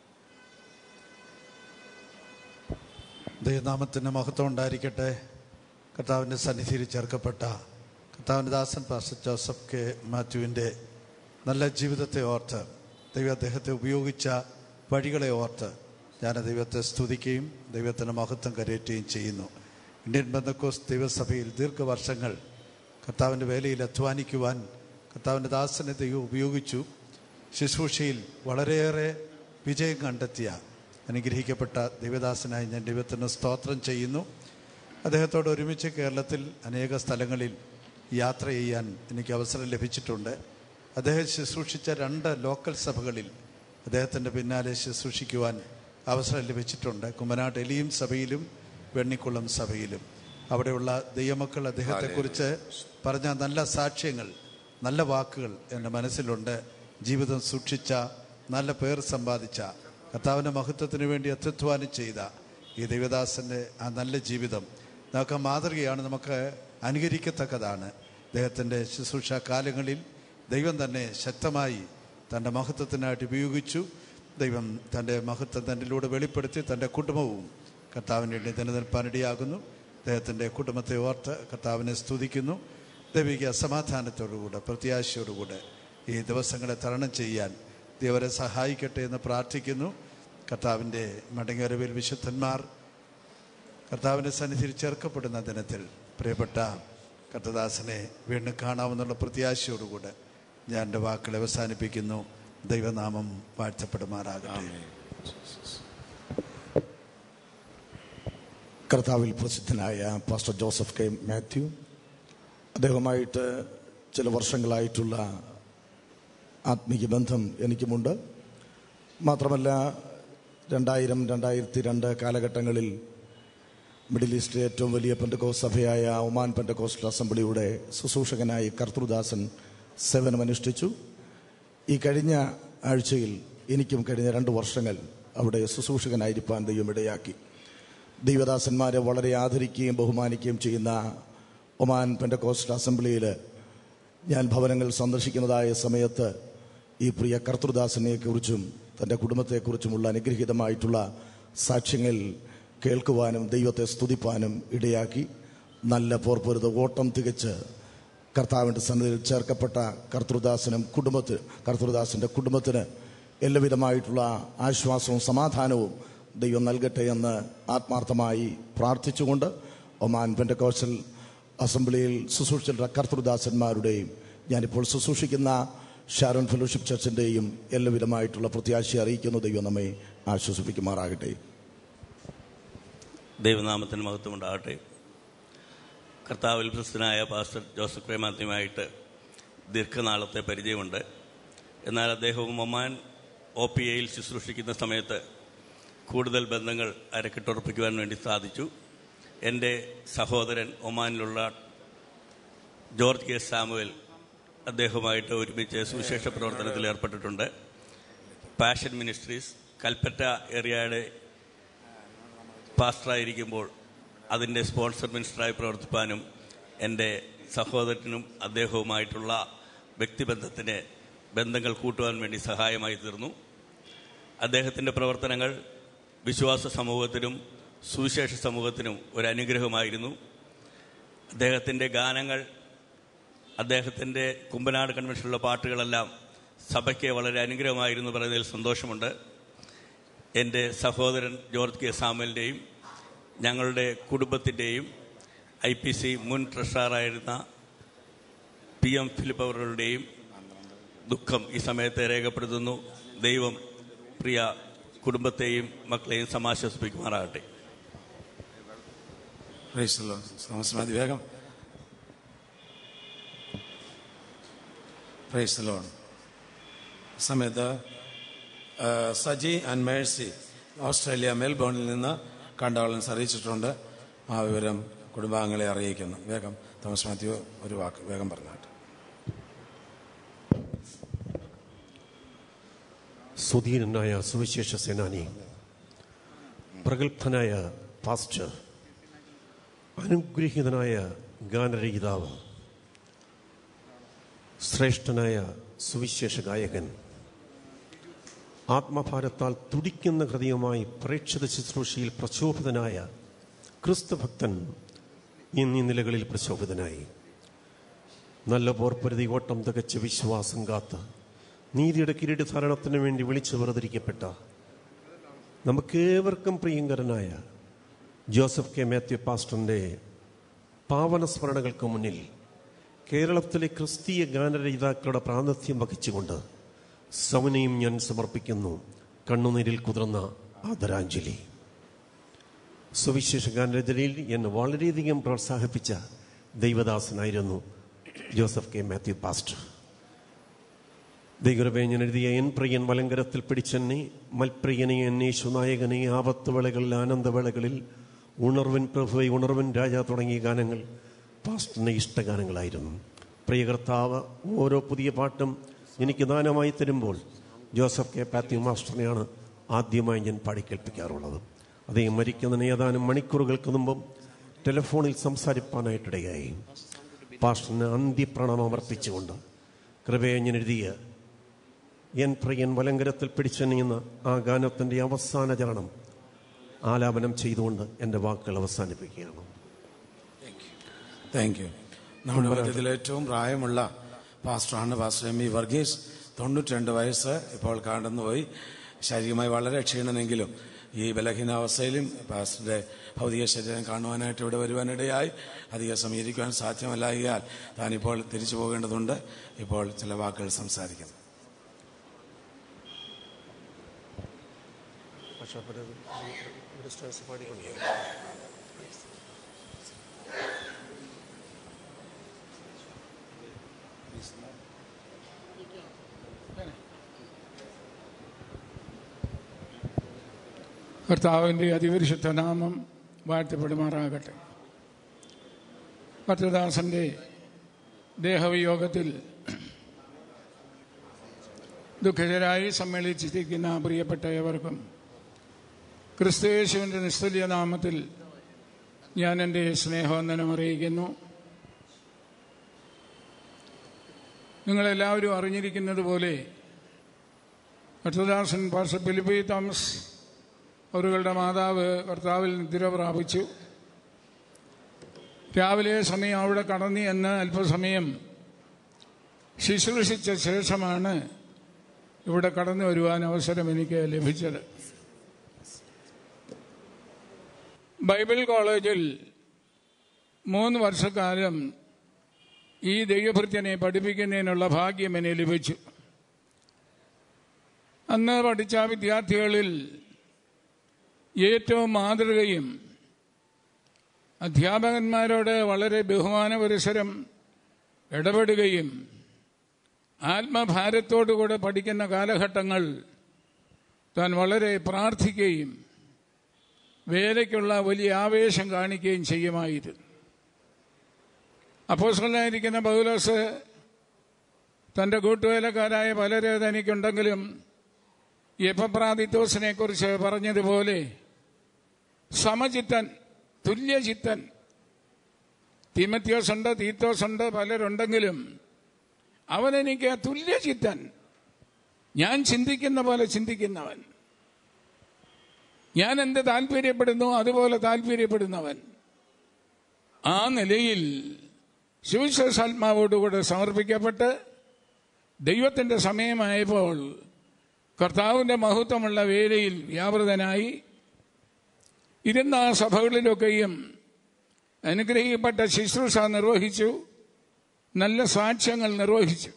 ദൈവനാമത്തിന് മഹത്വം ഉണ്ടായിരിക്കട്ടെ കർത്താവിൻ്റെ സന്നിധിയിൽ ചേർക്കപ്പെട്ട കർത്താവിൻ്റെ ദാസൻ പാസ്റ്റർ ജോസഫ് കെ മാത്യുവിൻ്റെ നല്ല ജീവിതത്തെ ഓർത്ത് ദൈവം അദ്ദേഹത്തെ ഉപയോഗിച്ച വഴികളെ ഓർത്ത് ഞാൻ ദൈവത്തെ സ്തുതിക്കുകയും ദൈവത്തിൻ്റെ മഹത്വം കരയറ്റുകയും ചെയ്യുന്നു ഇന്ത്യൻ ബന്ധക്കോസ് ദൈവസഭയിൽ ദീർഘവർഷങ്ങൾ കർത്താവിൻ്റെ വേലയിൽ അധ്വാനിക്കുവാൻ കർത്താവിൻ്റെ ദാസനെ ദൈവം ഉപയോഗിച്ചു ശുശ്രൂഷയിൽ വളരെയേറെ വിജയം കണ്ടെത്തിയ അനുഗ്രഹിക്കപ്പെട്ട ദൈവദാസനായി ഞാൻ ദൈവത്തിന് സ്തോത്രം ചെയ്യുന്നു അദ്ദേഹത്തോട് ഒരുമിച്ച് കേരളത്തിൽ അനേക സ്ഥലങ്ങളിൽ യാത്ര ചെയ്യാൻ എനിക്ക് അവസരം ലഭിച്ചിട്ടുണ്ട് അദ്ദേഹം ശുശ്രൂഷിച്ച രണ്ട് ലോക്കൽ സഭകളിൽ അദ്ദേഹത്തിൻ്റെ പിന്നാലെ ശുശ്രൂഷിക്കുവാൻ അവസരം ലഭിച്ചിട്ടുണ്ട് കുമ്മനാട് എലിയും സഭയിലും വെണ്ണിക്കുളം സഭയിലും അവിടെയുള്ള ദൈവമക്കൾ അദ്ദേഹത്തെക്കുറിച്ച് പറഞ്ഞ നല്ല സാക്ഷ്യങ്ങൾ നല്ല വാക്കുകൾ എൻ്റെ മനസ്സിലുണ്ട് ജീവിതം സൂക്ഷിച്ച നല്ല പേർ സമ്പാദിച്ച കർത്താവിൻ്റെ മഹത്വത്തിന് വേണ്ടി അത്യുത്വാനം ചെയ്ത ഈ ദൈവദാസൻ്റെ ആ നല്ല ജീവിതം നമുക്ക് മാതൃകയാണ് നമുക്ക് അനുകരിക്കത്തക്കതാണ് അദ്ദേഹത്തിൻ്റെ ശുശ്രൂഷ കാലങ്ങളിൽ ദൈവം തന്നെ ശക്തമായി തൻ്റെ മഹത്വത്തിനായിട്ട് ഉപയോഗിച്ചു ദൈവം തൻ്റെ മഹത്വം തന്നിലൂടെ വെളിപ്പെടുത്തി തൻ്റെ കുടുംബവും കർത്താവിന് വേണ്ടി നിലനിൽപ്പാനിടയാകുന്നു അദ്ദേഹത്തിൻ്റെ കുടുംബത്തെ ഓർത്ത് കർത്താവിനെ സ്തുതിക്കുന്നു ദൈവിക സമാധാനത്തോടുകൂടെ പ്രത്യാശയോടുകൂടെ ഈ ദിവസങ്ങളെ തരണം ചെയ്യാൻ ദൈവരെ സഹായിക്കട്ടെ എന്ന് പ്രാർത്ഥിക്കുന്നു കർത്താവിൻ്റെ മടങ്ങിവരവിൽ വിശുദ്ധന്മാർ കർത്താവിൻ്റെ സന്നിധിയിൽ ചേർക്കപ്പെടുന്ന ദിനത്തിൽ പ്രിയപ്പെട്ട കർത്തദാസനെ വീണ്ടും കാണാമെന്നുള്ള പ്രത്യാശയോടുകൂടെ ഞാൻ എൻ്റെ വാക്കുകൾ അവസാനിപ്പിക്കുന്നു ദൈവനാമം വാഴ്ത്തപ്പെടുമാറാകട്ടെ കർത്താവിൽ പ്രസിദ്ധനായ പാസ്റ്റർ ജോസഫ് കെ മാത്യു അദ്ദേഹവുമായിട്ട് ചില വർഷങ്ങളായിട്ടുള്ള ആത്മീയ ബന്ധം എനിക്കുമുണ്ട് മാത്രമല്ല രണ്ടായിരം രണ്ടായിരത്തി രണ്ട് കാലഘട്ടങ്ങളിൽ മിഡിൽ ഈസ്റ്റിലെ ഏറ്റവും വലിയ പെൻഡകോസ് സഭയായ ഒമാൻ പെൻഡകോസ്റ്റൽ അസംബ്ലിയുടെ ശുശ്രൂഷകനായി കർത്തൃദാസൻ സേവനമനുഷ്ഠിച്ചു ഈ കഴിഞ്ഞ ആഴ്ചയിൽ എനിക്കും കഴിഞ്ഞ രണ്ട് വർഷങ്ങൾ അവിടെ ശുശ്രൂഷകനായിരിക്കാൻ ദൈവം ഇടയാക്കി ദൈവദാസന്മാരെ വളരെ ആദരിക്കുകയും ബഹുമാനിക്കുകയും ചെയ്യുന്ന ഒമാൻ പെൻഡകോസ്റ്റൽ അസംബ്ലിയിൽ ഞാൻ ഭവനങ്ങൾ സന്ദർശിക്കുന്നതായ സമയത്ത് ഈ പ്രിയ കർത്തൃദാസനെക്കുറിച്ചും തൻ്റെ കുടുംബത്തെക്കുറിച്ചുമുള്ള അനുഗ്രഹീതമായിട്ടുള്ള സാക്ഷ്യങ്ങൾ കേൾക്കുവാനും ദൈവത്തെ സ്തുതിപ്പാനും ഇടയാക്കി നല്ല പോർപ്പൊരുത് ഓട്ടം തികച്ച് കർത്താവിൻ്റെ സന്നിധിയിൽ ചേർക്കപ്പെട്ട കർത്തൃദാസനും കുടുംബത്തിന് കർത്തൃദാസൻ്റെ കുടുംബത്തിന് എല്ലാവിധമായിട്ടുള്ള ആശ്വാസവും സമാധാനവും ദൈവം നൽകട്ടെ എന്ന് ആത്മാർത്ഥമായി പ്രാർത്ഥിച്ചുകൊണ്ട് ഒമാൻ പെൻഡക്കോസ്റ്റൽ അസംബ്ലിയിൽ ശുശ്രൂഷിച്ച കർത്തൃദാസന്മാരുടെയും ഞാനിപ്പോൾ ശുശ്രൂഷിക്കുന്ന ഷാരോൺ ഫെലോഷിപ്പ് ചർച്ചിൻ്റെയും എല്ലാവിധമായിട്ടുള്ള പ്രത്യാശ അറിയിക്കുന്ന ദൈവം നമ്മെ ആശ്വസിപ്പിക്കുമാറാകട്ടെ ദൈവനാമത്തിന് മഹത്വം ഉണ്ടാകട്ടെ കർത്താവിൽ പ്രസിദ്ധനായ പാസ്റ്റർ ജോസഫ് പ്രേമാത്യമായിട്ട് ദീർഘനാളത്തെ പരിചയമുണ്ട് എന്നാൽ അദ്ദേഹവും ഒമാൻ ഒ പി എയിൽ ശുശ്രൂഷിക്കുന്ന സമയത്ത് കൂടുതൽ ബന്ധങ്ങൾ അരക്കിട്ടുറപ്പിക്കുവാൻ വേണ്ടി സാധിച്ചു എൻ്റെ സഹോദരൻ ഒമാനിലുള്ള ജോർജ് കെ സാമുവൽ അദ്ദേഹവുമായിട്ട് ഒരുമിച്ച് സുവിശേഷ പ്രവർത്തനത്തിൽ ഏർപ്പെട്ടിട്ടുണ്ട് പാഷൻ മിനിസ്ട്രീസ് കൽപ്പറ്റ ഏരിയയുടെ പാസ്റ്ററായിരിക്കുമ്പോൾ അതിൻ്റെ സ്പോൺസർ മിനിസ്റ്ററായി പ്രവർത്തിപ്പാനും എൻ്റെ സഹോദരനും അദ്ദേഹവുമായിട്ടുള്ള വ്യക്തിബന്ധത്തിന് ബന്ധങ്ങൾ കൂട്ടുവാൻ വേണ്ടി സഹായമായി തീർന്നു അദ്ദേഹത്തിൻ്റെ പ്രവർത്തനങ്ങൾ വിശ്വാസ സമൂഹത്തിനും സുവിശേഷ സമൂഹത്തിനും ഒരു അനുഗ്രഹമായിരുന്നു അദ്ദേഹത്തിൻ്റെ ഗാനങ്ങൾ അദ്ദേഹത്തിൻ്റെ കുമ്പനാട് കൺവെൻഷനിലുള്ള പാട്ടുകളെല്ലാം സഭയ്ക്ക് വളരെ അനുഗ്രഹമായിരുന്നു പറയുന്നതിൽ സന്തോഷമുണ്ട് എൻ്റെ സഹോദരൻ ജോർജ് കെ സാമലിൻ്റെയും ഞങ്ങളുടെ കുടുംബത്തിൻ്റെയും ഐ പി സി മുൻ ട്രഷറായിരുന്ന പി എം ഫിലിപ്പ് അവர்களுടെയും ദുഃഖം ഈ സമയത്ത് രേഖപ്പെടുത്തുന്നു ദൈവം പ്രിയ കുടുംബത്തെയും മക്കളെയും സമാശ്വസിപ്പിക്കുമാറാകട്ടെ മതി വേഗം പ്രൈസ് ലോൺ സമയത്ത് ആ, സജി ആൻഡ് മേഴ്സി ഓസ്ട്രേലിയ മെൽബോണിൽ നിന്ന് കണ്ടവളൻസ് അറിയിച്ചിട്ടുണ്ട് ആ വിവരം കുടുംബാംഗങ്ങളെ അറിയിക്കുന്നു വേഗം തോമസ് മാത്യു ഒരു വാക്ക് വേഗം പറഞ്ഞാട്ടെ സുധീരനായ സുവിശേഷ സേനാനി പ്രഗത്ഭനായ പാസ്റ്റർ അനുഗ്രഹീതനായ ഗാനരഹിതാവ് ശ്രേഷ്ഠനായ സുവിശേഷ ഗായകൻ ആത്മഭാരത്താൽ തുടിക്കുന്ന ഹൃദയമായി പ്രേക്ഷിത ശുശ്രൂഷയിൽ പ്രചോദിതനായ ക്രിസ്തുഭക്തൻ എന്നീ നിലകളിൽ പ്രചോദിതനായി നല്ല പോർപ്പരുതി ഓട്ടം തികച്ച വിശ്വാസം കാത്ത് നീതിയുടെ കിരീടധാരണത്തിന് വേണ്ടി വിളിച്ചു വേർതിരിക്കപ്പെട്ട നമുക്കേവർക്കും പ്രിയങ്കരനായ ജോസഫ് കെ മാത്യു പാസ്റ്ററിൻ്റെ പാവന സ്മരണകൾക്ക് മുന്നിൽ കേരളത്തിലെ ക്രിസ്തീയ ഗാനരചയിതാക്കളുടെ പ്രാതിനിധ്യം വഹിച്ചുകൊണ്ട് സവനയും ഞാൻ സമർപ്പിക്കുന്നു കണ്ണുനീരിൽ കുതിർന്ന ആദരാഞ്ജലി സുവിശേഷ ഗാനരചനയിൽ എന്നെ വളരെയധികം പ്രോത്സാഹിപ്പിച്ച ദൈവദാസനായിരുന്നു ജോസഫ് കെ മാത്യു പാസ്റ്റർ ദൈവരവേഞ്ഞൻ എഴുതിയ എൻ പ്രിയൻ വലങ്കരത്തിൽ പിടിച്ചെന്നെ മൽപ്രിയനെ എന്നേശു നായകനെ ആപത്ത് വേളകളിൽ ആനന്ദവേളകളിൽ ഉണർവൻ പ്രഭുവെ ഉണർവൻ രാജ തുടങ്ങിയ ഗാനങ്ങൾ പാസ്റ്ററിൻ്റെ ഇഷ്ടഗാനങ്ങളായിരുന്നു പ്രിയ കർത്താവ് ഓരോ പുതിയ പാട്ടും എനിക്ക് ദാനമായി തരുമ്പോൾ ജോസഫ് കെ പാത്യു മാസ്റ്ററിനെയാണ് ആദ്യമായി ഞാൻ പാടിക്കേൽപ്പിക്കാറുള്ളത് അദ്ദേഹം മരിക്കുന്നതിന് ഏതാനും മണിക്കൂറുകൾക്ക് മുമ്പും ടെലിഫോണിൽ സംസാരിപ്പാനായിട്ടിടയായി പാസ്റ്ററിന് അന്ത്യപ്രണമർപ്പിച്ചുകൊണ്ട് കൃപയെ ഞാൻ എഴുതിയ എൻ പ്രിയൻ വലങ്കരത്തിൽ പിടിച്ചെന്നിയുന്ന ആ ഗാനത്തിൻ്റെ അവസാന ചരണം ആലാപനം ചെയ്തുകൊണ്ട് എൻ്റെ വാക്കുകൾ അവസാനിപ്പിക്കുകയാണ് താങ്ക് യു നമ്മുടെ മധ്യത്തിൽ ഏറ്റവും പ്രായമുള്ള പാസ്റ്ററാണ് പാസ്റ്റർ എം ഇ വർഗീസ് തൊണ്ണൂറ്റിരണ്ട് വയസ്സ് ഇപ്പോൾ കടന്നുപോയി ശാരീരികമായി വളരെ ക്ഷീണനെങ്കിലും ഈ ബലഹീനാവസ്ഥയിലും പാസ്റ്ററുടെ ഭൗതിക ശരീരം കാണുവാനായിട്ട് ഇവിടെ വരുവാനിടയായി അധിക സമയം ഇരിക്കുവാൻ സാധ്യമല്ലായാൽ താനിപ്പോൾ തിരിച്ചു പോകേണ്ടതുണ്ട് ഇപ്പോൾ ചില വാക്കുകൾ സംസാരിക്കുന്നു കർത്താവിൻ്റെ അതിപരിശുദ്ധ നാമം വാഴ്ത്തപ്പെടുമാറാകട്ടെ ഭക്തദാസൻ്റെ ദേഹവിയോഗത്തിൽ ദുഃഖിതരായി സമ്മേളിച്ചിരിക്കുന്ന പ്രിയപ്പെട്ട ഏവർക്കും ക്രിസ്തുയേശുവിൻ്റെ നിസ്തുല്യ നാമത്തിൽ ഞാൻ എൻ്റെ സ്നേഹവന്ദനം അറിയിക്കുന്നു നിങ്ങളെല്ലാവരും അറിഞ്ഞിരിക്കുന്നത് പോലെ ഭക്തദാസൻ പാർസ ഫിലിപ്പി തോമസ് അവരുടെ മാതാവ് കർത്താവിൽ നിദ്ര പ്രാപിച്ചു രാവിലെ സമയം അവിടെ കടന്നു എന്ന് അല്പസമയം ശുശ്രൂഷിച്ച ശേഷമാണ് ഇവിടെ കടന്നു വരുവാൻ അവസരം എനിക്ക് ലഭിച്ചത് ബൈബിൾ കോളേജിൽ മൂന്ന് വർഷക്കാലം ഈ ദൈവഭൃത്യനെ പഠിപ്പിക്കുന്നതിനുള്ള ഭാഗ്യം എന്നെ ലഭിച്ചു അന്ന് പഠിച്ച വിദ്യാർത്ഥികളിൽ ഏറ്റവും മാതൃകയും അധ്യാപകന്മാരോട് വളരെ ബഹുമാനപരിസരം ഇടപെടുകയും ആത്മഭാരത്തോടുകൂടെ പഠിക്കുന്ന കാലഘട്ടങ്ങൾ താൻ വളരെ പ്രാർത്ഥിക്കുകയും വേലയ്ക്കുള്ള വലിയ ആവേശം കാണിക്കുകയും ചെയ്യുമായിരുന്നു അപ്പോസ്തലനായിരിക്കുന്ന പൗലോസ് തൻ്റെ കൂട്ടുവേലക്കാരായ പലരെ തനിക്കുണ്ടെങ്കിലും യപപ്രാദിത്തോസിനെ കുറിച്ച് പറഞ്ഞതുപോലെ സമചിത്തൻ തുല്യചിത്തൻ തിമത്യോസ് ഉണ്ട് തീത്തോസ് ഉണ്ട് പലരുണ്ടെങ്കിലും അവനെനിക്ക് തുല്യചിത്തൻ ഞാൻ ചിന്തിക്കുന്ന പോലെ ചിന്തിക്കുന്നവൻ ഞാൻ എന്ത് താല്പര്യപ്പെടുന്നു അതുപോലെ താല്പര്യപ്പെടുന്നവൻ ആ നിലയിൽ ശിവശാത്മാവോടുകൂടെ സമർപ്പിക്കപ്പെട്ട് ദൈവത്തിൻ്റെ സമയമായപ്പോൾ കർത്താവിൻ്റെ മഹത്വമുള്ള വേലയിൽ വ്യാപൃതനായി ഇരുന്ന ആ സഭകളിലൊക്കെയും അനുഗ്രഹിക്കപ്പെട്ട ശുശ്രൂഷ നിർവഹിച്ചു നല്ല സാക്ഷ്യങ്ങൾ നിർവഹിച്ചു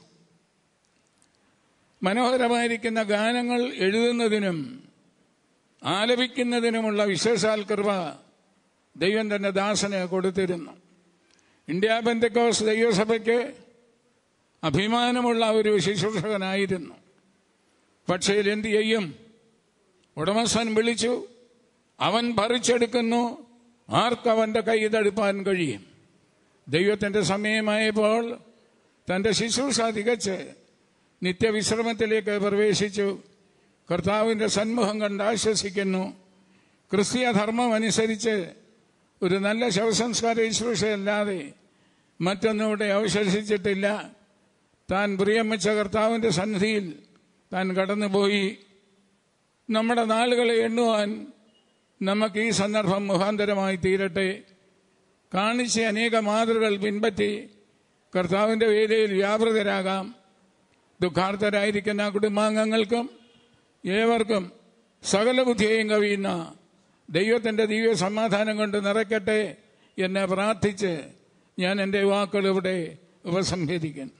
മനോഹരമായിരിക്കുന്ന ഗാനങ്ങൾ എഴുതുന്നതിനും ആലപിക്കുന്നതിനുമുള്ള വിശേഷാൽ കൃപ ദൈവം തന്റെ ദാസന് കൊടുത്തിരുന്നു ഇന്ത്യ ബന്ധക്കോസ് ദൈവസഭയ്ക്ക് അഭിമാനമുള്ള ഒരു ശുശ്രൂഷകനായിരുന്നു പക്ഷേ എന്ത് ചെയ്യും ഉടമസ്ഥൻ വിളിച്ചു അവൻ പറിച്ചെടുക്കുന്നു ആർക്കവന്റെ കൈ തടുപ്പാൻ കഴിയും ദൈവത്തിന്റെ സമയമായപ്പോൾ തന്റെ ശുശ്രൂഷ തികച്ച് നിത്യവിശ്രമത്തിലേക്ക് പ്രവേശിച്ചു കർത്താവിന്റെ സന്മുഖം കണ്ട് ആശ്വസിക്കുന്നു ക്രിസ്തീയ ധർമ്മം അനുസരിച്ച് ഒരു നല്ല ശവസംസ്കാര ശുശ്രൂഷയല്ലാതെ മറ്റൊന്നുകൂടെ അവശേഷിച്ചിട്ടില്ല താൻ പ്രിയം വെച്ച കർത്താവിന്റെ സന്നിധിയിൽ താൻ കടന്നുപോയി നമ്മുടെ നാളുകളെ എണ്ണുവാൻ നമുക്ക് ഈ സന്ദർഭം മുഖാന്തരമായി തീരട്ടെ കാണിച്ച അനേക മാതൃകൾ പിൻപറ്റി കർത്താവിൻ്റെ വേലയിൽ വ്യാപൃതരാകാം ദുഃഖാർത്ഥരായിരിക്കുന്ന കുടുംബാംഗങ്ങൾക്കും ഏവർക്കും സകല ബുദ്ധിയെയും കവിയുന്ന ദൈവത്തിൻ്റെ ദിവ്യ സമാധാനം കൊണ്ട് നിറയ്ക്കട്ടെ എന്ന് പ്രാർത്ഥിച്ച് ഞാൻ എൻ്റെ വാക്കുകൾ ഇവിടെ ഉപസംഹരിക്കുന്നു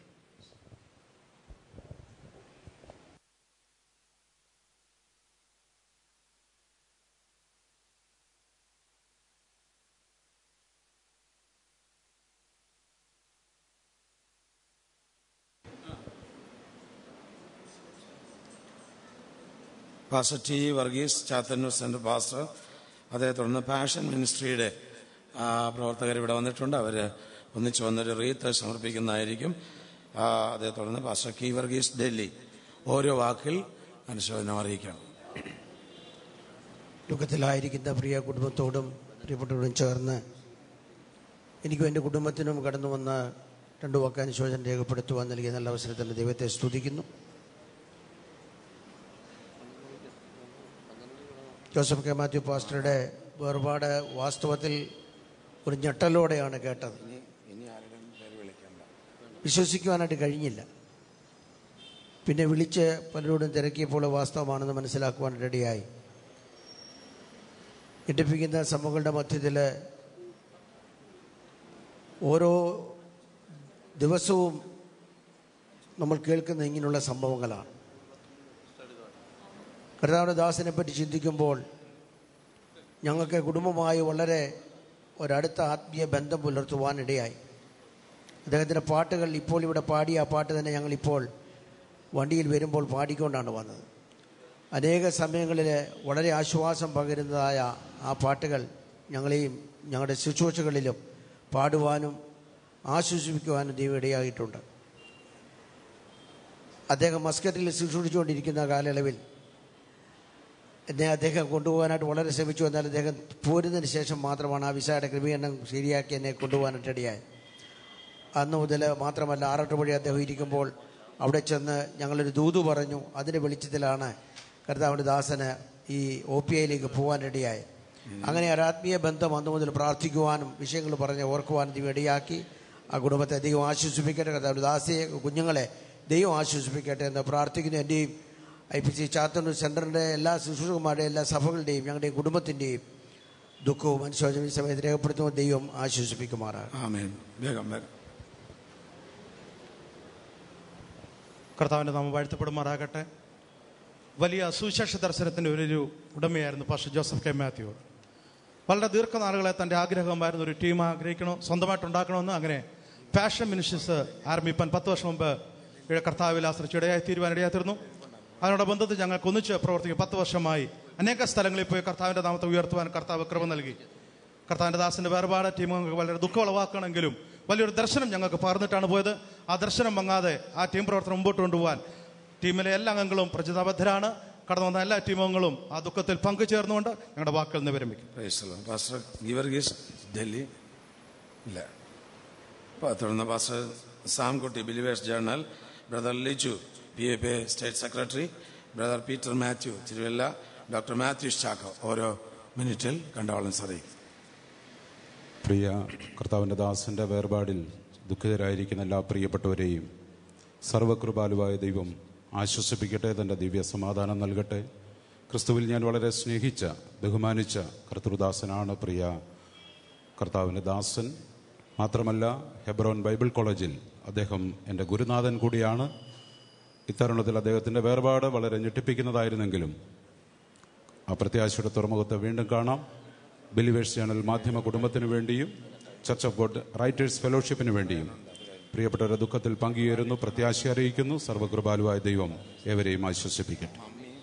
pastor T Varghese Chathannoor central pastor അതേ തുടർന്ന് പാഷൻ മിനിസ്ട്രിയുടെ ആ, പ്രവർത്തകർ ഇവിടെ വന്നിട്ടുണ്ട് അവർ ഒന്നിച്ച് വന്നൊരു റീത്ത് സമർപ്പിക്കുന്നതായിരിക്കും ആ, അതേ തുടർന്ന് പാസ്റ്റർ കി വർഗീസ് ഡൽഹി ഓരോ വാക്കിൽ അനുശോചനം അറിയിക്കാം ദുഃഖത്തിലായിരിക്കുന്ന പ്രിയ കുടുംബത്തോടും പ്രിയപ്പെട്ടവരോടും ചേർന്ന് എനിക്കും എൻ്റെ കുടുംബത്തിനും കടന്നു വന്ന രണ്ടു വാക്ക് അനുശോചനം രേഖപ്പെടുത്തുവാൻ നൽകിയ നല്ല അവസരത്തിൽ ദൈവത്തെ സ്തുതിക്കുന്നു ജോസഫ് കെ മാത്യു പാസ്റ്ററുടെ വേർപാട് വാസ്തവത്തിൽ ഒരു ഞെട്ടലോടെയാണ് കേട്ടത് വിശ്വസിക്കുവാനായിട്ട് കഴിഞ്ഞില്ല പിന്നെ വിളിച്ച് പലരോടും തിരക്കിയപ്പോൾ വാസ്തവമാണെന്ന് മനസ്സിലാക്കുവാൻ റെഡിയായി ഞെട്ടിപ്പിക്കുന്ന സംഭവങ്ങളുടെ മധ്യത്തിൽ ഓരോ ദിവസവും നമ്മൾ കേൾക്കുന്ന ഇങ്ങനെയുള്ള സംഭവങ്ങളാണ് കർത്താവിൻ്റെ ദാസനെ പറ്റി ചിന്തിക്കുമ്പോൾ ഞങ്ങൾക്ക് കുടുംബമായി വളരെ ഒരടുത്ത ആത്മീയ ബന്ധം പുലർത്തുവാനിടയായി അദ്ദേഹത്തിൻ്റെ പാട്ടുകൾ ഇപ്പോൾ ഇവിടെ പാടിയ ആ പാട്ട് തന്നെ ഞങ്ങളിപ്പോൾ വണ്ടിയിൽ വരുമ്പോൾ പാടിക്കൊണ്ടാണ് വന്നത് അനേക സമയങ്ങളിൽ വളരെ ആശ്വാസം പകരുന്നതായ ആ പാട്ടുകൾ ഞങ്ങളെയും ഞങ്ങളുടെ ശുശ്രൂഷകളിലും പാടുവാനും ആശ്വസിപ്പിക്കുവാനും ദൈവം ഇടയായിട്ടുണ്ട് അദ്ദേഹം മസ്കറ്റിൽ ശുശ്രൂഷിച്ചുകൊണ്ടിരിക്കുന്ന കാലയളവിൽ എന്നെ അദ്ദേഹം കൊണ്ടുപോകാനായിട്ട് വളരെ ശ്രമിച്ചു എന്നാൽ അദ്ദേഹം പോരുന്നതിന് ശേഷം മാത്രമാണ് ആ വിസയുടെ ക്രമീകരണം ശരിയാക്കി എന്നെ കൊണ്ടുപോകാനായിട്ട് ഇടയായത് അന്ന് മുതൽ മാത്രമല്ല ആറട്ട് വഴി അദ്ദേഹം ഇരിക്കുമ്പോൾ അവിടെ ചെന്ന് ഞങ്ങളൊരു ദൂതു പറഞ്ഞു അതിൻ്റെ വെളിച്ചത്തിലാണ് കർത്താവിൻ്റെ ദാസന് ഈ ഒ പി ഐയിലേക്ക് പോകാനിടയായത് അങ്ങനെ ഒരു ആത്മീയ ബന്ധം അന്ന് മുതൽ പ്രാർത്ഥിക്കുവാനും വിഷയങ്ങൾ പറഞ്ഞ് ഓർക്കുവാനും ദൈവം ഇടയാക്കി ആ കുടുംബത്തെ ദൈവം ആശ്വസിപ്പിക്കട്ടെ കർത്താവിൻ്റെ ദാസിയെ കുഞ്ഞുങ്ങളെ ദൈവം ആശ്വസിപ്പിക്കട്ടെ എന്ന് പ്രാർത്ഥിക്കുന്നു എൻ്റെയും ഐ പി സി ചാത്തന്നൂർ സെൻറ്ററിൻ്റെ എല്ലാ ശുശ്രൂഷകന്മാരുടെയും എല്ലാ സഭകളുടെയും ഞങ്ങളുടെയും കുടുംബത്തിൻ്റെയും ദുഃഖവും അനുശോചനവും ഈ സമയത്ത് രേഖപ്പെടുത്തുമ്പോൾ ദൈവം ആശ്വസിപ്പിക്കുമാറാണ് ആമേൻ വേഗം വേഗം കർത്താവിൻ്റെ നാമം വാഴ്ത്തപ്പെടുമാറാകട്ടെ വലിയ സുവിശേഷ ദർശനത്തിൻ്റെ ഒരു ഉടമയായിരുന്നു പാസ്റ്റർ ജോസഫ് കെ മാത്യു വളരെ ദീർഘനാളുകളെ തൻ്റെ ആഗ്രഹമായിരുന്നു ഒരു ടീം ആഗ്രഹിക്കണോ സ്വന്തമായിട്ട് ഉണ്ടാക്കണമെന്ന് അങ്ങനെ ഫാഷൻ മിനിസ്റ്റേഴ്സ് ആരംഭിപ്പാൻ പത്ത് വർഷം മുമ്പ് ഇവിടെ കർത്താവിൽ ആശ്രയിച്ച് ഇടയായി തീരുവാൻ ഇടയായിത്തീർന്നു അതിനോട് ബന്ധത്തിൽ ഞങ്ങൾക്ക് ഒന്നിച്ച് പ്രവർത്തിക്കും പത്ത് വർഷമായി അനേക സ്ഥലങ്ങളിൽ പോയി കർത്താവിൻ്റെ നാമത്തെ ഉയർത്തുവാൻ കർത്താവ് കൃപ നൽകി കർത്താവിൻ്റെ ദാസിൻ്റെ വേർപാട് ടീം ഞങ്ങൾക്ക് വളരെ ദുഃഖം ഉളവാക്കണമെങ്കിലും വലിയൊരു ദർശനം ഞങ്ങൾക്ക് പകർന്നിട്ടാണ് പോയത് ആ ദർശനം മങ്ങാതെ ആ ടീം പ്രവർത്തനം മുമ്പോട്ട് കൊണ്ടുപോകാൻ ടീമിലെ എല്ലാ അംഗങ്ങളും പ്രചിതാബദ്ധരാണ് കടന്നു വന്ന എല്ലാ ടീമംഗങ്ങളും ആ ദുഃഖത്തിൽ പങ്കുചേർന്നുകൊണ്ട് ഞങ്ങളുടെ വാക്കുകൾ നിന്ന് വിരമിക്കും Praise the Lord. Pastor Geevarghese Delhi ഇല്ല അപ്പോൾ തുടർന്ന് pastor Samkutty believers journal brother Liju P A P state secretary brother Peter Mathew Thiruvalla doctor Mathew Chacko ഓരോ മിനിറ്റിൽ കണ്ടോളം അറിയിക്കും പ്രിയ കർത്താവിൻ്റെ ദാസൻ്റെ വേർപാടിൽ ദുഃഖിതരായിരിക്കുന്ന എല്ലാ പ്രിയപ്പെട്ടവരെയും സർവകൃപാലുവായ ദൈവം ആശ്വസിപ്പിക്കട്ടെ തൻ്റെ ദിവ്യ സമാധാനം നൽകട്ടെ ക്രിസ്തുവിൽ ഞാൻ വളരെ സ്നേഹിച്ച ബഹുമാനിച്ച കർത്തൃദാസനാണ് പ്രിയ കർത്താവിൻ്റെ ദാസൻ മാത്രമല്ല ഹെബ്രോൻ ബൈബിൾ കോളേജിൽ അദ്ദേഹം എൻ്റെ ഗുരുനാഥൻ കൂടിയാണ് ഇത്തരുണത്തിൽ അദ്ദേഹത്തിൻ്റെ വേർപാട് വളരെ ഞെട്ടിപ്പിക്കുന്നതായിരുന്നെങ്കിലും ആ പ്രത്യാശയുടെ തുറമുഖത്തെ വീണ്ടും കാണാം ബിലിവേഴ്സ് ചാനൽ മാധ്യമ കുടുംബത്തിന് വേണ്ടിയും ചർച്ച് ഓഫ് ഗോഡ് റൈറ്റേഴ്സ് ഫെലോഷിപ്പിന് വേണ്ടിയും പ്രിയപ്പെട്ടവരുടെ ദുഃഖത്തിൽ പങ്കുചേരുന്നു പ്രത്യാശ അറിയിക്കുന്നു സർവകൃപാലുവായ ദൈവം ഏവരെയും ആശ്വസിപ്പിക്കട്ടെ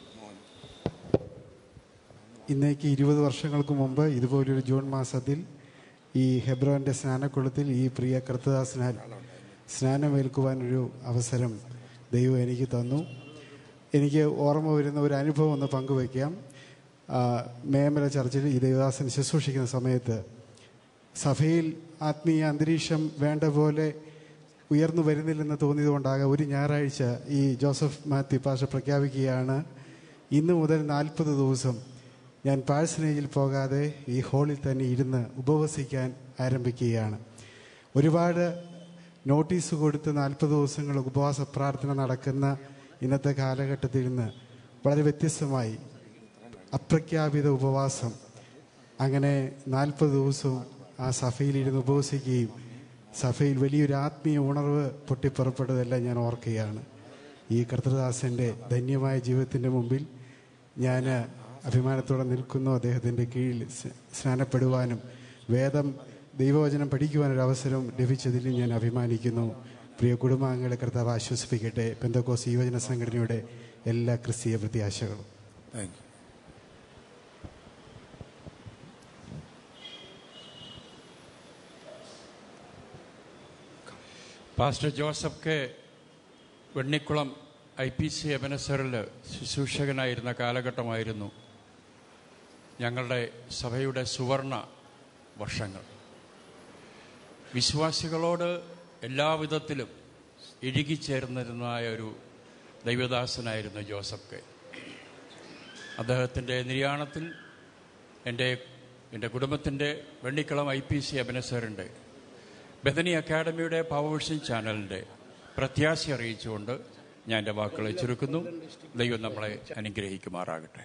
ഇന്നേക്ക് ഇരുപത് വർഷങ്ങൾക്ക് മുമ്പ് ഇതുപോലൊരു ജൂൺ മാസത്തിൽ ഈ ഹെബ്രോന്റെ സ്നാനക്കുളത്തിൽ ഈ പ്രിയ കർത്തദാസനാൽ സ്നാനമേൽക്കുവാൻ ഒരു അവസരം ദൈവം എനിക്ക് തന്നു എനിക്ക് ഓർമ്മ വരുന്ന ഒരു അനുഭവം ഒന്ന് പങ്കുവയ്ക്കാം ആ, മേമല ചർച്ചിൽ ഈ ദേവദാസൻ ശുശ്രൂഷിക്കുന്ന സമയത്ത് സഭയിൽ ആത്മീയ അന്തരീക്ഷം വേണ്ട പോലെ ഉയർന്നു വരുന്നില്ലെന്ന് തോന്നിയതുകൊണ്ടാകാം ഒരു ഞായറാഴ്ച ഈ ജോസഫ് മാത്യു പാഷ പ്രഖ്യാപിക്കുകയാണ് ഇന്ന് മുതൽ നാൽപ്പത് ദിവസം ഞാൻ പാഴ്സനേജിൽ പോകാതെ ഈ ഹാളിൽ തന്നെ ഇരുന്ന് ഉപവസിക്കാൻ ആരംഭിക്കുകയാണ് ഒരുപാട് നോട്ടീസ് കൊടുത്ത് നാൽപ്പത് ദിവസങ്ങൾ ഉപവാസ പ്രാർത്ഥന നടക്കുന്ന ഇന്നത്തെ കാലഘട്ടത്തിൽ നിന്ന് വളരെ വ്യത്യസ്തമായി അപ്രഖ്യാപിത ഉപവാസം അങ്ങനെ നാൽപ്പത് ദിവസവും ആ സഭയിലിരുന്ന് ഉപവസിക്കുകയും സഭയിൽ വലിയൊരു ആത്മീയ ഉണർവ് പൊട്ടിപ്പുറപ്പെട്ടതെല്ലാം ഞാൻ ഓർക്കുകയാണ് ഈ കർത്തദാസൻ്റെ ധന്യമായ ജീവിതത്തിൻ്റെ മുമ്പിൽ ഞാൻ അഭിമാനത്തോടെ നിൽക്കുന്നു അദ്ദേഹത്തിൻ്റെ കീഴിൽ സ് സ്നാനപ്പെടുവാനും വേദം ദൈവവചനം പഠിക്കുവാനൊരു അവസരം ലഭിച്ചതിൽ ഞാൻ അഭിമാനിക്കുന്നു പ്രിയ കുടുംബാംഗങ്ങളെ കർത്താവ് ആശ്വസിപ്പിക്കട്ടെ പെന്തക്കോസ് യുവജന സംഘടനയുടെ എല്ലാ ക്രിസ്തീയ പ്രത്യാശകളും thank you pastor Joseph K Vennikulam I P C എബനസറിൽ ശുശ്രൂഷകനായിരുന്ന കാലഘട്ടമായിരുന്നു ഞങ്ങളുടെ സഭയുടെ സുവർണ വർഷങ്ങൾ വിശ്വാസികളോട് എല്ലാവിധത്തിലും ഇഴുകിച്ചേർന്നിരുന്നതായ ഒരു ദൈവദാസനായിരുന്നു ജോസഫ് കെ അദ്ദേഹത്തിൻ്റെ നിര്യാണത്തിൽ എൻ്റെ എൻ്റെ കുടുംബത്തിൻ്റെ വെണ്ണിക്കുളം ഐ പി സി എബനസറിൻ്റെ ബദനി അക്കാഡമിയുടെ പവർഷൻ ചാനലിൻ്റെ പ്രത്യാശ അറിയിച്ചുകൊണ്ട് ഞാൻ എൻ്റെ വാക്കുകളെ ചുരുക്കുന്നു ദൈവം നമ്മളെ അനുഗ്രഹിക്കുമാറാകട്ടെ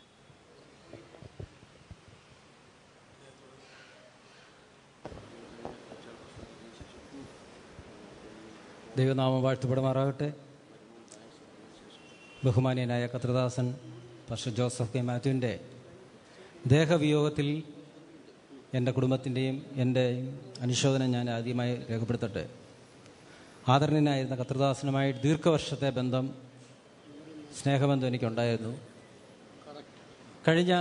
ദൈവനാമം വാഴ്ത്തപ്പെടുമാറാകട്ടെ ബഹുമാന്യനായ കത്രദാസൻ പക്ഷ ജോസഫ് കെ മാത്യുവിൻ്റെ ദേഹവിയോഗത്തിൽ എൻ്റെ കുടുംബത്തിൻ്റെയും എൻ്റെ അനുശോചനം ഞാൻ ആദ്യമായി രേഖപ്പെടുത്തട്ടെ ആദരണീയനായിരുന്ന കത്രദാസനുമായി ദീർഘവർഷത്തെ ബന്ധം സ്നേഹബന്ധം എനിക്കുണ്ടായിരുന്നു കഴിഞ്ഞ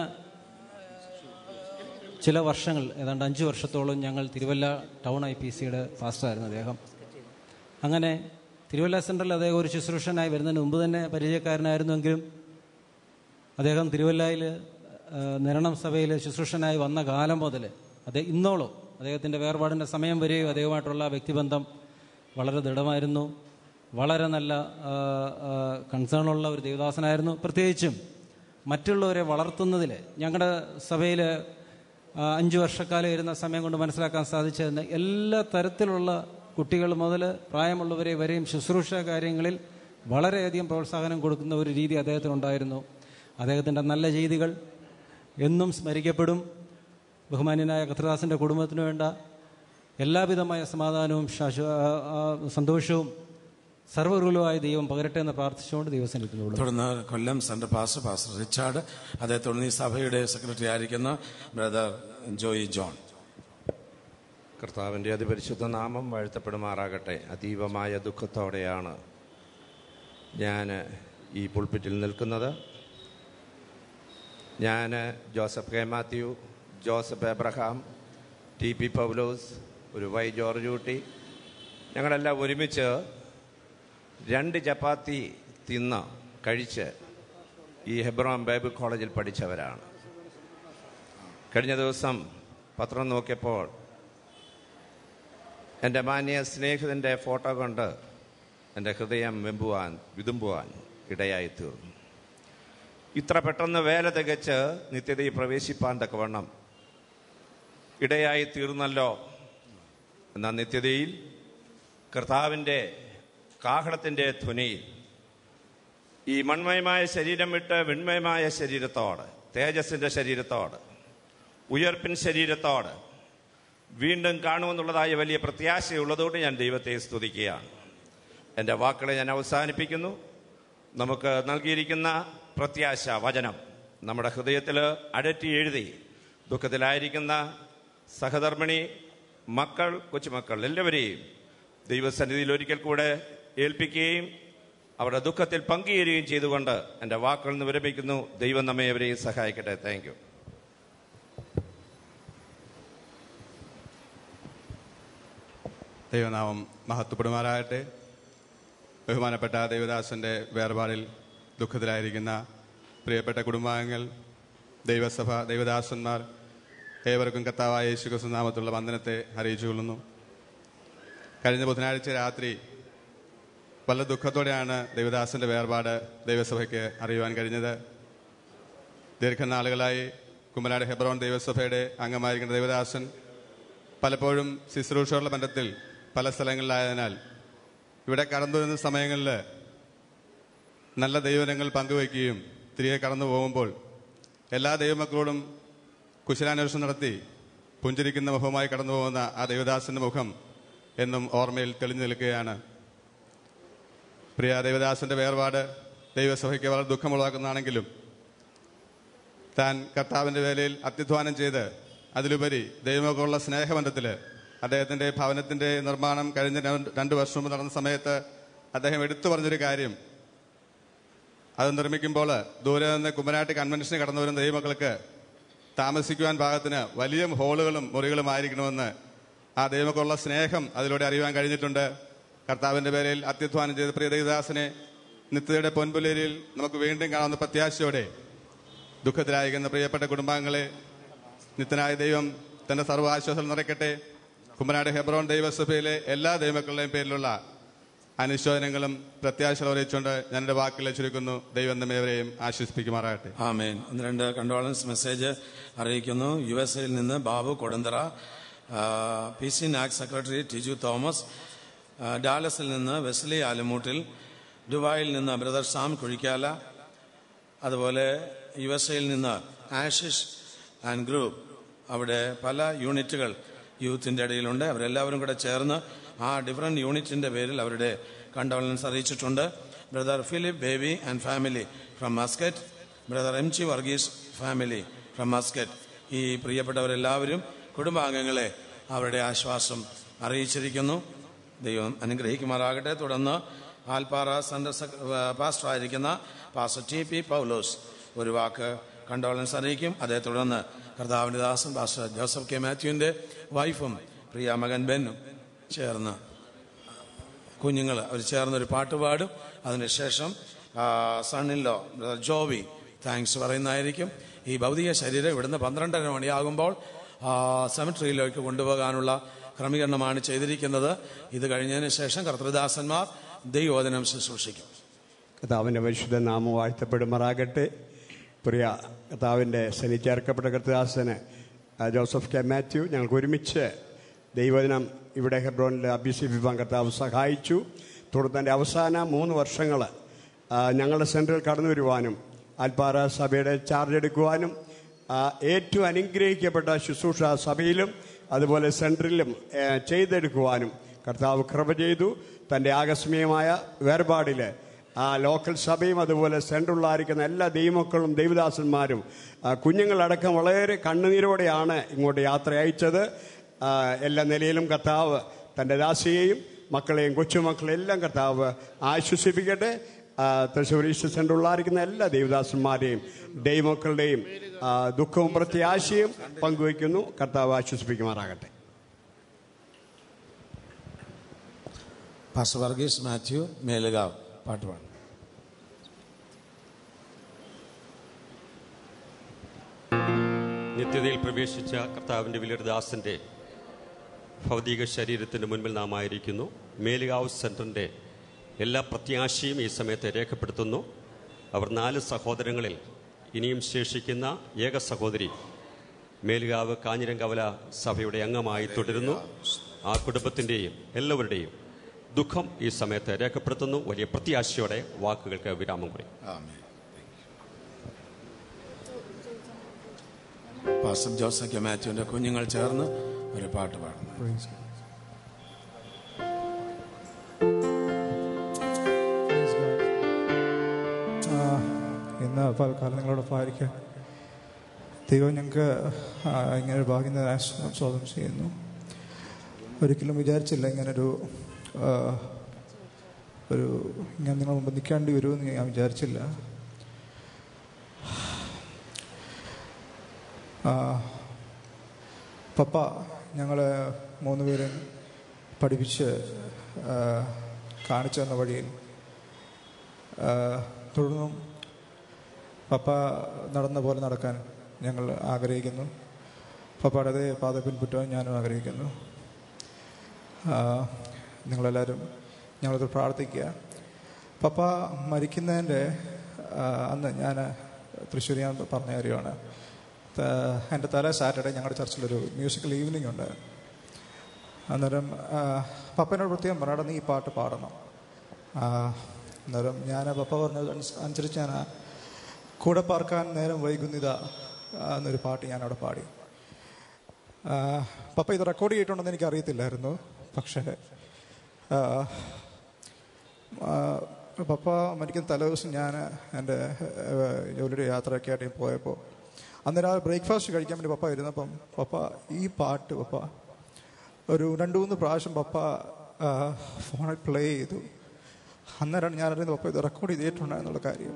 ചില വർഷങ്ങൾ ഏതാണ്ട് അഞ്ച് വർഷത്തോളം ഞങ്ങൾ തിരുവല്ല ടൗൺ ഐ പി സിയുടെ പാസ്റ്ററായിരുന്നു അദ്ദേഹം അങ്ങനെ തിരുവല്ല സെൻറ്ററിൽ അദ്ദേഹം ഒരു ശുശ്രൂഷനായി വരുന്നതിന് മുമ്പ് തന്നെ പരിചയക്കാരനായിരുന്നുവെങ്കിലും അദ്ദേഹം തിരുവല്ലയിൽ നിരണം സഭയിൽ ശുശ്രൂഷനായി വന്ന കാലം മുതൽ അദ്ദേഹം ഇന്നോളം അദ്ദേഹത്തിൻ്റെ വേർപാടിൻ്റെ സമയം വരെയും അദ്ദേഹവുമായിട്ടുള്ള വ്യക്തിബന്ധം വളരെ ദൃഢമായിരുന്നു വളരെ നല്ല കൺസേണുള്ള ഒരു ദേവദാസനായിരുന്നു പ്രത്യേകിച്ചും മറ്റുള്ളവരെ വളർത്തുന്നതിൽ ഞങ്ങളുടെ സഭയിൽ അഞ്ച് വർഷക്കാലം ഇരുന്ന സമയം കൊണ്ട് മനസ്സിലാക്കാൻ സാധിച്ചതിന് എല്ലാ തരത്തിലുള്ള കുട്ടികൾ മുതൽ പ്രായമുള്ളവരെ വരെയും ശുശ്രൂഷ കാര്യങ്ങളിൽ വളരെയധികം പ്രോത്സാഹനം കൊടുക്കുന്ന ഒരു രീതി അദ്ദേഹത്തിനുണ്ടായിരുന്നു അദ്ദേഹത്തിൻ്റെ നല്ല ചെയ്തികൾ എന്നും സ്മരിക്കപ്പെടും ബഹുമാന്യനായ കത്രദാസിൻ്റെ കുടുംബത്തിന് വേണ്ട എല്ലാവിധമായ സമാധാനവും ശാശ്വ സന്തോഷവും സർവ്വകുലമായ ദൈവം പകരട്ടെ എന്ന് പ്രാർത്ഥിച്ചുകൊണ്ട് ദൈവസന്നിധിയിലുള്ള തുടർന്ന് Kollam central pastor pastor Richard അതേ തുടർന്ന് ഈ സഭയുടെ സെക്രട്ടറി ആയിരിക്കുന്ന ബ്രദർ ജോയി ജോൺ കർത്താവിൻ്റെ അതിപരിശുദ്ധ നാമം വാഴ്ത്തപ്പെടുമാറാകട്ടെ അതീവമായ ദുഃഖത്തോടെയാണ് ഞാൻ ഈ പുൾപ്പിറ്റിൽ നിൽക്കുന്നത് ഞാൻ Joseph K Mathew Joseph Abraham T P Paulose ഒരു വൈ ജോർജ് ഊട്ടി ഞങ്ങളെല്ലാം ഒരുമിച്ച് രണ്ട് ചപ്പാത്തി തിന്ന് കഴിച്ച് ഈ ഹെബ്രോം ബൈബിൾ കോളേജിൽ പഠിച്ചവരാണ് കഴിഞ്ഞ ദിവസം പത്രം നോക്കിയപ്പോൾ എൻ്റെ മാന്യ സ്നേഹിതൻ്റെ ഫോട്ടോ കൊണ്ട് എൻ്റെ ഹൃദയം വെമ്പുവാൻ വിതുമ്പുവാൻ ഇടയായി തീർന്നു ഇത്ര പെട്ടെന്ന് വേല തികച്ച് നിത്യതയിൽ പ്രവേശിപ്പാൻ തക്കവണ്ണം ഇടയായി തീർന്നല്ലോ എന്ന നിത്യതയിൽ കർത്താവിൻ്റെ കാഹളത്തിൻ്റെ ധ്വനിയിൽ ഈ മൺമയമായ ശരീരം വിട്ട് വിൺമയമായ ശരീരത്തോട് തേജസ്സിൻ്റെ ശരീരത്തോട് ഉയർപ്പിൻ ശരീരത്തോട് വീണ്ടും കാണുമെന്നുള്ളതായ വലിയ പ്രത്യാശയുള്ളതുകൊണ്ട് ഞാൻ ദൈവത്തെ സ്തുതിക്കുകയാണ് എൻ്റെ വാക്കുകളെ ഞാൻ അവസാനിപ്പിക്കുന്നു നമുക്ക് നൽകിയിരിക്കുന്ന പ്രത്യാശ വചനം നമ്മുടെ ഹൃദയത്തിൽ അടറ്റി എഴുതി ദുഃഖത്തിലായിരിക്കുന്ന സഹധർമ്മിണി മക്കൾ കൊച്ചുമക്കൾ എല്ലാവരെയും ദൈവസന്നിധിയിൽ ഒരിക്കൽ കൂടെ ഏൽപ്പിക്കുകയും അവരുടെ ദുഃഖത്തിൽ പങ്കുചേരുകയും ചെയ്തുകൊണ്ട് എൻ്റെ വാക്കുകൾ നിന്ന് വിരമിക്കുന്നു ദൈവം നമ്മെ അവരെയും സഹായിക്കട്ടെ താങ്ക് യു ദൈവനാമം മഹത്വപ്പെടുമാറാകട്ടെ ബഹുമാനപ്പെട്ട ദേവദാസന്റെ വേർപാടിൽ ദുഃഖത്തിലായിരിക്കുന്ന പ്രിയപ്പെട്ട കുടുംബാംഗങ്ങൾ ദൈവസഭ ദൈവദാസന്മാർ ഏവർക്കും കത്താവായ യേശുക്രിസ്തു നാമത്തുള്ള വന്ദനത്തെ അറിയിച്ചു കൊള്ളുന്നു കഴിഞ്ഞ ബുധനാഴ്ച രാത്രി വളരെ ദുഃഖത്തോടെയാണ് ദേവദാസന്റെ വേർപാട് ദൈവസഭയ്ക്ക് അറിയുവാൻ കഴിഞ്ഞത് ദീർഘനാളുകളായി കുമ്മനാട് ഹെബ്രോൺ ദൈവസഭയുടെ അംഗമായിരിക്കുന്ന ദേവദാസൻ പലപ്പോഴും ശുശ്രൂഷകളുടെ ബന്ധത്തിൽ പല സ്ഥലങ്ങളിലായതിനാൽ ഇവിടെ കടന്നു വരുന്ന സമയങ്ങളിൽ നല്ല ദൈവനങ്ങൾ പങ്കുവയ്ക്കുകയും തിരികെ കടന്നു പോകുമ്പോൾ എല്ലാ ദൈവമക്കളോടും കുശലാന്വേഷണം നടത്തി പുഞ്ചിരിക്കുന്ന മുഖമായി കടന്നു പോകുന്ന ആ ദേവദാസന്റെ മുഖം എന്നും ഓർമ്മയിൽ തെളിഞ്ഞു നിൽക്കുകയാണ് പ്രിയ ദേവദാസന്റെ വേർപാട് ദൈവസഭയ്ക്ക് വളരെ ദുഃഖമുളവാക്കുന്നതാണെങ്കിലും താൻ കർത്താവിന്റെ വേലയിൽ അത്യധ്വാനം ചെയ്ത് അതിലുപരി ദൈവമൊക്കെയുള്ള സ്നേഹബന്ധത്തിൽ അദ്ദേഹത്തിന്റെ ഭവനത്തിന്റെ നിർമ്മാണം കഴിഞ്ഞ രണ്ട് രണ്ട് വർഷം മുമ്പ് നടന്ന സമയത്ത് അദ്ദേഹം എടുത്തു പറഞ്ഞൊരു കാര്യം അത് നിർമ്മിക്കുമ്പോൾ ദൂരെ നിന്ന് കുമ്പനാട്ടി കൺവെൻഷന് കടന്നു വരുന്ന ദൈവമക്കൾക്ക് താമസിക്കുവാൻ പാകത്തിന് വലിയ ഹോളുകളും മുറികളും ആയിരിക്കണമെന്ന് ആ ദൈവമക്കുള്ള സ്നേഹം അതിലൂടെ അറിയുവാൻ കഴിഞ്ഞിട്ടുണ്ട് കർത്താവിന്റെ പേരിൽ അത്യധ്വാനം ചെയ്ത പ്രിയ ദേവദാസനെ നിത്യതയുടെ പൊൻപുലേരിയിൽ നമുക്ക് വീണ്ടും കാണുന്ന പ്രത്യാശയോടെ ദുഃഖത്തിലായിരിക്കുന്ന പ്രിയപ്പെട്ട കുടുംബാംഗങ്ങളെ നിത്യനായ ദൈവം തന്റെ സർവ്വ ആശ്വാസം നിറയ്ക്കട്ടെ കുമ്പനാട് ഹെബ്രോൺ ദൈവസഭയിലെ എല്ലാ ദൈവമക്കളുടെയും പേരിലുള്ള അനുശോചനങ്ങളും പ്രത്യാശകൾ അറിയിച്ചുകൊണ്ട് ഞാൻ എൻ്റെ വാക്കുകളെ ചുരുക്കുന്നു ദൈവം നമ്മേവരെയും ആശ്വസിപ്പിക്കുമാറാകട്ടെ ആമേൻ ഒന്ന് രണ്ട് കണ്ടോളൻസ് മെസ്സേജ് അറിയിക്കുന്നു യു എസ് എയിൽ നിന്ന് ബാബു കൊടുന്തറ പി സി നാക് സെക്രട്ടറി ടിജു തോമസ് ആ, ഡാലസിൽ നിന്ന് വെസ്ലി ആലുമൂട്ടിൽ ദുബായിൽ നിന്ന് ബ്രദർ സാം കുഴിക്കാല അതുപോലെ യു എസ് എയിൽ നിന്ന് ആഷിഷ് ആൻഡ് ഗ്രൂപ്പ് അവിടെ പല യൂണിറ്റുകൾ യൂത്തിൻ്റെ ഇടയിലുണ്ട് അവരെല്ലാവരും കൂടെ ചേർന്ന് ആ ഡിഫറെൻറ്റ് യൂണിറ്റിൻ്റെ പേരിൽ അവരുടെ കണ്ടോളൻസ് അറിയിച്ചിട്ടുണ്ട് brother Philip Baby and family from Muscat brother M G Varghese family from Muscat ഈ പ്രിയപ്പെട്ടവരെല്ലാവരും കുടുംബാംഗങ്ങളെ അവരുടെ ആശ്വാസം അറിയിച്ചിരിക്കുന്നു ദൈവം അനുഗ്രഹിക്കുമാറാകട്ടെ തുടർന്ന് ആൽപ്പാറ സെൻട്രൽ സെക്ര- പാസ്റ്റർ ആയിരിക്കുന്ന പാസ്റ്റർ ടി പി പൗലോസ് ഒരു വാക്ക് കണ്ടോളൻസ് അറിയിക്കും അതേ തുടർന്ന് കർത്താവിൻ്റെ ദാസൻ പാസ്റ്റർ ജോസഫ് കെ മാത്യുവിൻ്റെ വൈഫും പ്രിയ മകൻ ബെന്നും ചേർന്ന് കുഞ്ഞുങ്ങൾ അവർ ചേർന്നൊരു പാട്ട് പാടും അതിനുശേഷം സണ്ണിലോ ജോബി താങ്ക്സ് പറയുന്നതായിരിക്കും ഈ ഭൗതിക ശരീരം ഇവിടുന്ന് പന്ത്രണ്ടര മണിയാകുമ്പോൾ സെമിട്രിയിലേക്ക് കൊണ്ടുപോകാനുള്ള ക്രമീകരണമാണ് ചെയ്തിരിക്കുന്നത് ഇത് കഴിഞ്ഞതിന് ശേഷം കർത്തൃദാസന്മാർ ദൈവോദനം ശുശ്രൂഷിക്കും കർത്താവിൻ്റെ പരിശുദ്ധ നാമം വാഴ്ത്തപ്പെടുമാറാകട്ടെ പ്രിയ കർത്താവിൻ്റെ ശനി ചേർക്കപ്പെട്ട കർത്തദാസന് ആ, ജോസഫ് കെ മാത്യു ഞങ്ങൾക്ക് ഒരുമിച്ച് ദൈവദിനം ഇവിടെ ഹെബ്രോനിൽ അഭ്യസിപ്പിക്കാൻ കർത്താവ് സഹായിച്ചു തുടർന്ന് എൻ്റെ അവസാന മൂന്ന് വർഷങ്ങൾ ഞങ്ങളുടെ സെൻറ്ററിൽ കടന്നു വരുവാനും ആൽപ്പാറ സഭയുടെ ചാർജ് എടുക്കുവാനും ആ, ഏറ്റവും അനുഗ്രഹിക്കപ്പെട്ട ശുശ്രൂഷ സഭയിലും അതുപോലെ സെൻറ്ററിലും ഏ, ചെയ്തെടുക്കുവാനും കർത്താവ് കൃപ ചെയ്തു തൻ്റെ ആകസ്മികമായ വേർപാടിൽ ആ ലോക്കൽ സഭയും അതുപോലെ സെൻട്രലായിരിക്കുന്ന എല്ലാ ദൈവമക്കളും ദൈവദാസന്മാരും ആ, കുഞ്ഞുങ്ങളടക്കം വളരെ കണ്ണുനീരോടെയാണ് ഇങ്ങോട്ട് യാത്ര അയച്ചത് ആ, എല്ലാ നിലയിലും കർത്താവ് തൻ്റെ ദാസിയെയും മക്കളെയും കൊച്ചുമക്കളെയും എല്ലാം കർത്താവ് ആശ്വസിപ്പിക്കട്ടെ ആ, തൃശ്ശൂർ ഈസ്റ്റ് സെൻട്രലായിരിക്കുന്ന എല്ലാ ദൈവദാസന്മാരെയും ദൈവമക്കളുടെയും ആ, ദുഃഖവും പ്രത്യാശയും പങ്കുവയ്ക്കുന്നു കർത്താവ് ആശ്വസിപ്പിക്കുമാറാകട്ടെ പാസ്റ്റർ വർഗീസ് മാത്യു മേലുകാവ് പാട്ട് പാടും നിത്യതയിൽ പ്രവേശിച്ച കർത്താവിൻ്റെ വലിയൊരു ദാസൻ്റെ ഭൗതിക ശരീരത്തിന് മുൻപിൽ നാം ആയിരിക്കുന്നു മേലുകാവ് സെൻറ്ററിൻ്റെ എല്ലാ പ്രത്യാശയും ഈ സമയത്ത് രേഖപ്പെടുത്തുന്നു അവർ നാല് സഹോദരങ്ങളിൽ ഇനിയും ശേഷിക്കുന്ന ഏക സഹോദരി മേലുകാവ് കാഞ്ഞിരങ്കവല സഭയുടെ അംഗമായി തുടരുന്നു ആ കുടുംബത്തിൻ്റെയും എല്ലാവരുടെയും ദുഃഖം ഈ സമയത്ത് രേഖപ്പെടുത്തുന്നു വലിയ പ്രത്യാശയോടെ വാക്കുകൾക്ക് വിരാമം കുറിക്കും പാസ്റ്റർ ജോസഫ് കെ മാത്യുവിന്റെ കുഞ്ഞുങ്ങൾ ചേർന്ന് ഒരു പാട്ട് പാടുന്നു ആ, ഇന്ന് പൽക്കാലം നിങ്ങളോടൊപ്പം ആയിരിക്കാൻ ദൈവം ഞങ്ങൾക്ക് ആ, ഇങ്ങനെ ഒരു ഭാഗ്യം തരാൻ സ്വ- സ്വാഗതം ചെയ്യുന്നു ഒരിക്കലും വിചാരിച്ചില്ല ഇങ്ങനൊരു ആ, ഒരു ഇങ്ങനെ നിങ്ങൾ മുമ്പ് നിൽക്കേണ്ടി വരുമെന്ന് ഞാൻ വിചാരിച്ചില്ല ആ, പപ്പ ഞങ്ങൾ മൂന്ന് പേരും പഠിപ്പിച്ച് ആ, കാണിച്ചു തന്ന വഴിയിൽ ആ, തുടർന്നും പപ്പ നടന്ന പോലെ നടക്കാൻ ഞങ്ങൾ ആഗ്രഹിക്കുന്നു പപ്പയുടെ അതേ പാത പിൻപറ്റുവാൻ ഞാനും ആഗ്രഹിക്കുന്നു ആ, നിങ്ങളെല്ലാവരും ഞങ്ങളത് പ്രാർത്ഥിക്കുക പപ്പ മരിക്കുന്നതിൻ്റെ ആ, അന്ന് ഞാൻ തൃശ്ശൂർ ഞാൻ പറഞ്ഞ കാര്യമാണ് ത- എൻ്റെ തല സാറ്റർഡേ ഞങ്ങളുടെ ചർച്ചിലൊരു മ്യൂസിക്കൽ ഈവനിങ് ഉണ്ട് അന്നേരം ആ, പപ്പനോട് പ്രത്യേകം പറയണം നീ ഈ പാട്ട് പാടണം ആ, അന്നേരം ഞാൻ പപ്പ പറഞ്ഞത് അനുസ- അനുസരിച്ച് ഞാൻ ആ കൂടെ പാർക്കാൻ നേരം വൈകുന്നിതാ ആ, എന്നൊരു പാട്ട് ഞാൻ അവിടെ പാടി ആ, പപ്പ ഇത് റെക്കോർഡ് ചെയ്തിട്ടുണ്ടെന്ന് എനിക്ക് അറിയത്തില്ലായിരുന്നു പക്ഷേ ആ, ആ, പപ്പ മരിക്കുന്ന തലേദിവസം ഞാൻ എൻ്റെ ഏ, ജോലിയുടെ യാത്രയൊക്കെ ആയിട്ട് പോയപ്പോൾ അന്നേരം ആ ബ്രേക്ക്ഫാസ്റ്റ് കഴിക്കാൻ വേണ്ടി പപ്പ ഇരുന്നപ്പം പപ്പ ഈ പാട്ട് പപ്പ ഒരു രണ്ട് മൂന്ന് പ്രാവശ്യം പപ്പ ആ, ഫോണിൽ പ്ലേ ചെയ്തു അന്നേരമാണ് ഞാൻ അറിയുന്നത് പപ്പ ഇത് റെക്കോർഡ് ചെയ്തിട്ടുണ്ടെന്നുള്ള കാര്യം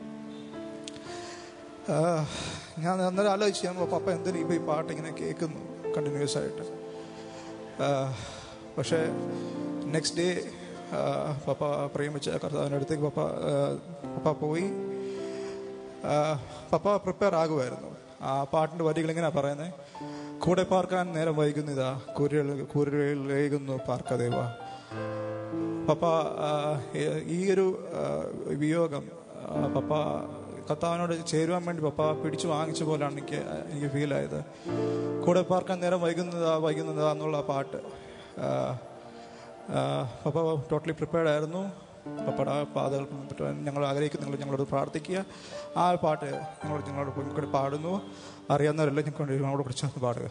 ആ, ഞാൻ അന്നേരം ആലോചിച്ച് ഞാൻ പപ്പ എന്തിനും ഇപ്പോൾ ഈ പാട്ട് ഇങ്ങനെ കേൾക്കുന്നു കണ്ടിന്യൂസ് ആയിട്ട് ആ, പക്ഷേ നെക്സ്റ്റ് ഡേ പപ്പ പ്രേമിച്ച കർത്താവിൻ്റെ അടുത്തേക്ക് പപ്പ ആ, പപ്പ പോയി ആ, പപ്പ പ്രിപ്പയർ ആകുമായിരുന്നു ആ പാട്ടിൻ്റെ വരികൾ എങ്ങനെയാണ് പറയുന്നത് കൂടെ പാർക്കാൻ നേരം വൈകുന്നിതാ കൂരകൾ കൂരകളേകുന്നു പാർക്കദേവ പപ്പ ആ, ഈ- ഈ ഒരു ആ, വിയോഗം ആ, പപ്പ കർത്താവിനോട് ചേരുവാൻ വേണ്ടി പപ്പ പിടിച്ചു വാങ്ങിച്ച പോലാണ് എനിക്ക് എനിക്ക് ഫീൽ ആയത് കൂടെ പാർക്കാൻ നേരം വൈകുന്നതാ വൈകുന്നതാ എന്നുള്ള ആ പാട്ട് ആ, ആ, പപ്പ ടോട്ടലി പ്രിപ്പയർഡ് ആയിരുന്നു പപ്പയുടെ ആ പാതകൾ പിൻപറ്റുവാൻ ഞങ്ങൾ ആഗ്രഹിക്കുന്നെങ്കിൽ ഞങ്ങളോട് പ്രാർത്ഥിക്കുക ആ പാട്ട് ഞങ്ങളോട് ഞങ്ങളോട് മുൻകൂടി പാടുന്നു അറിയാവുന്നവരെല്ലാം ഞങ്ങൾക്ക് ഞങ്ങളോട് കുറിച്ച് പാടുക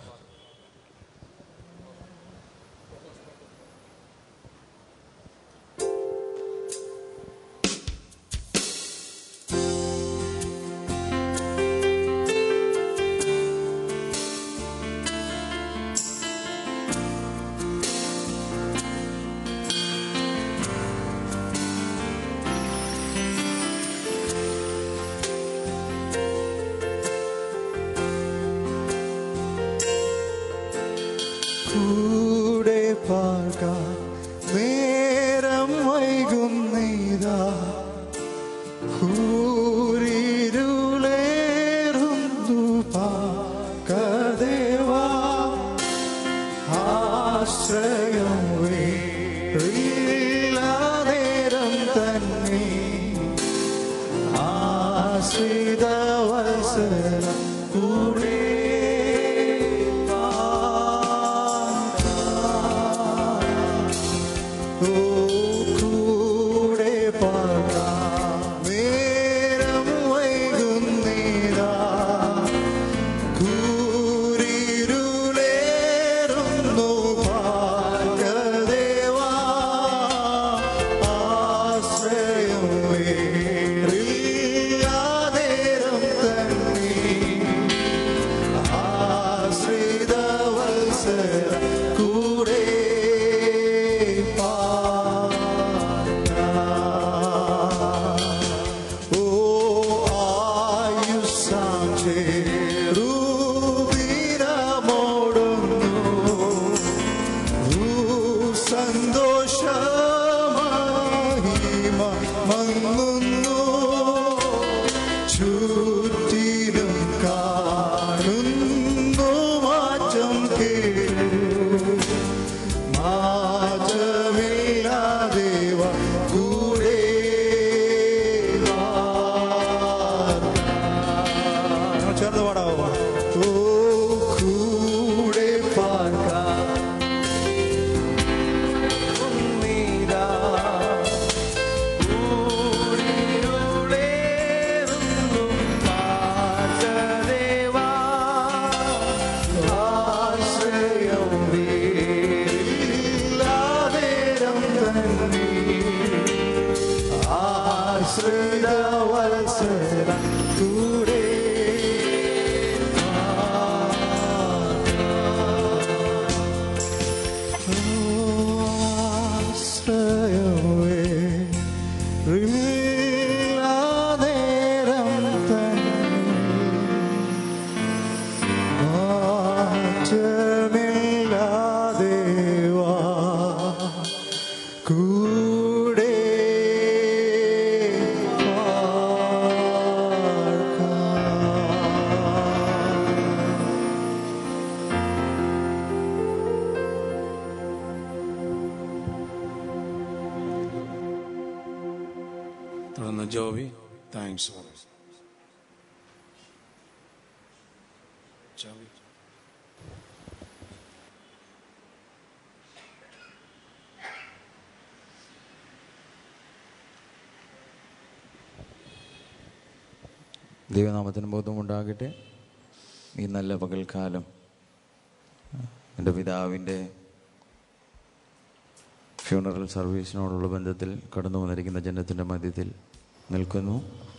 ും കൂടെ പാർക്കാൻ നേരം വൈകുന്നീതാ കൂരിരുളേറുന്നു പാകദേവാ ആശ്രയം വേറില്ല നേരം തന്നെ ആശ്രിത വത്സല കൂടെ ഓ കൂടെ പാടാം നേരം വൈകുന്നീരാ കൂരിരുളേറുന്നു ഭാഗദേവാ ആശ്രയം വേറില്ലാതേരം തന്നെ ആശ്രിത വത്സര കൂടെ ഓ ആയുസാം ചേരുവിരമോടുന്നു സന്തോഷമാഹിമ മങ്ങുന്നു ചുറ്റിലും കാണുന്നു മാറ്റം കേട്ടു മാറ്റമില്ലാദേവ കൂടെ ചേർന്ന് പാടാവോ ഓ കൂടെ പാർക്കാം നീരാ ൂരിരുളേറുന്നു പാചദേവാ ആശ്രയം വേറില്ലാതേരം തന്നെ ആശ്രിത വത്സര കൂടെ ആശ്രയമേ നേരം തന്നെ മാറ്റമില്ലാദേവാ കൂടെ തുടർന്ന് ജോബി താങ്ക്സ് ജോബി ദൈവനാമത്തിന് ബോധം ഉണ്ടാകട്ടെ ഈ നല്ല പകൽക്കാലം എൻ്റെ പിതാവിൻ്റെ ഫ്യൂണറൽ സർവീസിനോടുള്ള ബന്ധത്തിൽ കടന്നു വന്നിരിക്കുന്ന ജനത്തിൻ്റെ മധ്യത്തിൽ നിൽക്കുന്നു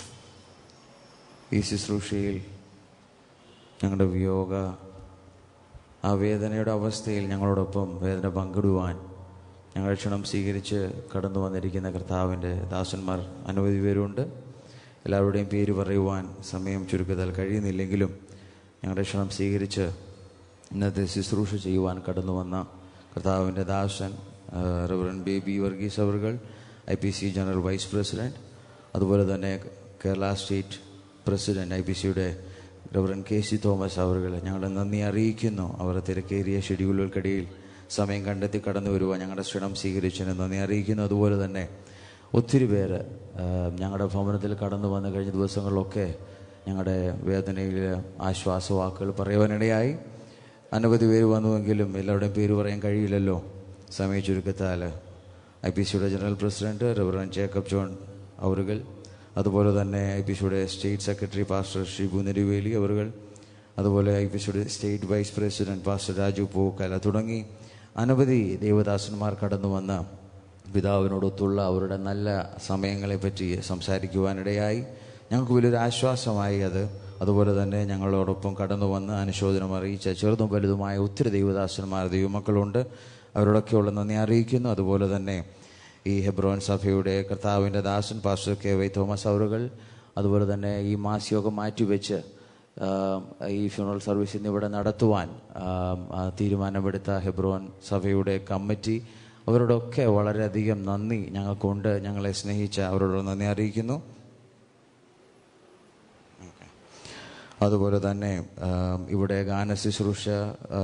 ഈ ശുശ്രൂഷയിൽ ഞങ്ങളുടെ വിയോഗ ആ വേദനയുടെ അവസ്ഥയിൽ ഞങ്ങളോടൊപ്പം വേദന പങ്കിടുവാൻ ഞങ്ങളുടെ ക്ഷണം സ്വീകരിച്ച് കടന്നു വന്നിരിക്കുന്ന കർത്താവിൻ്റെ ദാസന്മാർ അനവധി പേരുണ്ട് എല്ലാവരുടെയും പേര് പറയുവാൻ സമയം ചുരുക്കത്താൽ കഴിയുന്നില്ലെങ്കിലും ഞങ്ങളുടെ ക്ഷണം സ്വീകരിച്ച് ഇന്നത്തെ ശുശ്രൂഷ ചെയ്യുവാൻ കടന്നു വന്ന കർത്താവിൻ്റെ ദാസൻ റവറൻ ബേബി വർഗീസ് അവർകൾ I P C general vice president അതുപോലെ തന്നെ Kerala state president I P സിയുടെ റവറൻ കെ സി തോമസ് അവർകൾ ഞങ്ങളുടെ നന്ദി അറിയിക്കുന്നു അവർ തിരക്കേറിയ ഷെഡ്യൂളുകൾക്കിടയിൽ സമയം കണ്ടെത്തി കടന്നു വരുവാൻ ഞങ്ങളുടെ ക്ഷണം സ്വീകരിച്ചതിന് നന്ദി അറിയിക്കുന്നു അതുപോലെ തന്നെ ഒത്തിരി പേര് ആ, ഞങ്ങളുടെ ഭവനത്തിൽ കടന്നു വന്ന കഴിഞ്ഞ ദിവസങ്ങളിലൊക്കെ ഞങ്ങളുടെ വേദനയിൽ ആശ്വാസവാക്കുകൾ പറയുവാനിടയായി അനവധി പേര് വന്നുവെങ്കിലും എല്ലാവരുടെയും പേര് പറയാൻ കഴിയില്ലല്ലോ സമയ ചുരുക്കത്താൽ ഐ പി സിയുടെ general president reverend Jacob John അവറുകൾ അതുപോലെ തന്നെ ഐ പി സിയുടെ state secretary pastor Shibu Neruveli അവറുകൾ അതുപോലെ ഐ പി സിയുടെ state vice president pastor Raju Pookkala തുടങ്ങി അനവധി ദേവദാസന്മാർ കടന്നു വന്ന പിതാവിനോടൊത്തുള്ള അവരുടെ നല്ല സമയങ്ങളെപ്പറ്റി സംസാരിക്കുവാനിടയായി ഞങ്ങൾക്ക് വലിയൊരു ആശ്വാസമായി അത് അതുപോലെ തന്നെ ഞങ്ങളോടൊപ്പം കടന്നു വന്ന് അനുശോചനം അറിയിച്ച ചെറുതും വലുതുമായ ഒത്തിരി ദൈവദാസന്മാർ ദൈവമക്കളുണ്ട് അവരോടൊക്കെയുള്ള നന്ദി അറിയിക്കുന്നു അതുപോലെ തന്നെ ഈ ഹെബ്രോൻ സഭയുടെ കർത്താവിൻ്റെ ദാസൻ പാസ്റ്റർ കെ വൈ തോമസ് അവറുകൾ അതുപോലെ തന്നെ ഈ മാസ്യോഗം മാറ്റിവെച്ച് ആ, ഈ ഫ്യൂണറൽ സർവീസ് ഇന്നിവിടെ നടത്തുവാൻ ആ, ആ, തീരുമാനമെടുത്ത ഹെബ്രോൻ സഭയുടെ കമ്മിറ്റി അവരോടൊക്കെ വളരെയധികം നന്ദി ഞങ്ങൾക്കുണ്ട് ഞങ്ങളെ സ്നേഹിച്ച അവരോട് നന്ദി അറിയിക്കുന്നു അതുപോലെ തന്നെ ആ, ഇവിടെ ഗാന ശുശ്രൂഷ ആ,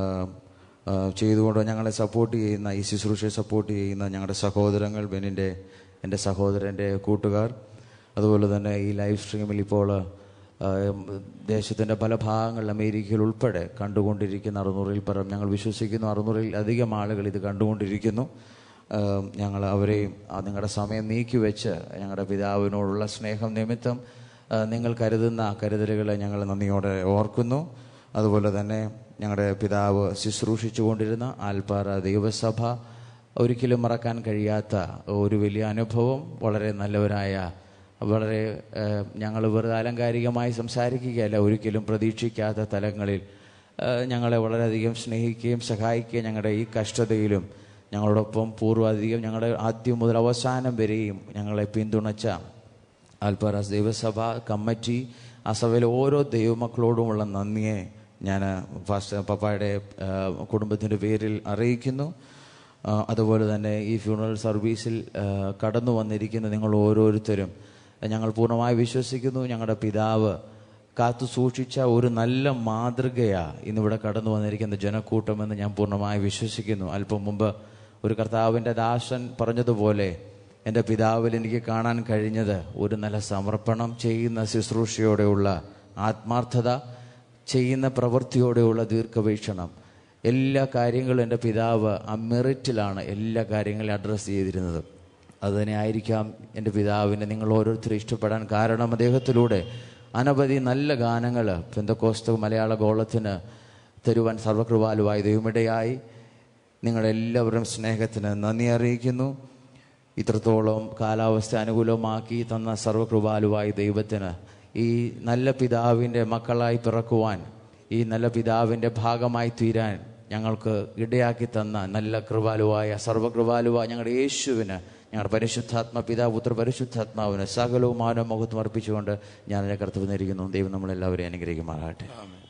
ആ, ചെയ്തുകൊണ്ട് ഞങ്ങളെ സപ്പോർട്ട് ചെയ്യുന്ന ഈ ശുശ്രൂഷയെ സപ്പോർട്ട് ചെയ്യുന്ന ഞങ്ങളുടെ സഹോദരങ്ങൾ ബെനിൻ്റെ എൻ്റെ സഹോദരൻ്റെ കൂട്ടുകാർ അതുപോലെ തന്നെ ഈ ലൈവ് സ്ട്രീമിൽ ഇപ്പോൾ ആ, ദേശത്തിൻ്റെ പല ഭാഗങ്ങളിൽ അമേരിക്കയിൽ ഉൾപ്പെടെ കണ്ടുകൊണ്ടിരിക്കുന്ന അറുന്നൂറിൽ പരം ഞങ്ങൾ വിശ്വസിക്കുന്നു അറുന്നൂറിൽ അധികം ആളുകൾ ഇത് കണ്ടുകൊണ്ടിരിക്കുന്നു ആ, ഞങ്ങൾ അവരെയും ആ നിങ്ങളുടെ സമയം നീക്കിവെച്ച് ഞങ്ങളുടെ പിതാവിനോടുള്ള സ്നേഹം നിമിത്തം ആ, നിങ്ങൾ കരുതുന്ന കരുതലുകളെ ഞങ്ങൾ നന്ദിയോടെ ഓർക്കുന്നു അതുപോലെ തന്നെ ഞങ്ങളുടെ പിതാവ് ശുശ്രൂഷിച്ചു കൊണ്ടിരുന്ന ആൽപ്പാറ ദൈവസഭ ഒരിക്കലും മറക്കാൻ കഴിയാത്ത ഒരു വലിയ അനുഭവം വളരെ നല്ലവരായ വളരെ ഞങ്ങൾ വെറുതെ ആലങ്കാരികമായി സംസാരിക്കുകയല്ല ഒരിക്കലും പ്രതീക്ഷിക്കാത്ത തലങ്ങളിൽ ആ, ഞങ്ങളെ വളരെയധികം സ്നേഹിക്കുകയും സഹായിക്കുകയും ഞങ്ങളുടെ ഈ കഷ്ടതയിലും ഞങ്ങളോടൊപ്പം പൂർവാധികം ഞങ്ങളുടെ ആദ്യം മുതൽ അവസാനം വരെയും ഞങ്ങളെ പിന്തുണച്ച ആൽപ്പാറാസ് ദൈവസഭ കമ്മിറ്റി ആ സഭയിലെ ഓരോ ദൈവമക്കളോടുമുള്ള നന്ദിയെ ഞാൻ ഫാസ്റ്റ് പപ്പായുടെ കുടുംബത്തിൻ്റെ പേരിൽ അറിയിക്കുന്നു ആ, അതുപോലെ തന്നെ ഈ ഫ്യൂണറൽ സർവീസിൽ ആ, കടന്നു വന്നിരിക്കുന്ന നിങ്ങൾ ഓരോരുത്തരും ഞങ്ങൾ പൂർണ്ണമായി വിശ്വസിക്കുന്നു ഞങ്ങളുടെ പിതാവ് കാത്തു സൂക്ഷിച്ച ഒരു നല്ല മാതൃകയാ ഇന്നിവിടെ കടന്നു വന്നിരിക്കുന്ന ജനക്കൂട്ടമെന്ന് ഞാൻ പൂർണ്ണമായി വിശ്വസിക്കുന്നു അല്പം മുമ്പ് ഒരു കർത്താവിൻ്റെ ദാസൻ പറഞ്ഞതുപോലെ എൻ്റെ പിതാവിൽ എനിക്ക് കാണാൻ കഴിഞ്ഞത് ഒരു നല്ല സമർപ്പണം ചെയ്യുന്ന ശുശ്രൂഷയോടെയുള്ള ആത്മാർത്ഥത ചെയ്യുന്ന പ്രവൃത്തിയോടെയുള്ള ദീർഘവീക്ഷണം എല്ലാ കാര്യങ്ങളും എൻ്റെ പിതാവ് ആ മെറിറ്റിലാണ് എല്ലാ കാര്യങ്ങളും അഡ്രസ്സ് ചെയ്തിരുന്നത് അതുതന്നെ ആയിരിക്കാം എൻ്റെ പിതാവിനെ നിങ്ങൾ ഓരോരുത്തരും ഇഷ്ടപ്പെടാൻ കാരണം അദ്ദേഹത്തിലൂടെ അനവധി നല്ല ഗാനങ്ങൾ പെന്തക്കോസ്ത മലയാള ഗോളത്തിന് തരുവാൻ സർവകൃപാലുവായി ദൈവമിടയായി നിങ്ങളെല്ലാവരും സ്നേഹത്തിന് നന്ദി അറിയിക്കുന്നു ഇത്രത്തോളം കാലാവസ്ഥ അനുകൂലമാക്കി തന്ന സർവകൃപാലുവായി ദൈവത്തിന് ഈ നല്ല പിതാവിൻ്റെ മക്കളായി പിറക്കുവാൻ ഈ നല്ല പിതാവിൻ്റെ ഭാഗമായി തീരാൻ ഞങ്ങൾക്ക് ഇടയാക്കി തന്ന നല്ല കൃപാലുവായ സർവകൃപാലുവായ ഞങ്ങളുടെ യേശുവിന് ഞങ്ങളുടെ പരിശുദ്ധാത്മ പിതാവ് പുത്ര പരിശുദ്ധാത്മാവിന് സകലവും മാനവും മുഖത്തും അർപ്പിച്ചുകൊണ്ട് ഞാൻ എൻ്റെ കർത്തവ്യം നേരിക്കുന്നു ദൈവം നമ്മളെല്ലാവരെയും അനുഗ്രഹിക്കുമാറാട്ടെ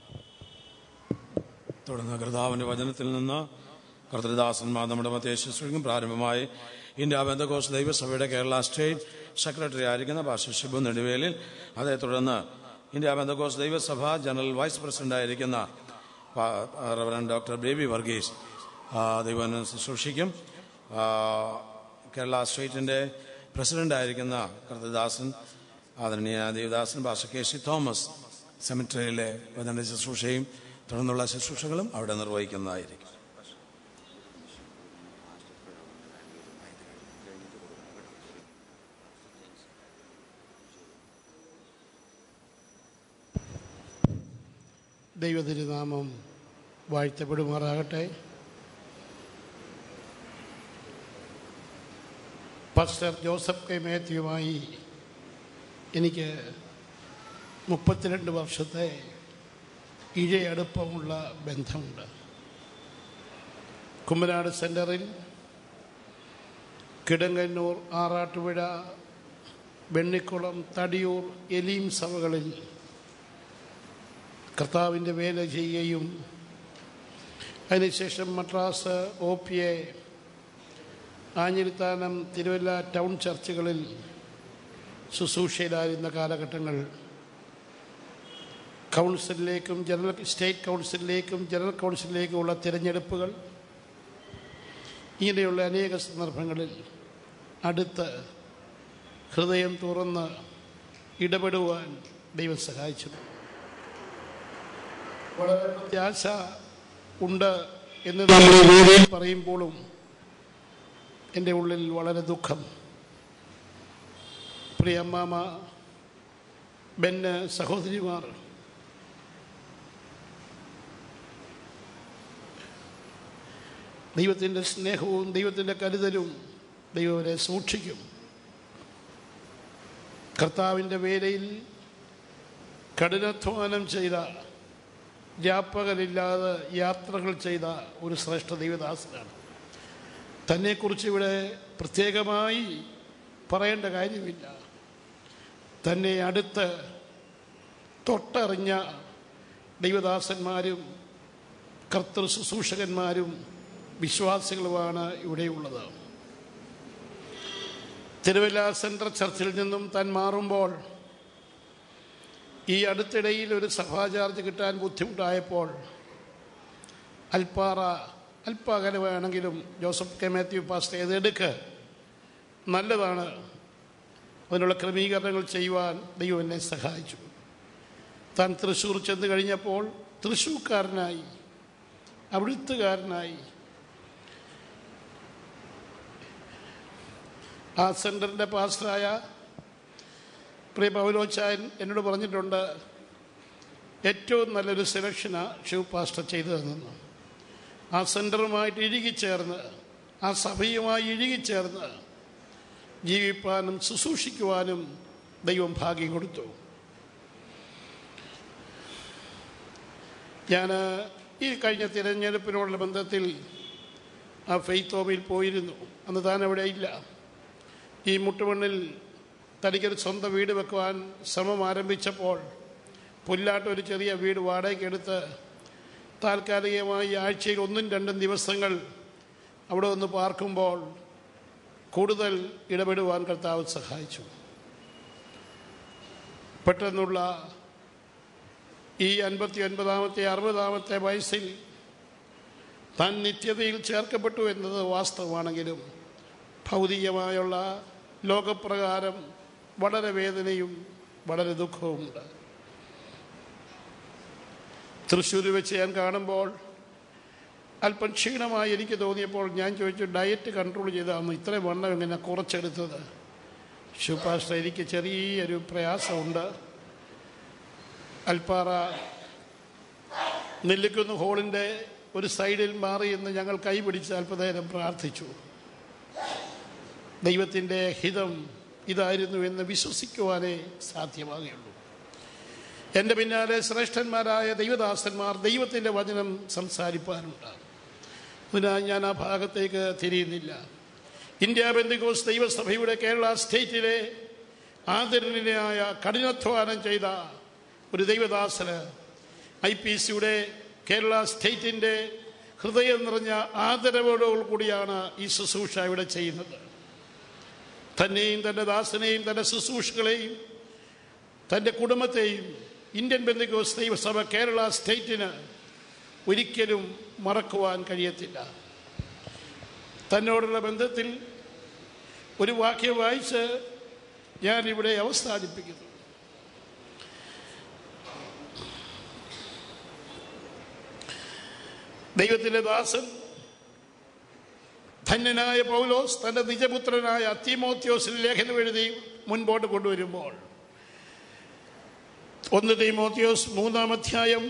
തുടർന്ന് കർത്താവിന്റെ വചനത്തിൽ നിന്ന് കർത്തൃദാസന്മാർ നമ്മുടെ മധ്യ ശുശ്രൂഷയ്ക്കും പ്രാരംഭമായി ഇന്ത്യ ബന്ധകോസ് ദൈവസഭയുടെ കേരള സ്റ്റേറ്റ് സെക്രട്ടറി ആയിരിക്കുന്ന പാസ്റ്റർ ഷിബു നെടുവേലിൽ അതേ തുടർന്ന് ഇന്ത്യ ബന്ധകോസ് ദൈവസഭ ജനറൽ വൈസ് പ്രസിഡന്റ് ആയിരിക്കുന്ന റവറൻ ഡോക്ടർ ബേബി വർഗീസ് ആ, ദൈവവചനം ശുശ്രൂഷിക്കും ആ, കേരള സ്റ്റേറ്റിന്റെ പ്രസിഡന്റ് ആയിരിക്കുന്ന കർത്തദാസൻ ആദരണീയ ദേവദാസൻ പാസ്റ്റർ കെ സി തോമസ് സെമിട്രിയിലെ വചന ശുശ്രൂഷയും തുടർന്നുള്ള ശുശ്രൂഷകളും അവിടെ നിർവഹിക്കുന്നതായിരിക്കും ദൈവതിരുനാമം വാഴ്ത്തപ്പെടുമാറാകട്ടെ പാസ്റ്റർ ജോസഫ് കെ മാത്യുവുമായി എനിക്ക് മുപ്പത്തിരണ്ട് വർഷത്തെ ഇഴയടുപ്പമുള്ള ബന്ധമുണ്ട് കുമ്മനാട് സെൻറ്ററിൽ കിടങ്ങന്നൂർ ആറാട്ടുപുഴ വെണ്ണിക്കുളം തടിയൂർ എലീം സഭകളിൽ കർത്താവിൻ്റെ വേല ചെയ്യുകയും അതിനുശേഷം Madras O P A Anjilithanam Thiruvalla town ചർച്ചുകളിൽ ശുശ്രൂഷയിലായിരുന്ന കാലഘട്ടങ്ങൾ കൗൺസിലിലേക്കും ജനറൽ സ്റ്റേറ്റ് കൗൺസിലിലേക്കും ജനറൽ കൗൺസിലിലേക്കുമുള്ള തിരഞ്ഞെടുപ്പുകൾ ഇങ്ങനെയുള്ള അനേക സന്ദർഭങ്ങളിൽ അടുത്ത് ഹൃദയം തുറന്ന് ഇടപെടുവാൻ ദൈവം സഹായിച്ചു വളരെ പ്രത്യാശ ഉണ്ട് എന്ന് നമ്മൾ ഈ വേദിയിൽ പറയുമ്പോഴും എൻ്റെ ഉള്ളിൽ വളരെ ദുഃഖം പ്രിയ അമ്മാമ ബെന്ന് സഹോദരിമാർ ദൈവത്തിൻ്റെ സ്നേഹവും ദൈവത്തിൻ്റെ കരുതലും ദൈവവരെ സൂക്ഷിക്കും കർത്താവിൻ്റെ വേലയിൽ കഠിനാധ്വാനം ചെയ്ത രാപ്പകലില്ലാതെ യാത്രകൾ ചെയ്ത ഒരു ശ്രേഷ്ഠ ദൈവദാസനാണ് തന്നെക്കുറിച്ച് ഇവിടെ പ്രത്യേകമായി പറയേണ്ട കാര്യമില്ല തന്നെ അടുത്ത് തൊട്ടറിഞ്ഞ ദൈവദാസന്മാരും കർത്തൃ ശുശ്രൂഷകന്മാരും വിശ്വാസികളുമാണ് ഇവിടെയുള്ളത് തിരുവല്ല സെൻട്രൽ ചർച്ചിൽ നിന്നും താൻ മാറുമ്പോൾ ഈ അടുത്തിടയിൽ ഒരു സഭാ ചാർജ് കിട്ടാൻ ബുദ്ധിമുട്ടായപ്പോൾ അൽപ്പാറ അല്പ അകലെ വേണമെങ്കിലും ജോസഫ് കെ മാത്യു പാസ്റ്റർ ഇതെടുക്ക് നല്ലതാണ് അതിനുള്ള ക്രമീകരണങ്ങൾ ചെയ്യുവാൻ ദൈവം എന്നെ സഹായിച്ചു താൻ തൃശ്ശൂർ ചെന്ന് കഴിഞ്ഞപ്പോൾ തൃശ്ശൂർക്കാരനായി അവിടുത്തുകാരനായി ആ സെൻറ്ററിൻ്റെ പാസ്റ്ററായ പ്രിയ പൗലോച്ചായൻ എന്നോട് പറഞ്ഞിട്ടുണ്ട് ഏറ്റവും നല്ലൊരു സെലക്ഷനാണ് ഷിവ് പാസ്റ്റർ ചെയ്തു തന്നെന്ന് ആ സെൻറ്ററുമായിട്ട് ഇഴുകിച്ചേർന്ന് ആ സഭയുമായി ഇഴുകിച്ചേർന്ന് ജീവിപ്പാനും ശുശ്രൂഷിക്കുവാനും ദൈവം ഭാഗ്യം കൊടുത്തു ഞാൻ ഈ കഴിഞ്ഞ തിരഞ്ഞെടുപ്പിനോടുള്ള ബന്ധത്തിൽ ആ ഫെയ്ത്ത് ഹോമിൽ പോയിരുന്നു അന്ന് താൻ അവിടെ ഇല്ല ഈ മുട്ടുമണ്ണിൽ തനിക്കൊരു സ്വന്തം വീട് വെക്കുവാൻ ശ്രമം ആരംഭിച്ചപ്പോൾ പുല്ലാട്ട് ഒരു ചെറിയ വീട് വാടകയ്ക്കെടുത്ത് താൽക്കാലികമായി ആഴ്ചയിൽ ഒന്നും രണ്ടും ദിവസങ്ങൾ അവിടെ ഒന്ന് പാർക്കുമ്പോൾ കൂടുതൽ ഇടപെടുവാൻ കർത്താവ് സഹായിച്ചു പെട്ടെന്നുള്ള ഈ അൻപത്തി ഒൻപതാമത്തെ അറുപതാമത്തെ വയസ്സിൽ താൻ നിത്യതയിൽ ചേർക്കപ്പെട്ടു എന്നത് വാസ്തവമാണെങ്കിലും ഭൗതികമായുള്ള ലോകപ്രകാരം വളരെ വേദനയും വളരെ ദുഃഖവുമുണ്ട് തൃശ്ശൂർ വെച്ച് ഞാൻ കാണുമ്പോൾ അല്പം ക്ഷീണമായി എനിക്ക് തോന്നിയപ്പോൾ ഞാൻ ചോദിച്ചു ഡയറ്റ് കൺട്രോൾ ചെയ്താന്ന് ഇത്രയും വണ്ണം എങ്ങനെ കുറച്ചെടുത്തത് ശുപാഷ്ട എനിക്ക് ചെറിയൊരു പ്രയാസമുണ്ട് അൽപ്പാറ നെല്ലിക്കുന്ന് ഹോളിൻ്റെ ഒരു സൈഡിൽ മാറി എന്ന് ഞങ്ങൾ കൈപിടിച്ച് അല്പനേരം പ്രാർത്ഥിച്ചു ദൈവത്തിൻ്റെ ഹിതം ഇതായിരുന്നു എന്ന് വിശ്വസിക്കുവാനേ സാധ്യമാകുകയുള്ളൂ എൻ്റെ പിന്നാലെ ശ്രേഷ്ഠന്മാരായ ദൈവദാസന്മാർ ദൈവത്തിൻ്റെ വചനം സംസാരിപ്പാനുണ്ട് അതിനാൽ ഞാൻ ആ ഭാഗത്തേക്ക് തിരിയുന്നില്ല ഇന്ത്യ ബന്ദിക്കോസ് ദൈവസഭയുടെ കേരള സ്റ്റേറ്റിലെ ആദരണീയനായ കഠിനാധ്വാനം ചെയ്ത ഒരു ദൈവദാസന് ഐ പി സിയുടെ കേരള സ്റ്റേറ്റിൻ്റെ ഹൃദയം നിറഞ്ഞ ആദരവോടു കൂടിയാണ് ഈ ശുശ്രൂഷ ഇവിടെ ചെയ്യുന്നത് തന്നെയും തൻ്റെ ദാസനെയും തൻ്റെ ശുശ്രൂഷകളെയും തൻ്റെ കുടുംബത്തെയും ഇന്ത്യൻ ബന്ധുക്കോസ് ദൈവസഭ കേരള സ്റ്റേറ്റിന് ഒരിക്കലും മറക്കുവാൻ കഴിയത്തില്ല തന്നോടുള്ള ബന്ധത്തിൽ ഒരു വാക്യം വായിച്ച് ഞാൻ ഇവിടെ അവസ്ഥാനിപ്പിക്കുന്നു ദൈവത്തിൻ്റെ ദാസൻ ധന്യനായ പൗലോസ് തൻ്റെ നിജപുത്രനായ തീമോത്യോസിന് ലേഖനം എഴുതി മുൻപോട്ട് കൊണ്ടുവരുമ്പോൾ ഒന്ന് തീമോത്യോസ് മൂന്നാം അധ്യായം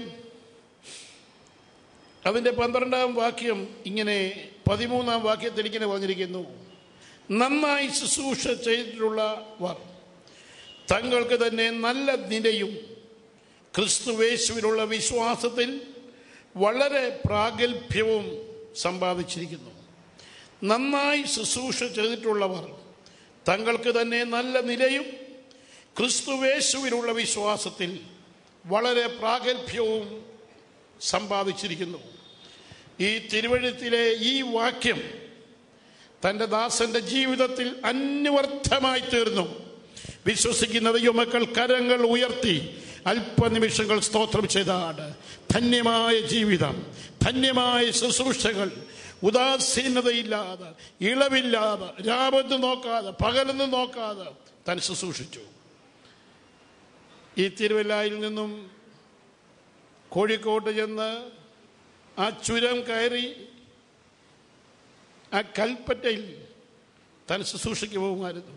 അതിൻ്റെ പന്ത്രണ്ടാം വാക്യം ഇങ്ങനെ പതിമൂന്നാം വാക്യത്തിൽ ഇങ്ങനെ പറഞ്ഞിരിക്കുന്നു നന്നായി ശുശ്രൂഷ ചെയ്തിട്ടുള്ളവർ തങ്ങൾക്ക് തന്നെ നല്ല നിലയും ക്രിസ്തുവേശുവിനുള്ള വിശ്വാസത്തിൽ വളരെ പ്രാഗൽഭ്യവും സമ്പാദിച്ചിരിക്കുന്നു നന്നായി ശുശ്രൂഷ ചെയ്തിട്ടുള്ളവർ തങ്ങൾക്ക് തന്നെ നല്ല നിലയും ക്രിസ്തുവേശുവിനുള്ള വിശ്വാസത്തിൽ വളരെ പ്രാഗൽഭ്യവും സമ്പാദിച്ചിരിക്കുന്നു ഈ തിരുവഴുത്തിലെ ഈ വാക്യം തൻ്റെ ദാസന്റെ ജീവിതത്തിൽ അന്വർത്ഥമായി തീർന്നു വിശ്വസിക്കുന്ന ദൈവമക്കൾ കരങ്ങൾ ഉയർത്തി അല്പനിമിഷങ്ങൾ സ്തോത്രം ചെയ്താണ് ധന്യമായ ജീവിതം ധന്യമായ ശുശ്രൂഷകൾ ഉദാസീനതയില്ലാതെ ഇളവില്ലാതെ രാവെന്ന് നോക്കാതെ പകലെന്ന് നോക്കാതെ താൻ ശുശ്രൂഷിച്ചു ഈ തിരുവല്ലായിൽ നിന്നും കോഴിക്കോട്ട് ചെന്ന് ആ ചുരം കയറി ആ കൽപ്പറ്റയിൽ താൻ ശുശ്രൂഷയ്ക്ക് പോകുമായിരുന്നു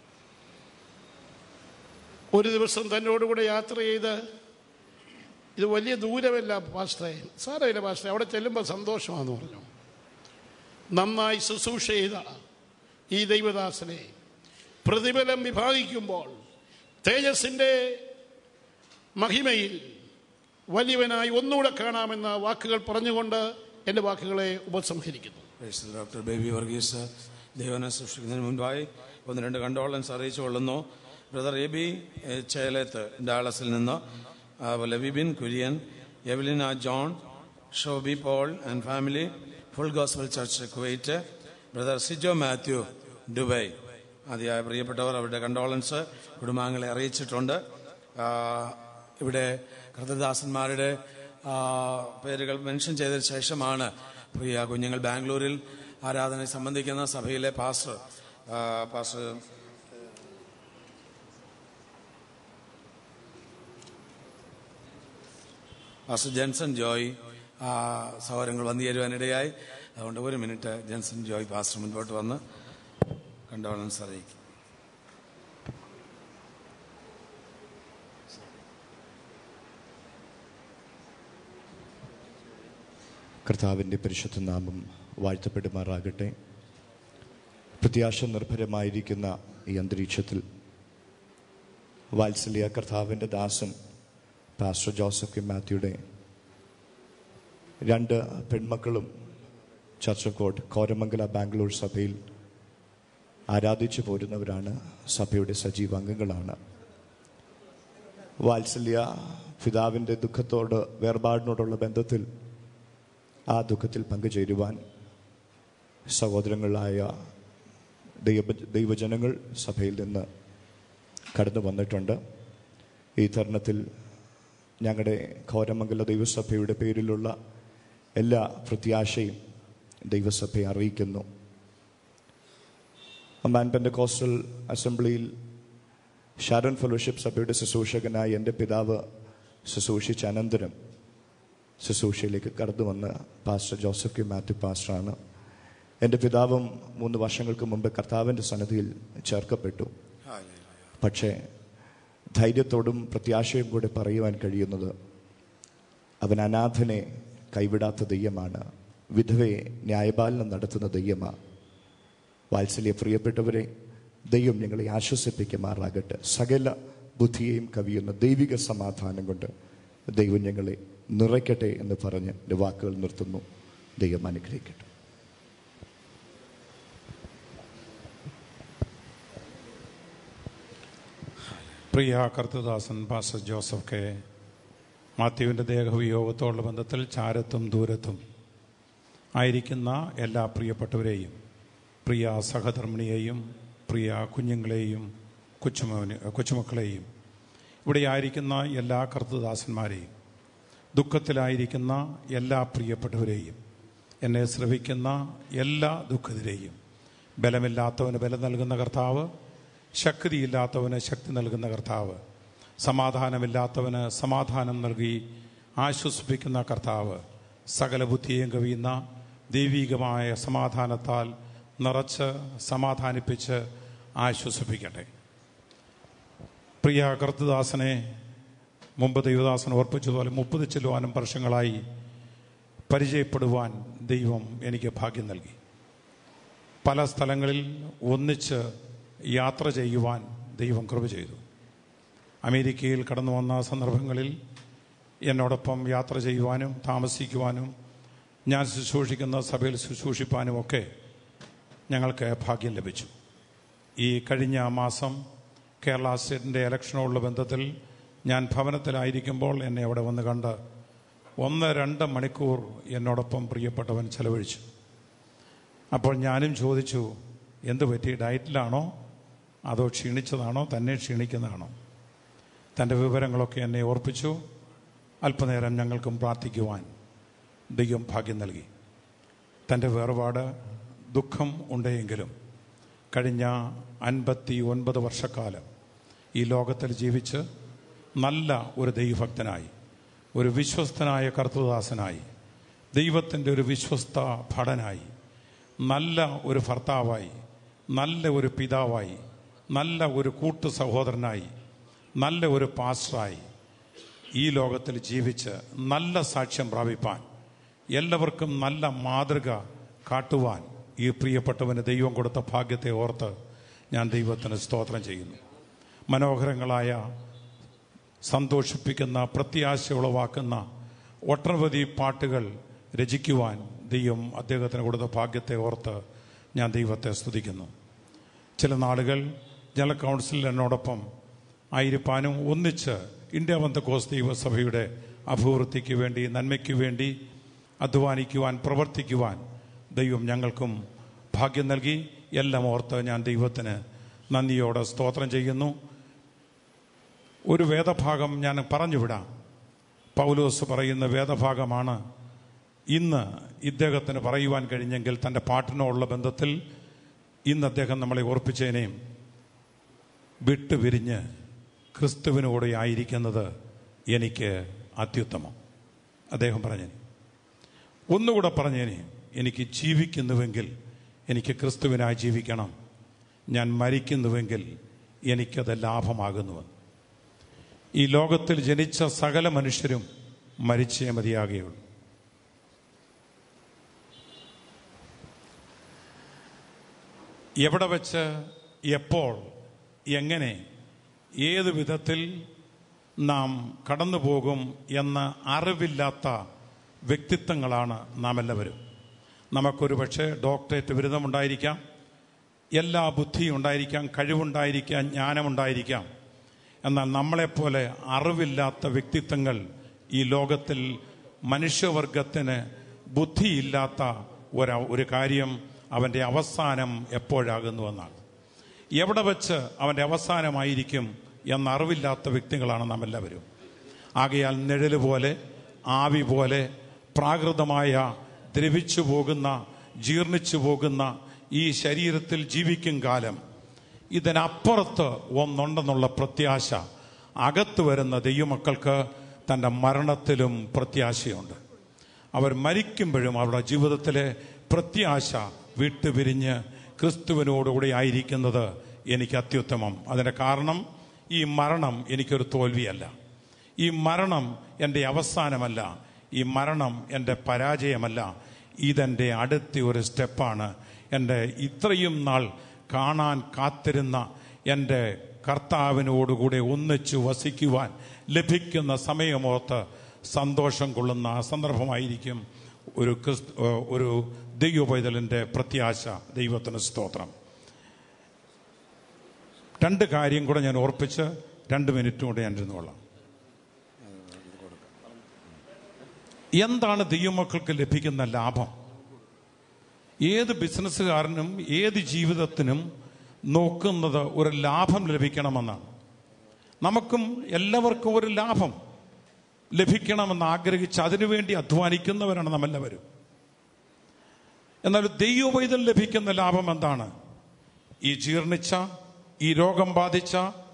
ഒരു ദിവസം തന്നോടുകൂടെ യാത്ര ചെയ്ത് ഇത് വലിയ ദൂരമല്ല പാസ്റ്ററെ സാരമില്ല പാസ്റ്ററെ അവിടെ ചെല്ലുമ്പോൾ സന്തോഷമാണെന്ന് പറഞ്ഞു നന്നായി ശുശ്രൂഷ ചെയ്ത ഈ ദൈവദാസനെ പ്രതിഫലം വിഭാഗിക്കുമ്പോൾ തേജസ്സിൻ്റെ മഹിമയിൽ വലിയവനായി ഒന്നുകൂടെ കാണാമെന്ന വാക്കുകൾ പറഞ്ഞുകൊണ്ട് എൻ്റെ വാക്കുകളെ ഉപസംഹരിക്കുന്നു ഡോക്ടർ ബേബി വർഗീസ് ദൈവനെ സൃഷ്ടിക്കുന്നതിന് മുൻപായി ഒന്ന് രണ്ട് കണ്ടോളൻസ് അറിയിച്ചു കൊള്ളുന്നു ബ്രദർ എ ബി ചേലത്ത് ഡാളസിൽ നിന്ന് അതുപോലെ Vipin Kurian Evelina John Shoby Paul and family full gospel church Kuwait brother Sijo Mathew Dubai അതിയായ പ്രിയപ്പെട്ടവർ അവരുടെ കണ്ടോളൻസ് കുടുംബാംഗങ്ങളെ അറിയിച്ചിട്ടുണ്ട് ആ, ഇവിടെ കൃതദാസന്മാരുടെ ആ, പേരുകൾ മെൻഷൻ ചെയ്തതിനു ശേഷമാണ് പ്രിയ കുഞ്ഞുങ്ങൾ ബാംഗ്ലൂരിൽ ആരാധനയിൽ സംബന്ധിക്കുന്ന സഭയിലെ പാസ്റ്റർ ആ, പാസ്റ്റർ പാസ്റ്റർ ജെൻസൺ ജോയ് ആ സഹോദരങ്ങൾ വന്നു ചേരുവാനിടയായി അതുകൊണ്ട് ഒരു മിനിറ്റ് ജെൻസൺ ജോയ് പാസ്റ്റർ മുൻപോട്ട് വന്ന് കണ്ടോളൻസ് അറിയിക്കും കർത്താവിൻ്റെ പരിശുദ്ധ നാമം വാഴ്ത്തപ്പെടുമാറാകട്ടെ പ്രത്യാശ നിർഭരമായിരിക്കുന്ന ഈ അന്തരീക്ഷത്തിൽ വാത്സല്യ കർത്താവിൻ്റെ ദാസൻ പാസ്റ്റർ ജോസഫ് കെ മാത്യുടെ രണ്ട് പെൺമക്കളും ചർച്ചക്കോട്ട് കോരമംഗല ബാംഗ്ലൂർ സഭയിൽ ആരാധിച്ചു പോരുന്നവരാണ് സഭയുടെ സജീവ അംഗങ്ങളാണ് വാത്സല്യ പിതാവിൻ്റെ ദുഃഖത്തോട് വേർപാടിനോടുള്ള ബന്ധത്തിൽ ആ ദുഃഖത്തിൽ പങ്കുചേരുവാൻ സഹോദരങ്ങളായ ദൈവ ദൈവജനങ്ങൾ സഭയിൽ നിന്ന് കടന്നു വന്നിട്ടുണ്ട് ഈ തരുണത്തിൽ ഞങ്ങളുടെ ഘോരമംഗല ദൈവസഭയുടെ പേരിലുള്ള എല്ലാ പ്രത്യാശയും ദൈവസഭയെ അറിയിക്കുന്നു മാൻപെൻ്റെ കോസ്റ്റൽ അസംബ്ലിയിൽ ഷാരൻ ഫെലോഷിപ്പ് സഭയുടെ ശുശ്രൂഷകനായി എൻ്റെ പിതാവ് ശുശ്രൂഷിച്ച അനന്തരം ശുശ്രൂഷയിലേക്ക് കടന്നു വന്ന പാസ്റ്റർ ജോസഫ് കെ മാത്യു പാസ്റ്ററാണ് എൻ്റെ പിതാവും മൂന്ന് വർഷങ്ങൾക്ക് മുമ്പ് കർത്താവിൻ്റെ സന്നദ്ധിയിൽ ചേർക്കപ്പെട്ടു പക്ഷേ ധൈര്യത്തോടും പ്രത്യാശയും കൂടെ പറയുവാൻ കഴിയുന്നത് അവൻ അനാഥനെ കൈവിടാത്ത ദൈവമാണ് വിധവയെ ന്യായപാലനം നടത്തുന്ന ദൈവമാണ് വാത്സല്യ പ്രിയപ്പെട്ടവരെ ദൈവം ഞങ്ങളെ ആശ്വസിപ്പിക്കുമാറാകട്ടെ സകല ബുദ്ധിയെയും കവിയുന്ന ദൈവിക സമാധാനം കൊണ്ട് ദൈവം ഞങ്ങളെ നിറയ്ക്കട്ടെ എന്ന് പറഞ്ഞ് എൻ്റെ വാക്കുകൾ നിർത്തുന്നു ദൈവം അനുഗ്രഹിക്കട്ടെ പ്രിയ കർത്തദാസൻ പാസ്റ്റർ ജോസഫ് കെ മാത്യുവിൻ്റെ ദേഹവിയോഗത്തോടുള്ള ബന്ധത്തിൽ ചാരത്തും ദൂരത്തും ആയിരിക്കുന്ന എല്ലാ പ്രിയപ്പെട്ടവരെയും പ്രിയ സഹധർമ്മിണിയെയും പ്രിയ കുഞ്ഞുങ്ങളെയും കൊച്ചുമോന് കൊച്ചുമക്കളെയും ഇവിടെ ആയിരിക്കുന്ന എല്ലാ കർത്തദാസന്മാരെയും ദുഃഖത്തിലായിരിക്കുന്ന എല്ലാ പ്രിയപ്പെട്ടവരെയും എന്നെ ശ്രവിക്കുന്ന എല്ലാ ദുഃഖിതരെയും ബലമില്ലാത്തവന് ബലം നൽകുന്ന കർത്താവ് ശക്തിയില്ലാത്തവന് ശക്തി നൽകുന്ന കർത്താവ് സമാധാനമില്ലാത്തവന് സമാധാനം നൽകി ആശ്വസിപ്പിക്കുന്ന കർത്താവ് സകല ബുദ്ധിയും കവിയുന്ന ദൈവികമായ സമാധാനത്താൽ നിറച്ച് സമാധാനിപ്പിച്ച് ആശ്വസിപ്പിക്കട്ടെ പ്രിയ കർത്തദാസനെ മുമ്പ് ദൈവദാസൻ ഓർപ്പിച്ചതുപോലെ മുപ്പത് ചെല്ലുവാനും വർഷങ്ങളായി പരിചയപ്പെടുവാൻ ദൈവം എനിക്ക് ഭാഗ്യം നൽകി പല സ്ഥലങ്ങളിൽ ഒന്നിച്ച് യാത്ര ചെയ്യുവാൻ ദൈവം കൃപ ചെയ്തു അമേരിക്കയിൽ കടന്നു വന്ന സന്ദർഭങ്ങളിൽ എന്നോടൊപ്പം യാത്ര ചെയ്യുവാനും താമസിക്കുവാനും ഞാൻ ശുശ്രൂഷിക്കുന്ന സഭയിൽ ശുശ്രൂഷിപ്പാനും ഒക്കെ ഞങ്ങൾക്ക് ഭാഗ്യം ലഭിച്ചു ഈ കഴിഞ്ഞ മാസം കേരള സ്റ്റേറ്റിൻ്റെ ഇലക്ഷനോടുള്ള ബന്ധത്തിൽ ഞാൻ ഭവനത്തിലായിരിക്കുമ്പോൾ എന്നെ അവിടെ വന്ന് കണ്ട് ഒന്ന് രണ്ട് മണിക്കൂർ എന്നോടൊപ്പം പ്രിയപ്പെട്ടവൻ ചെലവഴിച്ചു അപ്പോൾ ഞാനും ചോദിച്ചു എന്ത് പറ്റി ഡയറ്റിലാണോ അതോ ക്ഷീണിച്ചതാണോ തന്നെ ക്ഷീണിക്കുന്നതാണോ തൻ്റെ വിവരങ്ങളൊക്കെ എന്നെ ഓർപ്പിച്ചു അല്പനേരം ഞങ്ങൾക്കും പ്രാർത്ഥിക്കുവാൻ ദൈവം ഭാഗ്യം നൽകി തൻ്റെ വേർപാട് ദുഃഖം ഉണ്ടെങ്കിലും കഴിഞ്ഞ അൻപത്തി ഒൻപത് വർഷക്കാലം ഈ ലോകത്തിൽ ജീവിച്ച് നല്ല ഒരു ദൈവഭക്തനായി ഒരു വിശ്വസ്തനായ കർത്തദാസനായി ദൈവത്തിൻ്റെ ഒരു വിശ്വസ്ത ഭടനായി നല്ല ഒരു ഭർത്താവായി നല്ല ഒരു പിതാവായി നല്ല ഒരു കൂട്ടു സഹോദരനായി നല്ല ഒരു പാസ്റ്ററായി ഈ ലോകത്തിൽ ജീവിച്ച് നല്ല സാക്ഷ്യം പ്രാപിപ്പാൻ എല്ലാവർക്കും നല്ല മാതൃക കാട്ടുവാൻ ഈ പ്രിയപ്പെട്ടവന് ദൈവം കൊടുത്ത ഭാഗ്യത്തെ ഓർത്ത് ഞാൻ ദൈവത്തിന് സ്തോത്രം ചെയ്യുന്നു മനോഹരങ്ങളായ സന്തോഷിപ്പിക്കുന്ന പ്രത്യാശ ഉളവാക്കുന്ന ഒട്ടനവധി പാട്ടുകൾ രചിക്കുവാൻ ദൈവം അദ്ദേഹത്തിന് കൊടുത്ത ഭാഗ്യത്തെ ഓർത്ത് ഞാൻ ദൈവത്തെ സ്തുതിക്കുന്നു ചില നാളുകൾ ജനറൽ കൗൺസിലിൽ എന്നോടൊപ്പം ആയിരിക്കാനും ഒന്നിച്ച് ഇന്ത്യ ബന്ധക്കോസ് ദൈവസഭയുടെ അഭിവൃദ്ധിക്ക് വേണ്ടി നന്മയ്ക്ക് വേണ്ടി അധ്വാനിക്കുവാൻ പ്രവർത്തിക്കുവാൻ ദൈവം ഞങ്ങൾക്കും ഭാഗ്യം നൽകി എല്ലാം ഓർത്ത് ഞാൻ ദൈവത്തിന് നന്ദിയോടെ സ്തോത്രം ചെയ്യുന്നു ഒരു വേദഭാഗം ഞാൻ പറഞ്ഞുവിടാം പൗലോസ് പറയുന്ന വേദഭാഗമാണ് ഇന്ന് ഇദ്ദേഹത്തിന് പറയുവാൻ കഴിഞ്ഞെങ്കിൽ തൻ്റെ പാട്ടിനോടുള്ള ബന്ധത്തിൽ ഇന്ന് അദ്ദേഹം നമ്മളെ ഓർപ്പിച്ചതിനെയും വിട്ടുപിരിഞ്ഞ് ക്രിസ്തുവിനോടെ ആയിരിക്കുന്നത് എനിക്ക് അത്യുത്തമം അദ്ദേഹം പറഞ്ഞേനെ ഒന്നുകൂടെ പറഞ്ഞേനെ എനിക്ക് ജീവിക്കുന്നുവെങ്കിൽ എനിക്ക് ക്രിസ്തുവിനായി ജീവിക്കണം ഞാൻ മരിക്കുന്നുവെങ്കിൽ എനിക്കത് ലാഭമാകുന്നുവെന്ന് ഈ ലോകത്തിൽ ജനിച്ച സകല മനുഷ്യരും മരിച്ചേ മതിയാകുകയുള്ളൂ എവിടെ വെച്ച് എപ്പോൾ എങ്ങനെ ഏത് വിധത്തിൽ നാം കടന്നു പോകും എന്ന അറിവില്ലാത്ത വ്യക്തിത്വങ്ങളാണ് നാം എല്ലാവരും നമുക്കൊരു പക്ഷേ ഡോക്ടറേറ്റ് ബിരുദമുണ്ടായിരിക്കാം എല്ലാ ബുദ്ധിയും ഉണ്ടായിരിക്കാം കഴിവുണ്ടായിരിക്കാം ജ്ഞാനമുണ്ടായിരിക്കാം എന്നാൽ നമ്മളെപ്പോലെ അറിവില്ലാത്ത വ്യക്തിത്വങ്ങൾ ഈ ലോകത്തിൽ മനുഷ്യവർഗത്തിന് ബുദ്ധിയില്ലാത്ത ഒരു ഒരു കാര്യം അവൻ്റെ അവസാനം എപ്പോഴാകുന്നുവെന്നാണ് എവിടെ വെച്ച് അവൻ്റെ അവസാനമായിരിക്കും എന്നറിവില്ലാത്ത വ്യക്തികളാണ് നാം എല്ലാവരും ആകയാൽ നിഴല് പോലെ ആവി പോലെ പ്രാകൃതമായ ദ്രവിച്ചു പോകുന്ന ജീർണിച്ചു പോകുന്ന ഈ ശരീരത്തിൽ ജീവിക്കും കാലം ഇതിനപ്പുറത്ത് ഒന്നുണ്ടെന്നുള്ള പ്രത്യാശ അകത്ത് വരുന്ന ദൈവമക്കൾക്ക് തൻ്റെ മരണത്തിലും പ്രത്യാശയുണ്ട് അവർ മരിക്കുമ്പോഴും അവരുടെ ജീവിതത്തിലെ പ്രത്യാശ വിട്ടുപിരിഞ്ഞ് ക്രിസ്തുവിനോടുകൂടി ആയിരിക്കുന്നത് എനിക്ക് അത്യുത്തമം അതിൻ്റെ കാരണം ഈ മരണം എനിക്കൊരു തോൽവിയല്ല ഈ മരണം എൻ്റെ അവസാനമല്ല ഈ മരണം എൻ്റെ പരാജയമല്ല ഇതെൻ്റെ അടുത്ത ഒരു സ്റ്റെപ്പാണ് എൻ്റെ ഇത്രയും നാൾ കാണാൻ കാത്തിരുന്ന എൻ്റെ കർത്താവിനോടുകൂടെ ഒന്നിച്ചു വസിക്കുവാൻ ലഭിക്കുന്ന സമയമോർത്ത് സന്തോഷം കൊള്ളുന്ന സന്ദർഭമായിരിക്കും ഒരു ക്രിസ്തു ഒരു ദൈവപൈതലിൻ്റെ പ്രത്യാശ ദൈവത്തിന് സ്തോത്രം രണ്ട് കാര്യം കൂടെ ഞാൻ ഓർപ്പിച്ച് രണ്ട് മിനിറ്റും കൂടെ ഞാൻ ഇരുന്നോളാം എന്താണ് ദൈവമക്കൾക്ക് ലഭിക്കുന്ന ലാഭം ഏത് ബിസിനസ്സുകാരനും ഏത് ജീവിതത്തിനും നോക്കുന്നത് ഒരു ലാഭം ലഭിക്കണമെന്നാണ് നമുക്കും എല്ലാവർക്കും ഒരു ലാഭം ലഭിക്കണമെന്ന് ആഗ്രഹിച്ച് അതിനുവേണ്ടി അധ്വാനിക്കുന്നവരാണ് നമ്മെല്ലാവരും എന്നാൽ ദൈവവൈതൽ ലഭിക്കുന്ന ലാഭം എന്താണ് ഈ ജീർണിച്ച ഈ രോഗം ബാധിച്ച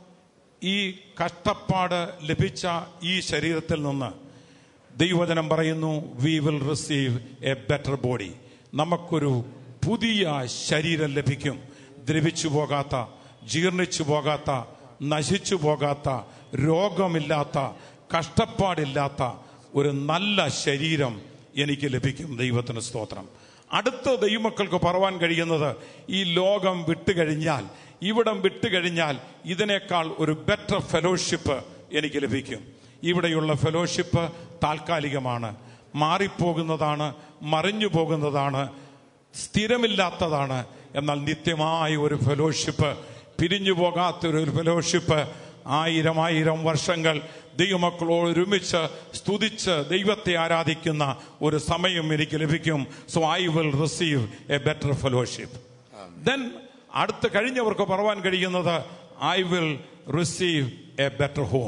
ഈ കഷ്ടപ്പാട് ലഭിച്ച ഈ ശരീരത്തിൽ നിന്ന് ദൈവവചനം പറയുന്നു we will receive a better body നമുക്കൊരു പുതിയ ശരീരം ലഭിക്കും ദ്രവിച്ചു പോകാത്ത ജീർണിച്ചു പോകാത്ത നശിച്ചു പോകാത്ത രോഗമില്ലാത്ത കഷ്ടപ്പാടില്ലാത്ത ഒരു നല്ല ശരീരം എനിക്ക് ലഭിക്കും ദൈവത്തിന് സ്തോത്രം അടുത്ത ദൈവമക്കൾക്ക് പറവാൻ കഴിയുന്നത് ഈ ലോകം വിട്ടുകഴിഞ്ഞാൽ ഇവിടം വിട്ടുകഴിഞ്ഞാൽ ഇതിനേക്കാൾ ഒരു ബെറ്റർ ഫെലോഷിപ്പ് എനിക്ക് ലഭിക്കും ഇവിടെയുള്ള ഫെലോഷിപ്പ് താൽക്കാലികമാണ് മാറിപ്പോകുന്നതാണ് മറിഞ്ഞു പോകുന്നതാണ് സ്ഥിരമില്ലാത്തതാണ് എന്നാൽ നിത്യമായ ഒരു ഫെലോഷിപ്പ് പിരിഞ്ഞു പോകാത്ത ഒരു ഫെലോഷിപ്പ് ആയിരം ആയിരം വർഷങ്ങൾ ദൈവമക്കളോട് ഒരുമിച്ച് സ്തുതിച്ച് ദൈവത്തെ ആരാധിക്കുന്ന ഒരു സമയം എനിക്ക് ലഭിക്കും so I will receive a better fellowship then അടുത്ത് കഴിഞ്ഞവർക്ക് പറവാൻ കഴിയുന്നത് I will receive a better home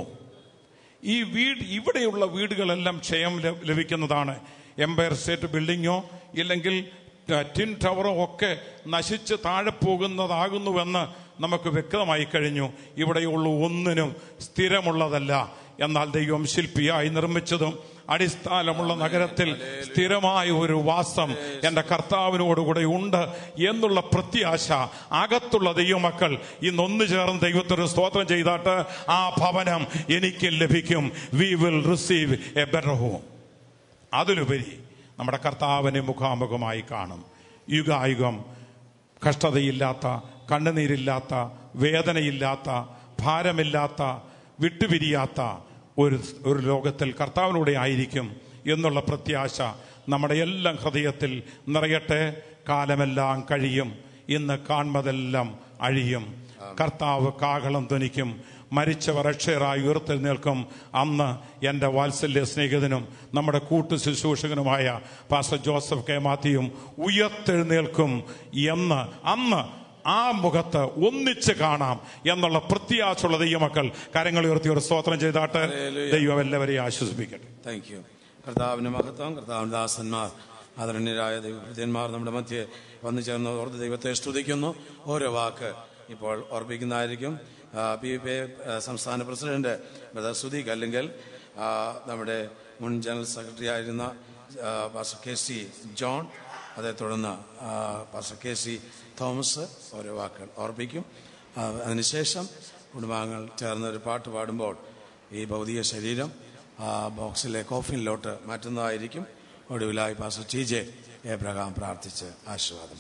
ഈ വീട് ഇവിടെയുള്ള വീടുകളെല്ലാം ക്ഷയം ല- ലഭിക്കുന്നതാണ് എംപയർ സ്റ്റേറ്റ് ബിൽഡിങ്ങോ ഇല്ലെങ്കിൽ ട- ടിൻ ടവറോ ഒക്കെ നശിച്ച് താഴെ പോകുന്നതാകുന്നുവെന്ന് നമുക്ക് വ്യക്തമായി കഴിഞ്ഞു ഇവിടെയുള്ള ഒന്നിനും സ്ഥിരമുള്ളതല്ല എന്നാൽ ദൈവം ശില്പിയായി നിർമ്മിച്ചതും അടിസ്ഥാനമുള്ള നഗരത്തിൽ സ്ഥിരമായ ഒരു വാസം എൻ്റെ കർത്താവിനോടുകൂടെ ഉണ്ട് എന്നുള്ള പ്രത്യാശ അകത്തുള്ള ദൈവമക്കൾ ഇന്ന് ഒന്ന് ചേർന്ന് ദൈവത്തിന് സ്തോത്രം ചെയ്താട്ട് ആ ഭവനം എനിക്ക് ലഭിക്കും we will receive a better home അതിലുപരി നമ്മുടെ കർത്താവിനെ മുഖാമുഖമായി കാണും യുഗായുഗം കഷ്ടതയില്ലാത്ത കണ്ണുനീരില്ലാത്ത വേദനയില്ലാത്ത ഭാരമില്ലാത്ത വിട്ടുപിരിയാത്ത ഒരു ഒരു ലോകത്തിൽ കർത്താവിലൂടെ ആയിരിക്കും എന്നുള്ള പ്രത്യാശ നമ്മുടെ എല്ലാം ഹൃദയത്തിൽ നിറയട്ടെ കാലമെല്ലാം കഴിയും ഇന്ന് കാൺമതെല്ലാം അഴിയും കർത്താവ് കാഹളം ധ്വനിക്കും മരിച്ചവർ അക്ഷയറായി ഉയർത്തെഴുന്നേൽക്കും അന്ന് എൻ്റെ വാത്സല്യ സ്നേഹിതനും നമ്മുടെ കൂട്ടു ശുശ്രൂഷകനുമായ പാസ്റ്റർ ജോസഫ് കെ മാത്യുവും ഉയർത്തെഴുന്നേൽക്കും എന്ന് അന്ന് ആ മുഖത്ത് ഒന്നിച്ച് കാണാം എന്നുള്ള പ്രത്യാശയുള്ള ദൈവമക്കൾ കരങ്ങൾ ഉയർത്തി ഒരു സ്തോത്രം ചെയ്താട്ട് ദൈവം എല്ലാവരെയും ആശ്വസിപ്പിക്കട്ടെ താങ്ക് യു കർത്താവിന് മഹത്വം കർത്താവിന് ദാസന്മാർ ആദരണീയരായ ദൈവഭൃത്യന്മാർ നമ്മുടെ മധ്യേ വന്നു ചേർന്ന് ഓർത്ത് ദൈവത്തെ സ്തുതിക്കുന്നു ഓരോ വാക്ക് ഇപ്പോൾ ഓർപ്പിക്കുന്നതായിരിക്കും ആ, പി പി എ, ആ, സംസ്ഥാന പ്രസിഡന്റ് ബ്രദർ സുദീഖ് അല്ലെങ്കിൽ ആ, നമ്മുടെ മുൻ ജനറൽ സെക്രട്ടറി ആയിരുന്ന ആ, പാസ്റ്റർ കെ സി ജോൺ അതേ തുടർന്ന് ആ, പാസ്റ്റർ കെ സി തോമസ് ഓരോ വാക്കുകൾ ഓർപ്പിക്കും ആ, അതിനുശേഷം കുടുംബാംഗങ്ങൾ ചേർന്ന് ഒരു പാട്ട് പാടുമ്പോൾ ഈ ഭൗതിക ശരീരം ആ ബോക്സിലെ കോഫിനിലോട്ട് മാറ്റുന്നതായിരിക്കും ഒടുവിലായി പാസ്റ്റർ ടി ജെ എബ്രഹാം പ്രാർത്ഥിച്ച് ആശീർവാദം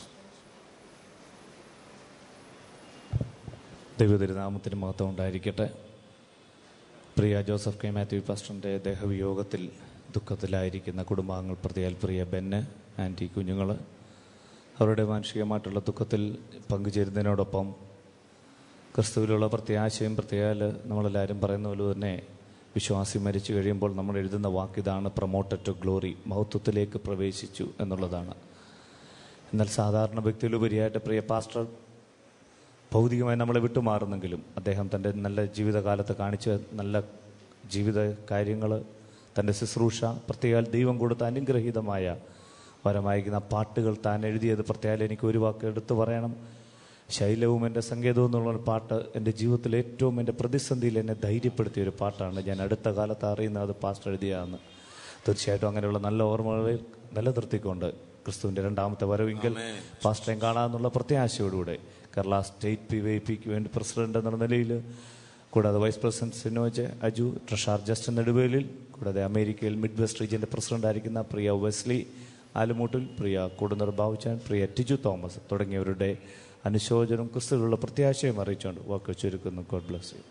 ദൈവതിരുനാമത്തിന് മഹത്വം ഉണ്ടായിരിക്കട്ടെ പ്രിയ ജോസഫ് കെ മാത്യു പാസ്റ്ററിൻ്റെ ദേഹവിയോഗത്തിൽ ദുഃഖത്തിലായിരിക്കുന്ന കുടുംബാംഗങ്ങൾ പ്രതിയാൽ പ്രിയ ബെന്ന് ആൻറ്റി കുഞ്ഞുങ്ങൾ അവരുടെ മാനുഷികമായിട്ടുള്ള ദുഃഖത്തിൽ പങ്കുചേരുന്നതിനോടൊപ്പം ക്രിസ്തുവിലുള്ള പ്രത്യാശയും പ്രത്യേകാൽ നമ്മളെല്ലാവരും പറയുന്ന പോലെ തന്നെ വിശ്വാസി മരിച്ചു കഴിയുമ്പോൾ നമ്മൾ എഴുതുന്ന വാക്കിതാണ് പ്രൊമോട്ടഡ് ടു ഗ്ലോറി മഹത്വത്തിലേക്ക് പ്രവേശിച്ചു എന്നുള്ളതാണ് എന്നാൽ സാധാരണ വ്യക്തിയിലുപരിയായിട്ട് പ്രിയ പാസ്റ്റർ ഭൗതികമായി നമ്മളെ വിട്ടുമാറുന്നെങ്കിലും അദ്ദേഹം തൻ്റെ നല്ല ജീവിതകാലത്ത് കാണിച്ച നല്ല ജീവിത കാര്യങ്ങൾ തൻ്റെ ശുശ്രൂഷ പ്രത്യേക ദൈവം കൊടുത്ത അനുഗ്രഹീതമായ വരമായിരിക്കുന്ന പാട്ടുകൾ താൻ എഴുതിയത് പ്രത്യേകം എനിക്ക് ഒരു വാക്ക് എടുത്തു പറയണം ശൈലവും എൻ്റെ സംഗീതവും എന്നുള്ള പാട്ട് എൻ്റെ ജീവിതത്തിൽ ഏറ്റവും എൻ്റെ പ്രതിസന്ധിയിൽ എന്നെ ധൈര്യപ്പെടുത്തിയ ഒരു പാട്ടാണ് ഞാൻ അടുത്ത കാലത്ത് അറിയുന്നത് അത് പാസ്റ്റർ എഴുതിയതാണ് തീർച്ചയായിട്ടും അങ്ങനെയുള്ള നല്ല ഓർമ്മകളിൽ നിലനിർത്തിക്കൊണ്ട് ക്രിസ്തുവിൻ്റെ രണ്ടാമത്തെ വരവെങ്കിൽ പാസ്റ്ററേയും കാണാമെന്നുള്ള പ്രത്യാശയോടുകൂടെ കേരള സ്റ്റേറ്റ് പി വൈ പിക്ക് വേണ്ടി പ്രസിഡന്റ് എന്നുള്ള നിലയിൽ കൂടാതെ vice president Sinoj Aju treasurer Justin Neduvelil കൂടാതെ അമേരിക്കയിൽ മിഡ് വെസ്റ്റ് റീജിയൻ്റെ പ്രസിഡന്റ് ആയിരിക്കുന്ന പ്രിയ വെസ്ലി ആലുമൂട്ടിൽ പ്രിയ കൂടുന്നർ ബാബുചാൻ പ്രിയ ടിജു തോമസ് തുടങ്ങിയവരുടെ അനുശോചനം ക്രിസ്തുവിലുള്ള പ്രത്യാശയും അറിയിച്ചുകൊണ്ട് വാക്ക് ചുരുക്കുന്നു ഗോഡ് ബ്ലസ് യു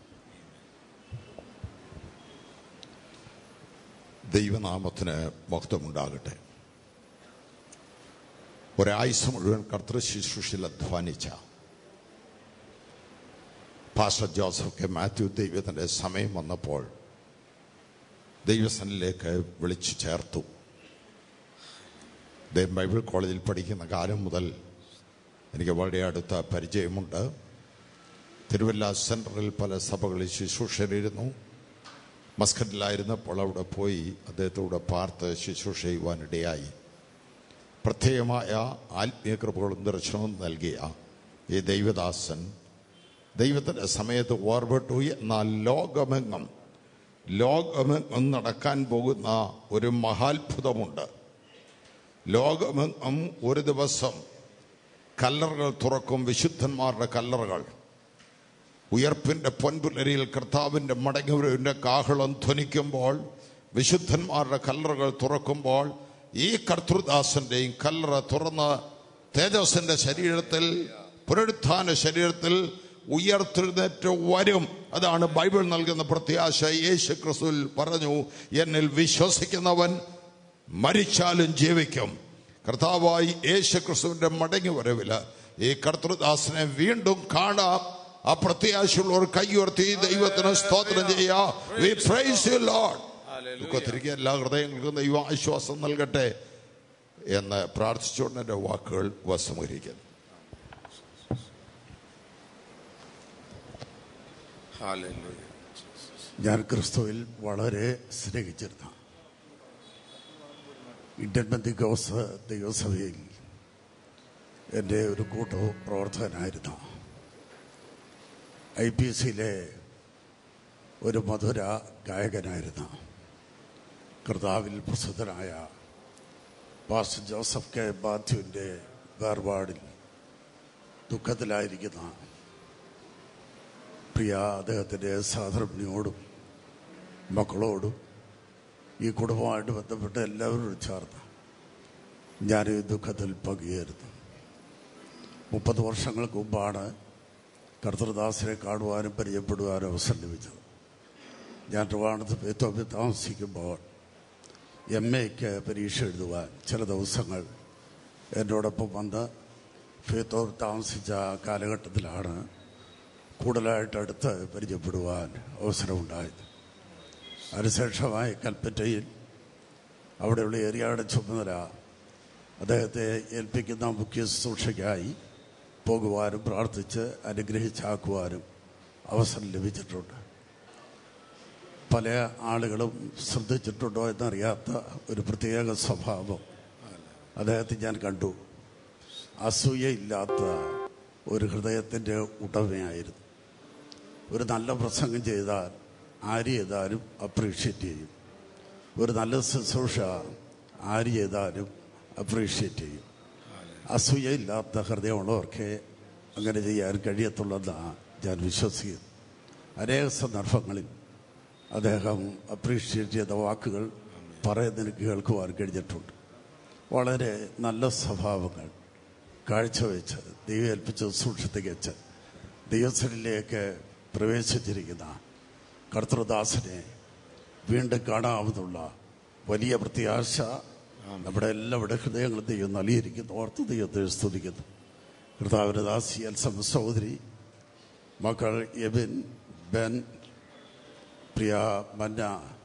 ദൈവനാമത്തിന് മഹത്വമുണ്ടാകട്ടെ ഒരാഴ്ച മുഴുവൻ കർത്തൃ ശുശ്രൂഷയിൽ അധ്വാനിച്ച പാസ്റ്റർ ജോസഫ് കെ മാത്യു ദൈവത്തിൻ്റെ സമയം വന്നപ്പോൾ ദൈവസനിലേക്ക് വിളിച്ചു ചേർത്തു അദ്ദേഹം ബൈബിൾ കോളേജിൽ പഠിക്കുന്ന കാലം മുതൽ എനിക്ക് വളരെ അടുത്ത പരിചയമുണ്ട് തിരുവല്ല സെൻട്രൽ പല സഭകളിൽ ശുശ്രൂഷയിലിരുന്നു മസ്കറ്റിലായിരുന്നപ്പോൾ അവിടെ പോയി അദ്ദേഹത്തോടെ പാർത്ത് ശുശ്രൂഷ ചെയ്യുവാനിടയായി പ്രത്യേകമായ ആത്മീയ കൃപകളും ദർശനവും നൽകിയ ഈ ദൈവദാസൻ ദൈവത്തിൻ്റെ സമയത്ത് ഓർപ്പെട്ടു എന്നാൽ ലോകമെങ്ങും ലോകമെങ്ങും നടക്കാൻ പോകുന്ന ഒരു മഹാത്ഭുതമുണ്ട് ലോകമെങ്ങും ഒരു ദിവസം കല്ലറുകൾ തുറക്കും വിശുദ്ധന്മാരുടെ കല്ലറുകൾ ഉയർപ്പിന്റെ പൊൻപുലരിയിൽ കർത്താവിന്റെ മടങ്ങിവരവിന്റെ കാഹളം ധ്വനിക്കുമ്പോൾ വിശുദ്ധന്മാരുടെ കല്ലറുകൾ തുറക്കുമ്പോൾ ഈ കർത്തൃദാസന്റെയും കല്ലറ തുറന്ന് തേജസ്സിന്റെ ശരീരത്തിൽ പുനരുത്ഥാന ശരീരത്തിൽ ഉയർത്തെഴുന്നേറ്റ് വരും അതാണ് ബൈബിൾ നൽകുന്ന പ്രത്യാശ യേശു ക്രിസ്തുവിൽ പറഞ്ഞു എന്നിൽ വിശ്വസിക്കുന്നവൻ മരിച്ചാലും ജീവിക്കും കർത്താവായി യേശു ക്രിസ്തുവിന്റെ മടങ്ങി വരവില് ഈ കർത്തൃദാസനെ വീണ്ടും കാണാം ആ പ്രത്യാശയുള്ളവർ കൈയുയർത്തി ദൈവത്തിന് സ്തോത്രം ചെയ്യാ വി പ്രൈസ് യു ലോർഡ് ദുഃഖത്തിരിക്കുക എല്ലാ ഹൃദയങ്ങൾക്കും ദൈവം ആശ്വാസം നൽകട്ടെ എന്ന് പ്രാർത്ഥിച്ചുകൊണ്ട് എൻ്റെ വാക്കുകൾ വസമകരിക്കുന്നു ഞാൻ ക്രിസ്തുവിൽ വളരെ സ്നേഹിച്ചിരുന്നു ഇന്ത്യൻ ബന്ധിക്കോസ് ദൈവസഭയിൽ എൻ്റെ ഒരു കൂട്ടു പ്രവർത്തകനായിരുന്നു ഐ പി സിയിലെ ഒരു മധുര ഗായകനായിരുന്നു കർത്താവിൽ പ്രസിദ്ധനായ പാസ്റ്റർ ജോസഫ് കെ മാത്യുവിൻ്റെ വേർപാടിൽ ദുഃഖത്തിലായിരിക്കുന്ന പ്രിയ അദ്ദേഹത്തിൻ്റെ സഹധർമ്മിണിയോടും മക്കളോടും ഈ കുടുംബമായിട്ട് ബന്ധപ്പെട്ട എല്ലാവരോടും ചേർന്ന് ഞാൻ ഈ ദുഃഖത്തിൽ പങ്കുചേരുന്നു മുപ്പത് വർഷങ്ങൾക്ക് മുമ്പാണ് കർത്തൃദാസിനെ കാണുവാനും പരിചയപ്പെടുവാനും അവസരം ലഭിച്ചത് ഞാൻ ട്രിവാണത്ത് പേത്തോപ്പിൽ താമസിക്കുമ്പോൾ എം എക്ക് പരീക്ഷ എഴുതുവാൻ ചില ദിവസങ്ങൾ എന്നോടൊപ്പം വന്ന് ഫേത്തോർ താമസിച്ച കാലഘട്ടത്തിലാണ് കൂടുതലായിട്ട് അടുത്ത് പരിചയപ്പെടുവാൻ അവസരമുണ്ടായത് അതിനുശേഷമായി കൽപ്പറ്റയിൽ അവിടെയുള്ള ഏരിയയുടെ ചുമതല അദ്ദേഹത്തെ ഏൽപ്പിക്കുന്ന മുഖ്യ ശുശ്രൂഷയ്ക്കായി പോകുവാനും പ്രാർത്ഥിച്ച് അനുഗ്രഹിച്ചാക്കുവാനും അവസരം ലഭിച്ചിട്ടുണ്ട് പല ആളുകളും ശ്രദ്ധിച്ചിട്ടുണ്ടോ എന്നറിയാത്ത ഒരു പ്രത്യേക സ്വഭാവം അദ്ദേഹത്തെ ഞാൻ കണ്ടു അസൂയയില്ലാത്ത ഒരു ഹൃദയത്തിൻ്റെ ഉടമയായിരുന്നു ഒരു നല്ല പ്രസംഗം ചെയ്താൽ ആര് ചെയ്താലും അപ്രീഷിയേറ്റ് ചെയ്യും ഒരു നല്ല ശുശ്രൂഷ ആര് ചെയ്താലും അപ്രീഷിയേറ്റ് ചെയ്യും അസൂയയില്ലാത്ത ഹൃദയമുള്ളവർക്ക് അങ്ങനെ ചെയ്യാൻ കഴിയത്തുള്ളതെന്നാണ് ഞാൻ വിശ്വസിക്കുന്നു അനേക സന്ദർഭങ്ങളിൽ അദ്ദേഹം അപ്രീഷിയേറ്റ് ചെയ്ത വാക്കുകൾ പറയുന്നതിന് കേൾക്കുവാൻ കഴിഞ്ഞിട്ടുണ്ട് വളരെ നല്ല സ്വഭാവങ്ങൾ കാഴ്ചവെച്ച് ദൈവം ഏൽപ്പിച്ച സൂക്ഷിച്ച് ദൈവസനിലേക്ക് പ്രവേശിച്ചിരിക്കുന്ന കർത്തൃദാസനെ വീണ്ടും കാണാവുന്നുള്ള വലിയ പ്രത്യാശ നമ്മുടെ എല്ലാവരുടെ ഹൃദയങ്ങളും ദൈവം നൽകിയിരിക്കുന്നു ഓർത്ത് ദൈവത്തെ സ്തുതിക്കുന്നു കർത്താവിൻ്റെ ദാസി എൽസം സഹോദരി മക്കൾ എബിൻ ബെൻ പ്രിയ മന്ന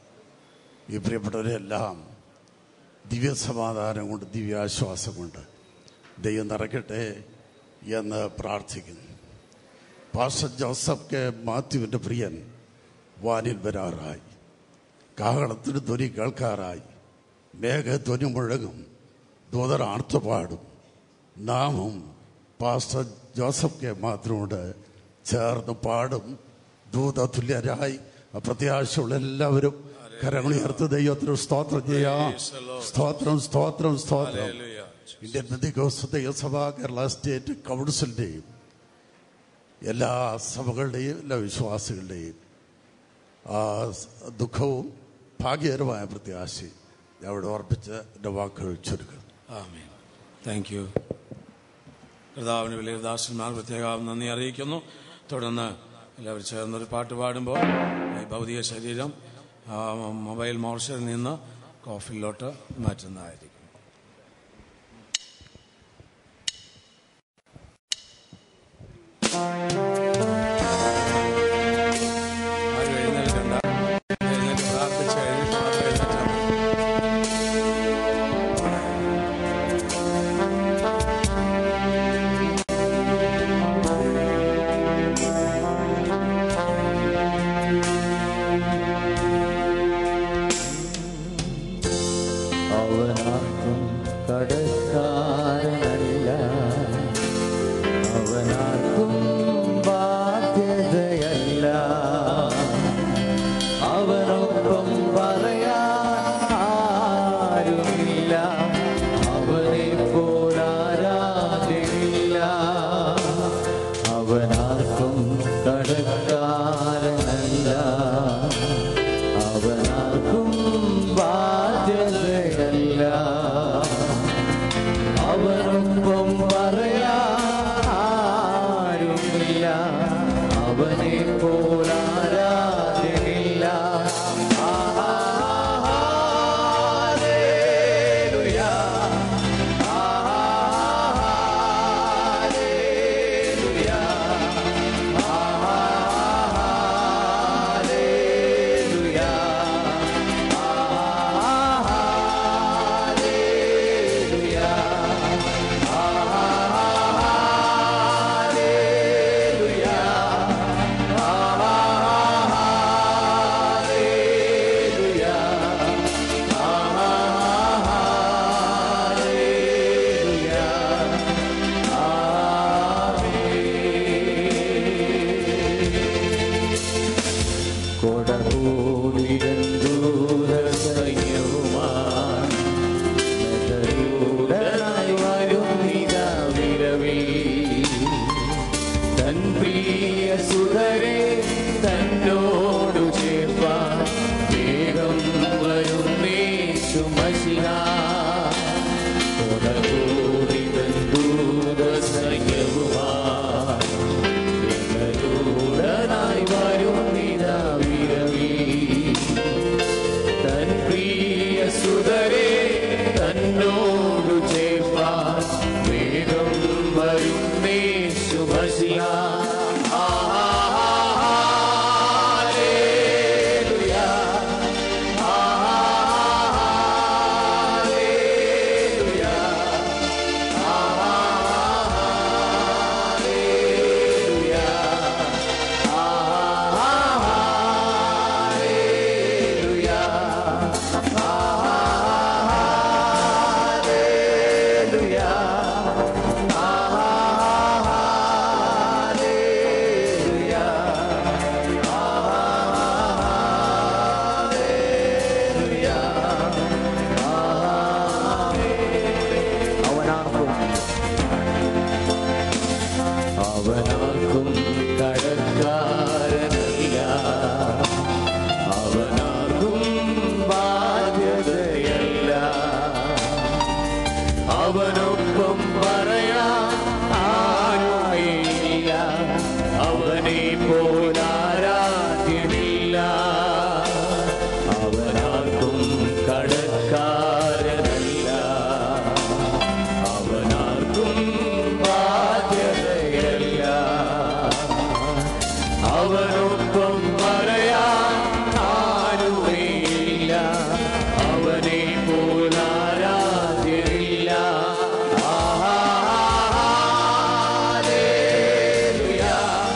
ഈ പ്രിയപ്പെട്ടവരെല്ലാം ദിവ്യസമാധാനം കൊണ്ട് ദിവ്യാശ്വാസം കൊണ്ട് ദൈവം നിറയ്ക്കട്ടെ എന്ന് പ്രാർത്ഥിക്കുന്നു പാസ്റ്റർ ജോസഫ് കെ മാത്യുവിൻ്റെ പ്രിയൻ വാനിൽ വരാറായി കാഹളത്തിന് ധ്വനി കേൾക്കാറായി മേഘധ്വനി മുഴങ്ങും ദൂതർ ആർത്തുപാടും നാമും പാസ്റ്റർ ജോസഫ് കെ മാത്യുവിനോട് ചേർന്ന് പാടും ദൂതതുല്യരായി പ്രത്യാശയുള്ള എല്ലാവരും കരങ്ങളുയർത്ത് ദൈവത്തിന് സ്തോത്രം ചെയ്യാം സ്തോത്രം സ്തോത്രം സ്തോത്രം ഇന്ത്യൻ ബന്ധുക്കോസ് ദൈവസഭ കേരള സ്റ്റേറ്റ് കൗൺസിലിൻ്റെയും എല്ലാ സഭകളുടെയും എല്ലാ വിശ്വാസികളുടെയും ആ ദുഃഖവും ഭാഗ്യകരമായ പ്രത്യാശയും ഞാൻ ഇവിടെ ഓർപ്പിച്ച് എൻ്റെ വാക്കുകൾ ചുരുക്കുന്നു ആമേൻ താങ്ക് യു കർത്താവിന് വലിയ ദാസന്മാർ പ്രത്യേകം നന്ദി അറിയിക്കുന്നു തുടർന്ന് എല്ലാവരും ചേർന്നൊരു പാട്ട് പാടുമ്പോൾ ഈ ഭൗതിക ശരീരം ആ, മൊബൈൽ മോർച്ചറിൽ നിന്ന് കോഫിലോട്ട് മാറ്റുന്നതായിരിക്കും ആരും എഴുന്നേൽക്കണ്ട എഴുന്നേറ്റ് പ്രാർത്ഥിച്ച് കഴിഞ്ഞിട്ട് മാത്രം എഴുന്നേറ്റാൽ മതി. അവനാർക്കും കടക്കാരനല്ല അവനാർക്കും ബാധ്യതയല്ല അവനൊപ്പം പറയാൻ ആരുമില്ല അവനെ പോലാരാധില്ല അവനാർക്കും കടക്കാരനല്ല അവനാർക്കും ബാധ്യതയല്ല അവനൊപ്പം പറയാരുമില്ല അവനെ പോലാരാധില്ല കൊടകൂടിരന്തൂരസയുമായി വരുന്നിതാ വിരവിൽ തൻ പ്രിയ സുതരെ തന്നോടു ചേർപ്പാൻ വേഗം വരുന്നേശു മഷിഹ കൊടകൂടിരന്തൂരസയുമായി വരുന്നിതാ വിരവിൽ തൻ പ്രിയ സുതരെ തന്നോടു ചേർപ്പാൻ വേഗം വരുന്നേ ശുഭശിയ ആഹാ അവനാർക്കും കടക്കാരനല്ല അവനാർക്കും ബാധ്യതയല്ല അവനൊപ്പം പറയാൻ ആരുമില്ല അവനെ പോലാരാധ്യമില്ല അവനാർക്കും കടക്കാരനല്ല അവനാർക്കും ബാധ്യതയല്ല അവനൊപ്പം പറയാൻ ആരുമില്ല അവനെ പോലാരാധ്യമില്ല ആഹാ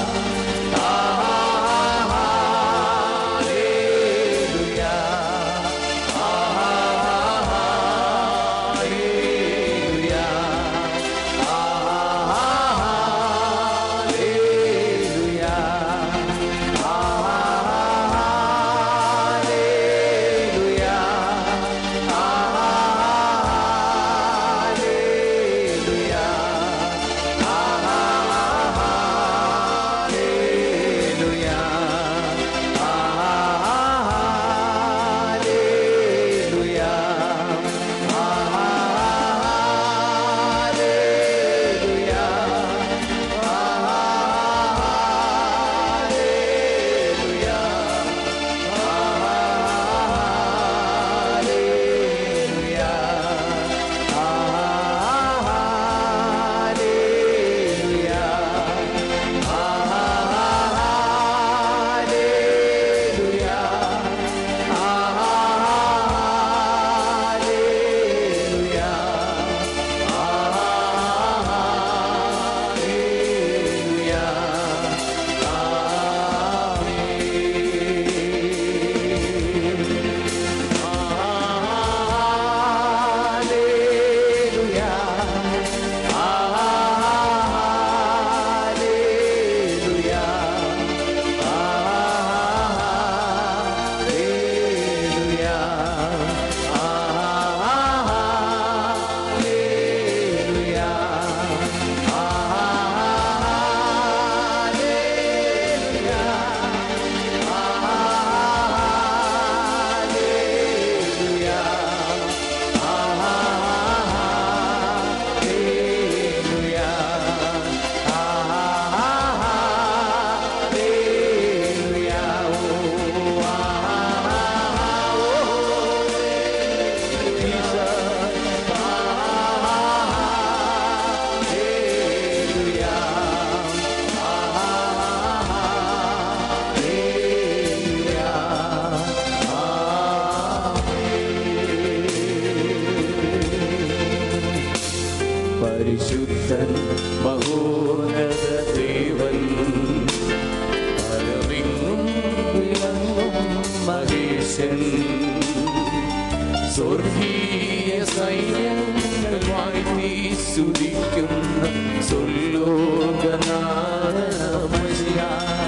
പരിശുദ്ധൻ മഹോന്നത ദേവൻ പരമിങ്ങും വിളങ്ങും മഹേശൻ സ്വർഗീയ സൈന്യങ്ങൾ വാഴ്ത്തി സ്തുതിക്കുന്ന സുല്ലോകനാഥമശിയ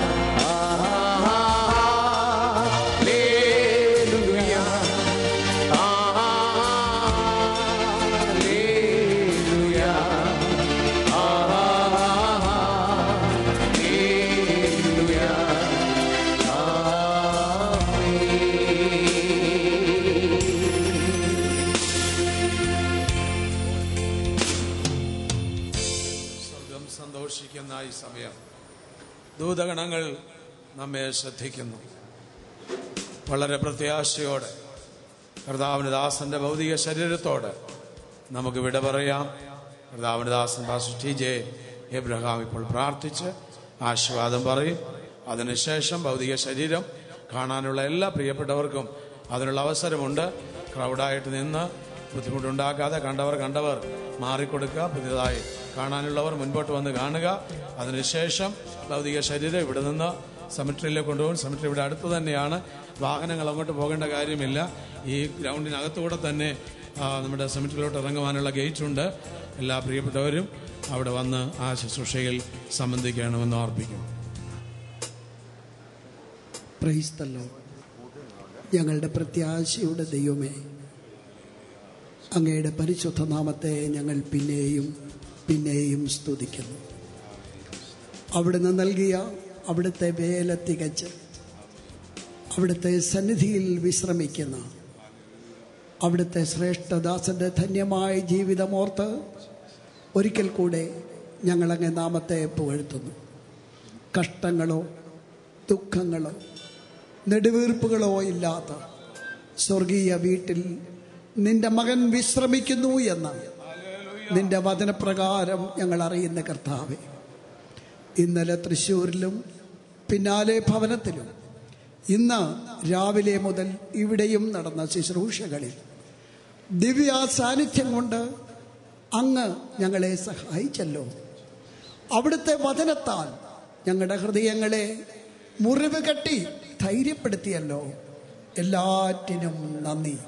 സ്വർഗം സന്തോഷിക്കുന്ന ഈ സമയം ദൂതഗണങ്ങൾ നമ്മെ ശ്രദ്ധിക്കുന്നു വളരെ പ്രത്യാശയോടെ കർത്താവിന് ദാസന്റെ ഭൗതിക ശരീരത്തോട് നമുക്ക് വിട പറയാം കർത്താവിന് ദാസൻ പാസ്റ്റർ ടി ജെ എബ്രഹാം ഇപ്പോൾ പ്രാർത്ഥിച്ച് ആശീർവാദം പറയും അതിനുശേഷം ഭൗതിക ശരീരം കാണാനുള്ള എല്ലാ പ്രിയപ്പെട്ടവർക്കും അതിനുള്ള അവസരമുണ്ട് ക്രൗഡായിട്ട് നിന്ന് ബുദ്ധിമുട്ടുണ്ടാക്കാതെ കണ്ടവർ കണ്ടവർ മാറിക്കൊടുക്കുക പുതിയതായി കാണാനുള്ളവർ മുൻപോട്ട് വന്ന് കാണുക അതിനുശേഷം ഭൗതിക ശരീരം ഇവിടെ നിന്ന് സെമിട്രിയിലേക്ക് കൊണ്ടുപോകും സെമിട്രി ഇവിടെ അടുത്ത് തന്നെയാണ് വാഹനങ്ങൾ അങ്ങോട്ട് പോകേണ്ട കാര്യമില്ല ഈ ഗ്രൗണ്ടിനകത്തുകൂടെ തന്നെ ആ, നമ്മുടെ സെമിട്രിയിലോട്ട് ഇറങ്ങുവാനുള്ള ഗേറ്റ് ഉണ്ട് എല്ലാ പ്രിയപ്പെട്ടവരും അവിടെ വന്ന് ആ ശുശ്രൂഷയിൽ സംബന്ധിക്കണമെന്ന് ഓർപ്പിക്കും പ്രൈസ്തല്ലോ ഞങ്ങളുടെ പ്രത്യാശയുടെ ദൈവമേ അങ്ങയുടെ പരിശുദ്ധ നാമത്തെ ഞങ്ങൾ പിന്നെയും പിന്നെയും സ്തുതിക്കുന്നു അവിടുന്ന് നൽകിയ അവിടുത്തെ വേല തികച്ച് അവിടുത്തെ സന്നിധിയിൽ വിശ്രമിക്കുന്ന അവിടുത്തെ ശ്രേഷ്ഠദാസന്റെ ധന്യമായ ജീവിതമോർത്ത് ഒരിക്കൽ കൂടെ ഞങ്ങളങ്ങ് നാമത്തെ പുകഴ്ത്തുന്നു കഷ്ടങ്ങളോ ദുഃഖങ്ങളോ നെടുവീർപ്പുകളോ ഇല്ലാത്ത സ്വർഗീയ വീട്ടിൽ നിന്റെ മകൻ വിശ്രമിക്കുന്നു എന്ന് നിന്റെ വചനപ്രകാരം ഞങ്ങൾ അറിയുന്ന കർത്താവെ ഇന്നലെ തൃശ്ശൂരിലും പിന്നാലെ ഭവനത്തിലും ഇന്ന് രാവിലെ മുതൽ ഇവിടെയും നടന്ന ശുശ്രൂഷകളിൽ ദിവ്യ സാന്നിധ്യം കൊണ്ട് അങ്ങ് ഞങ്ങളെ സഹായിച്ചല്ലോ അവിടുത്തെ വചനത്താൽ ഞങ്ങളുടെ ഹൃദയങ്ങളെ മുറിവ് കെട്ടി ധൈര്യപ്പെടുത്തിയല്ലോ എല്ലാറ്റിനും നന്ദി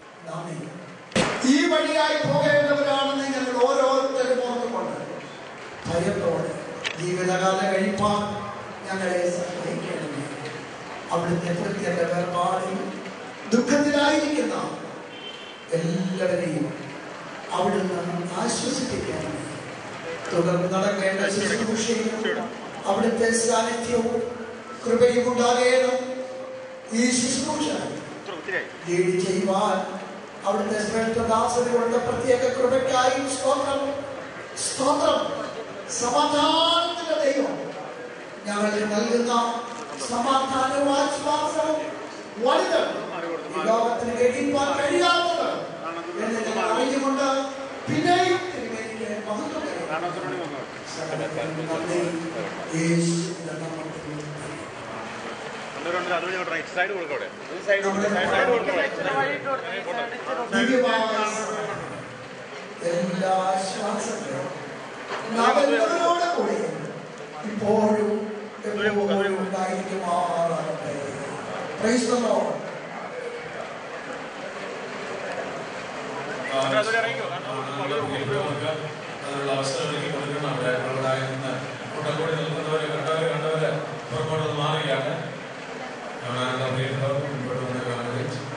ഈ വഴിയായി പോകേണ്ടവരാണെന്ന് ഞങ്ങൾ ഓരോരുത്തരും ഓർത്തുകൊണ്ട് ഭയത്തോടെ ജീവിതകാലം കഴിപ്പാൻ ഞങ്ങളെ സഹായിക്കണമേ അവിടുത്തെ കൃത്യന്റെ വേർപാടിൽ ദുഃഖത്തിലായിരിക്കുന്ന എല്ലാവരെയും അവിടുന്ന് ആശ്വസിപ്പിക്കണം തുടർന്ന് നടക്കേണ്ട ശുശ്രൂഷയും അവിടുത്തെ സാന്നിധ്യവും കൃപയും ഉണ്ടാകേണം ഈ ശുശ്രൂഷ ലീഡ് ചെയ്യുവാൻ അവിടുത്തെ ശ്രേഷ്ഠദാസനുകളുടെ പ്രത്യേക കൃപയ്ക്കായും സ്തോത്രം സ്തോത്രം സമാധാനത്തിന്റെ ദൈവം ഞങ്ങൾക്ക് നൽകുന്ന സമാധാനവും ആശ്വാസവും വലുത് ഈ ലോകത്തിന് ഗ്രഹിക്കാൻ കഴിയാത്തത് എന്ന് ഞങ്ങൾ അറിഞ്ഞുകൊണ്ട് പിന്നെയും തിരുമേനിക്ക് മഹത്വം നൽകുന്നു. നന്ദി. യേശുവിന്റെ നാമത്തിൽ. ദിവ്യമായ എല്ലാ ശ്വാസങ്ങളും നാമെല്ലാവരോടും കൂടി ഇപ്പോഴും എപ്പോഴും ഉണ്ടായിരിക്കുമാറാകട്ടെ Praise the Lord. അതിനുള്ള അവസരം ഒരുക്കി കൊടുക്കണം അവിടെ അവിടെ നിന്ന് കൂട്ടം കൂടി നിൽക്കുന്നവരെ കണ്ടവരെ കണ്ടവരെ പുറകോട്ട് മാറുകയാണ് കാണാനുള്ള പ്രിയപ്പെട്ടവർ മുൻപോട്ട് വന്ന് കാണുകയും ചെയ്യും.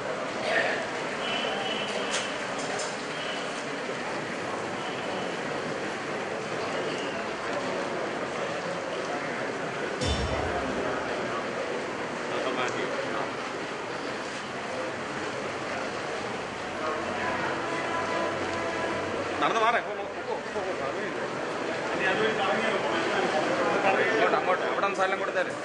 നടന്നു മാറേ അങ്ങോട്ട് അവിടെ സ്ഥലം കൊടുത്തേരെ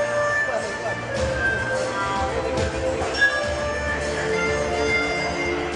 Thank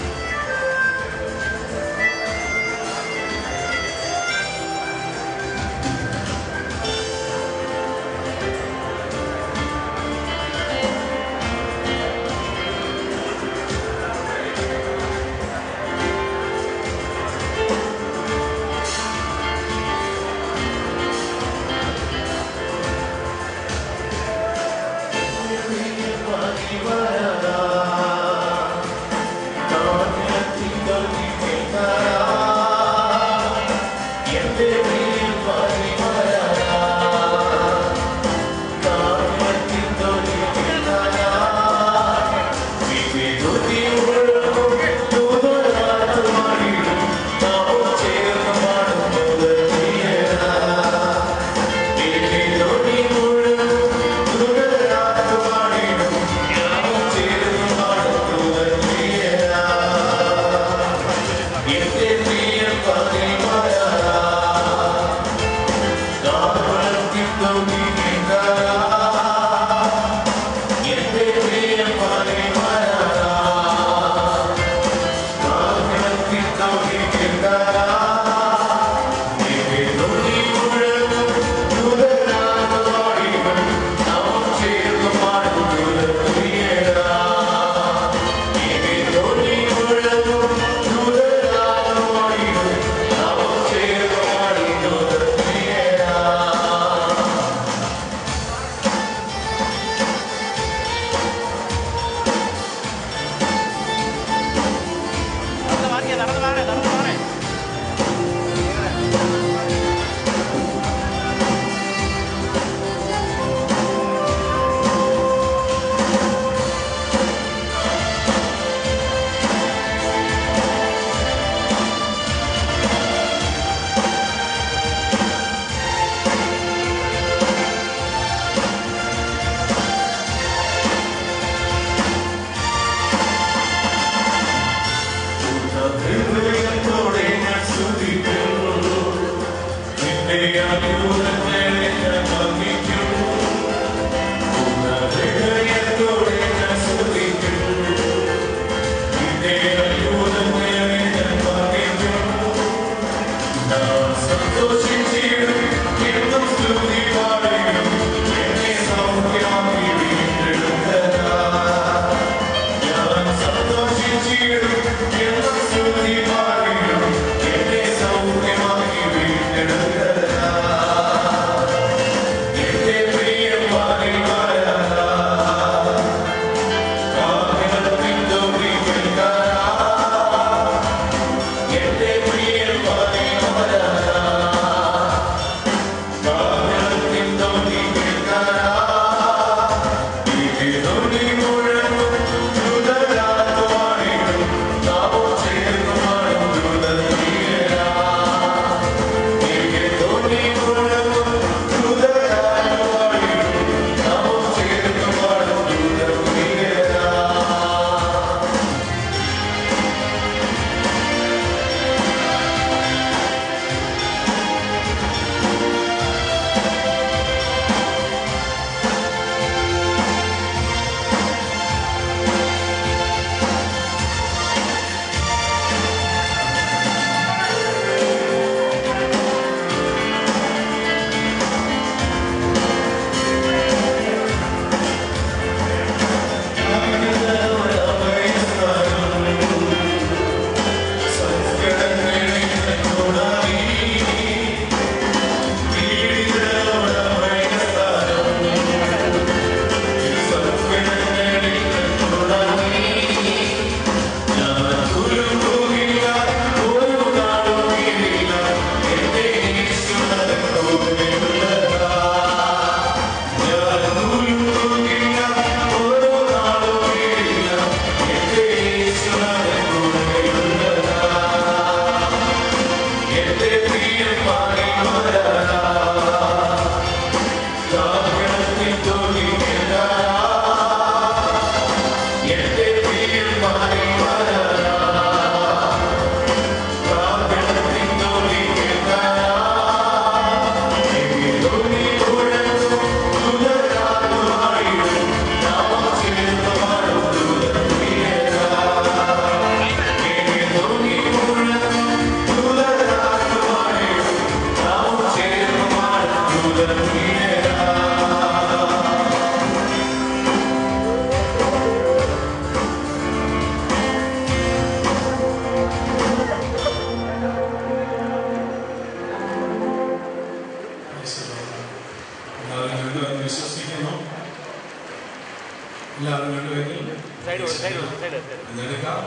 എന്ന് വിശ്വസിക്കുന്നു എല്ലാവരും കണ്ടുവെങ്കിൽ ഇതെടുക്കാം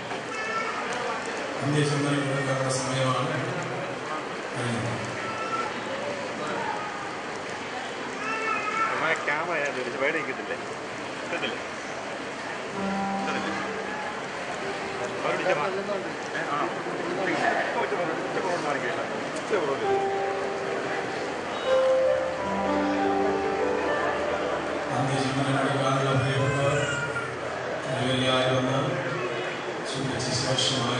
അന്ത്യചുമനം എടുക്കേണ്ട സമയമാണ് കഴിഞ്ഞത്. ക്യാമറ വൈഡ് നിൽക്കത്തില്ലേ കിട്ടത്തില്ലേ അന്ത്യചുമനം എടുക്കാനുള്ള പ്രിയപ്പെട്ടവർ കൈവല്യായി വന്ന് ചിന്തിച്ച് ശേഷമായ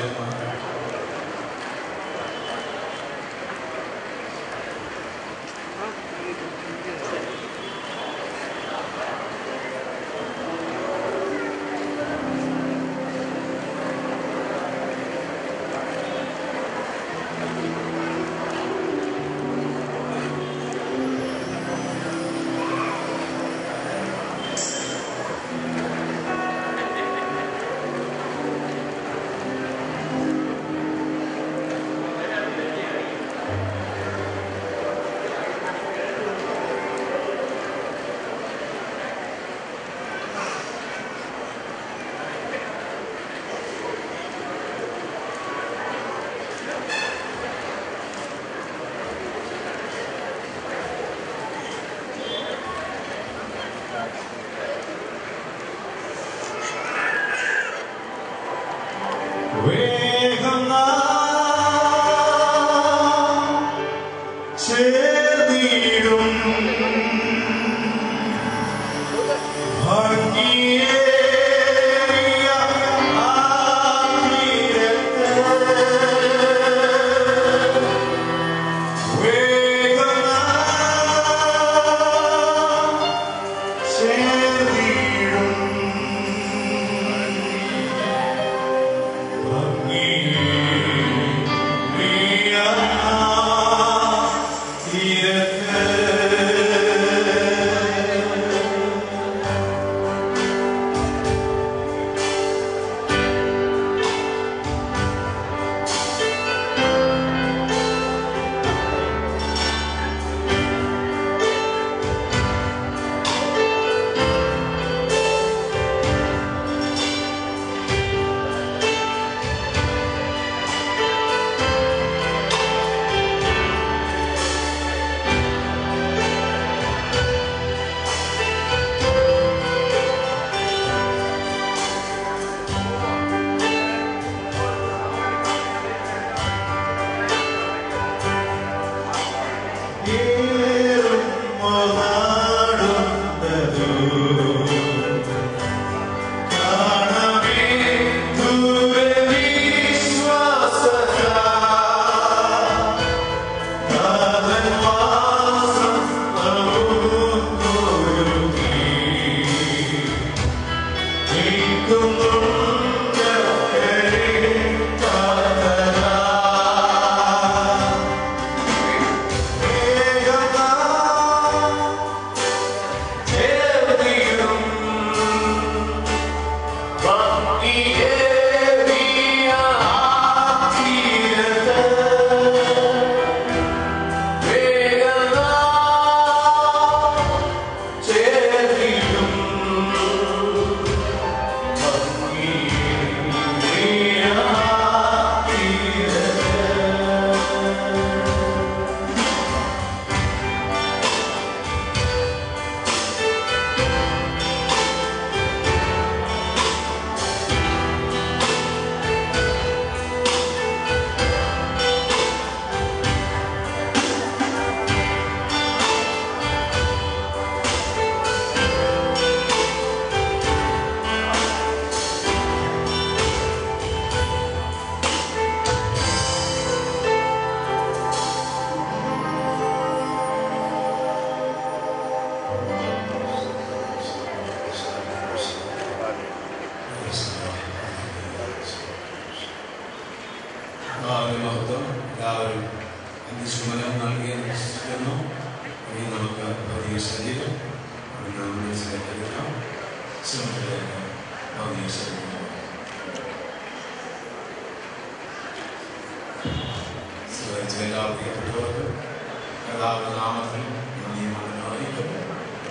ചേർന്നിടും ഭംഗിയേറിയ ആ തീരത്ത് വേഗം നാം ചേർന്നിടും ഭംഗിയേറിയ ആ കർത്താവിന്റെ മഹത്വം എല്ലാവരും അന്ത്യശുമനം നൽകിയെന്ന് വിശ്വസിക്കുന്നു ഇനി നമുക്ക് ഭൗതിക ശരീരം അവിടുന്ന് ഉന്നയിച്ചിലേക്ക് എടുക്കാം ശിവനിലേക്ക് ഭൗതിക ശരീരം സ്വീകരിച്ച എല്ലാ പ്രിയപ്പെട്ടവർക്ക് കർത്താവിന്റെ നാമത്തിൽ നന്ദി മകനായിരിക്കും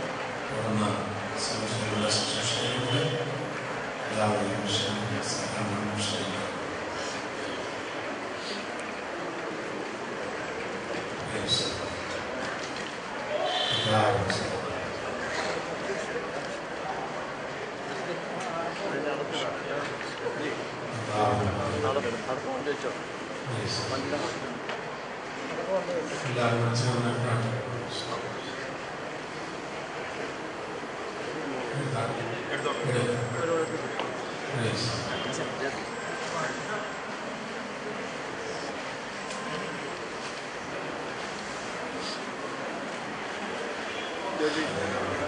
എല്ലാവരും ചേർന്ന് പ്രാർത്ഥിക്കാം. ജോലി